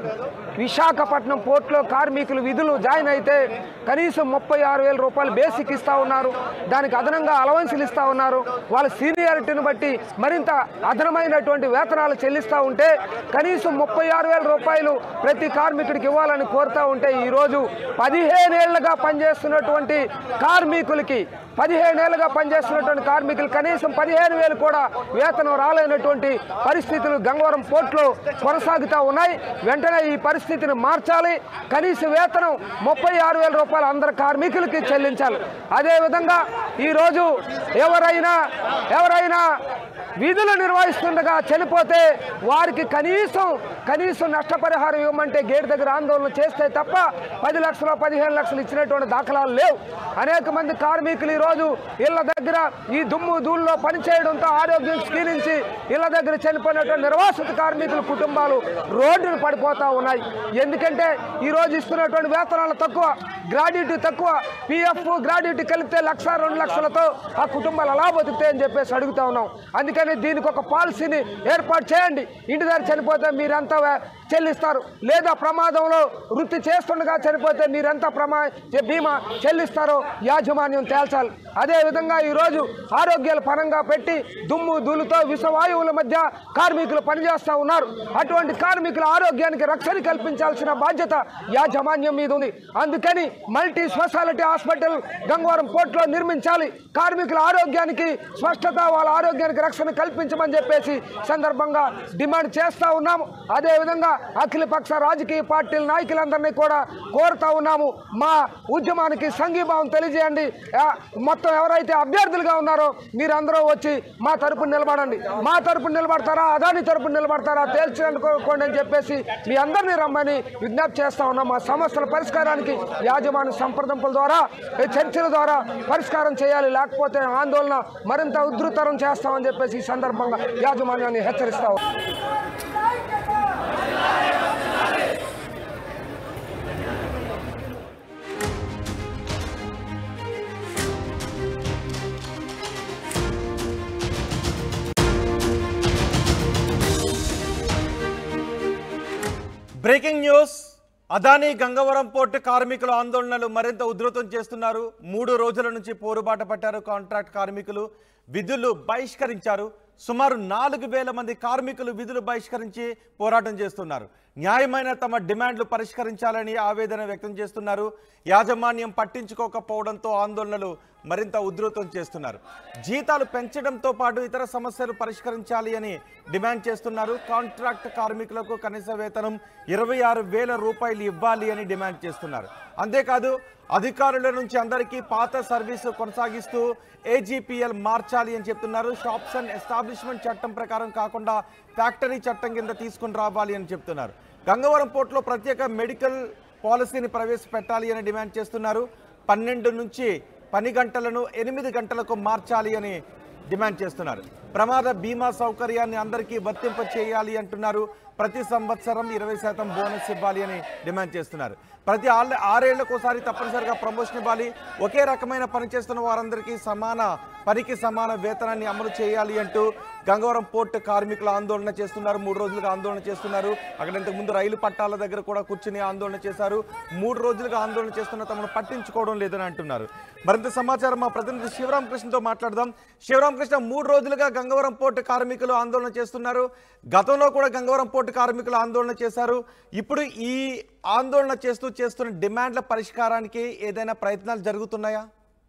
విశాఖపట్నం పోర్టులో కార్మికులు విధులు జాయిన్ అయితే కనీసం ముప్పై ఆరు వేల రూపాయలు బేసిక్ ఇస్తూ ఉన్నారు దానికి అదనంగా అలవన్సులు ఇస్తూ ఉన్నారు వాళ్ళ సీనియారిటీని బట్టి మరింత అదనమైనటువంటి వేతనాలు చెల్లిస్తూ ఉంటే కనీసం ముప్పై ఆరు వేల రూపాయలు ప్రతి కార్మికుడికి ఇవ్వాలని కోరుతూ ఉంటే ఈరోజు పదిహేనేళ్లుగా పనిచేస్తున్నటువంటి కార్మికులకి పదిహేనేళ్లుగా పనిచేస్తున్నటువంటి కార్మికులు కనీసం పదిహేను వేలు కూడా వేతనం రాలేనటువంటి పరిస్థితులు గంగవరం పోర్టులో కొనసాగుతూ ఉన్నాయి వెంటనే ఈ పరిస్థితిని మార్చాలి కనీస వేతనం ముప్పై ఆరు వేల రూపాయలు అందరు కార్మికులకి చెల్లించాలి అదేవిధంగా ఈరోజు ఎవరైనా ఎవరైనా విధులు నిర్వహిస్తుండగా చనిపోతే వారికి కనీసం కనీసం నష్టపరిహారం ఇవ్వమంటే గేట్ దగ్గర ఆందోళన చేస్తే తప్ప పది లక్షలు పదిహేను లక్షలు ఇచ్చినటువంటి దాఖలాలు లేవు అనేక మంది కార్మికులు ఈరోజు ఇళ్ళ దగ్గర ఈ దుమ్ము ధూళిలో పనిచేయడంతో ఆరోగ్యం క్షీణించి ఇళ్ళ దగ్గర చనిపోయినటువంటి నిర్వాసిత కార్మికుల కుటుంబాలు రోడ్డును పడిపోతూ ఉన్నాయి ఎందుకంటే ఈరోజు ఇస్తున్నటువంటి వేతనాలు తక్కువ గ్రాడ్యుటీ తక్కువ పిఎఫ్ గ్రాడ్యుటీ కలిపితే లక్ష రెండు లక్షలతో ఆ కుటుంబాలు అలా బతుకుతాయని చెప్పేసి అడుగుతా ఉన్నాం అందుకని కానీ దీనికి ఒక పాలసీని ఏర్పాటు చేయండి ఇంటి దగ్గర చనిపోతే మీరంతా వే- చెల్లిస్తారు లేదా ప్రమాదంలో వృత్తి చేస్తుండగా చనిపోతే మీరెంత ప్రమా చె- బీమా చెల్లిస్తారో యాజమాన్యం తేల్చాలి అదేవిధంగా ఈరోజు ఆరోగ్యాల పరంగా పెట్టి దుమ్ము ధూళితో విషవాయువుల మధ్య కార్మికులు పనిచేస్తూ ఉన్నారు అటువంటి కార్మికుల ఆరోగ్యానికి రక్షణ కల్పించాల్సిన బాధ్యత యాజమాన్యం మీద ఉంది అందుకని మల్టీ స్పెషాలిటీ హాస్పిటల్ గంగవరం పోర్టులో నిర్మించాలి కార్మికుల ఆరోగ్యానికి స్పష్టత వాళ్ళ ఆరోగ్యానికి రక్షణ కల్పించమని చెప్పేసి సందర్భంగా డిమాండ్ చేస్తూ ఉన్నాము అదేవిధంగా అఖిలపక్ష రాజకీయ పార్టీల నాయకులందరినీ కూడా కోరుతా ఉన్నాము మా ఉద్యమానికి సంఘీభావం తెలియజేయండి ఆ, మొత్తం ఎవరైతే అభ్యర్థులుగా ఉన్నారో మీరందరూ వచ్చి మా తరపున నిలబడండి మా తరపున నిలబడతారా అదాని తరపున నిలబడతారా తేల్చుకోండి అని చెప్పేసి మీ అందరినీ రమ్మని విజ్ఞప్తి చేస్తా ఉన్నాం మా సమస్యల పరిష్కారానికి యాజమాన్య సంప్రదింపుల ద్వారా ఈ చర్చల ద్వారా పరిష్కారం చేయాలి లేకపోతే ఆందోళన మరింత ఉధృతరం చేస్తామని చెప్పేసి ఈ సందర్భంగా యాజమాన్యాన్ని హెచ్చరిస్తాం breaking news Adani Gangavaram port కార్మికుల ఆందోళనలు మరింత ఉధృతం చేస్తున్నారు మూడు రోజుల నుంచి పోరుబాట పట్టారు కాంట్రాక్ట్ కార్మికులు విధులు బహిష్కరించారు సుమారు నాలుగు వేల మంది కార్మికులు విధులు బహిష్కరించి పోరాటం చేస్తున్నారు న్యాయమైన తమ డిమాండ్లు పరిష్కరించాలని ఆవేదన వ్యక్తం చేస్తున్నారు యాజమాన్యం పట్టించుకోకపోవడంతో ఆందోళనలు మరింత ఉధృతం చేస్తున్నారు జీతాలు పెంచడంతో పాటు ఇతర సమస్యలు పరిష్కరించాలి అని డిమాండ్ చేస్తున్నారు కాంట్రాక్ట్ కార్మికులకు కనీస వేతనం ఇరవై ఆరు వేల రూపాయలు ఇవ్వాలి అని డిమాండ్ చేస్తున్నారు అంతేకాదు అధికారుల నుంచి అందరికీ పాత సర్వీసు కొనసాగిస్తూ ఏజీపీఎల్ మార్చాలి అని చెప్తున్నారు షాప్స్ అండ్ ఎస్టాబ్లిష్మెంట్ చట్టం ప్రకారం కాకుండా ఫ్యాక్టరీ చట్టం కింద తీసుకుని రావాలి అని చెప్తున్నారు గంగవరం పోర్టులో ప్రత్యేక మెడికల్ పాలసీని ప్రవేశపెట్టాలి అని డిమాండ్ చేస్తున్నారు పన్నెండు నుంచి పని గంటలను ఎనిమిది గంటలకు మార్చాలి అని డిమాండ్ చేస్తున్నారు ప్రమాద బీమా సౌకర్యాన్ని అందరికీ వర్తింప చేయాలి అంటున్నారు ప్రతి సంవత్సరం ఇరవై శాతం బోనస్ ఇవ్వాలి అని డిమాండ్ చేస్తున్నారు ప్రతి ఆళ్ళ ఆరేళ్లకోసారి తప్పనిసరిగా ప్రమోషన్ ఇవ్వాలి ఒకే రకమైన పని చేస్తున్న వారందరికీ సమాన పనికి సమాన వేతనాన్ని అమలు చేయాలి అంటూ గంగవరం పోర్టు కార్మికులు ఆందోళన చేస్తున్నారు మూడు రోజులుగా ఆందోళన చేస్తున్నారు అక్కడ ఇంతకుముందు రైలు పట్టాల దగ్గర కూడా కూర్చుని ఆందోళన చేశారు మూడు రోజులుగా ఆందోళన చేస్తున్న తమను పట్టించుకోవడం లేదని అంటున్నారు మరింత సమాచారం మా ప్రతినిధి శివరామకృష్ణతో మాట్లాడదాం శివరామకృష్ణ మూడు రోజులుగా గంగవరం పోర్టు కార్మికులు ఆందోళన చేస్తున్నారు గతంలో కూడా గంగవరం పోర్టు కార్మికులు ఆందోళన చేశారు ఇప్పుడు ఈ ఆందోళన చేస్తూ చేస్తున్న డిమాండ్ల పరిష్కారానికి ఏదైనా ప్రయత్నాలు జరుగుతున్నాయా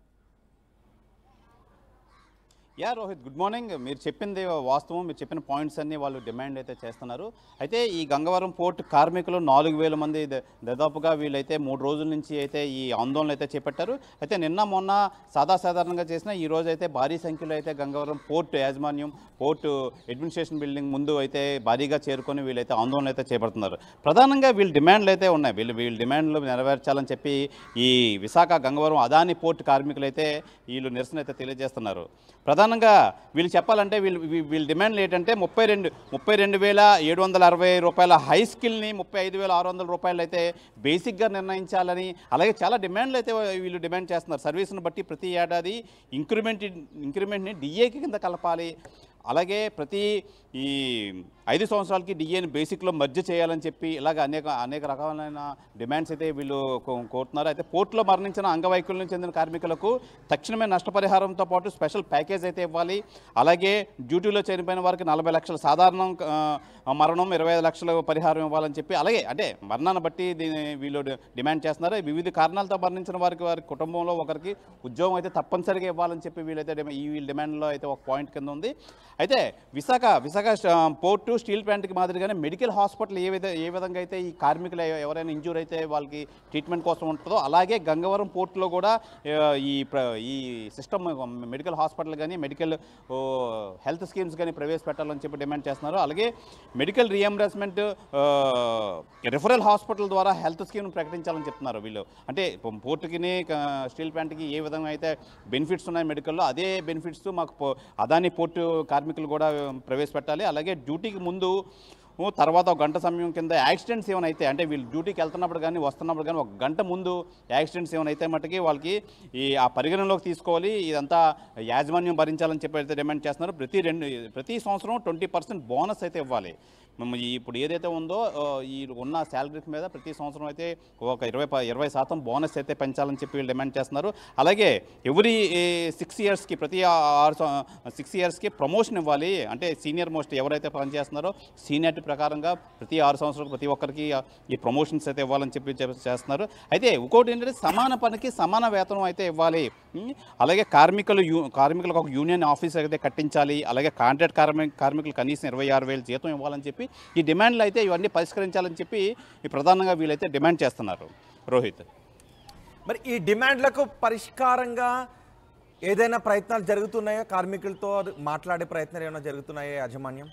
యా రోహిత్ గుడ్ మార్నింగ్ మీరు చెప్పింది వాస్తవం మీరు చెప్పిన పాయింట్స్ అన్ని వాళ్ళు డిమాండ్ అయితే చేస్తున్నారు అయితే ఈ గంగవరం పోర్ట్ కార్మికులు నాలుగు వేల మంది ద- దాదాపుగా వీళ్ళైతే మూడు రోజుల నుంచి అయితే ఈ ఆందోళన అయితే చేపట్టారు అయితే నిన్న మొన్న సాధాసాధారణంగా చేసిన ఈ రోజు అయితే భారీ సంఖ్యలో అయితే గంగవరం పోర్ట్ యాజమాన్యం పోర్టు అడ్మినిస్ట్రేషన్ బిల్డింగ్ ముందు అయితే భారీగా చేరుకొని వీళ్ళైతే ఆందోళన అయితే చేపడుతున్నారు ప్రధానంగా వీళ్ళ డిమాండ్లు అయితే ఉన్నాయి వీళ్ళు వీళ్ళ డిమాండ్లు నెరవేర్చాలని చెప్పి ఈ విశాఖ గంగవరం అదాని పోర్ట్ కార్మికులు అయితే వీళ్ళు నిరసన అయితే తెలియజేస్తున్నారు ప్రధానంగా వీళ్ళు చెప్పాలంటే వీళ్ళు వీ- వీళ్ళ డిమాండ్లు ఏంటంటే ముప్పై రెండు ముప్పై రెండు వేల ఏడు వందల అరవై రూపాయల హై స్కిల్ని ముప్పై ఐదు వేల ఆరు వందల రూపాయలు అయితే బేసిక్గా నిర్ణయించాలని అలాగే చాలా డిమాండ్లు అయితే వీళ్ళు డిమాండ్ చేస్తున్నారు సర్వీస్ను బట్టి ప్రతి ఏడాది ఇంక్రిమెంట్ ఇంక్రిమెంట్ని డిఏకి కింద కలపాలి అలాగే ప్రతి ఈ ఐదు సంవత్సరాలకి డిఏని బేసిక్లో మర్జ్ చేయాలని చెప్పి ఇలాగ అనేక అనేక రకాలైన డిమాండ్స్ అయితే వీళ్ళు కో- కోరుతున్నారు అయితే పోర్టులో మరణించిన అంగవైకల్యం చెందిన కార్మికులకు తక్షణమే నష్టపరిహారంతో పాటు స్పెషల్ ప్యాకేజ్ అయితే ఇవ్వాలి అలాగే డ్యూటీలో చనిపోయిన వారికి నలభై లక్షల సాధారణ ఆ, మరణం ఇరవై ఐదు లక్షల పరిహారం ఇవ్వాలని చెప్పి అలాగే అంటే మరణాన్ని బట్టి దీన్ని వీళ్ళు డి- డిమాండ్ చేస్తున్నారు వివిధ కారణాలతో మరణించిన వారికి వారి కుటుంబంలో ఒకరికి ఉద్యోగం అయితే తప్పనిసరిగా ఇవ్వాలని చెప్పి వీళ్ళైతే డిమా- ఈ వీళ్ళ డిమాండ్లో అయితే ఒక పాయింట్ కింద ఉంది అయితే విశాఖ విశాఖ స్ట- పోర్టు స్టీల్ ప్లాంట్కి మాదిరిగానే మెడికల్ హాస్పిటల్ ఏ విధ ఏ విధంగా అయితే ఈ కార్మికులు ఎవ- ఎవరైనా ఇంజూర్ అయితే వాళ్ళకి ట్రీట్మెంట్ కోసం ఉంటుందో అలాగే గంగవరం పోర్టులో కూడా ఆ, ఈ ప్ర- ఈ సిస్టమ్ మెడికల్ హాస్పిటల్ కానీ మెడికల్ ఓ, హెల్త్ స్కీమ్స్ కానీ ప్రవేశపెట్టాలని చెప్పి డిమాండ్ చేస్తున్నారు అలాగే మెడికల్ రియంబర్స్మెంట్ రిఫరల్ హాస్పిటల్ ద్వారా హెల్త్ స్కీమ్ ప్రకటించాలని చెప్తున్నారు వీళ్ళు అంటే పోర్టుకి స్టీల్ ప్లాంట్కి ఏ విధంగా అయితే బెనిఫిట్స్ ఉన్నాయి మెడికల్లో అదే బెనిఫిట్స్ మాకు పో- అదాని పోర్టు కార్మికులు కూడా ప్రవేశపెట్టాలి అలాగే డ్యూటీకి ముందు తర్వాత ఒక గంట సమయం కింద యాక్సిడెంట్స్ ఏమైనా అయితే అంటే వీళ్ళు డ్యూటీకి వెళ్తున్నప్పుడు కానీ వస్తున్నప్పుడు కానీ ఒక గంట ముందు యాక్సిడెంట్స్ ఏమైనా అయితే మట్టుకి వాళ్ళకి ఈ ఆ పరిగణనలోకి తీసుకోవాలి ఇదంతా యాజమాన్యం భరించాలని చెప్పి అయితే డిమాండ్ చేస్తున్నారు ప్రతి రెండు ప్రతి సంవత్సరం ట్వంటీ పర్సెంట్ బోనస్ అయితే ఇవ్వాలి మేము ఈ ఇప్పుడు ఏదైతే ఉందో ఆ, ఈ ఉన్న శాలరీస్ మీద ప్రతి సంవత్సరం అయితే ఒక ఇరవై ప- ఇరవై శాతం బోనస్ అయితే పెంచాలని చెప్పి వీళ్ళు డిమాండ్ చేస్తున్నారు అలాగే ఎవ్రీ సిక్స్ ఇయర్స్కి ప్రతి ఆరు సిక్స్ ఇయర్స్కి ప్రమోషన్ ఇవ్వాలి అంటే సీనియర్ మోస్ట్ ఎవరైతే పనిచేస్తున్నారో సీనియారిటీ ప్రకారంగా ప్రతి ఆరు సంవత్సరాలకు ప్రతి ఒక్కరికి ఆ, ఈ ప్రమోషన్స్ అయితే ఇవ్వాలని చెప్పి చెప్- చేస్తున్నారు అయితే ఇంకోటి ఏంటంటే సమాన పనికి సమాన వేతనం అయితే ఇవ్వాలి ఉం? అలాగే కార్మికులు యూ కార్మికులకు ఒక యూనియన్ ఆఫీస్ అయితే కట్టించాలి అలాగే కాంట్రాక్ట్ కార్మిక కార్మికులు కనీసం ఇరవై ఆరు వేలు జీతం ఇవ్వాలని చెప్పి ఈ డిమాండ్లు అయితే ఇవన్నీ పరిష్కరించాలని చెప్పి ఈ ప్రధానంగా వీళ్ళైతే డిమాండ్ చేస్తున్నారు రోహిత్ మరి ఈ డిమాండ్లకు పరిష్కారంగా ఏదైనా ప్రయత్నాలు జరుగుతున్నాయా కార్మికులతో మాట్లాడే ప్రయత్నాలు ఏమైనా జరుగుతున్నాయా యాజమాన్యం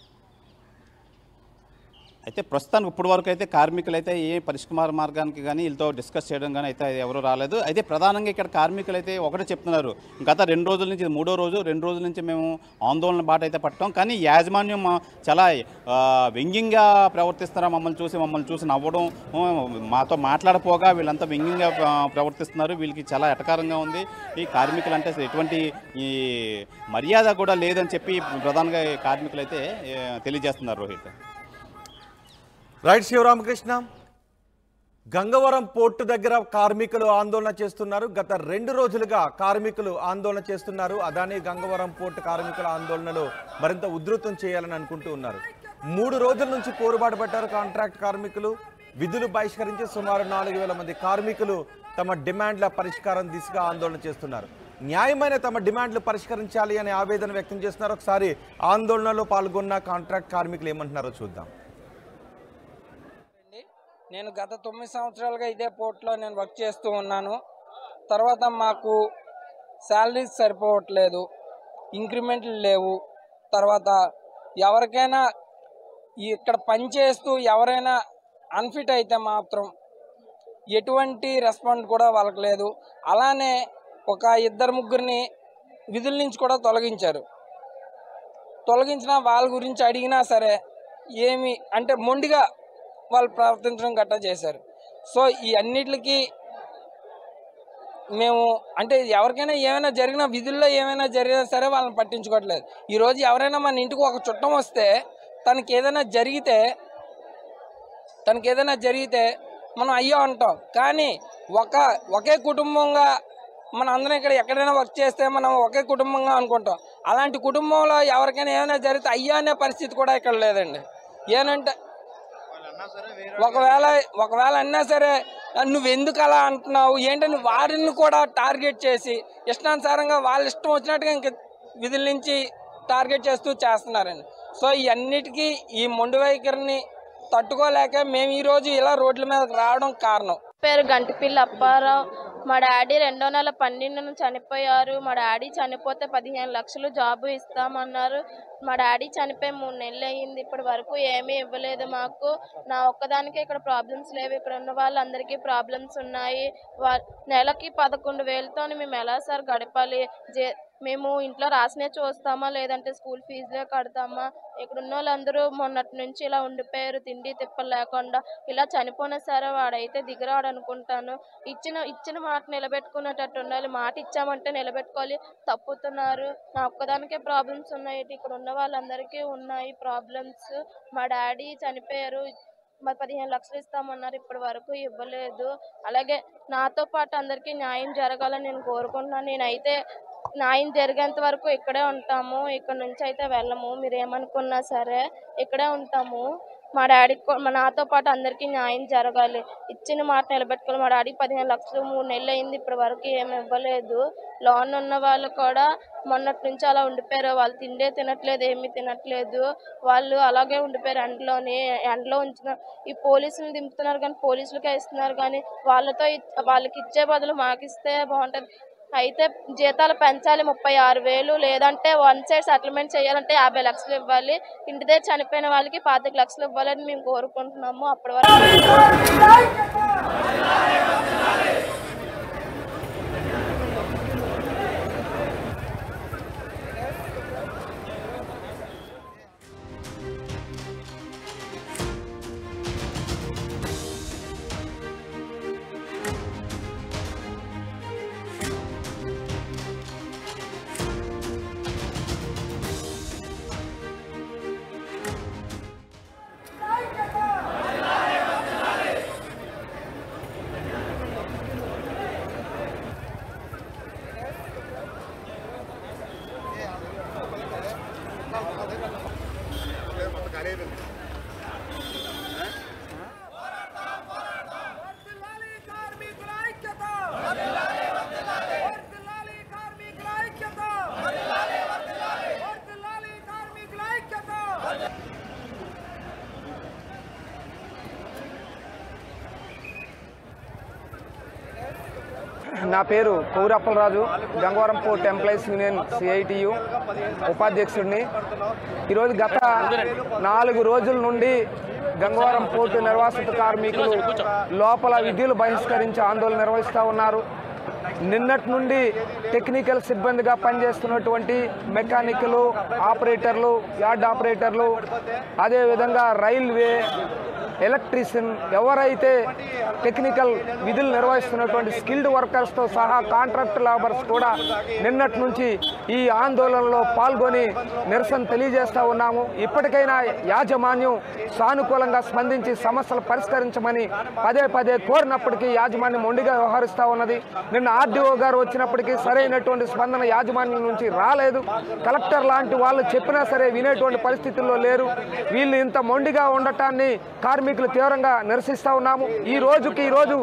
అయితే ప్రస్తుతానికి ఇప్పటి వరకు అయితే కార్మికులు అయితే ఏ పరిష్కార మార్గానికి కానీ వీళ్ళతో డిస్కస్ చేయడం కానీ అయితే ఎవరు రాలేదు అయితే ప్రధానంగా ఇక్కడ కార్మికులు అయితే ఒకటే చెప్తున్నారు గత రెండు రోజుల నుంచి ఇది మూడో రోజు రెండు రోజుల నుంచి మేము ఆందోళన బాట అయితే పట్టాం కానీ యాజమాన్యం మా- చాలా ఆ, వ్యంగ్యంగా ప్రవర్తిస్తున్నారు మమ్మల్ని చూసి మమ్మల్ని చూసి నవ్వడం ఆ, మాతో మాట్లాడపోగా వీళ్ళంతా వ్యంగ్యంగా ఆ, ప్రవర్తిస్తున్నారు వీళ్ళకి చాలా ఎటకారంగా ఉంది ఈ కార్మికులు అంటే అసలు ఎటువంటి ఈ మర్యాద కూడా లేదని చెప్పి ప్రధానంగా ఈ కార్మికులు అయితే ఏ, తెలియజేస్తున్నారు రోహిత్ రైట్ శివరామకృష్ణ గంగవరం పోర్టు దగ్గర కార్మికులు ఆందోళన చేస్తున్నారు గత రెండు రోజులుగా కార్మికులు ఆందోళన చేస్తున్నారు అదాని గంగవరం పోర్టు కార్మికుల ఆందోళనలు మరింత ఉధృతం చేయాలని అనుకుంటూ ఉన్నారు మూడు రోజుల నుంచి పోరుబాటు పట్టారు కాంట్రాక్ట్ కార్మికులు విధులు బహిష్కరించి సుమారు నాలుగు వేల మంది కార్మికులు తమ డిమాండ్ల పరిష్కారం దిశగా ఆందోళన చేస్తున్నారు న్యాయమైన తమ డిమాండ్లు పరిష్కరించాలి అనే ఆవేదన వ్యక్తం చేస్తున్నారు ఒకసారి ఆందోళనలో పాల్గొన్న కాంట్రాక్ట్ కార్మికులు ఏమంటున్నారో చూద్దాం అండి. నేను గత తొమ్మిది సంవత్సరాలుగా ఇదే పోర్ట్లో నేను వర్క్ చేస్తూ ఉన్నాను తర్వాత మాకు శాలరీస్ సరిపోవట్లేదు ఇంక్రిమెంట్లు లేవు తర్వాత ఎవరికైనా ఈ ఇక్కడ పని చేస్తూ ఎవరైనా అన్ఫిట్ అయితే మాత్రం ఎటువంటి రెస్పాండ్ కూడా వాళ్ళకి లేదు అలానే ఒక ఇద్దరు ముగ్గురిని విధుల నుంచి కూడా తొలగించారు తొలగించిన వాళ్ళ గురించి అడిగినా సరే ఏమి అంటే మొండిగా వాళ్ళు ప్రవర్తించడం గట్టా చేశారు సో ఈ అన్నిటికి మేము అంటే ఎవరికైనా ఏమైనా జరిగినా విధుల్లో ఏమైనా జరిగినా సరే వాళ్ళని పట్టించుకోవట్లేదు ఈరోజు ఎవరైనా మన ఇంటికి ఒక చుట్టం వస్తే తనకి ఏదైనా జరిగితే తనకి ఏదైనా జరిగితే మనం అయ్యో అంటాం కానీ ఒక ఒకే కుటుంబంగా మన అందరం ఇక్కడ ఎక్కడైనా వర్క్ చేస్తే మనం ఒకే కుటుంబంగా అనుకుంటాం అలాంటి కుటుంబంలో ఎవరికైనా ఏమైనా జరిగితే అయ్యో అనే పరిస్థితి కూడా ఇక్కడ లేదండి ఏనంటే ఒకవేళ ఒకవేళ అన్నా సరే నువ్వు ఎందుకు అలా అంటున్నావు ఏంటని వారిని కూడా టార్గెట్ చేసి ఇష్టానుసారంగా వాళ్ళ ఇష్టం వచ్చినట్టుగా ఇంక విధుల నుంచి టార్గెట్ చేస్తూ చేస్తున్నారండి సో ఈ అన్నిటికీ ఈ మొండి వైఖరిని తట్టుకోలేక మేము ఈరోజు ఇలా రోడ్ల మీదకి రావడం కారణం పేరు గంటిపిల్ల అప్పారావు మా డాడీ రెండో నెల పన్నెండున చనిపోయారు మా డాడీ చనిపోతే పదిహేను లక్షలు జాబు ఇస్తామన్నారు మా డాడీ చనిపోయి మూడు నెలలు అయ్యింది ఇప్పటి వరకు ఏమీ ఇవ్వలేదు మాకు నా ఒక్కదానికే ఇక్కడ ప్రాబ్లమ్స్ లేవు ఇక్కడ ఉన్న వాళ్ళందరికీ ప్రాబ్లమ్స్ ఉన్నాయి వా నెలకి పదకొండు వేలతో మేము ఎలా సార్ గడపాలి జే మేము ఇంట్లో రాసినే చూస్తామా లేదంటే స్కూల్ ఫీజులే కడతామా ఇక్కడ ఉన్న వాళ్ళందరూ మొన్నటి నుంచి ఇలా ఉండిపోయారు తిండి తిప్పలు లేకుండా ఇలా చనిపోయినా సరే వాడైతే దిగరాడు అనుకుంటాను ఇచ్చిన ఇచ్చిన మాట నిలబెట్టుకునేటట్టు ఉండాలి మాట ఇచ్చామంటే నిలబెట్టుకోవాలి తప్పుతున్నారు నా ఒక్కదానికే ప్రాబ్లమ్స్ ఉన్నాయి ఇక్కడ ఉన్న వాళ్ళందరికీ ఉన్నాయి ప్రాబ్లమ్స్ మా డాడీ చనిపోయారు మరి పదిహేను లక్షలు ఇస్తామన్నారు ఇప్పటి వరకు ఇవ్వలేదు అలాగే నాతో పాటు అందరికీ న్యాయం జరగాలని నేను కోరుకుంటున్నాను నేనైతే న్యాయం జరిగేంత వరకు ఇక్కడే ఉంటాము ఇక్కడ నుంచి అయితే వెళ్ళము మీరు ఏమనుకున్నా సరే ఇక్కడే ఉంటాము మా డాడీకి కూ- మా నాతో పాటు అందరికీ న్యాయం జరగాలి ఇచ్చిన మాట నిలబెట్టుకోవాలి మా డాడీకి పదిహేను లక్షలు మూడు నెలలు అయింది ఇప్పటి వరకు ఏమి ఇవ్వలేదు లోన్ ఉన్న వాళ్ళు కూడా మొన్నటి నుంచి అలా ఉండిపోయారు వాళ్ళు తిండే తినట్లేదు ఏమీ తినట్లేదు వాళ్ళు అలాగే ఉండిపోయారు ఎండలోని ఎండలో ఉంచిన ఈ పోలీసులు దింపుతున్నారు కానీ పోలీసులకే ఇస్తున్నారు కానీ వాళ్ళతో ఇచ్- వాళ్ళకి ఇచ్చే బదులు మాకు ఇస్తే బాగుంటుంది అయితే జీతాలు పెంచాలి ముప్పై ఆరు వేలు లేదంటే వన్ సైడ్ సెటిల్మెంట్ చేయాలంటే యాభై లక్షలు ఇవ్వాలి ఇంటి దగ్గర చనిపోయిన వాళ్ళకి పాతిక లక్షలు ఇవ్వాలని మేము కోరుకుంటున్నాము అప్పటి వరకు వర్ధిల్లాలి కార్మికుల ఐక్యత వర్ధిల్లాలి కార్మికుల ఐక్యత వర్ధిల్లాలి కార్మికుల ఐక్యత నా పేరు Kaurappalaraju Gangavaram port employees union CITU ఉపాధ్యక్షుడిని ఈరోజు గత నాలుగు రోజుల నుండి గంగవరం పోర్టు నిర్వాసిత కార్మికులు లోపల విధులు బహిష్కరించి ఆందోళన నిర్వహిస్తూ ఉన్నారు నిన్నటి నుండి టెక్నికల్ సిబ్బందిగా పనిచేస్తున్నటువంటి మెకానికలు ఆపరేటర్లు యార్డ్ ఆపరేటర్లు అదేవిధంగా రైల్వే ఎలక్ట్రీషియన్ ఎవరైతే టెక్నికల్ విధులు నిర్వహిస్తున్నటువంటి స్కిల్డ్ వర్కర్స్తో సహా కాంట్రాక్ట్ లేబర్స్ కూడా నిన్నటి నుంచి ఈ ఆందోళనలో పాల్గొని నిరసన తెలియజేస్తూ ఉన్నాము ఇప్పటికైనా యాజమాన్యం సానుకూలంగా స్పందించి సమస్యలు పరిష్కరించమని పదే పదే కోరినప్పటికీ యాజమాన్యం మొండిగా వ్యవహరిస్తూ ఉన్నది నిన్న ఆర్డీఓ గారు వచ్చినప్పటికీ సరైనటువంటి స్పందన యాజమాన్యం నుంచి రాలేదు కలెక్టర్ లాంటి వాళ్ళు చెప్పినా సరే వినేటువంటి పరిస్థితుల్లో లేరు వీళ్ళు ఇంత మొండిగా ఉండటాన్ని కార్మికులు తీవ్రంగా నిరసిస్తూ ఉన్నాము ఈ రోజుకి ఈ రోజు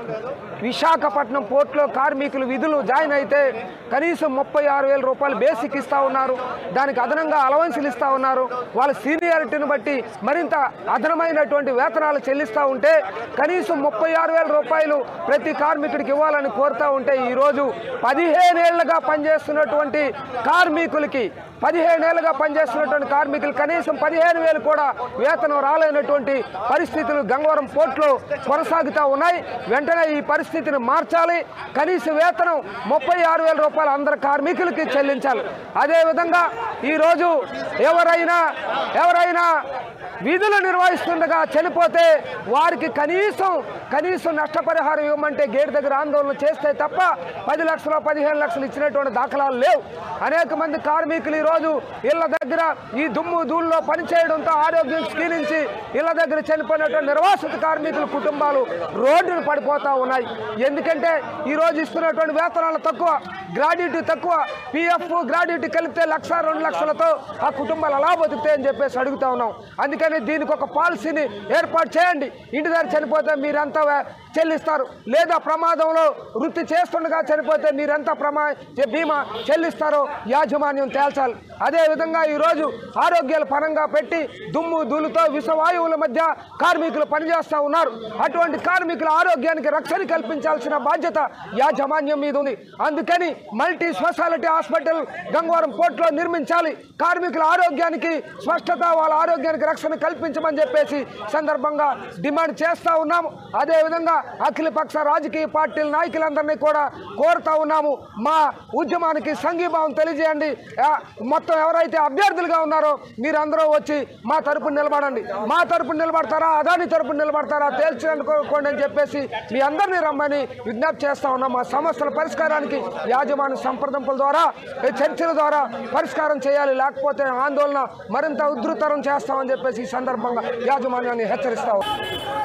విశాఖపట్నం పోర్టులో కార్మికులు విధులు జాయిన్ అయితే కనీసం ముప్పై ఆరు వేల రూపాయలు బేసిక్ ఇస్తూ ఉన్నారు దానికి అదనంగా అలవెన్సులు ఇస్తూ ఉన్నారు వాళ్ళ సీనియారిటీని బట్టి మరింత అదనమైనటువంటి వేతనాలు చెల్లిస్తూ ఉంటే కనీసం ముప్పై ఆరు వేల రూపాయలు ప్రతి కార్మికుడికి ఇవ్వాలని కోరుతూ ఉంటే ఈరోజు పదిహేనేళ్లుగా పనిచేస్తున్నటువంటి కార్మికులకి పదిహేనేళ్లుగా పనిచేస్తున్నటువంటి కార్మికులు కనీసం పదిహేను వేలు కూడా వేతనం రాలేనటువంటి పరిస్థితులు గంగవరం పోర్టులో కొనసాగుతూ ఉన్నాయి వెంటనే ఈ పరిస్థితిని మార్చాలి కనీస వేతనం ముప్పై ఆరు వేల రూపాయలు అందరు కార్మికులకి చెల్లించాలి అదేవిధంగా ఈరోజు ఎవరైనా ఎవరైనా విధులు నిర్వహిస్తుండగా చనిపోతే వారికి కనీసం కనీసం నష్టపరిహారం ఇవ్వమంటే గేట్ దగ్గర ఆందోళన చేస్తే తప్ప పది లక్షలు పదిహేను లక్షలు ఇచ్చినటువంటి దాఖలాలు లేవు అనేక మంది కార్మికులు ఈరోజు ఇళ్ల దగ్గర ఈ దుమ్ము ధూళిలో పనిచేయడంతో ఆరోగ్యం క్షీణించి ఇళ్ల దగ్గర చనిపోయినటువంటి నిర్వాసిత కార్మికుల కుటుంబాలు రోడ్డును పడిపోతా ఉన్నాయి ఎందుకంటే ఈరోజు ఇస్తున్నటువంటి వేతనాలు తక్కువ గ్రాడ్యుటీ తక్కువ పిఎఫ్ గ్రాడ్యుటీ కలిపితే లక్ష రెండు లక్షలతో ఆ కుటుంబాలు అలా బతుకుతాయని చెప్పేసి అడుగుతా ఉన్నాం అందుకని దీనికి ఒక పాలసీని ఏర్పాటు చేయండి ఇంటి దగ్గర చనిపోతే మీరంతా వే- చెల్లిస్తారు లేదా ప్రమాదంలో వృత్తి చేస్తుండగా చనిపోతే మీరెంత ప్రమా చె- బీమా చెల్లిస్తారో యాజమాన్యం తేల్చాలి అదేవిధంగా ఈరోజు ఆరోగ్యాలు పరంగా పెట్టి దుమ్ము ధూళితో విషవాయువుల మధ్య కార్మికులు పనిచేస్తూ ఉన్నారు అటువంటి కార్మికుల ఆరోగ్యానికి రక్షణ కల్పించాల్సిన బాధ్యత యాజమాన్యం మీద ఉంది అందుకని మల్టీ స్పెషాలిటీ హాస్పిటల్ గంగవరం పోర్టులో నిర్మించాలి కార్మికుల ఆరోగ్యానికి స్పష్టత వాళ్ళ ఆరోగ్యానికి రక్షణ కల్పించమని చెప్పేసి సందర్భంగా డిమాండ్ చేస్తూ ఉన్నాము అదేవిధంగా అఖిలపక్ష రాజకీయ పార్టీల నాయకులందరినీ కూడా కోరుతా ఉన్నాము మా ఉద్యమానికి సంఘీభావం తెలియజేయండి ఆ, మొత్తం ఎవరైతే అభ్యర్థులుగా ఉన్నారో మీరందరూ వచ్చి మా తరపున నిలబడండి మా తరపున నిలబడతారా అదాని తరపున నిలబడతారా తేల్చుకోండి అని చెప్పేసి మీ అందరినీ రమ్మని విజ్ఞప్తి చేస్తా ఉన్నాం మా సమస్యల పరిష్కారానికి యాజమాన్య సంప్రదింపుల ద్వారా ఈ చర్చల ద్వారా పరిష్కారం చేయాలి లేకపోతే ఆందోళన మరింత ఉధృతరం చేస్తామని చెప్పేసి ఈ సందర్భంగా యాజమాన్యాన్ని హెచ్చరిస్తా ఉన్నాం.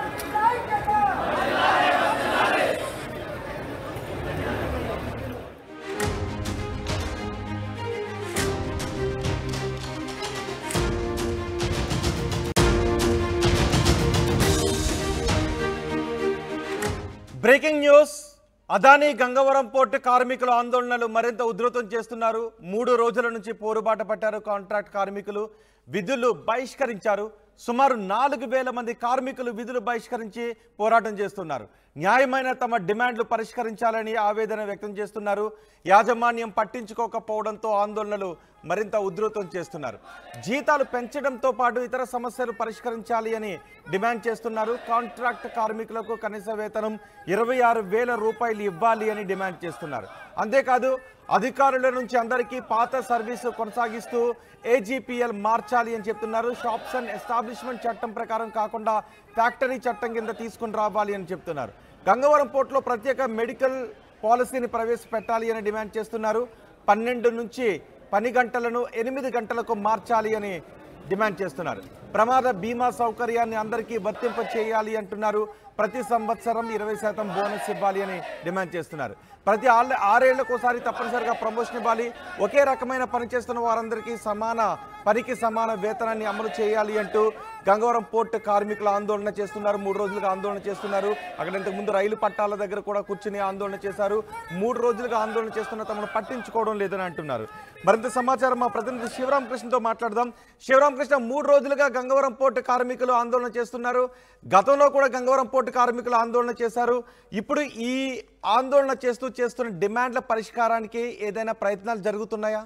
Breaking news Adani Gangavaram port కార్మికుల ఆందోళనలు మరింత ఉధృతం చేస్తున్నారు మూడు రోజుల నుంచి పోరుబాట పట్టారు కాంట్రాక్ట్ కార్మికులు విధులు బహిష్కరించారు సుమారు నాలుగు వేల మంది కార్మికులు విధులు బహిష్కరించి పోరాటం చేస్తున్నారు న్యాయమైన తమ డిమాండ్లు పరిష్కరించాలని ఆవేదన వ్యక్తం చేస్తున్నారు యాజమాన్యం పట్టించుకోకపోవడంతో ఆందోళనలు మరింత ఉధృతం చేస్తున్నారు జీతాలు పెంచడంతో పాటు ఇతర సమస్యలు పరిష్కరించాలి అని డిమాండ్ చేస్తున్నారు కాంట్రాక్ట్ కార్మికులకు కనీస వేతనం ఇరవై ఆరు వేల రూపాయలు ఇవ్వాలి అని డిమాండ్ చేస్తున్నారు అంతేకాదు అధికారుల నుంచి అందరికీ పాత సర్వీసు కొనసాగిస్తూ ఏజీపీఎల్ మార్చాలి అని చెప్తున్నారు షాప్స్ అండ్ ఎస్టాబ్లిష్మెంట్ చట్టం ప్రకారం కాకుండా ఫ్యాక్టరీ చట్టం కింద తీసుకుని రావాలి అని చెప్తున్నారు గంగవరం పోర్టులో ప్రత్యేక మెడికల్ పాలసీని ప్రవేశపెట్టాలి అని డిమాండ్ చేస్తున్నారు పన్నెండు నుంచి పని గంటలను ఎనిమిది గంటలకు మార్చాలి అని డిమాండ్ చేస్తున్నారు ప్రమాద బీమా సౌకర్యాన్ని అందరికీ వర్తింప చేయాలి అంటున్నారు ప్రతి సంవత్సరం ఇరవై శాతం బోనస్ ఇవ్వాలి అని డిమాండ్ చేస్తున్నారు ప్రతి ఆళ్ళ ఆరేళ్లకోసారి తప్పనిసరిగా ప్రమోషన్ ఇవ్వాలి ఒకే రకమైన పని చేస్తున్న వారందరికీ సమాన పనికి సమాన వేతనాన్ని అమలు చేయాలి అంటూ గంగవరం పోర్టు కార్మికులు ఆందోళన చేస్తున్నారు మూడు రోజులుగా ఆందోళన చేస్తున్నారు అక్కడ ఇంతకు ముందు రైలు పట్టాల దగ్గర కూడా కూర్చుని ఆందోళన చేశారు మూడు రోజులుగా ఆందోళన చేస్తున్న తమను పట్టించుకోవడం లేదని అంటున్నారు మరింత సమాచారం మా ప్రతినిధి శివరామకృష్ణతో మాట్లాడదాం శివరామకృష్ణ మూడు రోజులుగా గంగవరం పోర్టు కార్మికులు ఆందోళన చేస్తున్నారు గతంలో కూడా గంగవరం పోర్టు కార్మికులు ఆందోళన చేశారు ఇప్పుడు ఈ ఆందోళన చేస్తూ చేస్తున్న డిమాండ్ల పరిష్కారానికి ఏదైనా ప్రయత్నాలు జరుగుతున్నాయా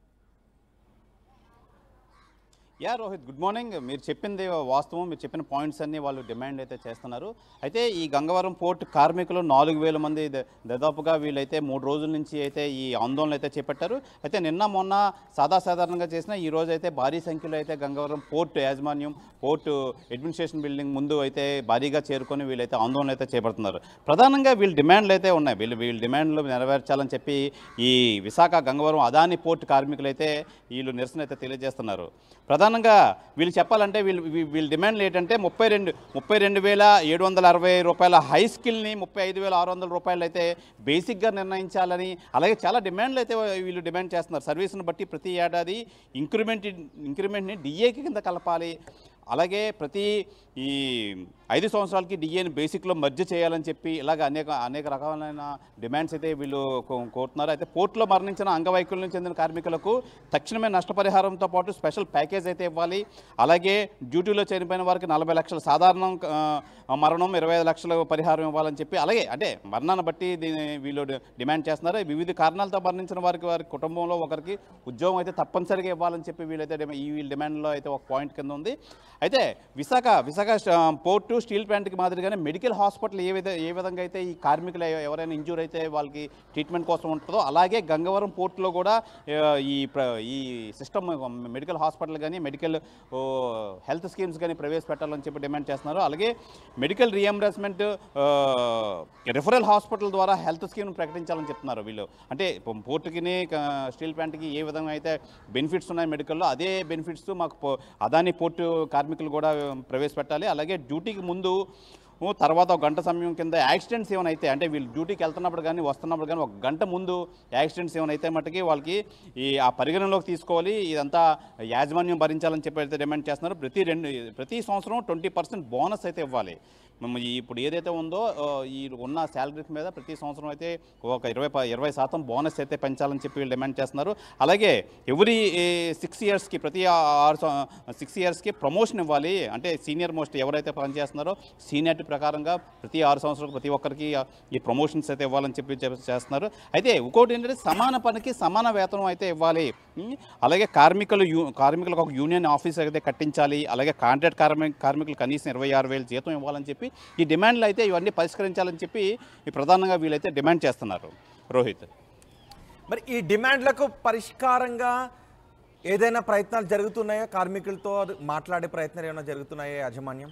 యా రోహిత్ గుడ్ మార్నింగ్ మీరు చెప్పింది వాస్తవం మీరు చెప్పిన పాయింట్స్ అన్ని వాళ్ళు డిమాండ్ అయితే చేస్తున్నారు అయితే ఈ గంగవరం పోర్ట్ కార్మికులు నాలుగు వేల మంది ద- దాదాపుగా వీళ్ళైతే మూడు రోజుల నుంచి అయితే ఈ ఆందోళన అయితే చేపట్టారు అయితే నిన్న మొన్న సాధాసాధారణంగా చేసిన ఈ రోజు అయితే భారీ సంఖ్యలో అయితే గంగవరం పోర్ట్ యాజమాన్యం పోర్టు అడ్మినిస్ట్రేషన్ బిల్డింగ్ ముందు అయితే భారీగా చేరుకొని వీళ్ళైతే ఆందోళన అయితే చేపడుతున్నారు ప్రధానంగా వీళ్ళ డిమాండ్లు అయితే ఉన్నాయి వీళ్ళు వీళ్ళ డిమాండ్లు నెరవేర్చాలని చెప్పి ఈ విశాఖ గంగవరం అదాని పోర్ట్ కార్మికులు అయితే వీళ్ళు నిరసన అయితే తెలియజేస్తున్నారు ప్రధానంగా వీళ్ళు చెప్పాలంటే వీళ్ళు వీ- వీళ్ళ డిమాండ్లు ఏంటంటే ముప్పై రెండు ముప్పై రెండు వేల ఏడు వందల అరవై రూపాయల హై స్కిల్ని ముప్పై ఐదు వేల ఆరు వందల రూపాయలు అయితే బేసిక్గా నిర్ణయించాలని అలాగే చాలా డిమాండ్లు అయితే వీళ్ళు డిమాండ్ చేస్తున్నారు సర్వీస్ను బట్టి ప్రతి ఏడాది ఇంక్రిమెంట్ ఇంక్రిమెంట్ని డిఏకి కింద కలపాలి అలాగే ప్రతి ఈ ఐదు సంవత్సరాలకి డిఏని బేసిక్లో మర్జ్ చేయాలని చెప్పి ఇలాగ అనేక అనేక రకాలైన డిమాండ్స్ అయితే వీళ్ళు కో- కోరుతున్నారు అయితే పోర్టులో మరణించిన అంగవైకల్యం చెందిన కార్మికులకు తక్షణమే నష్టపరిహారంతో పాటు స్పెషల్ ప్యాకేజ్ అయితే ఇవ్వాలి అలాగే డ్యూటీలో చనిపోయిన వారికి నలభై లక్షల సాధారణ ఆ, మరణం ఇరవై ఐదు లక్షల పరిహారం ఇవ్వాలని చెప్పి అలాగే అంటే మరణాన్ని బట్టి దీన్ని వీళ్ళు డి- డిమాండ్ చేస్తున్నారు వివిధ కారణాలతో మరణించిన వారికి వారి కుటుంబంలో ఒకరికి ఉద్యోగం అయితే తప్పనిసరిగా ఇవ్వాలని చెప్పి వీళ్ళైతే డిమా- ఈ వీళ్ళ డిమాండ్లో అయితే ఒక పాయింట్ కింద ఉంది అయితే విశాఖ విశాఖ స్ట- పోర్టు స్టీల్ ప్లాంట్కి మాదిరిగానే మెడికల్ హాస్పిటల్ ఏ విధ ఏ విధంగా అయితే ఈ కార్మికులు ఎవ- ఎవరైనా ఇంజూర్ అయితే వాళ్ళకి ట్రీట్మెంట్ కోసం ఉంటుందో అలాగే గంగవరం పోర్టులో కూడా ఆ, ఈ ప్ర- ఈ సిస్టమ్ మెడికల్ హాస్పిటల్ కానీ మెడికల్ ఓ, హెల్త్ స్కీమ్స్ కానీ ప్రవేశపెట్టాలని చెప్పి డిమాండ్ చేస్తున్నారు అలాగే మెడికల్ రియంబర్స్మెంట్ రిఫరల్ హాస్పిటల్ ద్వారా హెల్త్ స్కీమ్ ప్రకటించాలని చెప్తున్నారు వీళ్ళు అంటే పో- పోర్టుకిని క- స్టీల్ ప్లాంట్కి ఏ విధంగా అయితే బెనిఫిట్స్ ఉన్నాయి మెడికల్లో అదే బెనిఫిట్స్ మాకు పో- అదాని పోర్టు కార్మికులు కూడా ప్రవేశపెట్టాలి అలాగే డ్యూటీకి ముందు ఓ తర్వాత ఒక గంట సమయం కింద యాక్సిడెంట్స్ ఏమైనా అయితే అంటే వీళ్ళు డ్యూటీకి వెళ్తున్నప్పుడు కానీ వస్తున్నప్పుడు కానీ ఒక గంట ముందు యాక్సిడెంట్స్ ఏమైనా అయితే మట్టుకి వాళ్ళకి ఈ ఆ పరిగణలోకి తీసుకోవాలి ఇదంతా యాజమాన్యం భరించాలని చెప్పి అయితే డిమాండ్ చేస్తున్నారు ప్రతి రెండు ప్రతి సంవత్సరం ట్వంటీ పర్సెంట్ బోనస్ అయితే ఇవ్వాలి మేము ఈ- ఇప్పుడు ఏదైతే ఉందో ఆ, ఈ ఉన్న శాలరీస్ మీద ప్రతి సంవత్సరం అయితే ఒక ఇరవై ప- ఇరవై శాతం బోనస్ అయితే పెంచాలని చెప్పి వీళ్ళు డిమాండ్ చేస్తున్నారు అలాగే ఎవ్రీ సిక్స్ ఇయర్స్కి ప్రతి ఆ- ఆరు సిక్స్ ఇయర్స్కి ప్రమోషన్ ఇవ్వాలి అంటే సీనియర్ మోస్ట్ ఎవరైతే పనిచేస్తున్నారో సీనియారిటీ ప్రకారంగా ప్రతి ఆరు సంవత్సరాలకు ప్రతి ఒక్కరికి ఆ- ఈ ప్రమోషన్స్ అయితే ఇవ్వాలని చెప్పి చెప్- చేస్తున్నారు అయితే ఇంకోటి ఏంటంటే సమాన పనికి సమాన వేతనం అయితే ఇవ్వాలి ఉం? అలాగే కార్మికులు యూ కార్మికులకు ఒక యూనియన్ ఆఫీస్ అయితే కట్టించాలి అలాగే కాంట్రాక్ట్ కార్మిక కార్మికులు కనీసం ఇరవై ఆరు వేలు జీతం ఇవ్వాలని చెప్పి ఈ డిమాండ్లు అయితే ఇవన్నీ పరిష్కరించాలని చెప్పి ఈ ప్రధానంగా వీళ్ళైతే డిమాండ్ చేస్తున్నారు రోహిత్ మరి ఈ డిమాండ్లకు పరిష్కారంగా ఏదైనా ప్రయత్నాలు జరుగుతున్నాయా కార్మికులతో మాట్లాడే ప్రయత్నాలు ఏమైనా జరుగుతున్నాయా యాజమాన్యం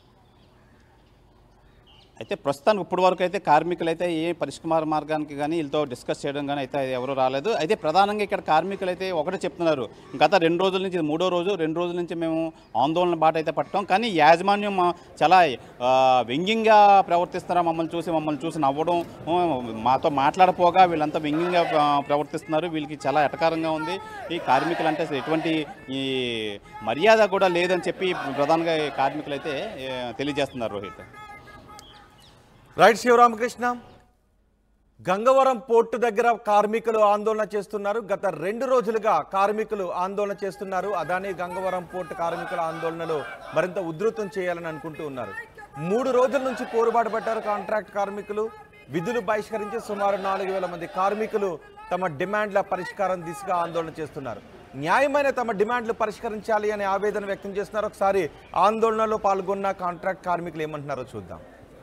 అయితే ప్రస్తుతానికి ఇప్పటి వరకు అయితే కార్మికులు అయితే ఏ పరిష్కార మార్గానికి కానీ వీళ్ళతో డిస్కస్ చేయడం కానీ అయితే ఎవరు రాలేదు అయితే ప్రధానంగా ఇక్కడ కార్మికులు అయితే ఒకటే చెప్తున్నారు గత రెండు రోజుల నుంచి ఇది మూడో రోజు రెండు రోజుల నుంచి మేము ఆందోళన బాట అయితే పట్టాం కానీ యాజమాన్యం మా- చాలా ఆ, వ్యంగ్యంగా ప్రవర్తిస్తున్నారు మమ్మల్ని చూసి మమ్మల్ని చూసి నవ్వడం ఆ, మాతో మాట్లాడపోగా వీళ్ళంతా వ్యంగ్యంగా ఆ, ప్రవర్తిస్తున్నారు వీళ్ళకి చాలా ఎటకారంగా ఉంది ఈ కార్మికులు అంటే అసలు ఎటువంటి ఈ మర్యాద కూడా లేదని చెప్పి ప్రధానంగా ఈ కార్మికులు అయితే ఏ, తెలియజేస్తున్నారు రోహిత్ రైట్ శివరామకృష్ణ గంగవరం పోర్టు దగ్గర కార్మికులు ఆందోళన చేస్తున్నారు గత రెండు రోజులుగా కార్మికులు ఆందోళన చేస్తున్నారు అదాని గంగవరం పోర్టు కార్మికుల ఆందోళనలు మరింత ఉధృతం చేయాలని అనుకుంటూ ఉన్నారు మూడు రోజుల నుంచి పోరుబాటు పట్టారు కాంట్రాక్ట్ కార్మికులు విధులు బహిష్కరించి సుమారు నాలుగు వేల మంది కార్మికులు తమ డిమాండ్ల పరిష్కారం దిశగా ఆందోళన చేస్తున్నారు న్యాయమైన తమ డిమాండ్లు పరిష్కరించాలి అనే ఆవేదన వ్యక్తం చేస్తున్నారు ఒకసారి ఆందోళనలో పాల్గొన్న కాంట్రాక్ట్ కార్మికులు ఏమంటున్నారో చూద్దాం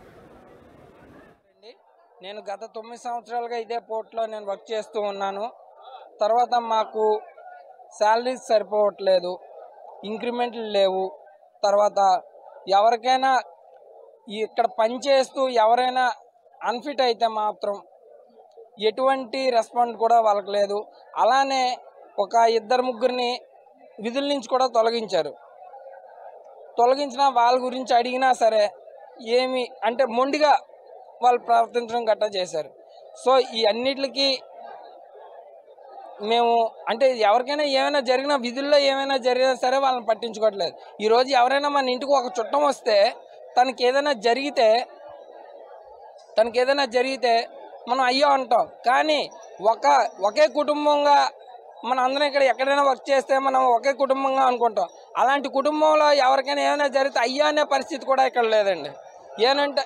అండి. నేను గత తొమ్మిది సంవత్సరాలుగా ఇదే పోర్ట్లో నేను వర్క్ చేస్తూ ఉన్నాను తర్వాత మాకు శాలరీస్ సరిపోవట్లేదు ఇంక్రిమెంట్లు లేవు తర్వాత ఎవరికైనా ఈ ఇక్కడ పని చేస్తూ ఎవరైనా అన్ఫిట్ అయితే మాత్రం ఎటువంటి రెస్పాండ్ కూడా వాళ్ళకి లేదు అలానే ఒక ఇద్దరు ముగ్గురిని విధుల నుంచి కూడా తొలగించారు తొలగించిన వాళ్ళ గురించి అడిగినా సరే ఏమి అంటే మొండిగా వాళ్ళు ప్రవర్తించడం గట్టా చేశారు సో ఈ అన్నిటికి మేము అంటే ఎవరికైనా ఏమైనా జరిగినా విధుల్లో ఏమైనా జరిగినా సరే వాళ్ళని పట్టించుకోవట్లేదు ఈరోజు ఎవరైనా మన ఇంటికి ఒక చుట్టం వస్తే తనకి ఏదైనా జరిగితే తనకి ఏదైనా జరిగితే మనం అయ్యో అంటాం కానీ ఒక ఒకే కుటుంబంగా మన అందరం ఇక్కడ ఎక్కడైనా వర్క్ చేస్తే మనం ఒకే కుటుంబంగా అనుకుంటాం అలాంటి కుటుంబంలో ఎవరికైనా ఏమైనా జరిగితే అయ్యో అనే పరిస్థితి కూడా ఇక్కడ లేదండి ఏనంటే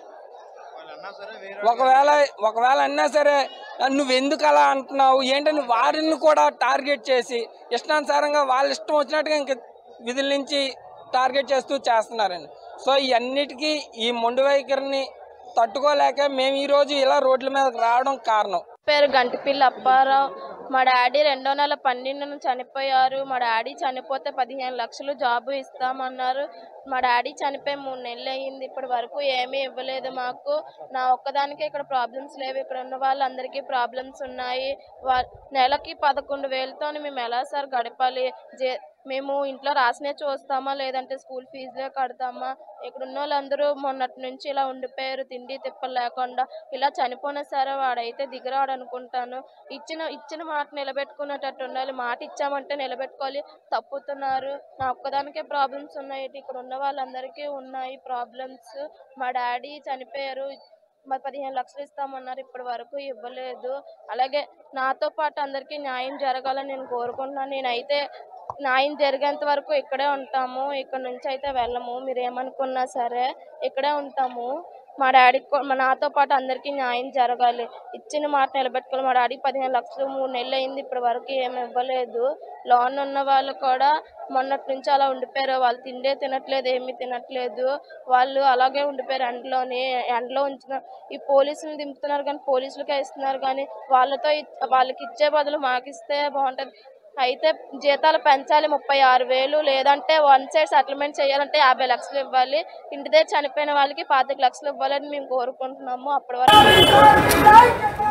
ఒకవేళ ఒకవేళ అన్నా సరే నువ్వు ఎందుకు అలా అంటున్నావు ఏంటని వారిని కూడా టార్గెట్ చేసి ఇష్టానుసారంగా వాళ్ళ ఇష్టం వచ్చినట్టుగా ఇంక విధుల నుంచి టార్గెట్ చేస్తూ చేస్తున్నారండి సో ఈ అన్నిటికీ ఈ మొండి వైఖరిని తట్టుకోలేక మేము ఈరోజు ఇలా రోడ్ల మీదకి రావడం కారణం పేరు గంటిపిల్లి అప్పారావు మా డాడీ రెండో నెల పన్నెండున చనిపోయారు మా డాడీ చనిపోతే పదిహేను లక్షలు జాబు ఇస్తామన్నారు మా డాడీ చనిపోయి మూడు నెలలు అయ్యింది ఇప్పటి వరకు ఏమీ ఇవ్వలేదు మాకు నా ఒక్కదానికే ఇక్కడ ప్రాబ్లమ్స్ లేవు ఇక్కడ ఉన్న వాళ్ళందరికీ ప్రాబ్లమ్స్ ఉన్నాయి వా నెలకి పదకొండు వేలతో మేము ఎలా సార్ గడపాలి జే మేము ఇంట్లో రాసినే చూస్తామా లేదంటే స్కూల్ ఫీజులే కడతామా ఇక్కడ ఉన్న వాళ్ళందరూ మొన్నటి నుంచి ఇలా ఉండిపోయారు తిండి తిప్పలు లేకుండా ఇలా చనిపోయినా సరే వాడైతే దిగరాడు అనుకుంటాను ఇచ్చిన ఇచ్చిన మాట నిలబెట్టుకునేటట్టు ఉండాలి మాట ఇచ్చామంటే నిలబెట్టుకోవాలి తప్పుతున్నారు నా ఒక్కదానికే ప్రాబ్లమ్స్ ఉన్నాయి ఇక్కడ ఉన్న వాళ్ళందరికీ ఉన్నాయి ప్రాబ్లమ్స్ మా డాడీ చనిపోయారు మరి పదిహేను లక్షలు ఇస్తామన్నారు ఇప్పటి వరకు ఇవ్వలేదు అలాగే నాతో పాటు అందరికీ న్యాయం జరగాలని నేను కోరుకుంటున్నాను నేనైతే న్యాయం జరిగేంత వరకు ఇక్కడే ఉంటాము ఇక్కడ నుంచి అయితే వెళ్ళము మీరు ఏమనుకున్నా సరే ఇక్కడే ఉంటాము మా డాడీకి కూ- మా నాతో పాటు అందరికీ న్యాయం జరగాలి ఇచ్చిన మాట నిలబెట్టుకోవాలి మా డాడీ పదిహేను లక్షలు మూడు నెలలు అయింది ఇప్పటి వరకు ఏమి ఇవ్వలేదు లోన్ ఉన్న వాళ్ళు కూడా మొన్నటి నుంచి అలా ఉండిపోయారు వాళ్ళు తిండే తినట్లేదు ఏమీ తినట్లేదు వాళ్ళు అలాగే ఉండిపోయారు ఎండలోని ఎండలో ఉంచిన ఈ పోలీసులు దింపుతున్నారు కానీ పోలీసులకే ఇస్తున్నారు కానీ వాళ్ళతో ఇ- వాళ్ళకి ఇచ్చే బదులు మాకు ఇస్తే బాగుంటుంది అయితే జీతాలు పెంచాలి ముప్పై ఆరు వేలు లేదంటే వన్ సైడ్ సెటిల్మెంట్ చేయాలంటే యాభై లక్షలు ఇవ్వాలి ఇంటి దగ్గర చనిపోయిన వాళ్ళకి పాతిక లక్షలు ఇవ్వాలని మేము కోరుకుంటున్నాము అప్పటి వరకు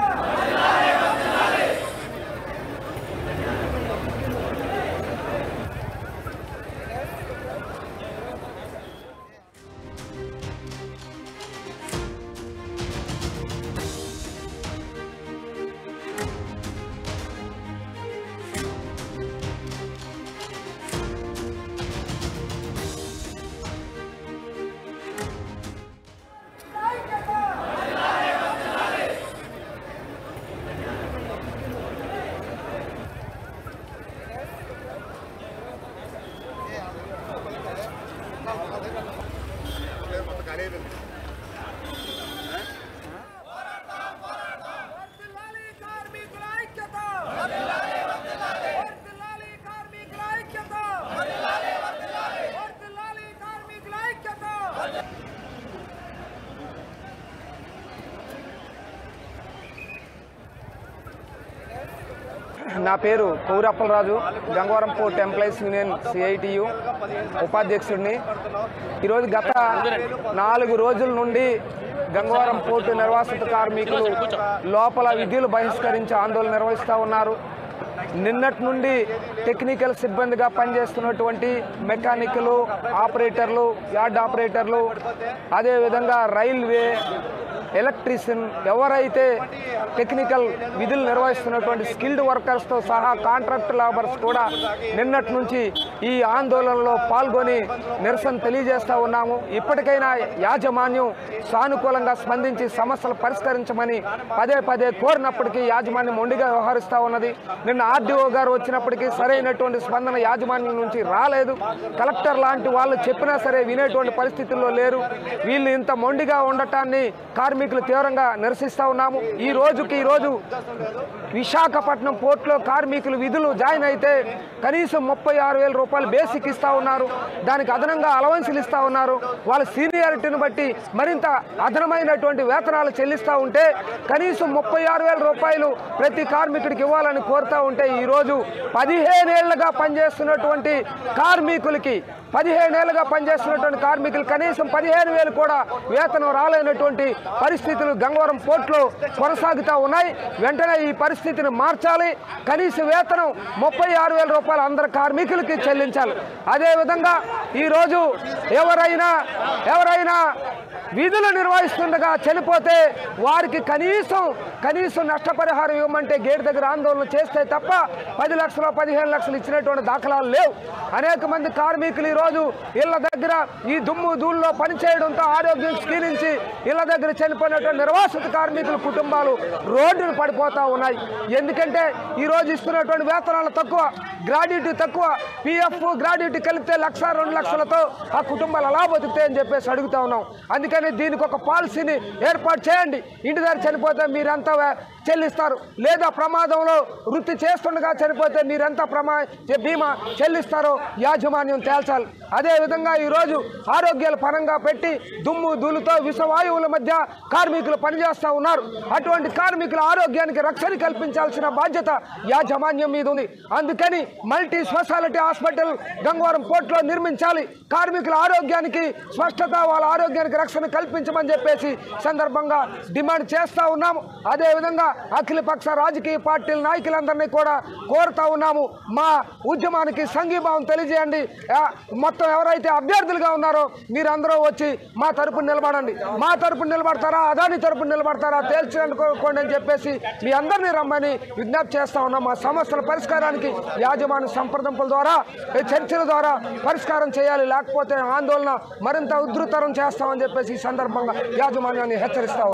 వర్ధిల్లాలి కార్మికుల ఐక్యత వర్ధిల్లాలి కార్మికుల ఐక్యత వర్ధిల్లాలి కార్మికుల ఐక్యత నా పేరు Kaurappalaraju Gangavaram port employees union CITU ఉపాధ్యక్షుడిని ఈరోజు గత నాలుగు రోజుల నుండి గంగవరం పోర్టు నిర్వాసిత కార్మికులు లోపల విధులు బహిష్కరించి ఆందోళన నిర్వహిస్తూ ఉన్నారు నిన్నటి నుండి టెక్నికల్ సిబ్బందిగా పనిచేస్తున్నటువంటి మెకానికలు ఆపరేటర్లు యార్డ్ ఆపరేటర్లు అదేవిధంగా రైల్వే ఎలక్ట్రీషియన్ ఎవరైతే టెక్నికల్ విధులు నిర్వహిస్తున్నటువంటి స్కిల్డ్ వర్కర్స్తో సహా కాంట్రాక్ట్ లేబర్స్ కూడా నిన్నటి నుంచి ఈ ఆందోళనలో పాల్గొని నిరసన తెలియజేస్తూ ఉన్నాము ఇప్పటికైనా యాజమాన్యం సానుకూలంగా స్పందించి సమస్యలు పరిష్కరించమని పదే పదే కోరినప్పటికీ యాజమాన్యం మొండిగా వ్యవహరిస్తూ ఉన్నది నిన్న ఆర్డీఓ గారు వచ్చినప్పటికీ సరైనటువంటి స్పందన యాజమాన్యం నుంచి రాలేదు కలెక్టర్ లాంటి వాళ్ళు చెప్పినా సరే వినేటువంటి పరిస్థితుల్లో లేరు వీళ్ళు ఇంత మొండిగా ఉండటాన్ని కార్మికులు తీవ్రంగా నిరసిస్తూ ఉన్నాము ఈ రోజుకి ఈ రోజు విశాఖపట్నం పోర్టులో కార్మికులు విధులు జాయిన్ అయితే కనీసం ముప్పై ఆరు వేల రూపాయలు బేసిక్ ఇస్తూ ఉన్నారు దానికి అదనంగా అలవెన్సులు ఇస్తూ ఉన్నారు వాళ్ళ సీనియారిటీని బట్టి మరింత అదనమైనటువంటి వేతనాలు చెల్లిస్తూ ఉంటే కనీసం ముప్పై ఆరు వేల రూపాయలు ప్రతి కార్మికుడికి ఇవ్వాలని కోరుతూ ఉంటే ఈరోజు పదిహేనేళ్లుగా పనిచేస్తున్నటువంటి కార్మికులకి పదిహేనేళ్ళుగా పనిచేస్తున్నటువంటి కార్మికులు కనీసం పదిహేను వేలు కూడా వేతనం రాలేనటువంటి పరిస్థితులు గంగవరం పోర్టులో కొనసాగుతూ ఉన్నాయి వెంటనే ఈ పరిస్థితిని మార్చాలి కనీస వేతనం ముప్పై ఆరు వేల రూపాయలు అందరు కార్మికులకి చెల్లించాలి అదేవిధంగా ఈరోజు ఎవరైనా ఎవరైనా విధులు నిర్వహిస్తుండగా చనిపోతే వారికి కనీసం కనీసం నష్టపరిహారం ఇవ్వమంటే గేట్ దగ్గర ఆందోళన చేస్తే తప్ప పది లక్షలు పదిహేను లక్షలు ఇచ్చినటువంటి దాఖలాలు లేవు అనేక మంది కార్మికులు ఈరోజు ఇళ్ల దగ్గర ఈ దుమ్ము ధూళిలో పనిచేయడంతో ఆరోగ్యం క్షీణించి ఇళ్ల దగ్గర చనిపోయినటువంటి నిర్వాసిత కార్మికుల కుటుంబాలు రోడ్డును పడిపోతా ఉన్నాయి ఎందుకంటే ఈరోజు ఇస్తున్నటువంటి వేతనాలు తక్కువ గ్రాడ్యుటీ తక్కువ పిఎఫ్ గ్రాడ్యుటీ కలిపితే లక్ష రెండు లక్షలతో ఆ కుటుంబాలు ఎలా బతుకుతాయని చెప్పేసి అడుగుతా ఉన్నాం అందుకని దీనికి ఒక పాలసీని ఏర్పాటు చేయండి ఇంటి దగ్గర చనిపోతే మీరంతా వే- చెల్లిస్తారు లేదా ప్రమాదంలో వృత్తి చేస్తుండగా చనిపోతే మీరెంత ప్రమా బీమా చెల్లిస్తారో యాజమాన్యం తేల్చాలి అదేవిధంగా ఈరోజు ఆరోగ్యాల పరంగా పెట్టి దుమ్ము ధూళితో విషవాయువుల మధ్య కార్మికులు పనిచేస్తూ ఉన్నారు అటువంటి కార్మికుల ఆరోగ్యానికి రక్షణ కల్పించాల్సిన బాధ్యత యాజమాన్యం మీద ఉంది అందుకని మల్టీ స్పెషాలిటీ హాస్పిటల్ గంగవరం పోర్టులో నిర్మించాలి కార్మికుల ఆరోగ్యానికి స్పష్టత వాళ్ళ ఆరోగ్యానికి రక్షణ కల్పించమని చెప్పేసి సందర్భంగా డిమాండ్ చేస్తూ ఉన్నాము అదేవిధంగా అఖిలపక్ష రాజకీయ పార్టీల నాయకులందరినీ కూడా కోరుతా ఉన్నాము మా ఉద్యమానికి సంఘీభావం తెలియజేయండి ఆ, మొత్తం ఎవరైతే అభ్యర్థులుగా ఉన్నారో మీరందరూ వచ్చి మా తరపున నిలబడండి మా తరపున నిలబడతారా అదాని తరపున నిలబడతారా తేల్చుకోండి అని చెప్పేసి మీ అందరినీ రమ్మని విజ్ఞప్తి చేస్తా ఉన్నాం మా సమస్యల పరిష్కారానికి యాజమాన్య సంప్రదింపుల ద్వారా ఈ చర్చల ద్వారా పరిష్కారం చేయాలి లేకపోతే ఆందోళన మరింత ఉధృతరం చేస్తామని చెప్పేసి ఈ సందర్భంగా యాజమాన్యాన్ని హెచ్చరిస్తాం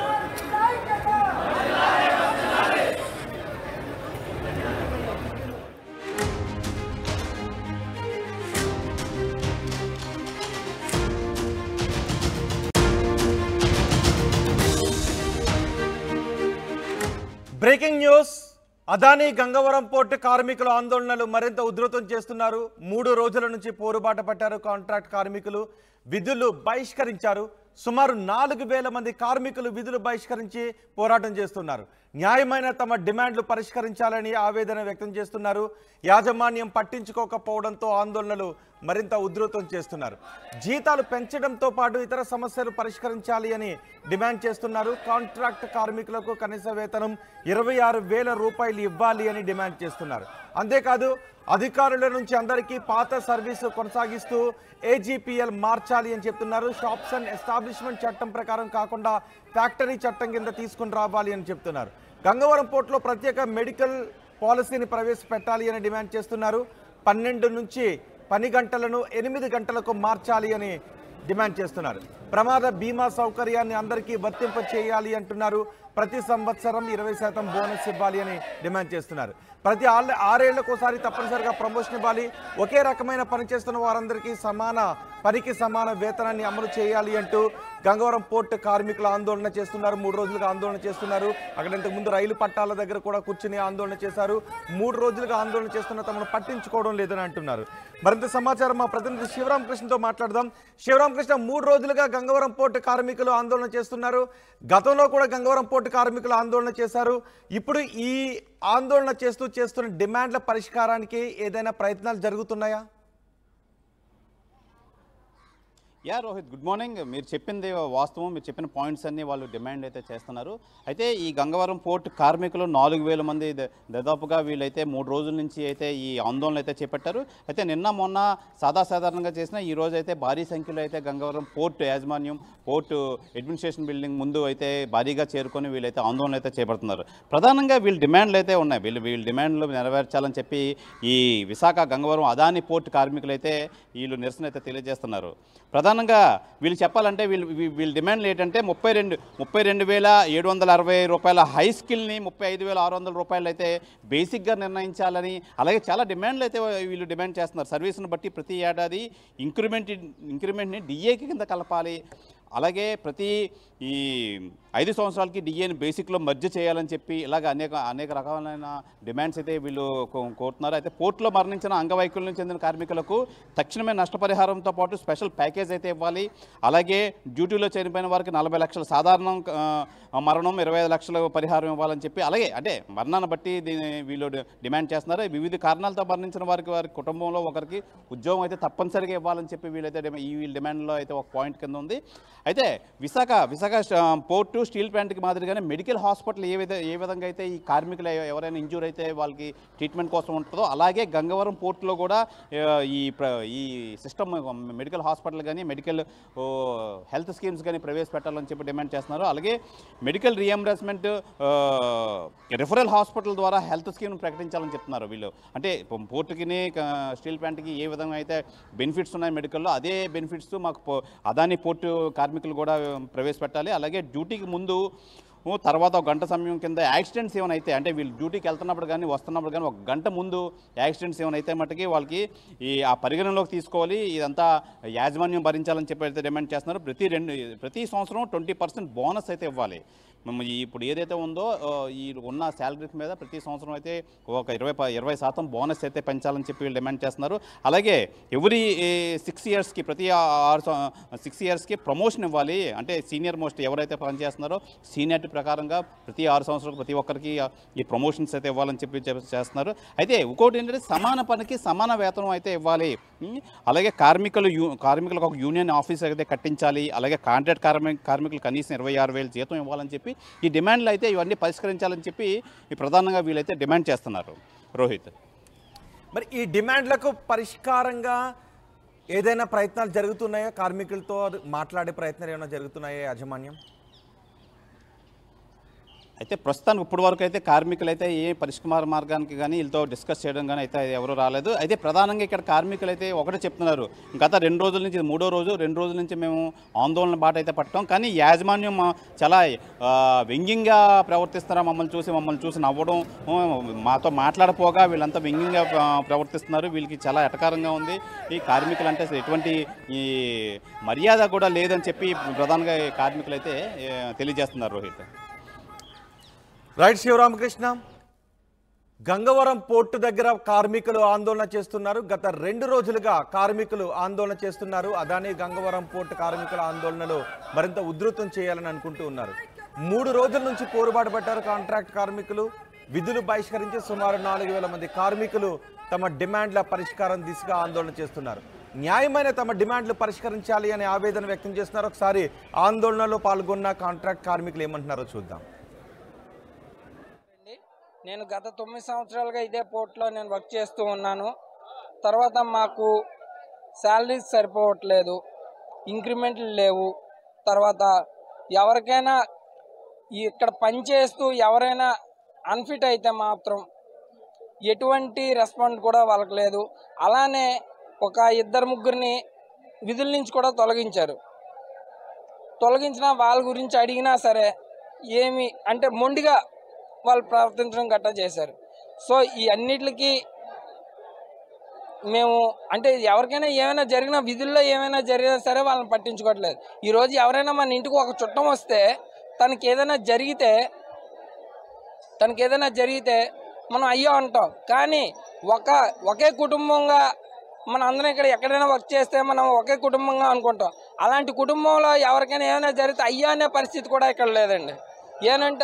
breaking news Adani Gangavaram port కార్మికుల ఆందోళనలు మరింత ఉధృతం చేస్తున్నారు మూడు రోజుల నుంచి పోరుబాట పట్టారు కాంట్రాక్ట్ కార్మికులు విధులు బహిష్కరించారు సుమారు నాలుగు వేల మంది కార్మికులు విధులు బహిష్కరించి పోరాటం చేస్తున్నారు న్యాయమైన తమ డిమాండ్లు పరిష్కరించాలని ఆవేదన వ్యక్తం చేస్తున్నారు యాజమాన్యం పట్టించుకోకపోవడంతో ఆందోళనలు మరింత ఉధృతం చేస్తున్నారు జీతాలు పెంచడంతో పాటు ఇతర సమస్యలు పరిష్కరించాలి అని డిమాండ్ చేస్తున్నారు కాంట్రాక్ట్ కార్మికులకు కనీస వేతనం ఇరవై ఆరు వేల రూపాయలు ఇవ్వాలి అని డిమాండ్ చేస్తున్నారు అంతేకాదు అధికారుల నుంచి అందరికీ పాత సర్వీసు కొనసాగిస్తూ ఏజీపీఎల్ మార్చాలి అని చెప్తున్నారు షాప్స్ అండ్ ఎస్టాబ్లిష్మెంట్ చట్టం ప్రకారం కాకుండా ఫ్యాక్టరీ చట్టం కింద తీసుకుని రావాలి అని చెప్తున్నారు గంగవరం పోర్టులో ప్రత్యేక మెడికల్ పాలసీని ప్రవేశపెట్టాలి అని డిమాండ్ చేస్తున్నారు పన్నెండు నుంచి పని గంటలను ఎనిమిది గంటలకు మార్చాలి అని డిమాండ్ చేస్తున్నారు ప్రమాద బీమా సౌకర్యాన్ని అందరికీ వర్తింప చేయాలి అంటున్నారు ప్రతి సంవత్సరం ఇరవై శాతం బోనస్ ఇవ్వాలి అని డిమాండ్ చేస్తున్నారు ప్రతి ఆళ్ళ ఆరేళ్లకోసారి తప్పనిసరిగా ప్రమోషన్ ఇవ్వాలి ఒకే రకమైన పని చేస్తున్న వారందరికీ సమాన పనికి సమాన వేతనాన్ని అమలు చేయాలి అంటూ గంగవరం పోర్టు కార్మికులు ఆందోళన చేస్తున్నారు మూడు రోజులుగా ఆందోళన చేస్తున్నారు అక్కడ ఇంతకు ముందు రైలు పట్టాల దగ్గర కూడా కూర్చుని ఆందోళన చేశారు మూడు రోజులుగా ఆందోళన చేస్తున్న తమను పట్టించుకోవడం లేదని అంటున్నారు మరింత సమాచారం మా ప్రతినిధి శివరామకృష్ణతో మాట్లాడదాం శివరామకృష్ణ మూడు రోజులుగా గంగవరం పోర్టు కార్మికులు ఆందోళన చేస్తున్నారు గతంలో కూడా గంగవరం పోర్టు కార్మికులు ఆందోళన చేశారు ఇప్పుడు ఈ ఆందోళన చేస్తూ చేస్తున్న డిమాండ్ల పరిష్కారానికి ఏదైనా ప్రయత్నాలు జరుగుతున్నాయా యా రోహిత్ గుడ్ మార్నింగ్ మీరు చెప్పింది వాస్తవం మీరు చెప్పిన పాయింట్స్ అన్ని వాళ్ళు డిమాండ్ అయితే చేస్తున్నారు అయితే ఈ గంగవరం పోర్ట్ కార్మికులు నాలుగు వేల మంది ద- దాదాపుగా వీళ్ళైతే మూడు రోజుల నుంచి అయితే ఈ ఆందోళన అయితే చేపట్టారు అయితే నిన్న మొన్న సాధాసాధారణంగా చేసిన ఈ రోజు అయితే భారీ సంఖ్యలో అయితే గంగవరం పోర్ట్ యాజమాన్యం పోర్టు అడ్మినిస్ట్రేషన్ బిల్డింగ్ ముందు అయితే భారీగా చేరుకొని వీళ్ళైతే ఆందోళన అయితే చేపడుతున్నారు ప్రధానంగా వీళ్ళ డిమాండ్లు అయితే ఉన్నాయి వీళ్ళు వీళ్ళ డిమాండ్లు నెరవేర్చాలని చెప్పి ఈ విశాఖ గంగవరం అదాని పోర్ట్ కార్మికులు అయితే వీళ్ళు నిరసన అయితే తెలియజేస్తున్నారు ప్రధానంగా వీళ్ళు చెప్పాలంటే వీళ్ళు వీ- వీళ్ళ డిమాండ్లు ఏంటంటే ముప్పై రెండు ముప్పై రెండు వేల ఏడు వందల అరవై రూపాయల హై స్కిల్ని ముప్పై ఐదు వేల ఆరు వందల రూపాయలు అయితే బేసిక్గా నిర్ణయించాలని అలాగే చాలా డిమాండ్లు అయితే వీళ్ళు డిమాండ్ చేస్తున్నారు సర్వీస్ను బట్టి ప్రతి ఏడాది ఇంక్రిమెంట్ ఇంక్రిమెంట్ని డిఏకి కింద కలపాలి అలాగే ప్రతి ఈ ఐదు సంవత్సరాలకి డిఏని బేసిక్లో మర్జ్ చేయాలని చెప్పి ఇలాగ అనేక అనేక రకాలైన డిమాండ్స్ అయితే వీళ్ళు కో- కోరుతున్నారు అయితే పోర్టులో మరణించిన అంగవైకల్యం చెందిన కార్మికులకు తక్షణమే నష్టపరిహారంతో పాటు స్పెషల్ ప్యాకేజ్ అయితే ఇవ్వాలి అలాగే డ్యూటీలో చనిపోయిన వారికి నలభై లక్షల సాధారణ ఆ, మరణం ఇరవై ఐదు లక్షల పరిహారం ఇవ్వాలని చెప్పి అలాగే అంటే మరణాన్ని బట్టి దీన్ని వీళ్ళు డి- డిమాండ్ చేస్తున్నారు వివిధ కారణాలతో మరణించిన వారికి వారి కుటుంబంలో ఒకరికి ఉద్యోగం అయితే తప్పనిసరిగా ఇవ్వాలని చెప్పి వీళ్ళైతే డిమా- ఈ వీళ్ళ డిమాండ్లో అయితే ఒక పాయింట్ కింద ఉంది అయితే విశాఖ విశాఖ స్ట- పోర్టు స్టీల్ ప్లాంట్కి మాదిరిగానే మెడికల్ హాస్పిటల్ ఏ విధ ఏ విధంగా అయితే ఈ కార్మికులు ఎవ- ఎవరైనా ఇంజూర్ అయితే వాళ్ళకి ట్రీట్మెంట్ కోసం ఉంటుందో అలాగే గంగవరం పోర్టులో కూడా ఆ, ఈ ప్ర- ఈ సిస్టమ్ మెడికల్ హాస్పిటల్ కానీ మెడికల్ ఓ, హెల్త్ స్కీమ్స్ కానీ ప్రవేశపెట్టాలని చెప్పి డిమాండ్ చేస్తున్నారు అలాగే మెడికల్ రియంబర్స్మెంట్ రిఫరల్ హాస్పిటల్ ద్వారా హెల్త్ స్కీమ్ ప్రకటించాలని చెప్తున్నారు వీళ్ళు అంటే పో- పోర్టుకిని క- స్టీల్ ప్లాంట్కి ఏ విధంగా అయితే బెనిఫిట్స్ ఉన్నాయి మెడికల్లో అదే బెనిఫిట్స్ మాకు పో- అదాని పోర్టు కార్మికులు కూడా ప్రవేశపెట్టాలి అలాగే డ్యూటీకి ముందు ఓ తర్వాత ఒక గంట సమయం కింద యాక్సిడెంట్స్ ఏమైనా అయితే అంటే వీళ్ళు డ్యూటీకి వెళ్తున్నప్పుడు కానీ వస్తున్నప్పుడు కానీ ఒక గంట ముందు యాక్సిడెంట్స్ ఏమైనా అయితే మట్టుకి వాళ్ళకి ఈ ఆ పరిగణలోకి తీసుకోవాలి ఇదంతా యాజమాన్యం భరించాలని చెప్పి అయితే డిమాండ్ చేస్తున్నారు ప్రతి రెండు ప్రతి సంవత్సరం ట్వంటీ పర్సెంట్ బోనస్ అయితే ఇవ్వాలి మేము ఈ- ఇప్పుడు ఏదైతే ఉందో ఆ, ఈ ఉన్న శాలరీస్ మీద ప్రతి సంవత్సరం అయితే ఒక ఇరవై ప- ఇరవై శాతం బోనస్ అయితే పెంచాలని చెప్పి వీళ్ళు డిమాండ్ చేస్తున్నారు అలాగే ఎవ్రీ సిక్స్ ఇయర్స్కి ప్రతి ఆరు సిక్స్ ఇయర్స్కి ప్రమోషన్ ఇవ్వాలి అంటే సీనియర్ మోస్ట్ ఎవరైతే పనిచేస్తున్నారో సీనియారిటీ ప్రకారంగా ప్రతి ఆరు సంవత్సరాలకు ప్రతి ఒక్కరికి ఆ, ఈ ప్రమోషన్స్ అయితే ఇవ్వాలని చెప్పి చెప్- చేస్తున్నారు అయితే ఇంకోటి ఏంటంటే సమాన పనికి సమాన వేతనం అయితే ఇవ్వాలి ఉం? అలాగే కార్మికులు యూ కార్మికులకు ఒక యూనియన్ ఆఫీస్ అయితే కట్టించాలి అలాగే కాంట్రాక్ట్ కార్మిక కార్మికులు కనీసం ఇరవై ఆరు వేలు జీతం ఇవ్వాలని చెప్పి ఈ డిమాండ్లు అయితే ఇవన్నీ పరిష్కరించాలని చెప్పి ఈ ప్రధానంగా వీళ్ళైతే డిమాండ్ చేస్తున్నారు రోహిత్ మరి ఈ డిమాండ్లకు పరిష్కారంగా ఏదైనా ప్రయత్నాలు జరుగుతున్నాయా కార్మికులతో మాట్లాడే ప్రయత్నాలు ఏమైనా జరుగుతున్నాయా యాజమాన్యం అయితే ప్రస్తుతానికి ఇప్పుడు వరకు అయితే కార్మికులు అయితే ఏ పరిష్కార మార్గానికి కానీ వీళ్ళతో డిస్కస్ చేయడం కానీ అయితే ఎవరు రాలేదు అయితే ప్రధానంగా ఇక్కడ కార్మికులు అయితే ఒకటే చెప్తున్నారు గత రెండు రోజుల నుంచి ఇది మూడో రోజు రెండు రోజుల నుంచి మేము ఆందోళన బాట అయితే పట్టాం కానీ యాజమాన్యం మా- చాలా ఆ, వ్యంగ్యంగా ప్రవర్తిస్తున్నారు మమ్మల్ని చూసి మమ్మల్ని చూసి నవ్వడం ఆ, మాతో మాట్లాడపోగా వీళ్ళంతా వ్యంగ్యంగా ఆ, ప్రవర్తిస్తున్నారు వీళ్ళకి చాలా ఎటకారంగా ఉంది ఈ కార్మికులు అంటే అసలు ఎటువంటి ఈ మర్యాద కూడా లేదని చెప్పి ప్రధానంగా ఈ కార్మికులు అయితే ఏ, తెలియజేస్తున్నారు రోహిత్ రైట్ శివరామకృష్ణ గంగవరం పోర్టు దగ్గర కార్మికులు ఆందోళన చేస్తున్నారు గత రెండు రోజులుగా కార్మికులు ఆందోళన చేస్తున్నారు అదాని గంగవరం పోర్టు కార్మికుల ఆందోళనలు మరింత ఉధృతం చేయాలని అనుకుంటూ ఉన్నారు మూడు రోజుల నుంచి పోరుబాటు పట్టారు కాంట్రాక్ట్ కార్మికులు విధులు బహిష్కరించి సుమారు నాలుగు వేల మంది కార్మికులు తమ డిమాండ్ల పరిష్కారం దిశగా ఆందోళన చేస్తున్నారు న్యాయమైన తమ డిమాండ్లు పరిష్కరించాలి అనే ఆవేదన వ్యక్తం చేస్తున్నారు ఒకసారి ఆందోళనలో పాల్గొన్న కాంట్రాక్ట్ కార్మికులు ఏమంటున్నారో చూద్దాం అండి. నేను గత తొమ్మిది సంవత్సరాలుగా ఇదే పోర్ట్లో నేను వర్క్ చేస్తూ ఉన్నాను తర్వాత మాకు శాలరీస్ సరిపోవట్లేదు ఇంక్రిమెంట్లు లేవు తర్వాత ఎవరికైనా ఈ ఇక్కడ పనిచేస్తూ ఎవరైనా అన్ఫిట్ అయితే మాత్రం ఎటువంటి రెస్పాండ్ కూడా వాళ్ళకి లేదు అలానే ఒక ఇద్దరు ముగ్గురిని విధుల నుంచి కూడా తొలగించారు తొలగించిన వాళ్ళ గురించి అడిగినా సరే ఏమి అంటే మొండిగా వాళ్ళు ప్రవర్తించడం గట్టా చేశారు సో ఈ అన్నిటికి మేము అంటే ఎవరికైనా ఏమైనా జరిగినా విధుల్లో ఏమైనా జరిగినా సరే వాళ్ళని పట్టించుకోవట్లేదు ఈరోజు ఎవరైనా మన ఇంటికి ఒక చుట్టం వస్తే తనకి ఏదైనా జరిగితే తనకి ఏదైనా జరిగితే మనం అయ్యో అంటాం కానీ ఒక ఒకే కుటుంబంగా మన అందరం ఇక్కడ ఎక్కడైనా వర్క్ చేస్తే మనం ఒకే కుటుంబంగా అనుకుంటాం అలాంటి కుటుంబంలో ఎవరికైనా ఏమైనా జరిగితే అయ్యో అనే పరిస్థితి కూడా ఇక్కడ లేదండి ఏనంటే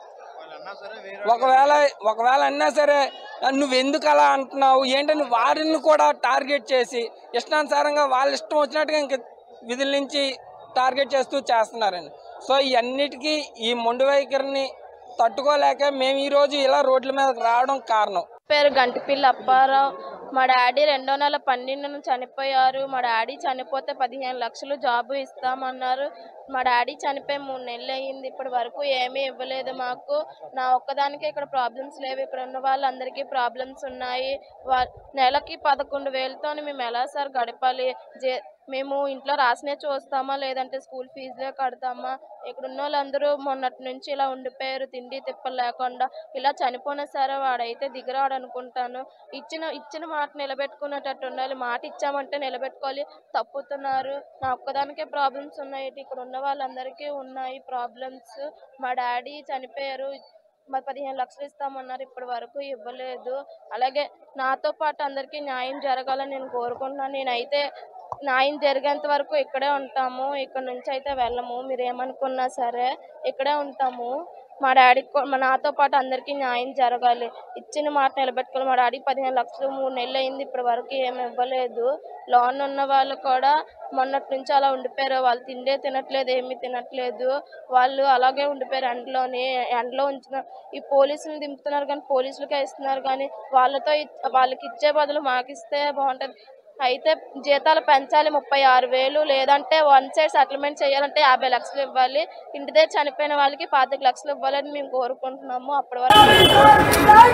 ఒకవేళ ఒకవేళ అన్నా సరే నువ్వు ఎందుకు అలా అంటున్నావు ఏంటని వారిని కూడా టార్గెట్ చేసి ఇష్టానుసారంగా వాళ్ళ ఇష్టం వచ్చినట్టుగా ఇంక విధుల నుంచి టార్గెట్ చేస్తూ చేస్తున్నారండి సో ఈ అన్నిటికీ ఈ మొండి వైఖరిని తట్టుకోలేక మేము ఈరోజు ఇలా రోడ్ల మీదకి రావడం కారణం పేరు గంటిపిల్లి అప్పారావు మా డాడీ రెండో నెల పన్నెండున చనిపోయారు మా డాడీ చనిపోతే పదిహేను లక్షలు జాబు ఇస్తామన్నారు మా డాడీ చనిపోయి మూడు నెలలు అయ్యింది ఇప్పటి వరకు ఏమీ ఇవ్వలేదు మాకు నా ఒక్కదానికే ఇక్కడ ప్రాబ్లమ్స్ లేవు ఇక్కడ ఉన్న వాళ్ళందరికీ ప్రాబ్లమ్స్ ఉన్నాయి వా నెలకి పదకొండు వేలతో మేము ఎలా సార్ గడపాలి జే మేము ఇంట్లో రాసినే చూస్తామా లేదంటే స్కూల్ ఫీజులే కడతామా ఇక్కడ ఉన్న వాళ్ళందరూ మొన్నటి నుంచి ఇలా ఉండిపోయారు తిండి తిప్పలు లేకుండా ఇలా చనిపోయినా సరే వాడైతే దిగరాడు అనుకుంటాను ఇచ్చిన ఇచ్చిన మాట నిలబెట్టుకునేటట్టు ఉండాలి మాట ఇచ్చామంటే నిలబెట్టుకోవాలి తప్పుతున్నారు నా ఒక్కదానికే ప్రాబ్లమ్స్ ఉన్నాయి ఇక్కడ ఉన్న వాళ్ళందరికీ ఉన్నాయి ప్రాబ్లమ్స్ మా డాడీ చనిపోయారు మరి పదిహేను లక్షలు ఇస్తామన్నారు ఇప్పటి వరకు ఇవ్వలేదు అలాగే నాతో పాటు అందరికీ న్యాయం జరగాలని నేను కోరుకుంటున్నాను నేనైతే న్యాయం జరిగేంత వరకు ఇక్కడే ఉంటాము ఇక్కడ నుంచి అయితే వెళ్ళము మీరు ఏమనుకున్నా సరే ఇక్కడే ఉంటాము మా డాడీకి కూ- మా నాతో పాటు అందరికీ న్యాయం జరగాలి ఇచ్చిన మాట నిలబెట్టుకోవాలి మా డాడీకి పదిహేను లక్షలు మూడు నెలలు అయింది ఇప్పటి వరకు ఏమి ఇవ్వలేదు లోన్ ఉన్న వాళ్ళు కూడా మొన్నటి నుంచి అలా ఉండిపోయారు వాళ్ళు తిండే తినట్లేదు ఏమీ తినట్లేదు వాళ్ళు అలాగే ఉండిపోయారు ఎండలోని ఎండలో ఉంచిన ఈ పోలీసులు దింపుతున్నారు కానీ పోలీసులకే ఇస్తున్నారు కానీ వాళ్ళతో ఇ- వాళ్ళకి ఇచ్చే బదులు మాకు ఇస్తే బాగుంటుంది అయితే జీతాలు పెంచాలి ముప్పై ఆరు వేలు లేదంటే వన్ సైడ్ సెటిల్మెంట్ చేయాలంటే యాభై లక్షలు ఇవ్వాలి ఇంటి దగ్గర చనిపోయిన వాళ్ళకి పాతిక లక్షలు ఇవ్వాలని మేము కోరుకుంటున్నాము అప్పటి వరకు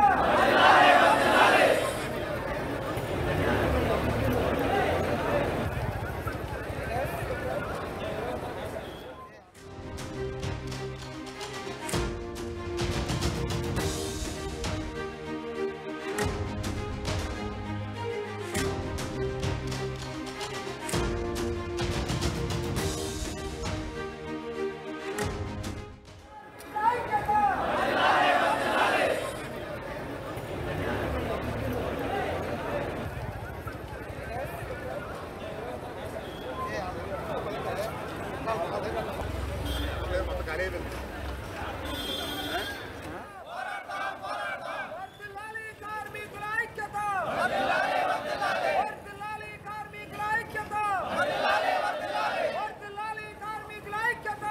వర్ధిల్లాలి కార్మికుల ఐక్యత వర్ధిల్లాలి కార్మికుల ఐక్యత వర్ధిల్లాలి కార్మికుల ఐక్యత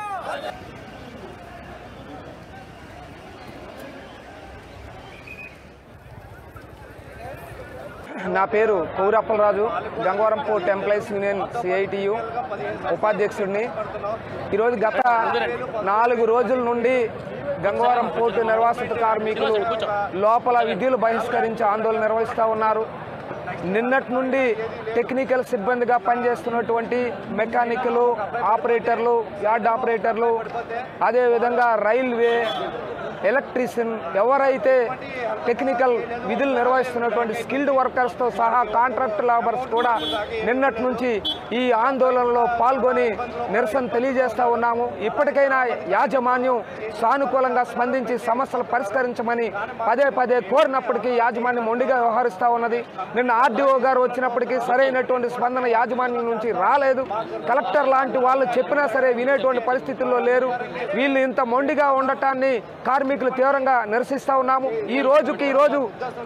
నా పేరు Kaurappalaraju Gangavaram port employees union CITU ఉపాధ్యక్షుడిని ఈరోజు గత నాలుగు రోజుల నుండి గంగవరం పోర్టు నిర్వాసిత కార్మికులు లోపల విధులు బహిష్కరించి ఆందోళన నిర్వహిస్తూ ఉన్నారు నిన్నటి నుండి టెక్నికల్ సిబ్బందిగా పనిచేస్తున్నటువంటి మెకానికలు ఆపరేటర్లు యార్డ్ ఆపరేటర్లు అదేవిధంగా రైల్వే ఎలక్ట్రీషియన్ ఎవరైతే టెక్నికల్ విధులు నిర్వహిస్తున్నటువంటి స్కిల్డ్ వర్కర్స్తో సహా కాంట్రాక్ట్ లేబర్స్ కూడా నిన్నటి నుంచి ఈ ఆందోళనలో పాల్గొని నిరసన తెలియజేస్తూ ఉన్నాము ఇప్పటికైనా యాజమాన్యం సానుకూలంగా స్పందించి సమస్యలు పరిష్కరించమని పదే పదే కోరినప్పటికీ యాజమాన్యం మొండిగా వ్యవహరిస్తూ ఉన్నది నిన్న ఆర్డీఓ గారు వచ్చినప్పటికీ సరైనటువంటి స్పందన యాజమాన్యం నుంచి రాలేదు కలెక్టర్ లాంటి వాళ్ళు చెప్పినా సరే వినేటువంటి పరిస్థితుల్లో లేరు వీళ్ళు ఇంత మొండిగా ఉండటాన్ని కార్మికులు తీవ్రంగా నిరసిస్తూ ఉన్నాము ఈ రోజుకి ఈ రోజు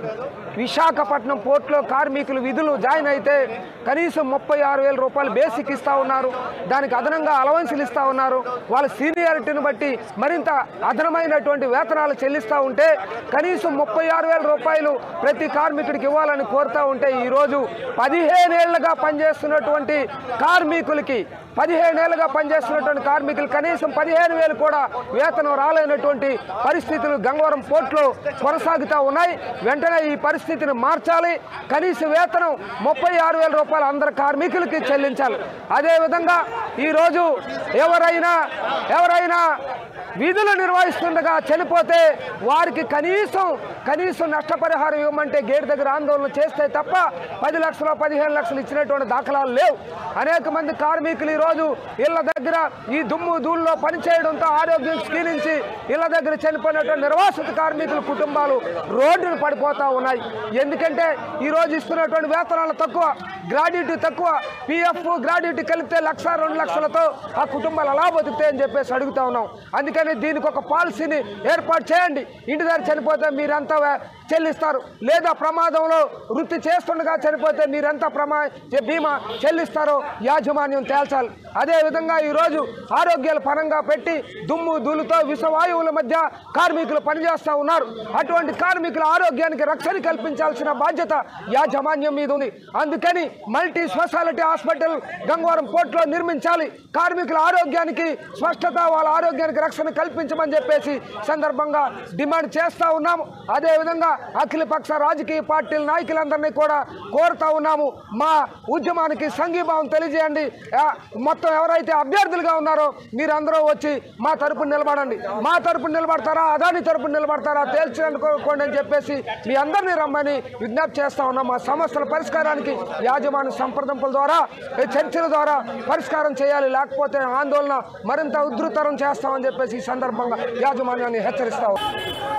విశాఖపట్నం పోర్టులో కార్మికులు విధులు జాయిన్ అయితే కనీసం ముప్పై ఆరు వేల రూపాయలు బేసిక్ ఇస్తూ ఉన్నారు దానికి అదనంగా అలవెన్సులు ఇస్తూ ఉన్నారు వాళ్ళ సీనియారిటీని బట్టి మరింత అదనమైనటువంటి వేతనాలు చెల్లిస్తూ ఉంటే కనీసం ముప్పై ఆరు వేల రూపాయలు ప్రతి కార్మికుడికి ఇవ్వాలని కోరుతూ ఉంటే ఈరోజు పదిహేనేళ్లుగా పనిచేస్తున్నటువంటి కార్మికులకి పదిహేనేళ్లుగా పనిచేస్తున్నటువంటి కార్మికులు కనీసం పదిహేను వేలు కూడా వేతనం రాలేనటువంటి పరిస్థితులు గంగవరం పోర్టులో కొనసాగుతూ ఉన్నాయి వెంటనే ఈ పరిస్థితిని మార్చాలి కనీస వేతనం ముప్పై ఆరు వేల రూపాయలు అందరు కార్మికులకి చెల్లించాలి అదేవిధంగా ఈరోజు ఎవరైనా ఎవరైనా విధులు నిర్వహిస్తుండగా చనిపోతే వారికి కనీసం కనీసం నష్టపరిహారం ఇవ్వమంటే గేట్ దగ్గర ఆందోళన చేస్తే తప్ప పది లక్షలు పదిహేను లక్షలు ఇచ్చినటువంటి దాఖలాలు లేవు అనేక మంది కార్మికులు ఈరోజు ఇళ్ల దగ్గర ఈ దుమ్ము ధూళిలో పనిచేయడంతో ఆరోగ్యం క్షీణించి ఇళ్ల దగ్గర చనిపోయినటువంటి నిర్వాసిత కార్మికుల కుటుంబాలు రోడ్డును పడిపోతా ఉన్నాయి ఎందుకంటే ఈరోజు ఇస్తున్నటువంటి వేతనాలు తక్కువ గ్రాడ్యుటీ తక్కువ పిఎఫ్ గ్రాడ్యుటీ కలిపితే లక్ష రెండు లక్షలతో ఆ కుటుంబాలు అలా బతుకుతాయని చెప్పేసి అడుగుతా ఉన్నాం అందుకని దీనికి ఒక పాలసీని ఏర్పాటు చేయండి ఇంటి దగ్గర చనిపోతే మీరంతా వే- చెల్లిస్తారు లేదా ప్రమాదంలో వృత్తి చేస్తుండగా చనిపోతే మీరెంత ప్రమా బీమా చెల్లిస్తారో యాజమాన్యం తేల్చాలి అదేవిధంగా ఈరోజు ఆరోగ్యాల పరంగా పెట్టి దుమ్ము ధూళితో విషవాయువుల మధ్య కార్మికులు పనిచేస్తూ ఉన్నారు అటువంటి కార్మికుల ఆరోగ్యానికి రక్షణ కల్పించాల్సిన బాధ్యత యాజమాన్యం మీద ఉంది అందుకని మల్టీ స్పెషాలిటీ హాస్పిటల్ గంగవరం పోర్టులో నిర్మించాలి కార్మికుల ఆరోగ్యానికి స్పష్టత వాళ్ళ ఆరోగ్యానికి రక్షణ కల్పించమని చెప్పేసి సందర్భంగా డిమాండ్ చేస్తా ఉన్నాము అదేవిధంగా అఖిలపక్ష రాజకీయ పార్టీల నాయకులందరినీ కూడా కోరుతా ఉన్నాము మా ఉద్యమానికి సంఘీభావం తెలియజేయండి ఆ, మొత్తం ఎవరైతే అభ్యర్థులుగా ఉన్నారో మీరందరూ వచ్చి మా తరపున నిలబడండి మా తరపున నిలబడతారా అదాని తరపున నిలబడతారా తేల్చుకోండి అని చెప్పేసి మీ అందరినీ రమ్మని విజ్ఞప్తి చేస్తా ఉన్నాం మా సమస్యల పరిష్కారానికి యాజమాన్య సంప్రదింపుల ద్వారా ఈ చర్చల ద్వారా పరిష్కారం చేయాలి లేకపోతే ఆందోళన మరింత ఉధృతరం చేస్తామని చెప్పేసి ఈ సందర్భంగా యాజమాన్యాన్ని హెచ్చరిస్తా ఉన్నాం.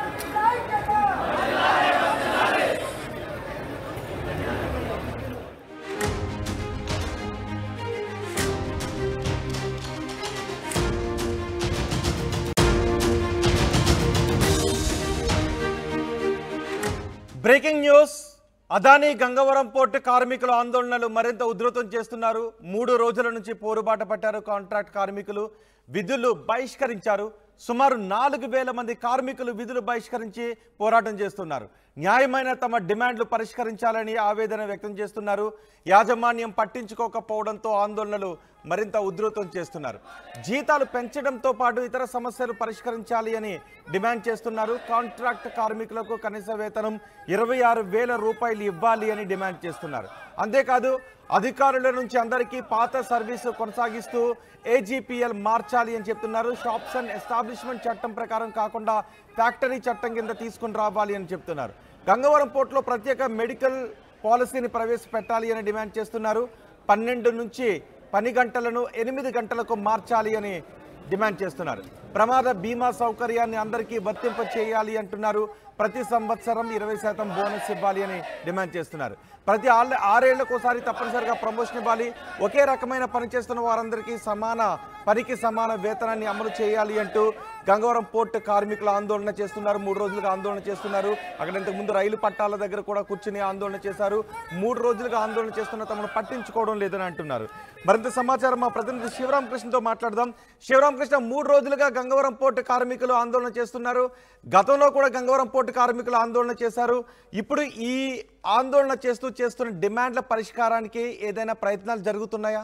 Breaking news Adani Gangavaram port కార్మికుల ఆందోళనలు మరింత ఉధృతం చేస్తున్నారు మూడు రోజుల నుంచి పోరుబాట పట్టారు కాంట్రాక్ట్ కార్మికులు విధులు బహిష్కరించారు సుమారు నాలుగు వేల మంది కార్మికులు విధులు బహిష్కరించి పోరాటం చేస్తున్నారు న్యాయమైన తమ డిమాండ్లు పరిష్కరించాలని ఆవేదన వ్యక్తం చేస్తున్నారు యాజమాన్యం పట్టించుకోకపోవడంతో ఆందోళనలు మరింత ఉధృతం చేస్తున్నారు జీతాలు పెంచడంతో పాటు ఇతర సమస్యలు పరిష్కరించాలి అని డిమాండ్ చేస్తున్నారు కాంట్రాక్ట్ కార్మికులకు కనీస వేతనం ఇరవై ఆరు వేల రూపాయలు ఇవ్వాలి అని డిమాండ్ చేస్తున్నారు అంతేకాదు అధికారుల నుంచి అందరికీ పాత సర్వీసు కొనసాగిస్తూ ఏజీపీఎల్ మార్చాలి అని చెప్తున్నారు షాప్స్ అండ్ ఎస్టాబ్లిష్మెంట్ చట్టం ప్రకారం కాకుండా ఫ్యాక్టరీ చట్టం కింద తీసుకుని రావాలి అని చెప్తున్నారు గంగవరం పోర్టులో ప్రత్యేక మెడికల్ పాలసీని ప్రవేశపెట్టాలి అని డిమాండ్ చేస్తున్నారు పన్నెండు నుంచి పని గంటలను ఎనిమిది గంటలకు మార్చాలి అని డిమాండ్ చేస్తున్నారు ప్రమాద బీమా సౌకర్యాన్ని అందరికీ వర్తింప చేయాలి అంటున్నారు ప్రతి సంవత్సరం ఇరవై శాతం బోనస్ ఇవ్వాలి అని డిమాండ్ చేస్తున్నారు ప్రతి ఆళ్ళ ఆరేళ్లకోసారి తప్పనిసరిగా ప్రమోషన్ ఇవ్వాలి ఒకే రకమైన పని చేస్తున్న వారందరికీ సమాన పనికి సమాన వేతనాన్ని అమలు చేయాలి అంటూ గంగవరం పోర్టు కార్మికులు ఆందోళన చేస్తున్నారు మూడు రోజులుగా ఆందోళన చేస్తున్నారు అక్కడ ఇంతకు ముందు రైలు పట్టాల దగ్గర కూడా కూర్చుని ఆందోళన చేశారు మూడు రోజులుగా ఆందోళన చేస్తున్న తమను పట్టించుకోవడం లేదని అంటున్నారు మరింత సమాచారం మా ప్రతినిధి శివరామకృష్ణతో మాట్లాడదాం శివరామకృష్ణ మూడు రోజులుగా గంగవరం పోర్టు కార్మికులు ఆందోళన చేస్తున్నారు గతంలో కూడా గంగవరం పోర్టు కార్మికులు ఆందోళన చేశారు ఇప్పుడు ఈ ఆందోళన చేస్తూ చేస్తున్న డిమాండ్ల పరిష్కారానికి ఏదైనా ప్రయత్నాలు జరుగుతున్నాయా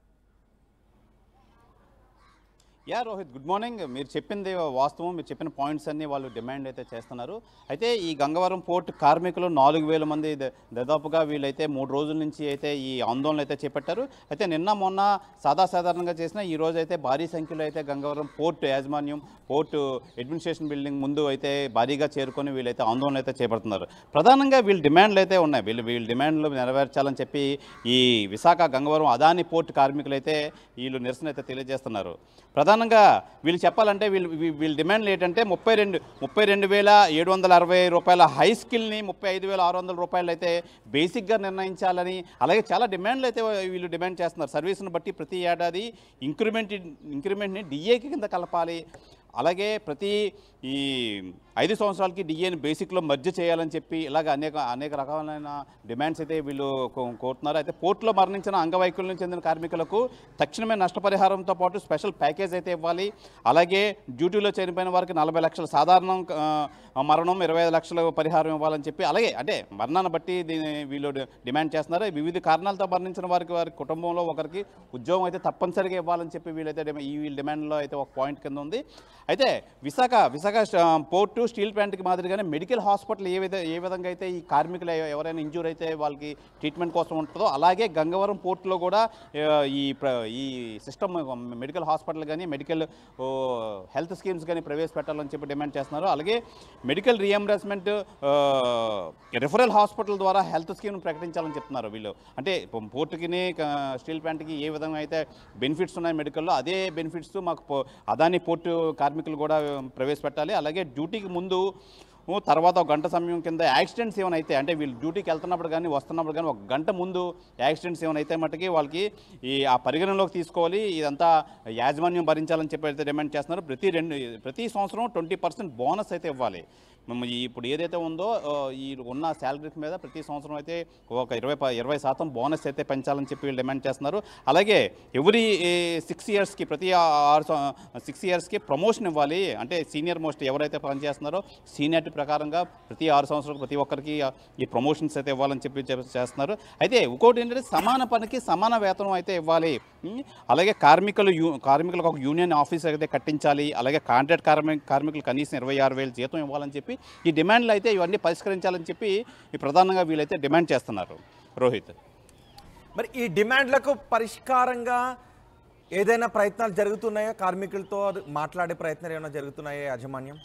యా రోహిత్ గుడ్ మార్నింగ్ మీరు చెప్పింది వాస్తవం మీరు చెప్పిన పాయింట్స్ అన్ని వాళ్ళు డిమాండ్ అయితే చేస్తున్నారు అయితే ఈ గంగవరం పోర్ట్ కార్మికులు నాలుగు వేల మంది ద- దాదాపుగా వీళ్ళైతే మూడు రోజుల నుంచి అయితే ఈ ఆందోళన అయితే చేపట్టారు అయితే నిన్న మొన్న సాదాసాధారణంగా చేసిన ఈ రోజు అయితే భారీ సంఖ్యలో అయితే గంగవరం పోర్ట్ యాజమాన్యం పోర్టు అడ్మినిస్ట్రేషన్ బిల్డింగ్ ముందు అయితే భారీగా చేరుకొని వీళ్ళైతే ఆందోళన అయితే చేపడుతున్నారు ప్రధానంగా వీళ్ళ డిమాండ్లు అయితే ఉన్నాయి వీళ్ళు వీళ్ళ డిమాండ్లు నెరవేర్చాలని చెప్పి ఈ విశాఖ గంగవరం అదాని పోర్ట్ కార్మికులు అయితే వీళ్ళు నిరసన అయితే తెలియజేస్తున్నారు ప్రధానంగా వీళ్ళు చెప్పాలంటే వీళ్ళు వీ- వీళ్ళ డిమాండ్లు ఏంటంటే ముప్పై రెండు ముప్పై రెండు వేల ఏడు వందల అరవై రూపాయల హై స్కిల్ని ముప్పై ఐదు వేల ఆరు వందల రూపాయలు అయితే బేసిక్గా నిర్ణయించాలని అలాగే చాలా డిమాండ్లు అయితే వీళ్ళు డిమాండ్ చేస్తున్నారు సర్వీస్ను బట్టి ప్రతి ఏడాది ఇంక్రిమెంట్ ఇంక్రిమెంట్ని డిఏకి కింద కలపాలి అలాగే ప్రతి ఈ ఐదు సంవత్సరాలకి డిఏని బేసిక్లో మర్జ్ చేయాలని చెప్పి ఇలాగ అనేక అనేక రకాలైన డిమాండ్స్ అయితే వీళ్ళు కో- కోరుతున్నారు అయితే పోర్టులో మరణించిన అంగవైకల్యం చెందిన కార్మికులకు తక్షణమే నష్టపరిహారంతో పాటు స్పెషల్ ప్యాకేజ్ అయితే ఇవ్వాలి అలాగే డ్యూటీలో చనిపోయిన వారికి నలభై లక్షల సాధారణ ఆ, మరణం ఇరవై ఐదు లక్షల పరిహారం ఇవ్వాలని చెప్పి అలాగే అంటే మరణాన్ని బట్టి దీన్ని వీళ్ళు డి- డిమాండ్ చేస్తున్నారు వివిధ కారణాలతో మరణించిన వారికి వారి కుటుంబంలో ఒకరికి ఉద్యోగం అయితే తప్పనిసరిగా ఇవ్వాలని చెప్పి వీళ్ళైతే డిమా- ఈ వీళ్ళ డిమాండ్లో అయితే ఒక పాయింట్ కింద ఉంది అయితే విశాఖ విశాఖ స్ట- పోర్టు స్టీల్ ప్లాంట్కి మాదిరిగానే మెడికల్ హాస్పిటల్ ఏ విధ ఏ విధంగా అయితే ఈ కార్మికులు ఎవ- ఎవరైనా ఇంజూర్ అయితే వాళ్ళకి ట్రీట్మెంట్ కోసం ఉంటుందో అలాగే గంగవరం పోర్టులో కూడా ఆ, ఈ ప్ర- ఈ సిస్టమ్ మెడికల్ హాస్పిటల్ కానీ మెడికల్ ఓ, హెల్త్ స్కీమ్స్ కానీ ప్రవేశపెట్టాలని చెప్పి డిమాండ్ చేస్తున్నారు అలాగే మెడికల్ రియంబర్స్మెంట్ రిఫరల్ హాస్పిటల్ ద్వారా హెల్త్ స్కీమ్ ప్రకటించాలని చెప్తున్నారు వీళ్ళు అంటే పో- పోర్టుకిని క- స్టీల్ ప్లాంట్కి ఏ విధంగా అయితే బెనిఫిట్స్ ఉన్నాయి మెడికల్లో అదే బెనిఫిట్స్ మాకు పో- అదాని పోర్టు కార్మికులు కూడా ప్రవేశపెట్టాలి అలాగే డ్యూటీకి ముందు ఓ తర్వాత ఒక గంట సమయం కింద యాక్సిడెంట్స్ ఏమైనా అయితే అంటే వీళ్ళు డ్యూటీకి వెళ్తున్నప్పుడు కానీ వస్తున్నప్పుడు కానీ ఒక గంట ముందు యాక్సిడెంట్స్ ఏమైనా అయితే మట్టుకి వాళ్ళకి ఈ ఆ పరిగణనలోకి తీసుకోవాలి ఇదంతా యాజమాన్యం భరించాలని చెప్పి అయితే డిమాండ్ చేస్తున్నారు ప్రతి రెండు ప్రతి సంవత్సరం ట్వంటీ పర్సెంట్ బోనస్ అయితే ఇవ్వాలి మేము ఈ ఇప్పుడు ఏదైతే ఉందో ఆ, ఈ ఉన్న శాలరీస్ మీద ప్రతి సంవత్సరం అయితే ఒక ఇరవై ప- ఇరవై శాతం బోనస్ అయితే పెంచాలని చెప్పి వీళ్ళు డిమాండ్ చేస్తున్నారు అలాగే ఎవ్రీ సిక్స్ ఇయర్స్కి ప్రతి ఆ- ఆరు సిక్స్ ఇయర్స్కి ప్రమోషన్ ఇవ్వాలి అంటే సీనియర్ మోస్ట్ ఎవరైతే పనిచేస్తున్నారో సీనియారిటీ ప్రకారంగా ప్రతి ఆరు సంవత్సరాలకు ప్రతి ఒక్కరికి ఆ, ఈ ప్రమోషన్స్ అయితే ఇవ్వాలని చెప్పి చెప్- చేస్తున్నారు అయితే ఇంకోటి ఏంటంటే సమాన పనికి సమాన వేతనం అయితే ఇవ్వాలి ఉం? అలాగే కార్మికులు యూ కార్మికులకు ఒక యూనియన్ ఆఫీస్ అయితే కట్టించాలి అలాగే కాంట్రాక్ట్ కార్మిక కార్మికులు కనీసం ఇరవై ఆరు వేలు జీతం ఇవ్వాలని చెప్పి ఈ డిమాండ్లు అయితే ఇవన్నీ పరిష్కరించాలని చెప్పి ఈ ప్రధానంగా వీళ్ళైతే డిమాండ్ చేస్తున్నారు రోహిత్ మరి ఈ డిమాండ్లకు పరిష్కారంగా ఏదైనా ప్రయత్నాలు జరుగుతున్నాయా కార్మికులతో మాట్లాడే ప్రయత్నాలు ఏమైనా జరుగుతున్నాయా యాజమాన్యం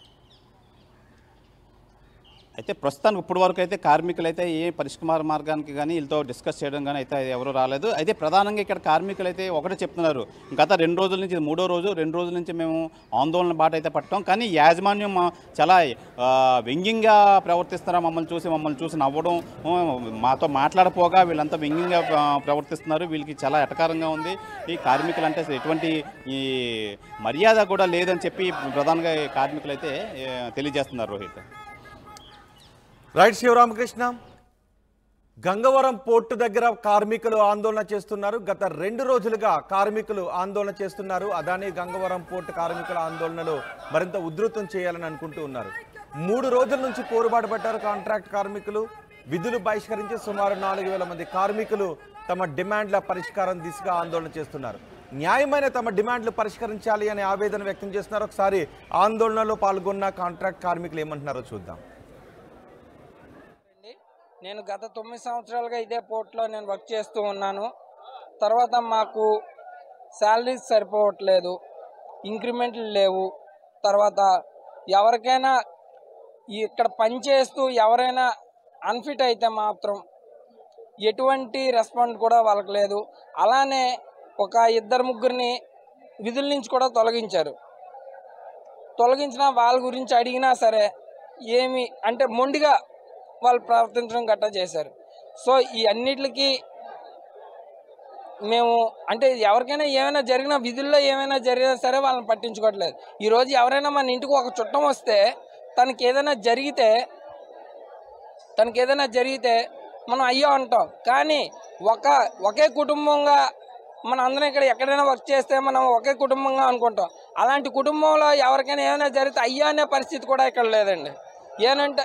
అయితే ప్రస్తుతానికి ఇప్పుడు వరకు అయితే కార్మికులు అయితే ఏ పరిష్కార మార్గానికి కానీ వీళ్ళతో డిస్కస్ చేయడం కానీ అయితే ఎవరు రాలేదు అయితే ప్రధానంగా ఇక్కడ కార్మికులు అయితే ఒకటే చెప్తున్నారు గత రెండు రోజుల నుంచి ఇది మూడో రోజు రెండు రోజుల నుంచి మేము ఆందోళన బాట అయితే పట్టాం కానీ యాజమాన్యం మా- చాలా ఆ, వ్యంగ్యంగా ప్రవర్తిస్తున్నారు మమ్మల్ని చూసి మమ్మల్ని చూసి నవ్వడం ఆ, మాతో మాట్లాడపోగా వీళ్ళంతా వ్యంగ్యంగా ఆ, ప్రవర్తిస్తున్నారు వీళ్ళకి చాలా ఎటకారంగా ఉంది ఈ కార్మికులు అంటే అసలు ఎటువంటి ఈ మర్యాద కూడా లేదని చెప్పి ప్రధానంగా ఈ కార్మికులు అయితే ఏ, తెలియజేస్తున్నారు రోహిత్ రైట్ శివరామకృష్ణ గంగవరం పోర్టు దగ్గర కార్మికులు ఆందోళన చేస్తున్నారు గత రెండు రోజులుగా కార్మికులు ఆందోళన చేస్తున్నారు అదాని గంగవరం పోర్టు కార్మికుల ఆందోళనలు మరింత ఉధృతం చేయాలని అనుకుంటూ ఉన్నారు మూడు రోజుల నుంచి పోరుబాటు పడ్డారు కాంట్రాక్ట్ కార్మికులు విధులు బహిష్కరించి సుమారు నాలుగు వేల మంది కార్మికులు తమ డిమాండ్ల పరిష్కారం దిశగా ఆందోళన చేస్తున్నారు న్యాయమైన తమ డిమాండ్లు పరిష్కరించాలి అనే ఆవేదన వ్యక్తం చేస్తున్నారు ఒకసారి ఆందోళనలో పాల్గొన్న కాంట్రాక్ట్ కార్మికులు ఏమంటున్నారో చూద్దాం అండి. నేను గత తొమ్మిది సంవత్సరాలుగా ఇదే పోర్ట్లో నేను వర్క్ చేస్తూ ఉన్నాను తర్వాత మాకు శాలరీస్ సరిపోవట్లేదు ఇంక్రిమెంట్లు లేవు తర్వాత ఎవరికైనా ఈ- ఇక్కడ పని చేస్తూ ఎవరైనా అన్ఫిట్ అయితే మాత్రం ఎటువంటి రెస్పాండ్ కూడా వాళ్ళకి లేదు అలానే ఒక ఇద్దరు ముగ్గురిని విధుల నుంచి కూడా తొలగించారు తొలగించిన వాళ్ళ గురించి అడిగినా సరే ఏమి అంటే మొండిగా వాళ్ళు ప్రవర్తించడం గట్టా చేశారు సో ఈ అన్నిటికి మేము అంటే ఎవరికైనా ఏమైనా జరిగినా విధుల్లో ఏమైనా జరిగినా సరే వాళ్ళని పట్టించుకోవట్లేదు ఈరోజు ఎవరైనా మన ఇంటికి ఒక చుట్టం వస్తే తనకి ఏదైనా జరిగితే తనకి ఏదైనా జరిగితే మనం అయ్యో అంటాం కానీ ఒక ఒకే కుటుంబంగా మన అందరం ఇక్కడ ఎక్కడైనా వర్క్ చేస్తే మనం ఒకే కుటుంబంగా అనుకుంటాం అలాంటి కుటుంబంలో ఎవరికైనా ఏమైనా జరిగితే అయ్యో అనే పరిస్థితి కూడా ఇక్కడ లేదండి ఏనంటే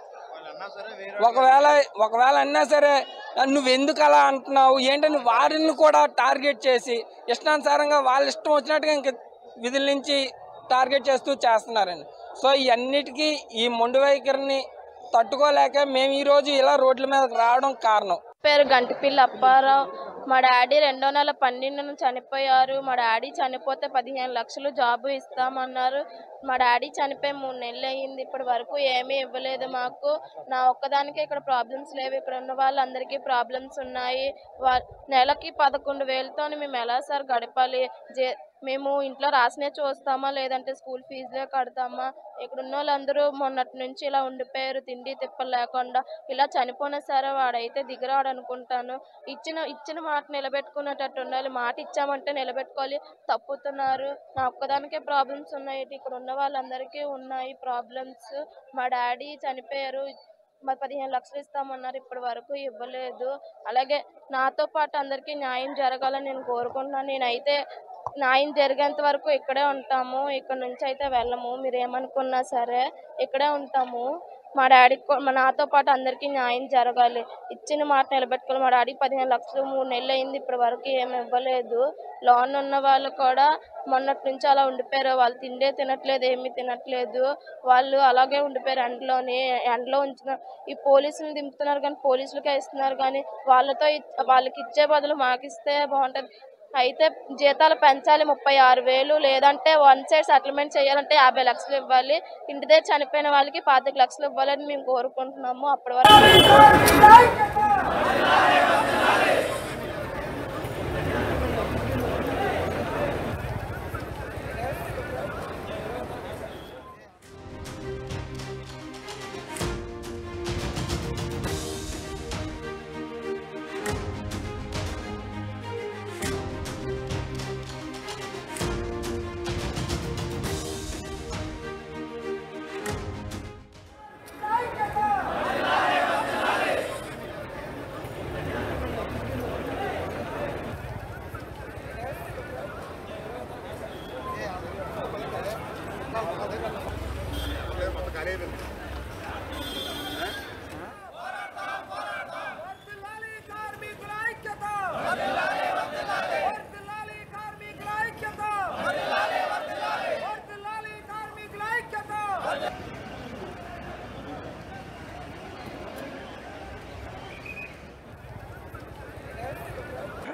ఒకవేళ ఒకవేళ అన్నా సరే నువ్వు ఎందుకు అలా అంటున్నావు ఏంటని వారిని కూడా టార్గెట్ చేసి ఇష్టానుసారంగా వాళ్ళ ఇష్టం వచ్చినట్టుగా ఇంక విధుల నుంచి టార్గెట్ చేస్తూ చేస్తున్నారండి సో ఈ అన్నిటికీ ఈ మొండి వైఖరిని తట్టుకోలేక మేము ఈరోజు ఇలా రోడ్ల మీదకి రావడం కారణం పేరు గంటిపిల్లి అప్పారావు మా డాడీ రెండో నెల పన్నెండున చనిపోయారు మా డాడీ చనిపోతే పదిహేను లక్షలు జాబు ఇస్తామన్నారు మా డాడీ చనిపోయి మూడు నెలలు అయ్యింది ఇప్పటి వరకు ఏమీ ఇవ్వలేదు మాకు నా ఒక్కదానికే ఇక్కడ ప్రాబ్లమ్స్ లేవు ఇక్కడ ఉన్న వాళ్ళందరికీ ప్రాబ్లమ్స్ ఉన్నాయి వా నెలకి పదకొండు వేలతో మేము ఎలా సార్ గడపాలి జే మేము ఇంట్లో రాసినే చూస్తామా లేదంటే స్కూల్ ఫీజులే కడతామా ఇక్కడ ఉన్న వాళ్ళందరూ మొన్నటి నుంచి ఇలా ఉండిపోయారు తిండి తిప్పలు లేకుండా ఇలా చనిపోయినా సరే వాడైతే దిగరాడు అనుకుంటాను ఇచ్చిన ఇచ్చిన మాట నిలబెట్టుకునేటట్టు ఉండాలి మాట ఇచ్చామంటే నిలబెట్టుకోవాలి తప్పుతున్నారు నా ఒక్కదానికే ప్రాబ్లమ్స్ ఉన్నాయి ఇక్కడ ఉన్న వాళ్ళందరికీ ఉన్నాయి ప్రాబ్లమ్స్ మా డాడీ చనిపోయారు మరి పదిహేను లక్షలు ఇస్తామన్నారు ఇప్పటి వరకు ఇవ్వలేదు అలాగే నాతో పాటు అందరికీ న్యాయం జరగాలని నేను కోరుకుంటున్నాను నేనైతే న్యాయం జరిగేంత వరకు ఇక్కడే ఉంటాము ఇక్కడ నుంచి అయితే వెళ్ళము మీరు ఏమనుకున్నా సరే ఇక్కడే ఉంటాము మా డాడీకి కూ- మా నాతో పాటు అందరికీ న్యాయం జరగాలి ఇచ్చిన మాట నిలబెట్టుకోవాలి మా డాడీకి పదిహేను లక్షలు మూడు నెలలు అయింది ఇప్పటి వరకు ఏమి ఇవ్వలేదు లోన్ ఉన్న వాళ్ళు కూడా మొన్నటి నుంచి అలా ఉండిపోయారు వాళ్ళు తిండే తినట్లేదు ఏమీ తినట్లేదు వాళ్ళు అలాగే ఉండిపోయారు ఎండలోని ఎండలో ఉంచిన ఈ పోలీసులు దింపుతున్నారు కానీ పోలీసులకే ఇస్తున్నారు కానీ వాళ్ళతో ఇ- వాళ్ళకి ఇచ్చే బదులు మాకు ఇస్తే బాగుంటుంది అయితే జీతాలు పెంచాలి ముప్పై ఆరు వేలు లేదంటే వన్ సైడ్ సెటిల్మెంట్ చేయాలంటే యాభై లక్షలు ఇవ్వాలి ఇంటి దగ్గర చనిపోయిన వాళ్ళకి పాతిక లక్షలు ఇవ్వాలని మేము కోరుకుంటున్నాము అప్పటి వరకు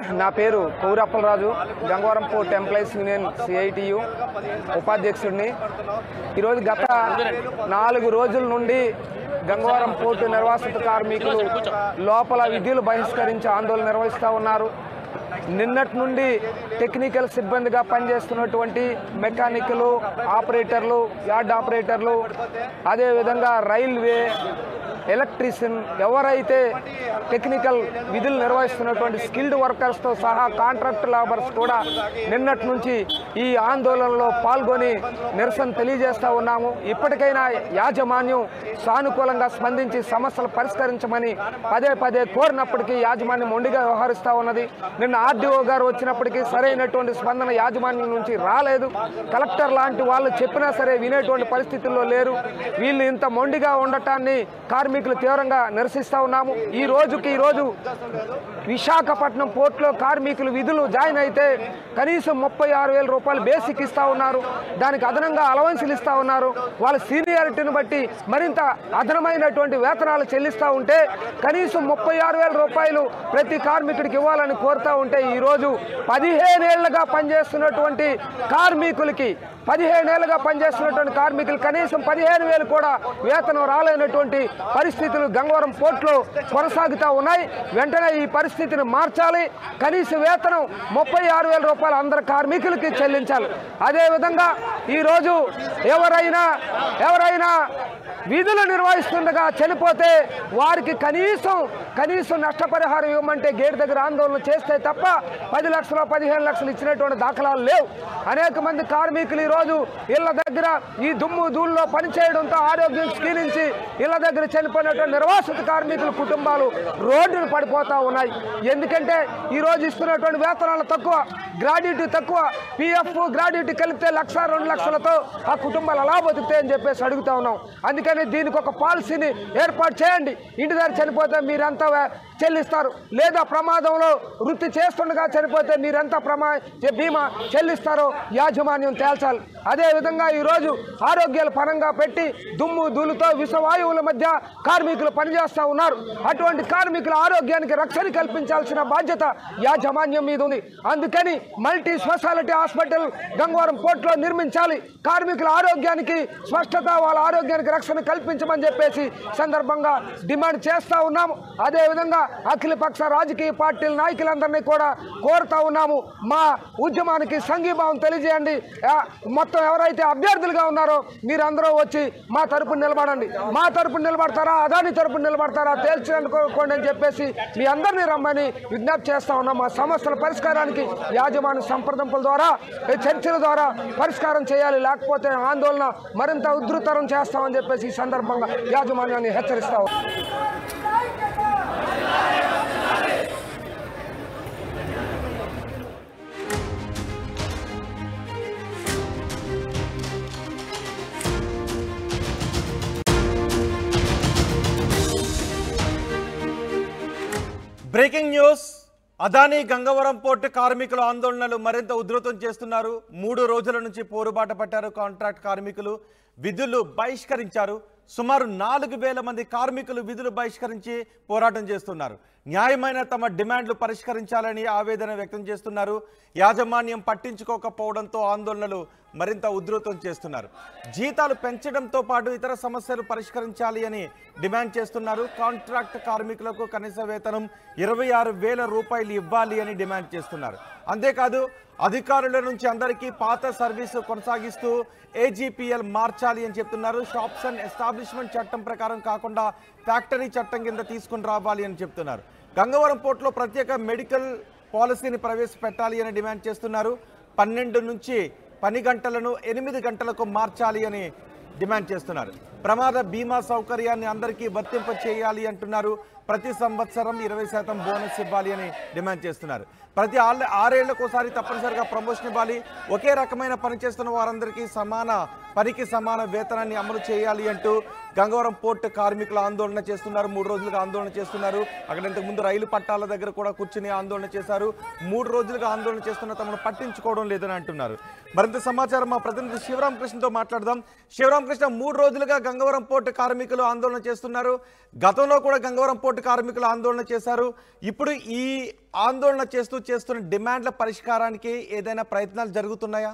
నా పేరు Kaurappalaraju Gangavaram port employees union CITU ఉపాధ్యక్షుడిని ఈరోజు గత నాలుగు రోజుల నుండి గంగవరం పోర్టు నిర్వాసిత కార్మికులు లోపల విధులు బహిష్కరించి ఆందోళన నిర్వహిస్తూ ఉన్నారు నిన్నటి నుండి టెక్నికల్ సిబ్బందిగా పనిచేస్తున్నటువంటి మెకానికలు ఆపరేటర్లు యార్డ్ ఆపరేటర్లు అదేవిధంగా రైల్వే ఎలక్ట్రీషియన్ ఎవరైతే టెక్నికల్ విధులు నిర్వహిస్తున్నటువంటి స్కిల్డ్ వర్కర్స్తో సహా కాంట్రాక్ట్ లేబర్స్ కూడా నిన్నటి నుంచి ఈ ఆందోళనలో పాల్గొని నిరసన తెలియజేస్తూ ఉన్నాము ఇప్పటికైనా యాజమాన్యం సానుకూలంగా స్పందించి సమస్యలు పరిష్కరించమని పదే పదే కోరినప్పటికీ యాజమాన్యం మొండిగా వ్యవహరిస్తూ ఉన్నది నిన్న ఆర్డీఓ గారు వచ్చినప్పటికీ సరైనటువంటి స్పందన యాజమాన్యం నుంచి రాలేదు కలెక్టర్ లాంటి వాళ్ళు చెప్పినా సరే వినేటువంటి పరిస్థితుల్లో లేరు వీళ్ళు ఇంత మొండిగా ఉండటాన్ని కార్మికులు తీవ్రంగా నిరసిస్తూ ఉన్నాము ఈ రోజుకి ఈ రోజు విశాఖపట్నం పోర్టులో కార్మికులు విధులు జాయిన్ అయితే కనీసం ముప్పై ఆరు వేల రూపాయలు బేసిక్ ఇస్తూ ఉన్నారు దానికి అదనంగా అలవెన్సులు ఇస్తూ ఉన్నారు వాళ్ళ సీనియారిటీని బట్టి మరింత అదనమైనటువంటి వేతనాలు చెల్లిస్తూ ఉంటే కనీసం ముప్పై ఆరు వేల రూపాయలు ప్రతి కార్మికుడికి ఇవ్వాలని కోరుతూ ఉంటే ఈరోజు పదిహేనేళ్లుగా పనిచేస్తున్నటువంటి కార్మికులకి పదిహేనేళ్లుగా పనిచేస్తున్నటువంటి కార్మికులు కనీసం పదిహేను వేలు కూడా వేతనం రాలేనటువంటి పరిస్థితులు గంగవరం పోర్టులో కొనసాగుతూ ఉన్నాయి వెంటనే ఈ పరిస్థితిని మార్చాలి కనీస వేతనం ముప్పై ఆరు వేల రూపాయలు అందరు కార్మికులకి చెల్లించాలి అదేవిధంగా ఈరోజు ఎవరైనా ఎవరైనా విధులు నిర్వహిస్తుండగా చనిపోతే వారికి కనీసం కనీసం నష్టపరిహారం ఇవ్వమంటే గేట్ దగ్గర ఆందోళన చేస్తే తప్ప పది లక్షలు పదిహేను లక్షలు ఇచ్చినటువంటి దాఖలాలు లేవు అనేక మంది కార్మికులు ఈరోజు ఇళ్ల దగ్గర ఈ దుమ్ము ధూళిలో పనిచేయడంతో ఆరోగ్యం క్షీణించి ఇళ్ల దగ్గర చనిపోయినటువంటి నిర్వాసిత కార్మికుల కుటుంబాలు రోడ్డును పడిపోతూ ఉన్నాయి ఎందుకంటే ఈరోజు ఇస్తున్నటువంటి వేతనాలు తక్కువ గ్రాడ్యుటీ తక్కువ పిఎఫ్ గ్రాడ్యుటీ కలిపితే లక్ష రెండు లక్షలతో ఆ కుటుంబాలు అలా బతుకుతాయని చెప్పేసి అడుగుతా ఉన్నాం అందుకని దీనికి ఒక పాలసీని ఏర్పాటు చేయండి ఇంటి దగ్గర చనిపోతే మీరంతా వే- చెల్లిస్తారు లేదా ప్రమాదంలో వృత్తి చేస్తుండగా చనిపోతే మీరెంత ప్రమా చె- బీమా చెల్లిస్తారో యాజమాన్యం తేల్చాలి అదేవిధంగా ఈరోజు ఆరోగ్యాల పరంగా పెట్టి దుమ్ము ధూళితో విషవాయువుల మధ్య కార్మికులు పనిచేస్తూ ఉన్నారు అటువంటి కార్మికుల ఆరోగ్యానికి రక్షణ కల్పించాల్సిన బాధ్యత యాజమాన్యం మీద ఉంది అందుకని మల్టీ స్పెషాలిటీ హాస్పిటల్ గంగవరం పోర్టులో నిర్మించాలి కార్మికుల ఆరోగ్యానికి స్పష్టత వాళ్ళ ఆరోగ్యానికి రక్షణ కల్పించమని చెప్పేసి సందర్భంగా డిమాండ్ చేస్తూ ఉన్నాము అదేవిధంగా అఖిలపక్ష రాజకీయ పార్టీల నాయకులందరినీ కూడా కోరుతా ఉన్నాము మా ఉద్యమానికి సంఘీభావం తెలియజేయండి ఆ, మొత్తం ఎవరైతే అభ్యర్థులుగా ఉన్నారో మీరందరూ వచ్చి మా తరపున నిలబడండి మా తరపున నిలబడతారా అదాని తరపున నిలబడతారా తేల్చుకోండి అని చెప్పేసి మీ అందరినీ రమ్మని విజ్ఞప్తి చేస్తా ఉన్నాం మా సమస్యల పరిష్కారానికి యాజమాన్య సంప్రదింపుల ద్వారా ఈ చర్చల ద్వారా పరిష్కారం చేయాలి లేకపోతే ఆందోళన మరింత ఉధృతరం చేస్తామని చెప్పేసి ఈ సందర్భంగా యాజమాన్యాన్ని హెచ్చరిస్తా ఉన్నాం. Breaking news Adani Gangavaram port కార్మికుల ఆందోళనలు మరింత ఉధృతం చేస్తున్నారు మూడు రోజుల నుంచి పోరుబాట పట్టారు కాంట్రాక్ట్ కార్మికులు విధులు బహిష్కరించారు సుమారు నాలుగు వేల మంది కార్మికులు విధులు బహిష్కరించి పోరాటం చేస్తున్నారు న్యాయమైన తమ డిమాండ్లు పరిష్కరించాలని ఆవేదన వ్యక్తం చేస్తున్నారు యాజమాన్యం పట్టించుకోకపోవడంతో ఆందోళనలు మరింత ఉధృతం చేస్తున్నారు జీతాలు పెంచడంతో పాటు ఇతర సమస్యలు పరిష్కరించాలి అని డిమాండ్ చేస్తున్నారు కాంట్రాక్ట్ కార్మికులకు కనీస వేతనం ఇరవై ఆరు వేల రూపాయలు ఇవ్వాలి అని డిమాండ్ చేస్తున్నారు అంతేకాదు అధికారుల నుంచి అందరికీ పాత సర్వీసు కొనసాగిస్తూ ఏజీపీఎల్ మార్చాలి అని చెప్తున్నారు షాప్స్ అండ్ ఎస్టాబ్లిష్మెంట్ చట్టం ప్రకారం కాకుండా ఫ్యాక్టరీ చట్టం కింద తీసుకుని రావాలి అని చెప్తున్నారు గంగవరం పోర్టులో ప్రత్యేక మెడికల్ పాలసీని ప్రవేశపెట్టాలి అని డిమాండ్ చేస్తున్నారు పన్నెండు నుంచి పని గంటలను ఎనిమిది గంటలకు మార్చాలి అని డిమాండ్ చేస్తున్నారు ప్రమాద బీమా సౌకర్యాన్ని అందరికీ వర్తింప చేయాలి అంటున్నారు ప్రతి సంవత్సరం ఇరవై శాతం బోనస్ ఇవ్వాలి అని డిమాండ్ చేస్తున్నారు ప్రతి ఆళ్ళ ఆరేళ్లకు ఒకసారి తప్పనిసరిగా ప్రమోషన్ ఇవ్వాలి ఒకే రకమైన పని చేస్తున్న వారందరికీ సమాన పనికి సమాన వేతనాన్ని అమలు చేయాలి అంటూ గంగవరం పోర్టు కార్మికులు ఆందోళన చేస్తున్నారు మూడు రోజులుగా ఆందోళన చేస్తున్నారు అక్కడ ఇంతకు ముందు రైలు పట్టాల దగ్గర కూడా కూర్చుని ఆందోళన చేశారు మూడు రోజులుగా ఆందోళన చేస్తున్న తమను పట్టించుకోవడం లేదని అంటున్నారు మరింత సమాచారం మా ప్రతినిధి శివరామకృష్ణతో మాట్లాడదాం శివరామకృష్ణ మూడు రోజులుగా గంగవరం పోర్టు కార్మికులు ఆందోళన చేస్తున్నారు గతంలో కూడా గంగవరం పోర్టు కార్మికులు ఆందోళన చేశారు ఇప్పుడు ఈ ఆందోళన చేస్తూ చేస్తున్న డిమాండ్ల పరిష్కారానికి ఏదైనా ప్రయత్నాలు జరుగుతున్నాయా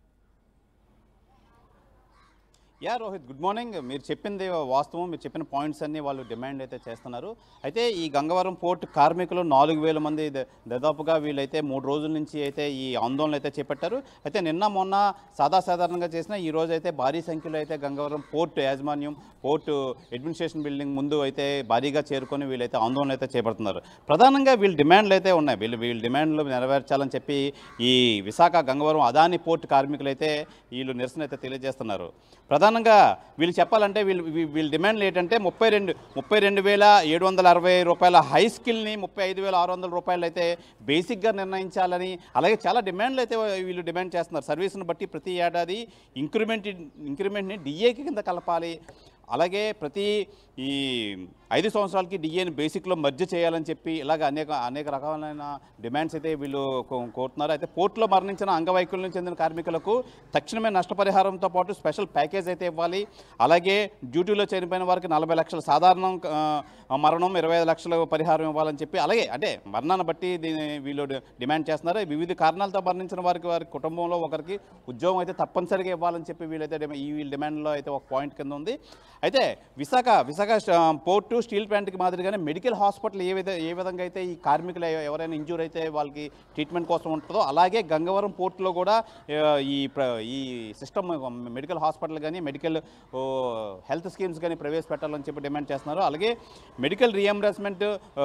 యా రోహిత్ గుడ్ మార్నింగ్ మీరు చెప్పింది వాస్తవం మీరు చెప్పిన పాయింట్స్ అన్ని వాళ్ళు డిమాండ్ అయితే చేస్తున్నారు అయితే ఈ గంగవరం పోర్ట్ కార్మికులు నాలుగు వేల మంది ద- దాదాపుగా వీళ్ళైతే మూడు రోజుల నుంచి అయితే ఈ ఆందోళన అయితే చేపట్టారు అయితే నిన్న మొన్న సాధాసాధారణంగా చేసిన ఈ రోజు అయితే భారీ సంఖ్యలో అయితే గంగవరం పోర్ట్ యాజమాన్యం పోర్టు అడ్మినిస్ట్రేషన్ బిల్డింగ్ ముందు అయితే భారీగా చేరుకొని వీళ్ళైతే ఆందోళన అయితే చేపడుతున్నారు ప్రధానంగా వీళ్ళ డిమాండ్లు అయితే ఉన్నాయి వీళ్ళు వీళ్ళ డిమాండ్లు నెరవేర్చాలని చెప్పి ఈ విశాఖ గంగవరం అదాని పోర్ట్ కార్మికులు అయితే వీళ్ళు నిరసన అయితే తెలియజేస్తున్నారు ప్రధానంగా వీళ్ళు చెప్పాలంటే వీళ్ళు వీ- వీళ్ళ డిమాండ్లు ఏంటంటే ముప్పై రెండు ముప్పై రెండు వేల ఏడు వందల అరవై రూపాయల హై స్కిల్ని ముప్పై ఐదు వేల ఆరు వందల రూపాయలు అయితే బేసిక్గా నిర్ణయించాలని అలాగే చాలా డిమాండ్లు అయితే వీళ్ళు డిమాండ్ చేస్తున్నారు సర్వీస్ను బట్టి ప్రతి ఏడాది ఇంక్రిమెంట్ ఇంక్రిమెంట్ని డిఏకి కింద కలపాలి అలాగే ప్రతి ఈ ఐదు సంవత్సరాలకి డిఏని బేసిక్లో మర్జ్ చేయాలని చెప్పి ఇలాగ అనేక అనేక రకాలైన డిమాండ్స్ అయితే వీళ్ళు కో- కోరుతున్నారు అయితే పోర్టులో మరణించిన అంగవైకల్యం చెందిన కార్మికులకు తక్షణమే నష్టపరిహారంతో పాటు స్పెషల్ ప్యాకేజ్ అయితే ఇవ్వాలి అలాగే డ్యూటీలో చనిపోయిన వారికి నలభై లక్షల సాధారణ ఆ, మరణం ఇరవై ఐదు లక్షల పరిహారం ఇవ్వాలని చెప్పి అలాగే అంటే మరణాన్ని బట్టి దీన్ని వీళ్ళు డి- డిమాండ్ చేస్తున్నారు వివిధ కారణాలతో మరణించిన వారికి వారి కుటుంబంలో ఒకరికి ఉద్యోగం అయితే తప్పనిసరిగా ఇవ్వాలని చెప్పి వీళ్ళైతే డిమా- ఈ వీళ్ళ డిమాండ్లో అయితే ఒక పాయింట్ కింద ఉంది అయితే విశాఖ విశాఖ స్ట- పోర్టు స్టీల్ ప్లాంట్కి మాదిరిగానే మెడికల్ హాస్పిటల్ ఏ విధ ఏ విధంగా అయితే ఈ కార్మికులు ఎ- ఎవరైనా ఇంజూర్ అయితే వాళ్ళకి ట్రీట్మెంట్ కోసం ఉంటుందో అలాగే గంగవరం పోర్టులో కూడా ఆ, ఈ ప్ర- ఈ సిస్టమ్ మెడికల్ హాస్పిటల్ కానీ మెడికల్ ఓ, హెల్త్ స్కీమ్స్ కానీ ప్రవేశపెట్టాలని చెప్పి డిమాండ్ చేస్తున్నారు అలాగే మెడికల్ రియంబర్స్మెంట్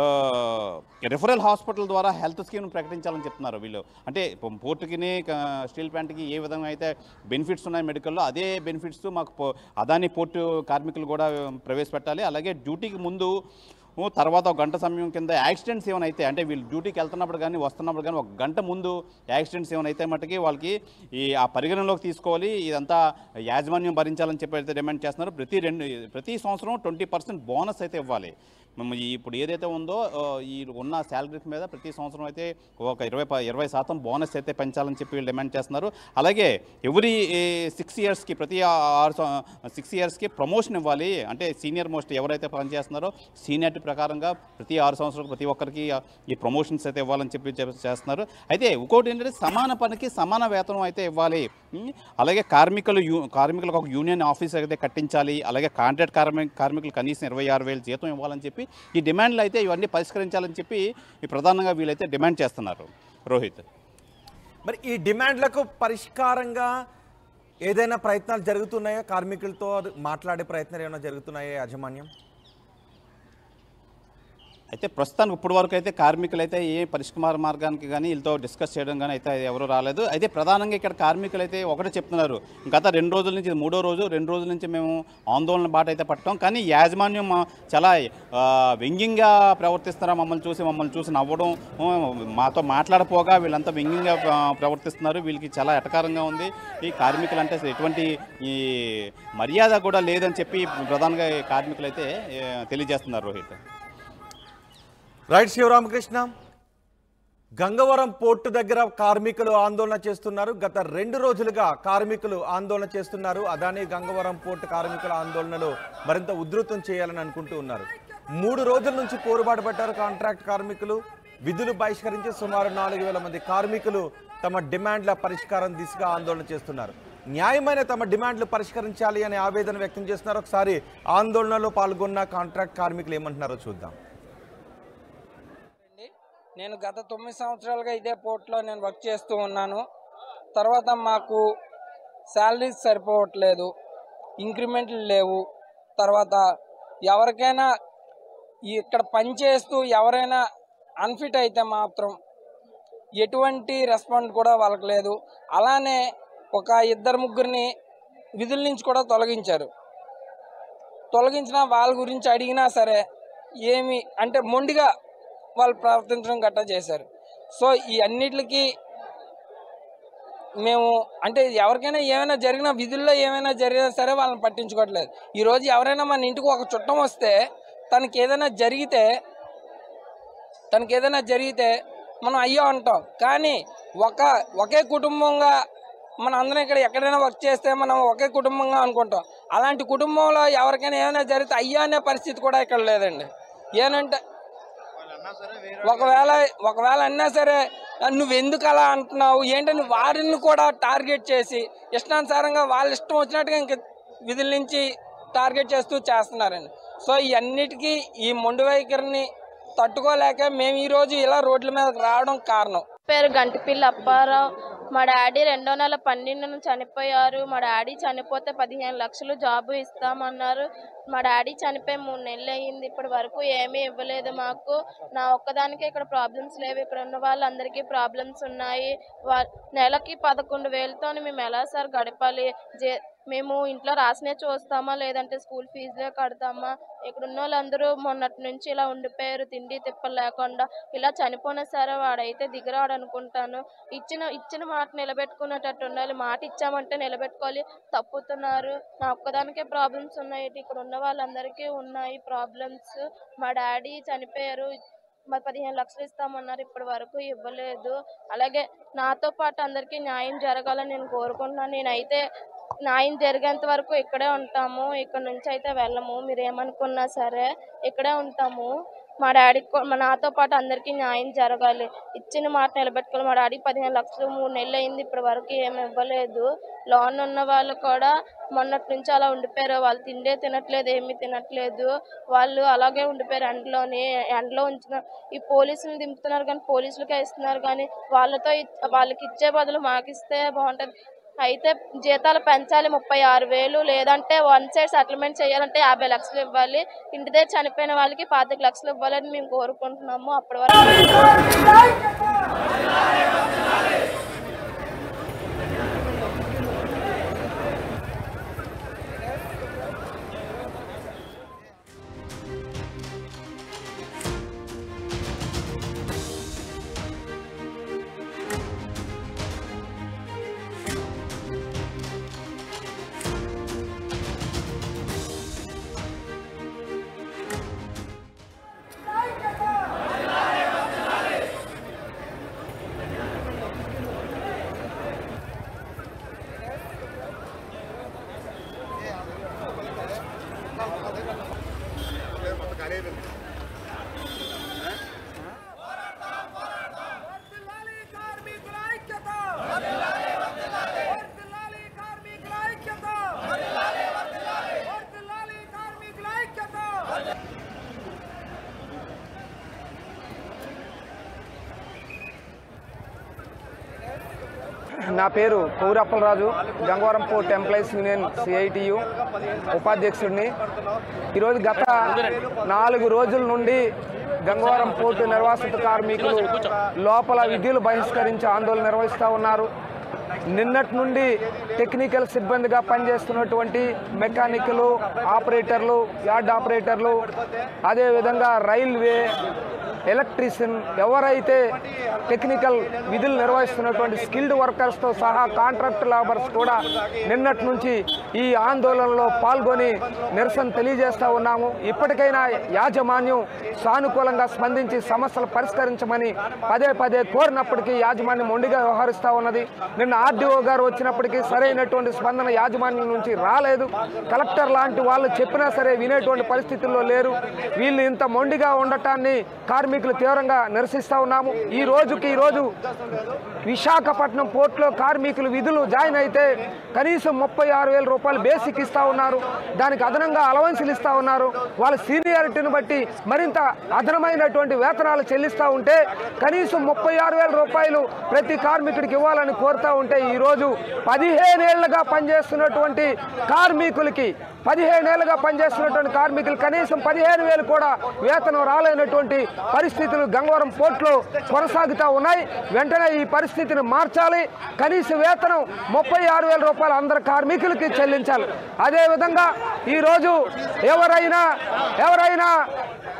రిఫరల్ హాస్పిటల్ ద్వారా హెల్త్ స్కీమ్ ప్రకటించాలని చెప్తున్నారు వీళ్ళు అంటే పో- పోర్టుకిని క- స్టీల్ ప్లాంట్కి ఏ విధంగా అయితే బెనిఫిట్స్ ఉన్నాయి మెడికల్లో అదే బెనిఫిట్స్ మాకు పో- అదాని పోర్టు కార్మికులు కూడా ప్రవేశపెట్టాలి అలాగే డ్యూటీకి ముందు ఓ తర్వాత ఒక గంట సమయం కింద యాక్సిడెంట్స్ ఏమైనా అయితే అంటే వీళ్ళు డ్యూటీకి వెళ్తున్నప్పుడు కానీ వస్తున్నప్పుడు కానీ ఒక గంట ముందు యాక్సిడెంట్స్ ఏమైనా అయితే మట్టుకి వాళ్ళకి ఈ ఆ పరిగణనలోకి తీసుకోవాలి ఇదంతా యాజమాన్యం భరించాలని చెప్పి అయితే డిమాండ్ చేస్తున్నారు ప్రతి రెండు ప్రతి సంవత్సరం ట్వంటీ పర్సెంట్ బోనస్ అయితే ఇవ్వాలి మేము ఈ ఇప్పుడు ఏదైతే ఉందో ఆ, ఈ ఉన్న శాలరీస్ మీద ప్రతి సంవత్సరం అయితే ఒక ఇరవై ప- ఇరవై శాతం బోనస్ అయితే పెంచాలని చెప్పి వీళ్ళు డిమాండ్ చేస్తున్నారు అలాగే ఎవ్రీ సిక్స్ ఇయర్స్కి ప్రతి ఆ- ఆరు సిక్స్ ఇయర్స్కి ప్రమోషన్ ఇవ్వాలి అంటే సీనియర్ మోస్ట్ ఎవరైతే పనిచేస్తున్నారో సీనియారిటీ ప్రకారంగా ప్రతి ఆరు సంవత్సరాలకు ప్రతి ఒక్కరికి ఆ, ఈ ప్రమోషన్స్ అయితే ఇవ్వాలని చెప్పి చెప్- చేస్తున్నారు అయితే ఇంకోటి ఏంటంటే సమాన పనికి సమాన వేతనం అయితే ఇవ్వాలి ఉం? అలాగే కార్మికులు యూ కార్మికులకు ఒక యూనియన్ ఆఫీస్ అయితే కట్టించాలి అలాగే కాంట్రాక్ట్ కార్మిక కార్మికులు కనీసం ఇరవై ఆరు వేలు జీతం ఇవ్వాలని చెప్పి ఈ డిమాండ్లు అయితే ఇవన్నీ పరిష్కరించాలని చెప్పి ఈ ప్రధానంగా వీళ్ళైతే డిమాండ్ చేస్తున్నారు రోహిత్ మరి ఈ డిమాండ్లకు పరిష్కారంగా ఏదైనా ప్రయత్నాలు జరుగుతున్నాయా కార్మికులతో మాట్లాడే ప్రయత్నాలు ఏమైనా జరుగుతున్నాయా యాజమాన్యం అయితే ప్రస్తుతానికి ఇప్పటి వరకు అయితే కార్మికులు అయితే ఏ పరిష్కార మార్గానికి కానీ వీళ్ళతో డిస్కస్ చేయడం కానీ అయితే ఎవరు రాలేదు అయితే ప్రధానంగా ఇక్కడ కార్మికులు అయితే ఒకటే చెప్తున్నారు గత రెండు రోజుల నుంచి ఇది మూడో రోజు రెండు రోజుల నుంచి మేము ఆందోళన బాట అయితే పట్టాం కానీ యాజమాన్యం మా- చాలా ఆ, వ్యంగ్యంగా ప్రవర్తిస్తున్నారు మమ్మల్ని చూసి మమ్మల్ని చూసి నవ్వడం ఆ, మాతో మాట్లాడపోగా వీళ్ళంతా వ్యంగ్యంగా ఆ, ప్రవర్తిస్తున్నారు వీళ్ళకి చాలా ఎటకారంగా ఉంది ఈ కార్మికులు అంటే అసలు ఎటువంటి ఈ మర్యాద కూడా లేదని చెప్పి ప్రధానంగా ఈ కార్మికులు అయితే ఏ, తెలియజేస్తున్నారు రోహిత్ రైట్ శివరామకృష్ణ గంగవరం పోర్టు దగ్గర కార్మికులు ఆందోళన చేస్తున్నారు గత రెండు రోజులుగా కార్మికులు ఆందోళన చేస్తున్నారు అదాని గంగవరం పోర్టు కార్మికుల ఆందోళనలు మరింత ఉధృతం చేయాలని అనుకుంటూ ఉన్నారు మూడు రోజుల నుంచి పోరుబాటు పట్టారు కాంట్రాక్ట్ కార్మికులు విధులు బహిష్కరించి సుమారు నాలుగు వేల మంది కార్మికులు తమ డిమాండ్ల పరిష్కారం దిశగా ఆందోళన చేస్తున్నారు న్యాయమైన తమ డిమాండ్లు పరిష్కరించాలి అనే ఆవేదన వ్యక్తం చేస్తున్నారు ఒకసారి ఆందోళనలో పాల్గొన్న కాంట్రాక్ట్ కార్మికులు ఏమంటున్నారో చూద్దాం అండి నేను గత తొమ్మిది సంవత్సరాలుగా ఇదే పోర్ట్లో నేను వర్క్ చేస్తూ ఉన్నాను తర్వాత మాకు శాలరీస్ సరిపోవట్లేదు ఇంక్రిమెంట్లు లేవు తర్వాత ఎవరికైనా ఈ- ఇక్కడ పని చేస్తూ ఎవరైనా అన్ఫిట్ అయితే మాత్రం ఎటువంటి రెస్పాండ్ కూడా వాళ్ళకి లేదు అలానే ఒక ఇద్దరు ముగ్గురిని విధుల నుంచి కూడా తొలగించారు తొలగించిన వాళ్ళ గురించి అడిగినా సరే ఏమి అంటే మొండిగా వాళ్ళు ప్రవర్తించడం గట్టా చేశారు సో ఈ అన్నిటికి మేము అంటే ఎవరికైనా ఏమైనా జరిగినా విధుల్లో ఏమైనా జరిగినా సరే వాళ్ళని పట్టించుకోవట్లేదు ఈరోజు ఎవరైనా మన ఇంటికి ఒక చుట్టం వస్తే తనకి ఏదైనా జరిగితే తనకి ఏదైనా జరిగితే మనం అయ్యో అంటాం కానీ ఒక ఒకే కుటుంబంగా మన అందరం ఇక్కడ ఎక్కడైనా వర్క్ చేస్తే మనం ఒకే కుటుంబంగా అనుకుంటాం అలాంటి కుటుంబంలో ఎవరికైనా ఏమైనా జరిగితే అయ్యా అనే పరిస్థితి కూడా ఇక్కడ లేదండి ఏనంటే ఒకవేళ ఒకవేళ అన్నా సరే నువ్వు ఎందుకు అలా అంటున్నావు ఏంటని వారిని కూడా టార్గెట్ చేసి ఇష్టానుసారంగా వాళ్ళ ఇష్టం వచ్చినట్టుగా ఇంక విధుల నుంచి టార్గెట్ చేస్తూ చేస్తున్నారండి సో ఇవన్నిటికీ ఈ మొండి వైఖరిని తట్టుకోలేక మేము ఈరోజు ఇలా రోడ్ల మీదకి రావడం కారణం పేరు గంటిపిల్లి అప్పారావు మా డాడీ రెండో నెల పన్నెండున చనిపోయారు మా డాడీ చనిపోతే పదిహేను లక్షలు జాబు ఇస్తామన్నారు మా డాడీ చనిపోయి మూడు నెలలు అయ్యింది ఇప్పటి వరకు ఏమీ ఇవ్వలేదు మాకు నా ఒక్కదానికే ఇక్కడ ప్రాబ్లమ్స్ లేవు ఇక్కడ ఉన్న వాళ్ళందరికీ ప్రాబ్లమ్స్ ఉన్నాయి వా నెలకి పదకొండు వేలతో మేము ఎలా సార్ గడపాలి జే మేము ఇంట్లో రాసినే చూస్తామా లేదంటే స్కూల్ ఫీజులే కడతామా ఇక్కడ ఉన్న వాళ్ళందరూ మొన్నటి నుంచి ఇలా ఉండిపోయారు తిండి తిప్పలు లేకుండా ఇలా చనిపోయినా సరే వాడైతే దిగరాడు అనుకుంటాను ఇచ్చిన ఇచ్చిన మాట నిలబెట్టుకునేటట్టు ఉండాలి మాట ఇచ్చామంటే నిలబెట్టుకోవాలి తప్పుతున్నారు నా ఒక్కదానికే ప్రాబ్లమ్స్ ఉన్నాయి ఇక్కడ ఉన్న వాళ్ళందరికీ ఉన్నాయి ప్రాబ్లమ్స్ మా డాడీ చనిపోయారు మరి పదిహేను లక్షలు ఇస్తామన్నారు ఇప్పటి వరకు ఇవ్వలేదు అలాగే నాతో పాటు అందరికీ న్యాయం జరగాలని నేను కోరుకుంటున్నాను నేనైతే న్యాయం జరిగేంత వరకు ఇక్కడే ఉంటాము ఇక్కడ నుంచి అయితే వెళ్ళము మీరు ఏమనుకున్నా సరే ఇక్కడే ఉంటాము మా డాడీకి కూ- మా నాతో పాటు అందరికీ న్యాయం జరగాలి ఇచ్చిన మాట నిలబెట్టుకోవాలి మా డాడీకి పదిహేను లక్షలు మూడు నెలలు అయింది ఇప్పటి వరకు ఏమి ఇవ్వలేదు లోన్ ఉన్న వాళ్ళు కూడా మొన్నటి నుంచి అలా ఉండిపోయారు వాళ్ళు తిండే తినట్లేదు ఏమీ తినట్లేదు వాళ్ళు అలాగే ఉండిపోయారు ఎండలోని ఎండలో ఉంచిన ఈ పోలీసులు దింపుతున్నారు కానీ పోలీసులకే ఇస్తున్నారు కానీ వాళ్ళతో ఇచ్- వాళ్ళకి ఇచ్చే బదులు మాకు ఇస్తే బాగుంటుంది అయితే జీతాలు పెంచాలి ముప్పై ఆరు వేలు లేదంటే వన్ సైడ్ సెటిల్మెంట్ చేయాలంటే యాభై లక్షలు ఇవ్వాలి ఇంటి దగ్గర చనిపోయిన వాళ్ళకి పాతిక లక్షలు ఇవ్వాలని మేము కోరుకుంటున్నాము అప్పటి వరకు వర్ధిల్లాలి కార్మికుల ఐక్యత వర్ధిల్లాలి కార్మికుల ఐక్యత వర్ధిల్లాలి కార్మికుల ఐక్యత నా పేరు Paurappalaraju Gangavaram port employees union CITU ఉపాధ్యక్షుడిని ఈరోజు గత నాలుగు రోజుల నుండి గంగవరం పోర్టు నిర్వాసిత కార్మికులు లోపల విధులు బహిష్కరించి ఆందోళన నిర్వహిస్తూ ఉన్నారు నిన్నటి నుండి టెక్నికల్ సిబ్బందిగా పనిచేస్తున్నటువంటి మెకానికలు ఆపరేటర్లు యార్డ్ ఆపరేటర్లు అదేవిధంగా రైల్వే ఎలక్ట్రీషియన్ ఎవరైతే టెక్నికల్ విధులు నిర్వహిస్తున్నటువంటి స్కిల్డ్ వర్కర్స్తో సహా కాంట్రాక్ట్ లేబర్స్ కూడా నిన్నటి నుంచి ఈ ఆందోళనలో పాల్గొని నిరసన తెలియజేస్తూ ఉన్నాము ఇప్పటికైనా యాజమాన్యం సానుకూలంగా స్పందించి సమస్యలు పరిష్కరించమని పదే పదే కోరినప్పటికీ యాజమాన్యం మొండిగా వ్యవహరిస్తూ ఉన్నది నిన్న ఆర్డీఓ గారు వచ్చినప్పటికీ సరైనటువంటి స్పందన యాజమాన్యం నుంచి రాలేదు కలెక్టర్ లాంటి వాళ్ళు చెప్పినా సరే వినేటువంటి పరిస్థితుల్లో లేరు వీళ్ళు ఇంత మొండిగా ఉండటాన్ని కార్మికులు తీవ్రంగా నిరసిస్తూ ఉన్నాము ఈ రోజుకి ఈ రోజు విశాఖపట్నం పోర్టులో కార్మికులు విధులు జాయిన్ అయితే కనీసం ముప్పై ఆరు వేల రూపాయలు బేసిక్ ఇస్తూ ఉన్నారు దానికి అదనంగా అలవన్సులు ఇస్తూ ఉన్నారు వాళ్ళ సీనియారిటీని బట్టి మరింత అదనమైనటువంటి వేతనాలు చెల్లిస్తూ ఉంటే కనీసం ముప్పై ఆరు వేల రూపాయలు ప్రతి కార్మికుడికి ఇవ్వాలని కోరుతూ ఉంటే ఈరోజు పదిహేనేళ్లుగా పనిచేస్తున్నటువంటి కార్మికులకి పదిహేనేళ్లుగా పనిచేస్తున్నటువంటి కార్మికులు కనీసం పదిహేను వేలు కూడా వేతనం రాలేనటువంటి పరిస్థితులు గంగవరం పోర్టులో కొనసాగుతూ ఉన్నాయి వెంటనే ఈ పరిస్థితిని మార్చాలి కనీస వేతనం ముప్పై ఆరు వేల రూపాయలు అందరు కార్మికులకి చెల్లించాలి అదేవిధంగా ఈరోజు ఎవరైనా ఎవరైనా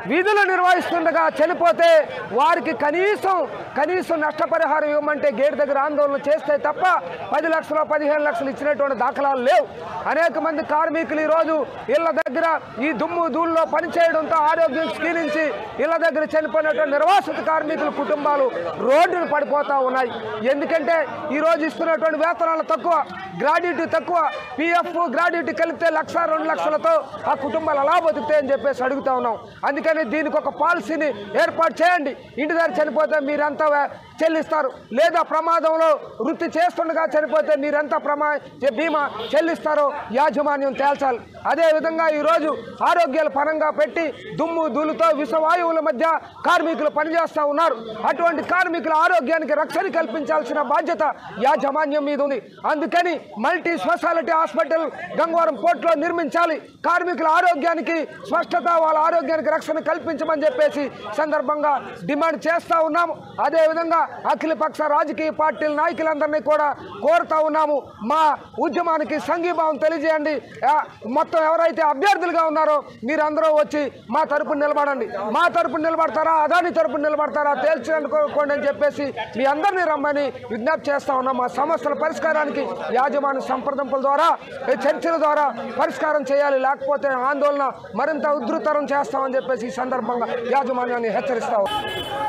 విధులు నిర్వహిస్తుండగా చనిపోతే వారికి కనీసం కనీసం నష్టపరిహారం ఇవ్వమంటే గేట్ దగ్గర ఆందోళన చేస్తే తప్ప పది లక్షలు పదిహేను లక్షలు ఇచ్చినటువంటి దాఖలాలు లేవు అనేక మంది కార్మికులు ఈరోజు ఇళ్ల దగ్గర ఈ దుమ్ము ధూళిలో పనిచేయడంతో ఆరోగ్యం క్షీణించి ఇళ్ల దగ్గర చనిపోయినటువంటి నిర్వాసిత కార్మికుల కుటుంబాలు రోడ్డును పడిపోతా ఉన్నాయి ఎందుకంటే ఈ రోజు ఇస్తున్నటువంటి వేతనాలు తక్కువ గ్రాడ్యుటీ తక్కువ పిఎఫ్ గ్రాడ్యుటీ కలిపితే లక్ష రెండు లక్షలతో ఆ కుటుంబాలు అలా బతుకుతాయని చెప్పేసి అడుగుతా ఉన్నాం అందుకని దీనికి ఒక పాలసీని ఏర్పాటు చేయండి ఇంటి దగ్గర చనిపోతే మీరంతా వే- చెల్లిస్తారు లేదా ప్రమాదంలో వృత్తి చేస్తుండగా చనిపోతే మీరెంత ప్రమా చె- బీమా చెల్లిస్తారో యాజమాన్యం తేల్చాలి అదేవిధంగా ఈరోజు ఆరోగ్యాల పరంగా పెట్టి దుమ్ము ధూళితో విషవాయువుల మధ్య కార్మికులు పనిచేస్తూ ఉన్నారు అటువంటి కార్మికుల ఆరోగ్యానికి రక్షణ కల్పించాల్సిన బాధ్యత యాజమాన్యం మీద ఉంది అందుకని మల్టీ స్పెషాలిటీ హాస్పిటల్ గంగవరం పోర్టులో నిర్మించాలి కార్మికుల ఆరోగ్యానికి స్పష్టత వాళ్ళ ఆరోగ్యానికి రక్షణ కల్పించమని చెప్పేసి సందర్భంగా డిమాండ్ చేస్తూ ఉన్నాము అదేవిధంగా అఖిలపక్ష రాజకీయ పార్టీల నాయకులందరినీ కూడా కోరుతా ఉన్నాము మా ఉద్యమానికి సంఘీభావం తెలియజేయండి ఆ, మొత్తం ఎవరైతే అభ్యర్థులుగా ఉన్నారో మీరందరూ వచ్చి మా తరపున నిలబడండి మా తరపున నిలబడతారా అదాని తరపున నిలబడతారా తేల్చుకోండి అని చెప్పేసి మీ అందరినీ రమ్మని విజ్ఞప్తి చేస్తా ఉన్నాం మా సమస్యల పరిష్కారానికి యాజమాన్య సంప్రదింపుల ద్వారా ఈ చర్చల ద్వారా పరిష్కారం చేయాలి లేకపోతే ఆందోళన మరింత ఉధృతరం చేస్తామని చెప్పేసి ఈ సందర్భంగా యాజమాన్యాన్ని హెచ్చరిస్తా ఉన్నాం.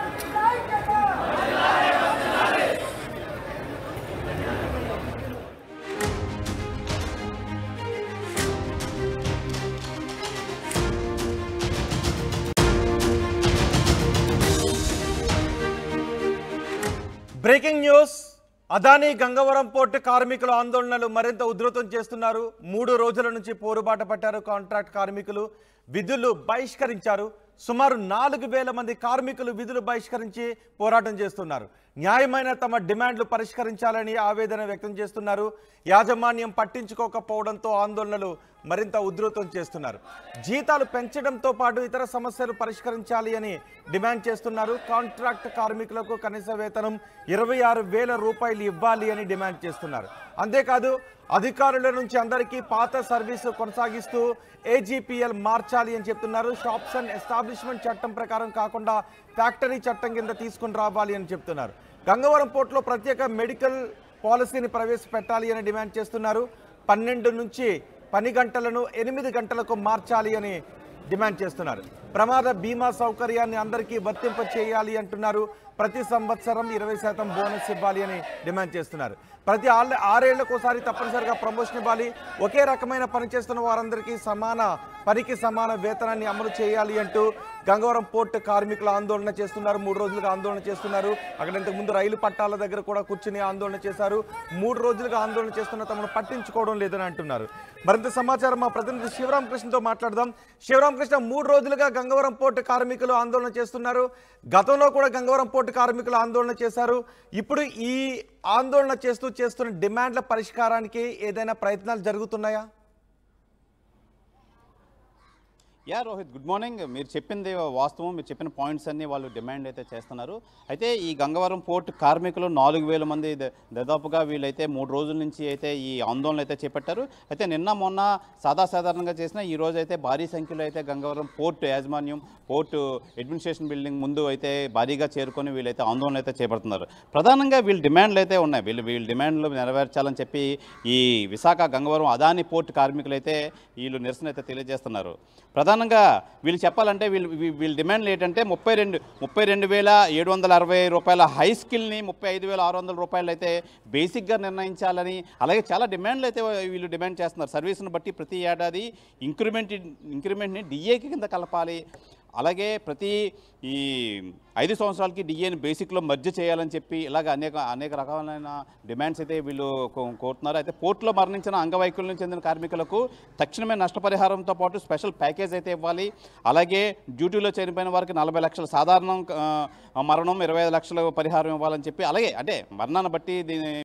Breaking news Adani Gangavaram port కార్మికుల ఆందోళనలు మరింత ఉధృతం చేస్తున్నారు మూడు రోజుల నుంచి పోరుబాట పట్టారు కాంట్రాక్ట్ కార్మికులు విధులు బహిష్కరించారు సుమారు నాలుగు వేల మంది కార్మికులు విధులు బహిష్కరించి పోరాటం చేస్తున్నారు న్యాయమైన తమ డిమాండ్లు పరిష్కరించాలని ఆవేదన వ్యక్తం చేస్తున్నారు యాజమాన్యం పట్టించుకోకపోవడంతో ఆందోళనలు మరింత ఉధృతం చేస్తున్నారు జీతాలు పెంచడంతో పాటు ఇతర సమస్యలు పరిష్కరించాలి అని డిమాండ్ చేస్తున్నారు కాంట్రాక్ట్ కార్మికులకు కనీస వేతనం ఇరవై ఆరు వేల రూపాయలు ఇవ్వాలి అని డిమాండ్ చేస్తున్నారు అంతేకాదు అధికారుల నుంచి అందరికీ పాత సర్వీసు కొనసాగిస్తూ ఏజీపీఎల్ మార్చాలి అని చెప్తున్నారు షాప్స్ అండ్ ఎస్టాబ్లిష్మెంట్ చట్టం ప్రకారం కాకుండా ఫ్యాక్టరీ చట్టం కింద తీసుకుని రావాలి అని చెప్తున్నారు గంగవరం పోర్టులో ప్రత్యేక మెడికల్ పాలసీని ప్రవేశపెట్టాలి అని డిమాండ్ చేస్తున్నారు పన్నెండు నుంచి పని గంటలను ఎనిమిది గంటలకు మార్చాలి అని డిమాండ్ చేస్తున్నారు ప్రమాద బీమా సౌకర్యాన్ని అందరికీ వర్తింప చేయాలి అంటున్నారు ప్రతి సంవత్సరం ఇరవై శాతం బోనస్ ఇవ్వాలి అని డిమాండ్ చేస్తున్నారు ప్రతి ఆళ్ళ ఆరేళ్లకోసారి తప్పనిసరిగా ప్రమోషన్ ఇవ్వాలి ఒకే రకమైన పని చేస్తున్న వారందరికీ సమాన పనికి సమాన వేతనాన్ని అమలు చేయాలి అంటూ గంగవరం పోర్టు కార్మికులు ఆందోళన చేస్తున్నారు మూడు రోజులుగా ఆందోళన చేస్తున్నారు అక్కడ ఇంతకు ముందు రైలు పట్టాల దగ్గర కూడా కూర్చుని ఆందోళన చేశారు మూడు రోజులుగా ఆందోళన చేస్తున్న తమను పట్టించుకోవడం లేదని అంటున్నారు మరింత సమాచారం మా ప్రతినిధి శివరామకృష్ణతో మాట్లాడదాం శివరామకృష్ణ మూడు రోజులుగా గంగవరం పోర్టు కార్మికులు ఆందోళన చేస్తున్నారు గతంలో కూడా గంగవరం పోర్టు కార్మికులు ఆందోళన చేశారు ఇప్పుడు ఈ ఆందోళన చేస్తూ చేస్తున్న డిమాండ్ల పరిష్కారానికి ఏదైనా ప్రయత్నాలు జరుగుతున్నాయా యా రోహిత్ గుడ్ మార్నింగ్ మీరు చెప్పింది వాస్తవం మీరు చెప్పిన పాయింట్స్ అన్ని వాళ్ళు డిమాండ్ అయితే చేస్తున్నారు అయితే ఈ గంగవరం పోర్ట్ కార్మికులు నాలుగు వేల మంది ద- దాదాపుగా వీళ్ళైతే మూడు రోజుల నుంచి అయితే ఈ ఆందోళన అయితే చేపట్టారు అయితే నిన్న మొన్న సాధాసాధారణంగా చేసిన ఈ రోజు అయితే భారీ సంఖ్యలో అయితే గంగవరం పోర్ట్ యాజమాన్యం పోర్టు అడ్మినిస్ట్రేషన్ బిల్డింగ్ ముందు అయితే భారీగా చేరుకొని వీళ్ళైతే ఆందోళన అయితే చేపడుతున్నారు ప్రధానంగా వీళ్ళ డిమాండ్లు అయితే ఉన్నాయి వీళ్ళు వీళ్ళ డిమాండ్లు నెరవేర్చాలని చెప్పి ఈ విశాఖ గంగవరం అదాని పోర్ట్ కార్మికులు అయితే వీళ్ళు నిరసన అయితే తెలియజేస్తున్నారు ప్రధానంగా వీళ్ళు చెప్పాలంటే వీళ్ళు వీ- వీళ్ళ డిమాండ్లు ఏంటంటే ముప్పై రెండు ముప్పై రెండు వేల ఏడు వందల అరవై రూపాయల హై స్కిల్ని ముప్పై ఐదు వేల ఆరు వందల రూపాయలు అయితే బేసిక్గా నిర్ణయించాలని అలాగే చాలా డిమాండ్లు అయితే వీళ్ళు డిమాండ్ చేస్తున్నారు సర్వీస్ను బట్టి ప్రతి ఏడాది ఇంక్రిమెంట్ ఇంక్రిమెంట్ని డిఏకి కింద కలపాలి అలాగే ప్రతి ఈ ఐదు సంవత్సరాలకి డిఏని బేసిక్లో మర్జ్ చేయాలని చెప్పి ఇలాగ అనేక అనేక రకాలైన డిమాండ్స్ అయితే వీళ్ళు కో- కోరుతున్నారు అయితే పోర్టులో మరణించిన అంగవైకల్యం చెందిన కార్మికులకు తక్షణమే నష్టపరిహారంతో పాటు స్పెషల్ ప్యాకేజ్ అయితే ఇవ్వాలి అలాగే డ్యూటీలో చనిపోయిన వారికి నలభై లక్షల సాధారణ ఆ, మరణం ఇరవై ఐదు లక్షల పరిహారం ఇవ్వాలని చెప్పి అలాగే అంటే మరణాన్ని బట్టి దీని